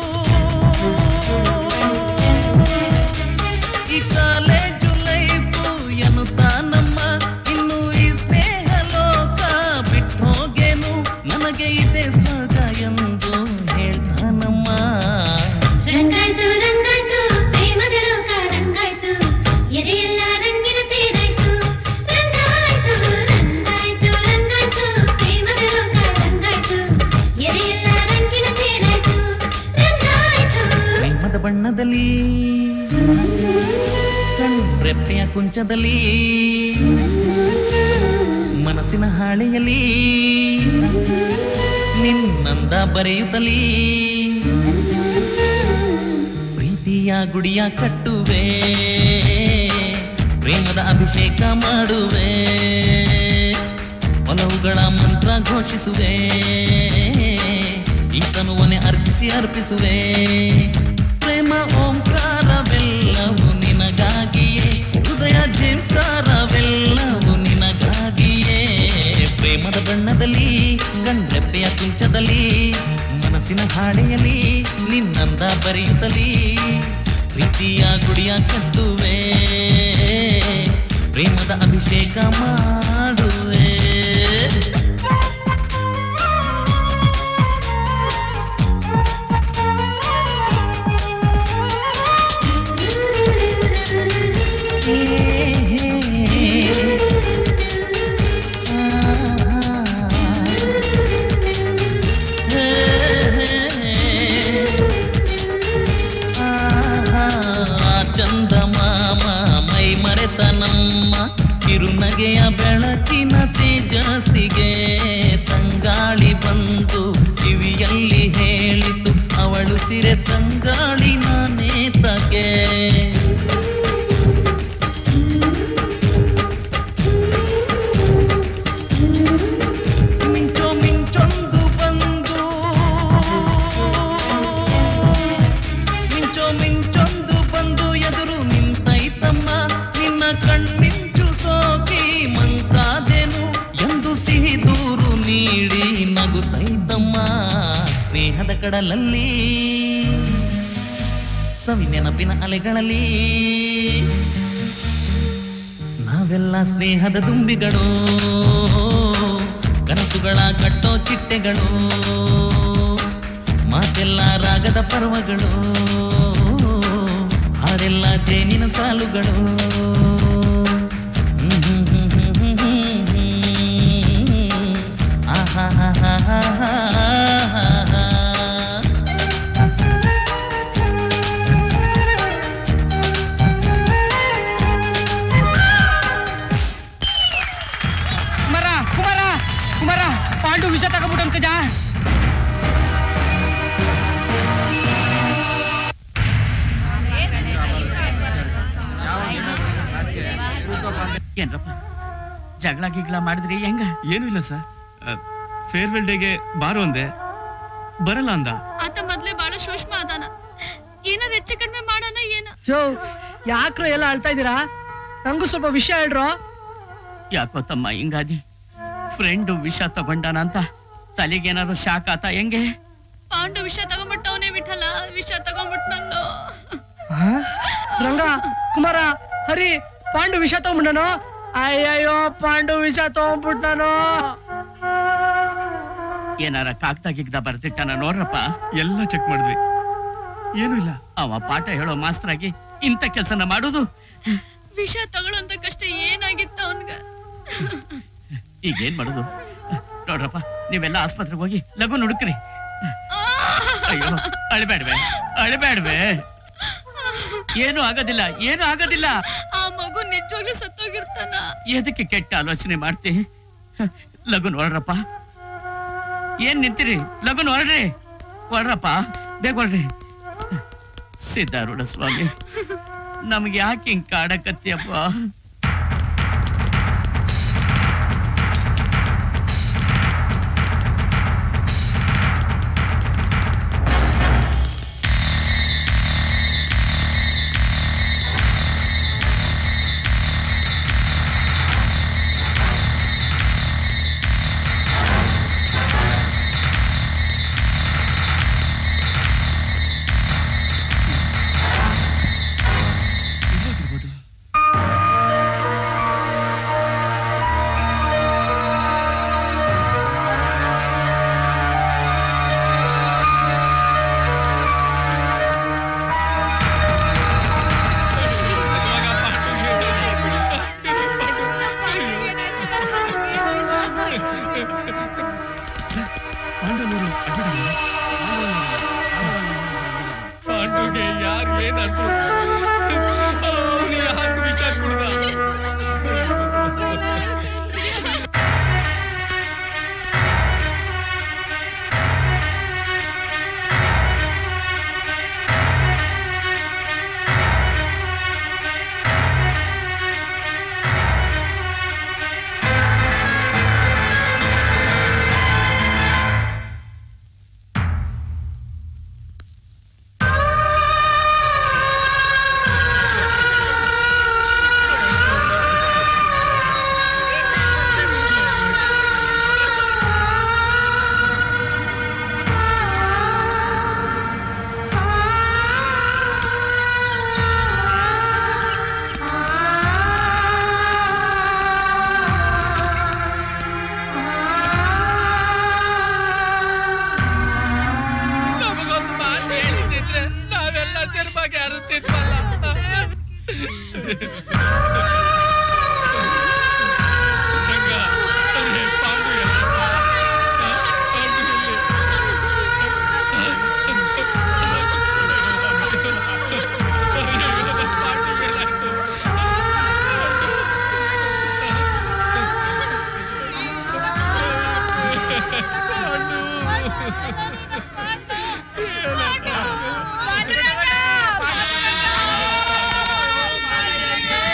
ಈ ಕಾಲೇಜು ಲೈಫು ಎನ್ನುತ್ತಾನಮ್ಮ ಇನ್ನು ಈ ಸ್ನೇಹ ಲೋಕ ಬಿಟ್ಟು ಹೋಗೇನು ನನಗೆ ಇದೆ ಸ್ವರ್ಗ ಎಂದು ಹೇಳ್ತಾನಮ್ಮ ರಂಗಾಯ್ತು ರಂಗಾಯ್ತು ಪ್ರೇಮದ ಲೋಕ ರಂಗಾಯ್ತು ಎದೆಯೆಲ್ಲ ರಂಗಿನ ತೇರಾಯ್ತು ರಂಗಾಯ್ತು ರಂಗಾಯ್ತು ರಂಗಾಯ್ತು ಪ್ರೇಮದ ಲೋಕ ರಂಗಾಯ್ತು ಎದೆಯೆಲ್ಲ ರಂಗಿನ ತೇರಾಯ್ತು ರಂಗಾಯ್ತು ಪ್ರೇಮದ ಬಣ್ಣದಲ್ಲಿ ಕಣ್ರೆಪ್ಪೆಯ ಕುಂಚದಲ್ಲಿ ಮನಸ್ಸಿನ ಹಾಳೆಯಲ್ಲಿ ನಿನ್ನಂದ ಬರೆಯುತ್ತಲೀ ಪ್ರೀತಿಯ ಗುಡಿಯ ಕಟ್ಟುವೆ ಪ್ರೇಮದ ಅಭಿಷೇಕ ಮಾಡುವೆ ಒಲವುಗಳ ಮಂತ್ರ ಘೋಷಿಸುವೆ ಈ ತನುವನೆ ಅರ್ಪಿಸಿ ಅರ್ಪಿಸುವೆ ಪ್ರೇಮ ಓಂಕಾರವೆಲ್ಲವೂ ನಿನಗಾಗಿಯೇ ಹೃದಯ ಝೇಂಕಾರವೆಲ್ಲವೂ ನಿನಗಾಗಿಯೇ ಪ್ರೇಮದ ಬಣ್ಣದಲ್ಲಿ ಗಂಡ್ರೆಪ್ಪೆಯ ಕುಂಚದಲ್ಲಿ ಮನಸ್ಸಿನ ಹಾಡೆಯಲ್ಲಿ ನಿನ್ನಂದ ಬರೆಯುತ್ತಲೀ ಪ್ರೀತಿಯ ಗುಡಿಯ ಕಟ್ಟುವೆ ಪ್ರೇಮದ ಅಭಿಷೇಕ ಮಾಡುವೆ ಚಂದ ಮಾಮ ಮೈ ಮರೆತ ನಮ್ಮ ಕಿರುನಗೆಯ ಬೆಳಕಿನ ತೇಜಸ್ಸಿಗೆ ತಂಗಾಳಿ ಬಂದು ಕಿವಿಯಲ್ಲಿ ಹೇಳಿತು ಅವಳು ಸಿರೆ ತಂಗಾಳಿ ನಾನೇ ತಗೆ ಸ್ನೇಹದ ಕಡಲಲ್ಲಿ ಸವಿ ನೆನಪಿನ ಅಲೆಗಳಲ್ಲಿ ನಾವೆಲ್ಲ ಸ್ನೇಹದ ದುಂಬಿಗಳು ಕನಸುಗಳ ಕಟ್ಟೋ ಚಿಟ್ಟೆಗಳು ಮಾತೆಲ್ಲ ರಾಗದ ಪರ್ವಗಳು ಹಾಡೆಲ್ಲ ಜೇನಿನ ಸಾಲುಗಳು ಹ್ಮ್ ಹ್ಮ್ ಹ್ಮ್ ಹ್ಮ್ ಹ್ಮ್ ಹ್ಮ್ ಹ್ಮ್. ಆಹಾಹಾಹಾಹಾಹಾ. ಕುಮಾರ ಕುಮಾರ ಕುಮಾರ ಪಾಂಡು ವಿಷ ತಗೊಂಬಿಟ್ಟು ಕಜ ಏನ್ರಪ್ಪ ಜಗಳ ಗಿಗ್ಳ ಮಾಡಿದ್ರಿ ಹೆಂಗ ಏನೂ ಇಲ್ಲ ಸರ್ ಫೇರ್ವೆಲ್ ಡೇಗೆ ಬಾರು ಅಂದೆ ಬರಲ್ಲ ಅಂದ ಆತ ಮೊದ್ಲೇ ಬಹಳ ಸೂಕ್ಷ್ಮ ಅದಾನ ಏನಾದ್ರು ಹೆಚ್ಚು ಕಡಿಮೆ ಮಾಡೋಣ ಏನ ಜೋ ಯಾಕ್ರೋ ಎಲ್ಲ ಅಳ್ತಾ ಇದ್ದೀರಾ ನಂಗೂ ಸ್ವಲ್ಪ ವಿಷಯ ಹೇಳ್ರೋ ಯಾಕೋ ತಮ್ಮ ಹಿಂಗಾದಿ ಫ್ರೆಂಡು ವಿಷ ತಗೊಂಡಾನ ಅಂತ ತಲೆಗೇನಾದ್ರು ಶಾಕ್ ಆತ ಹೆಂಗೆ ಪಾಂಡು ವಿಷ ತಗೊಂಡ್ಬಿಟ್ಟವನೇ ಬಿಟ್ಟಲ್ಲ ವಿಷ ತಗೊಂಡ್ಬಿಟ್ನಲ್ಲೋ ಆ? ರಂಗ ಕುಮಾರ ಹರಿ ಪಾಂಡು ವಿಷ ತಗೊಂಡ್ಬಿಟ್ಟನು ಅಯ್ಯಯ್ಯೋ ಪಾಂಡು ವಿಷ ತಗೊಂಡ್ಬಿಟ್ಟಾನು ಏನಾರ ಕಾಗ್ದ ಗಿಗ್ದ ಬರ್ದಿಟ್ಟನ ನೋಡ್ರಪ್ಪ ಎಲ್ಲ ಚೆಕ್ ಮಾಡಿದ್ವಿ ಏನೂ ಇಲ್ಲ ಅವ ಪಾಠ ಹೇಳೋ ಮಾಸ್ತರಾಗಿ ಇಂಥ ಕೆಲ್ಸನ ಮಾಡುದು ವಿಷ ತಗೊಳ್ಳೋಂತ ಕಷ್ಟ ಏನಾಗಿತ್ತ ಅವನ್ಗ ಈಗ ಏನ್ ಮಾಡುದು ನೋಡ್ರಪ್ಪ ನೀವೆಲ್ಲ ಆಸ್ಪತ್ರೆಗೆ ಹೋಗಿ ಲಘು ನುಡುಕ್ರಿ ಅಯ್ಯೋ ಅಳ್ಬೇಡ್ವೆ ಅಳ್ಬೇಡ್ವೆ ಏನು ಆಗೋದಿಲ್ಲ ಏನು ಆಗೋದಿಲ್ಲ ಆ ಮಗು ನಿಜವಾಗ್ಲೂ ಸತ್ತೋಗಿರ್ತಾನ ಎದಕ್ಕೆ ಕೆಟ್ಟ ಆಲೋಚನೆ ಮಾಡ್ತಿ ಲಗುನ್ ಹೊರಡ್ರಪ್ಪ ಏನ್ ನಿಂತಿರಿ ಲಗುನ್ ಹೊರಡ್ರಿ ಹೊರಡ್ರಪ್ಪ ಬೇಗ ಹೊರಡ್ರಿ ಸಿದ್ಧಾರೂಢ ಸ್ವಾಮಿ ನಮ್ಗೆ ಯಾಕೆ ಹಿಂಗ್ ಕಾಡಕತ್ತಿಯಪ್ಪ ಪಾಂಡವರು ಪಾಂಡುಗೆ ಯಾರು ಏನಂದ್ರು ಅವ್ನು ಯಾಕೆ ವಿಷ ಕುಡ್ದ ನಮಗೊಂದು ಮಾತು ಹೇಳಿದ್ರೆ ನಾವೆಲ್ಲ ತಿರ್ವಾಗಿ ಅರುತ್ತಿದ್ವಲ್ಲ ರಂಗ, ಅರೆ, ಪಾಂಡು ಎಲ್ಲಿ? ಆ, ಪಾಂಡು ಎಲ್ಲಿ? ಅಯ್ಯೋ, ಪಾಂಡುಗೆ ಏನಾಯ್ತು? ಪಾಂಡು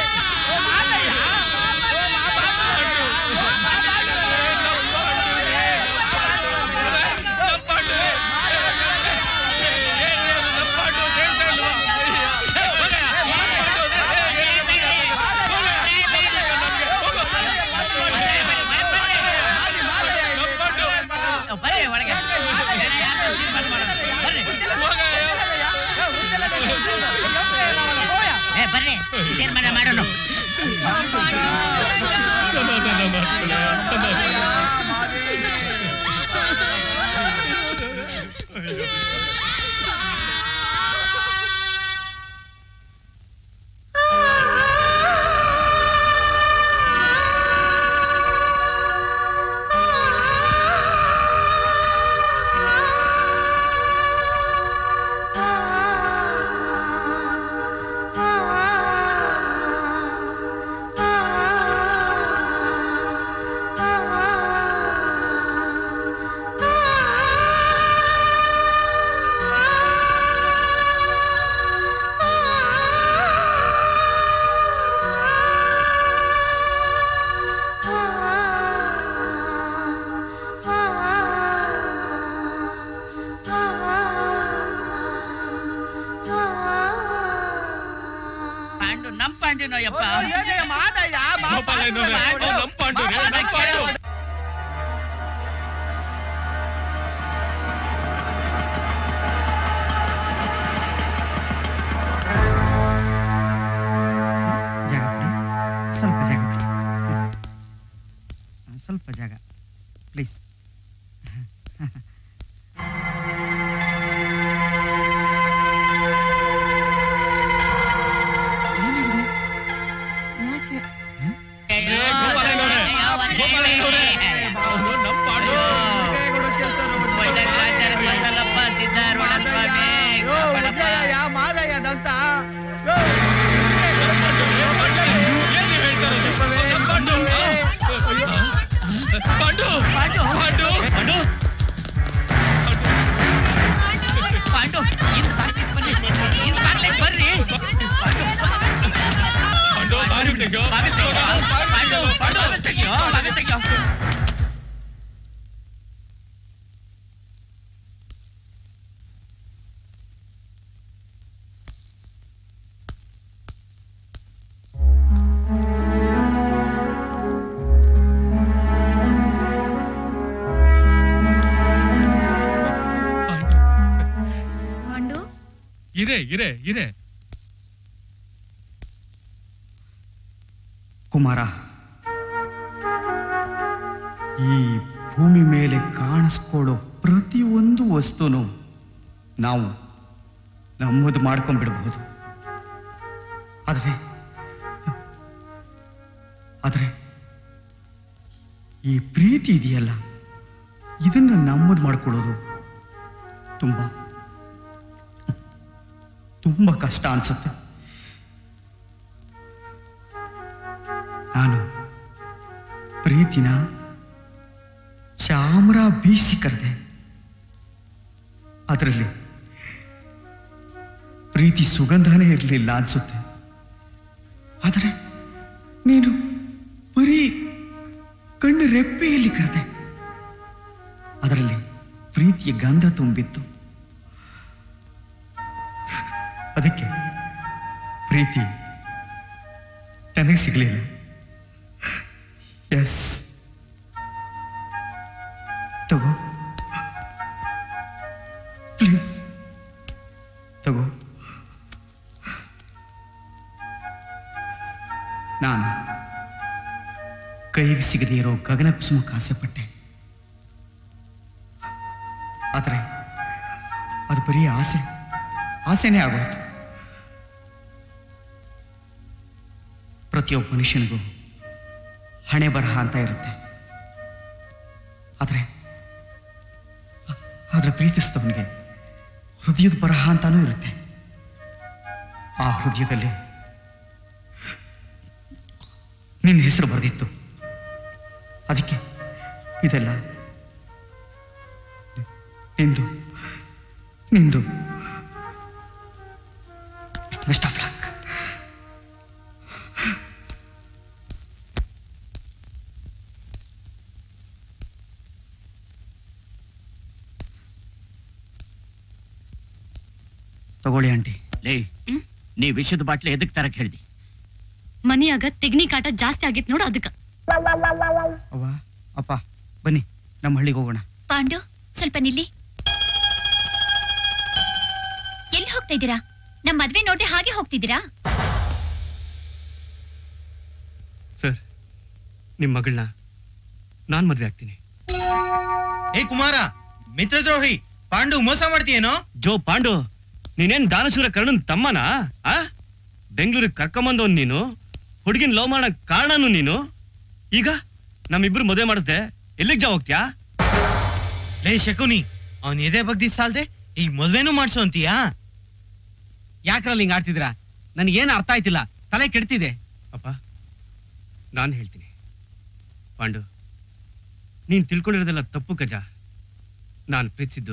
ಬಂದಿನೋ ಯಪ್ಪ ಗೋಪಾಲ ಇನ್ನೊಂದು, ಅವ್ನು ನಮ್ ಪಾಂಡು ರೇ, ನಮ್ ಪಾಂಡು. ಜಾಗ ಕೊಡಿ ಸ್ವಲ್ಪ ಜಾಗ ಕೊಡಿ ಆ, ಸ್ವಲ್ಪ ಜಾಗ ಪ್ಲೀಸ್ ಬಂದಲ್ಲಪ್ಪ ಸಿದ್ಧಾರೂಢ ಸ್ವಾಮಿ ಮಾದಯ್ಯದಂತ ಪಾಂಡು ಪಾಂಡು ಪಾಂಡು ಪಾಂಡು ಇನ್ ಸಾಕ್ಲಿಕ್ ಬನ್ನಿ ಇನ್ ಸಾಕ್ಲಿಕ್ ಬರ್ರಿ ಪಾಂಡು ಬಾರಿ ತೆಗ್ಯೋ. ಬಾವಿ ತೆಗ್ಯೋ. ಪಾಂಡು ಪಾಂಡು ಬಾವಿ ತೆಗ್ಯೋ, ಬಾವಿ ತೆಗ್ಯೋ. ಪಾಂಡು ಇರೆ ಇರೆ ಇರೆ ಕುಮಾರ ಈ ಭೂಮಿ ಮೇಲೆ ಕಾಣಿಸ್ಕೊಳ್ಳೋ ಪ್ರತಿಯೊಂದು ವಸ್ತುನು ನಾವು ನಮ್ಮದು ಮಾಡ್ಕೊಂಡ್ಬಿಡ್ಬಹುದು ಆದರೆ ಆದರೆ ಈ ಪ್ರೀತಿ ಇದೆಯಲ್ಲ ಇದನ್ನ ನಮ್ಮದು ಮಾಡ್ಕೊಳ್ಳೋದು ತುಂಬಾ ತುಂಬಾ ಕಷ್ಟ ಅನ್ಸುತ್ತೆ ನಾನು ಪ್ರೀತಿನ ಚಾಮ್ರ ಬೀಸಿ ಕರೆದೆ ಅದರಲ್ಲಿ ಪ್ರೀತಿ ಸುಗಂಧನೇ ಇರಲಿಲ್ಲ ಅನ್ಸುತ್ತೆ ಆದರೆ ನೀನು ಬರೀ ಕಣ್ಣು ರೆಪ್ಪೆಯಲ್ಲಿ ಕರೆದೆ ಅದರಲ್ಲಿ ಪ್ರೀತಿಯ ಗಂಧ ತುಂಬಿತ್ತು ಅದಕ್ಕೆ ಪ್ರೀತಿ ನನಗೆ ಸಿಗಲಿಲ್ಲ ಎಸ್ ತಗೋ ಪ್ಲೀಸ್ ತಗೋ ನಾನು ಕೈಗೆ ಸಿಗದೇ ಇರೋ ಗಗನ ಕುಸುಮಕ್ಕೆ ಆಸೆ ಪಟ್ಟೆ ಆದರೆ ಅದು ಬರೀ ಆಸೆ ಆಸೆನೇ ಆಗೋಯ್ತು ಪ್ರತಿಯೊಬ್ಬ ಮನುಷ್ಯನಿಗೂ ಹಣೆ ಬರಹ ಅಂತ ಇರುತ್ತೆ ಆದರೆ ಆದ್ರೆ ಪ್ರೀತಿಸಿದವನಿಗೆ ಹೃದಯದ ಬರಹ ಅಂತಾನೂ ಇರುತ್ತೆ ಆ ಹೃದಯದಲ್ಲಿ ನಿನ್ನ ಹೆಸರು ಬರೆದಿತ್ತು ಅದಕ್ಕೆ ಇದೆಲ್ಲ ನಿಂದು ನಿಂದು ಬೆಸ್ಟ್ ಆಫ್ ಲಕ್ ತಗೊಳ್ಳಿ ಆಂಟಿ ಲೇ ನೀ ವಿಷದ ಬಾಟ್ಲಿ ಎದಕ್ ತರಕ್ ಹೇಳ್ದಿ ಮನಿಯಾಗ ತೆಗ್ನಿ ಕಾಟ ಜಾಸ್ತಿ ಆಗಿತ್ ನೋಡು ಅದಕ್ಕ ಅವ್ವ ಅಪ್ಪ ಬನ್ನಿ ನಮ್ಮ ಹಳ್ಳಿಗೆ ಹೋಗೋಣ ಪಾಂಡು ಸ್ವಲ್ಪ ನಿಲ್ಲಿ ಎಲ್ಲಿ ಹೋಗ್ತಾ ಇದ್ದೀರಾ ನಮ್ ಮದ್ವೆ ನೋಡಿ ಹಾಗೆ ಹೋಗ್ತಿದ್ದೀರಾ ಸರ್ ನಿಮ್ಮ ಮಗಳನ್ನ ನಾನ್ ಮದ್ವೆ ಆಗ್ತೀನಿ ಏ ಕುಮಾರ ಮಿತ್ರದ್ರೋಹಿ ಪಾಂಡು ಮೋಸ ಮಾಡ್ತೀಯೇನೋ ಜೋ ಪಾಂಡು ನೀನೇನ್ ದಾನಶೂರ ಕರ್ಣನ್ ತಮ್ಮನಾ ಆ ಬೆಂಗಳೂರಿಗೆ ಕರ್ಕೊಂಬಂದವನ್ ನೀನು ಹುಡುಗಿನ ಲವ್ ಮಾಡಕ್ ಕಾರಣನು ನೀನು ಈಗ ನಮ್ಮಿಬ್ರು ಮದುವೆ ಮಾಡಿಸ್ದೆ ಎಲ್ಲಿಗ್ ಜಾ ಹೋಗ್ತ್ಯಾ ಲೇ ಶಕುನಿ ಅವನ್ ಎದೆ ಬಗ್ದಿ ಸಾಲ್ದೆ ಈಗ ಮದ್ವೆನೂ ಮಾಡ್ಸೋ ಅಂತೀಯಾ ಯಾಕ್ರಲ್ಲಿ ಹಿಂಗ್ ಆಡ್ತಿದ್ದೀರಾ ನನಗೇನು ಅರ್ಥ ಆಯ್ತಿಲ್ಲ ತಲೆ ಕೆಡ್ತಿದೆ ಅಪ್ಪ ನಾನು ಹೇಳ್ತೀನಿ ಪಾಂಡು ನೀನ್ ತಿಳ್ಕೊಂಡಿರೋದೆಲ್ಲ ತಪ್ಪು ಕಜ ನಾನು ಪ್ರೀತಿಸಿದ್ದು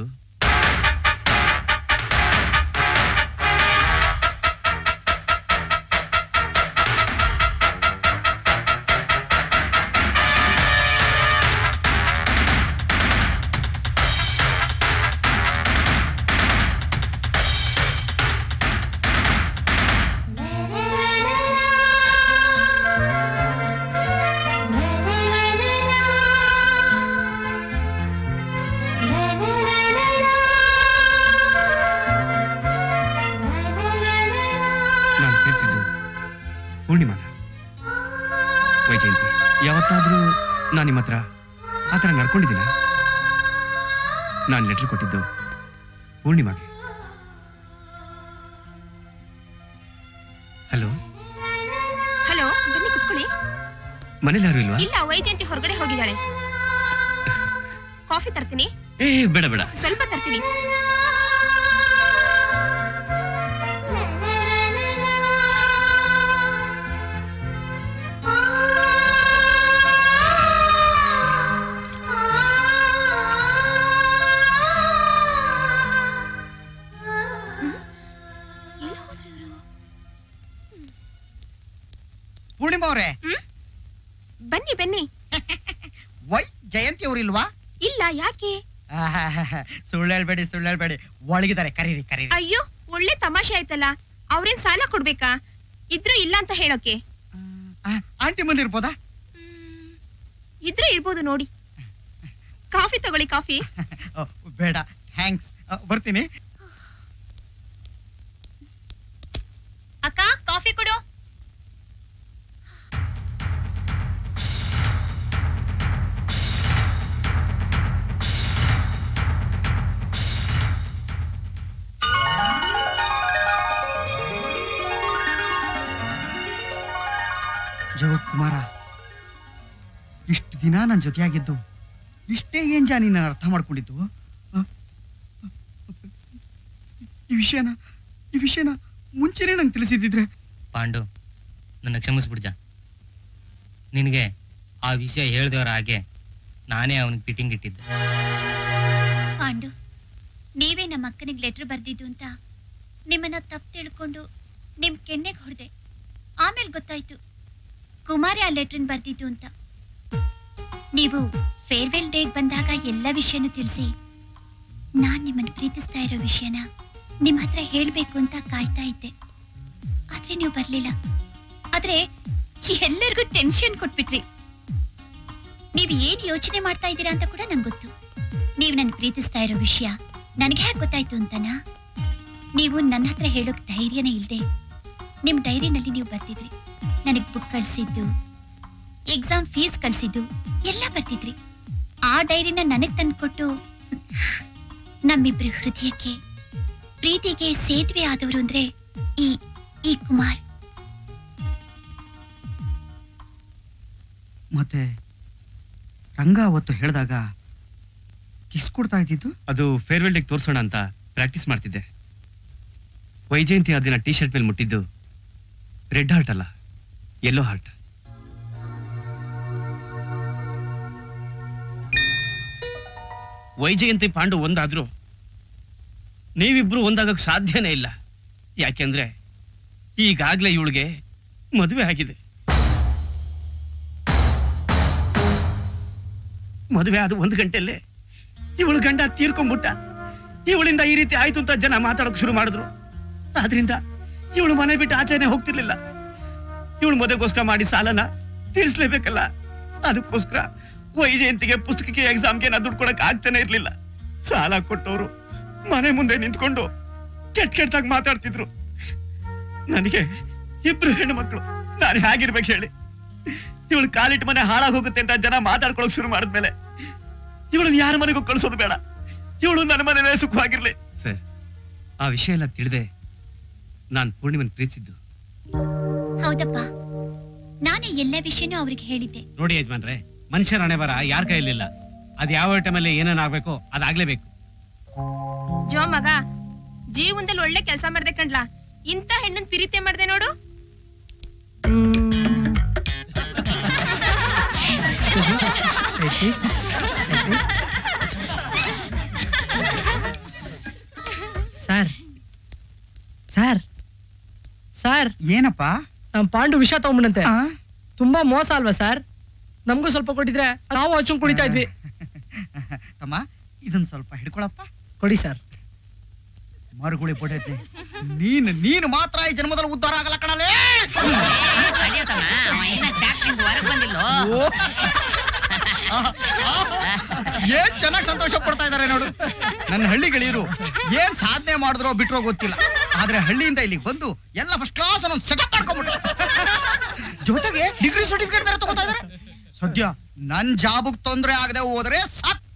ಯಾವತ್ತಾದ್ರೂ ನಾನು ನಿಮ್ಮ ಹತ್ರ ಆ ಥರ ನಡ್ಕೊಂಡಿದ್ದೀನ ನಾನು ಲೆಟರ್ ಕೊಟ್ಟಿದ್ದು ಪೂರ್ಣಿಮಾಗೆ ಹಲೋ ಹಲೋ ಬನ್ನಿ ಕುತ್ಕೊಳ್ಳಿ ಮನೇಲಿ ಯಾರು ಇಲ್ವಾ ಇಲ್ಲ ವೈಜಯಂತಿ ಹೊರಗಡೆ ಹೋಗಿದ್ದಾಳೆ ಕಾಫಿ ತರ್ತೀನಿ ಏ ಬೇಡ ಬೇಡ ಸ್ವಲ್ಪ ತರ್ತೀನಿ ಪೂರ್ಣಿಮಾ ಅವ್ರೆ ಬನ್ನಿ ಬನ್ನಿ ವೈ ಜಯಂತಿ ಅವ್ರಿಲ್ವಾ ಇಲ್ಲ ಯಾಕೆ ಸುಳ್ಳು ಹೇಳ್ಬೇಡಿ ಸುಳ್ಳು ಹೇಳ್ಬೇಡಿ ಒಳಗಿದ್ದಾರೆ ಕರೀರಿ ಕರೀರಿ ಅಯ್ಯೋ ಒಳ್ಳೆ ತಮಾಷೆ ಆಯ್ತಲ್ಲ ಅವ್ರೇನ್ ಸಾಲ ಕೊಡ್ಬೇಕಾ ಇದ್ರು ಇಲ್ಲ ಅಂತ ಹೇಳೋಕೆ ಆಂಟಿ ಮುಂದೆ ಇರ್ಬೋದಾ ಇದ್ರೆ ಇರ್ಬೋದು ನೋಡಿ ಕಾಫಿ ತಗೊಳ್ಳಿ ಕಾಫಿ ಓ, ಬೇಡ ಥ್ಯಾಂಕ್ಸ್ ಬರ್ತೀನಿ ಅಕ್ಕ ಕಾಫಿ ಕೊಡು ಕುಮಾರ ಇಷ್ಟು ದಿನ ನನ್ನ ಜೊತೆಯಾಗಿದ್ದು ಇಷ್ಟೇ ಏನ್ ಜಾ ನೀನು ಅರ್ಥ ಮಾಡ್ಕೊಂಡಿದ್ದು ಆ? ಈ ವಿಷಯನ ಈ ವಿಷಯನ ಮುಂಚೆನೆ ನಂಗೆ ತಿಳಿಸಿದ್ದಿದ್ರೆ ಪಾಂಡು ನನ್ನ ಕ್ಷಮಿಸ್ಬಿಡ್ಜ ನಿನಗೆ ಆ ವಿಷಯ ಹೇಳ್ದವ್ರ ಹಾಗೆ ನಾನೇ ಅವನಿಗೆ ಫಿಟ್ಟಿಂಗ್ ಇಟ್ಟಿದ್ದೆ ಪಾಂಡು ನೀವೇ ನಮ್ಮ ಅಕ್ಕನಿಗೆ ಲೆಟರ್ ಬರ್ದಿದ್ದು ಅಂತ ನಿಮ್ಮನ್ನ ತಪ್ಪು ತಿಳ್ಕೊಂಡು ನಿಮ್ ಕೆನ್ನೆಗೆ ಹೊಡೆದೆ ಆಮೇಲೆ ಗೊತ್ತಾಯ್ತು ಕುಮಾರಿ ಆ ಲೆಟ್ರನ್ ಬರ್ದಿದ್ದು ಅಂತ ನೀವು ಫೇರ್ವೆಲ್ ಡೇಗ್ ಬಂದಾಗ ಎಲ್ಲ ವಿಷಯನೂ ತಿಳಿಸಿ ನಾನ್ ನಿಮ್ಮನ್ನು ಪ್ರೀತಿಸ್ತಾ ಇರೋ ವಿಷಯನ ನಿಮ್ಮ ಹತ್ರ ಹೇಳ್ಬೇಕು ಅಂತ ಕಾಯ್ತಾ ಇದ್ದೆ ಆದ್ರೆ ನೀವು ಬರ್ಲಿಲ್ಲ ಆದ್ರೆ ಎಲ್ಲರಿಗೂ ಟೆನ್ಷನ್ ಕೊಟ್ಬಿಟ್ರಿ ನೀವು ಏನ್ ಯೋಚನೆ ಮಾಡ್ತಾ ಇದ್ದೀರಾ ಅಂತ ಕೂಡ ನಂಗೆ ಗೊತ್ತು ನೀವು ನನ್ ಪ್ರೀತಿಸ್ತಾ ಇರೋ ವಿಷಯ ನನಗೆ ಹೇಗೆ ಗೊತ್ತಾಯ್ತು ಅಂತನಾ ನೀವು ನನ್ನ ಹತ್ರ ಹೇಳೋಕ್ ಧೈರ್ಯನೇ ಇಲ್ದೆ ನಿಮ್ ಡೈರಿನಲ್ಲಿ ನೀವು ಬರ್ತಿದ್ರಿ ನನಗ್ ಬುಕ್ ಕಳ್ಸಿದ್ದು ಎಕ್ಸಾಮ್ ಫೀಸ್ ಕಳ್ಸಿದ್ದು ಎಲ್ಲ ಬರ್ತಿದ್ರಿ ಆ ಡೈರಿನ ನನಗ್ ತಂದ್ಕೊಟ್ಟು ನಮ್ಮಿಬ್ರ ಹೃದಯಕ್ಕೆ ಪ್ರೀತಿಗೆ ಸೇತುವೆ ಆದವರು ಅಂದ್ರೆ ಈ ಈ ಕುಮಾರ್ ಮತ್ತೆ ರಂಗ ಅವತ್ತು ಹೇಳಿದಾಗ ಕಿಸ್ ಕೊಡ್ತಾ ಇದ್ದಿದ್ದು ಅದು ಫೇರ್ವೆಲ್ ಡೇಗೆ ತೋರಿಸೋಣ ಅಂತ ಪ್ರಾಕ್ಟೀಸ್ ಮಾಡ್ತಿದ್ದೆ ವೈಜಯಂತಿ ಆ ದಿನ ಟೀ ಶರ್ಟ್ ಮೇಲೆ ಮುಟ್ಟಿದ್ದು ರೆಡ್ ಹಾರ್ಟ್ ಅಲ್ಲ ಯೆಲ್ಲೋ ಹಾರ್ಟ್ ವೈಜಯಂತಿ ಪಾಂಡು ಒಂದಾದ್ರು ನೀವಿಬ್ರು ಒಂದಾಗಕ್ ಸಾಧ್ಯನೇ ಇಲ್ಲ ಯಾಕೆಂದ್ರೆ ಈಗಾಗ್ಲೇ ಇವಳಿಗೆ ಮದುವೆ ಆಗಿದೆ ಮದುವೆ ಆದ ಒಂದು ಗಂಟೆಲ್ಲೇ ಇವಳು ಗಂಡ ತೀರ್ಕೊಂಡ್ಬಿಟ್ಟ ಇವಳಿಂದ ಈ ರೀತಿ ಆಯ್ತು ಅಂತ ಜನ ಮಾತಾಡೋಕ್ ಶುರು ಮಾಡಿದ್ರು ಆದ್ರಿಂದ ಇವಳು ಮನೆ ಬಿಟ್ಟು ಆಚೆನೆ ಹೋಗ್ತಿರ್ಲಿಲ್ಲ ಇವಳು ಮದುವೆಗೋಸ್ಕರ ಮಾಡಿ ಸಾಲನ ತೀರಿಸ್ಲೇಬೇಕಲ್ಲ ಅದಕ್ಕೋಸ್ಕರ ವೈಜಯಂತಿಗೆ ಪುಸ್ತಕಕ್ಕೆ ಎಕ್ಸಾಮ್ಗೆ ನಾ ದುಡ್ಡು ಕೊಡಕ್ ಆಗ್ತಾನೆ ಇರ್ಲಿಲ್ಲ ಸಾಲ ಕೊಟ್ಟವರು ಮನೆ ಮುಂದೆ ನಿಂತ್ಕೊಂಡು ಕೆಟ್ಟ ಕೆಟ್ಟದಾಗ ಮಾತಾಡ್ತಿದ್ರು ನನಗೆ ಇಬ್ರು ಹೆಣ್ಣು ಮಕ್ಕಳು ನಾನು ಹೇಗಿರ್ಬೇಕು ಹೇಳಿ ಇವಳು ಕಾಲಿಟ್ಟು ಮನೆ ಹಾಳಾಗ್ ಹೋಗುತ್ತೆ ಅಂತ ಜನ ಮಾತಾಡ್ಕೊಳಕ್ ಶುರು ಮಾಡಿದ್ಮೇಲೆ ಇವಳು ಯಾರ ಮನೆಗೂ ಕಳ್ಸೋದು ಬೇಡ ಇವಳು ನನ್ನ ಮನೇಲೆ ಸುಖವಾಗಿರ್ಲಿ ಸರ್ ಆ ವಿಷಯ ಎಲ್ಲ ತಿಳಿದೆ ನಾನು ಪೂರ್ಣಿಮನ್ ಪ್ರೀತಿಸಿದ್ದು ಹೌದಪ್ಪ ನಾನೇ ಎಲ್ಲ ವಿಷಯನೂ ಅವ್ರಿಗೆ ಹೇಳಿದ್ದೆ ನೋಡಿ ಯಜಮಾನ್ರೆ ಮನುಷ್ಯರ ಹಣೆ ಬರ ಯಾರ ಕೈಲಿಲ್ಲ ಅದ್ ಯಾವ ಟೈಮಲ್ಲಿ ಏನೇನ್ ಆಗ್ಬೇಕೋ ಅದಾಗ್ಲೇಬೇಕು ಜೋ ಮಗ ಜೀವನದಲ್ಲಿ ಒಳ್ಳೆ ಕೆಲಸ ಮಾಡ್ದೆ ಕಣ್ಲಾ ಇಂಥ ಹೆಣ್ಣನ್ ಪ್ರೀತಿ ಮಾಡ್ದೆ ನೋಡು ಸರ್ ಸರ್ ಸರ್ ಏನಪ್ಪ ನಮ್ ಪಾಂಡು ವಿಷ ತಗೊಂಬಂತೆ ತುಂಬಾ ಮೋಸ ಅಲ್ವಾ ಸರ್ ನಮಗೂ ಸ್ವಲ್ಪ ಕೊಟ್ಟಿದ್ರೆ ನಾವು ಹಚ್ಚುಂಗ್ ಕುಡಿತಾ ಇದ್ವಿ ತಮ್ಮ ಇದನ್ನ ಸ್ವಲ್ಪ ಹಿಡ್ಕೊಳಪ್ಪ ಕೊಡಿ ಸರ್ ಮರುಗುಳಿ ಪೊಡೈತಿ ನೀನು ನೀನು ಮಾತ್ರ ಈ ಜನ್ಮದಲ್ಲಿ ಉದ್ಧಾರ ಆಗಲ್ಲ ಕಣಲೇ ಏನ್ ಚೆನ್ನಾಗಿ ಸಂತೋಷ ಪಡ್ತಾ ಇದಾರೆ ನೋಡು ನನ್ನ ಹಳ್ಳಿ ಗೆಳೆಯರು ಏನ್ ಸಾಧನೆ ಮಾಡಿದ್ರೋ ಬಿಟ್ರೋ ಗೊತ್ತಿಲ್ಲ ಆದ್ರೆ ಹಳ್ಳಿಯಿಂದ ಇಲ್ಲಿಗೆ ಬಂದು ಎಲ್ಲ ಫಸ್ಟ್ ಕ್ಲಾಸ್ ಅನ್ನೊಂದು ಸೆಟಪ್ ಮಾಡ್ಕೊಂಡ್ಬಿಟ್ರು ಜೊತೆಗೆ ಡಿಗ್ರಿ ಸರ್ಟಿಫಿಕೇಟ್ ಬೇರೆ ತಗೋತಾ ಇದಾರೆ ಸದ್ಯ ಸಾಧ್ಯ ನನ್ ಜಾಬಗ್ ತೊಂದ್ರೆ ಆಗದೆ ಹೋದ್ರೆ ಸಾಕು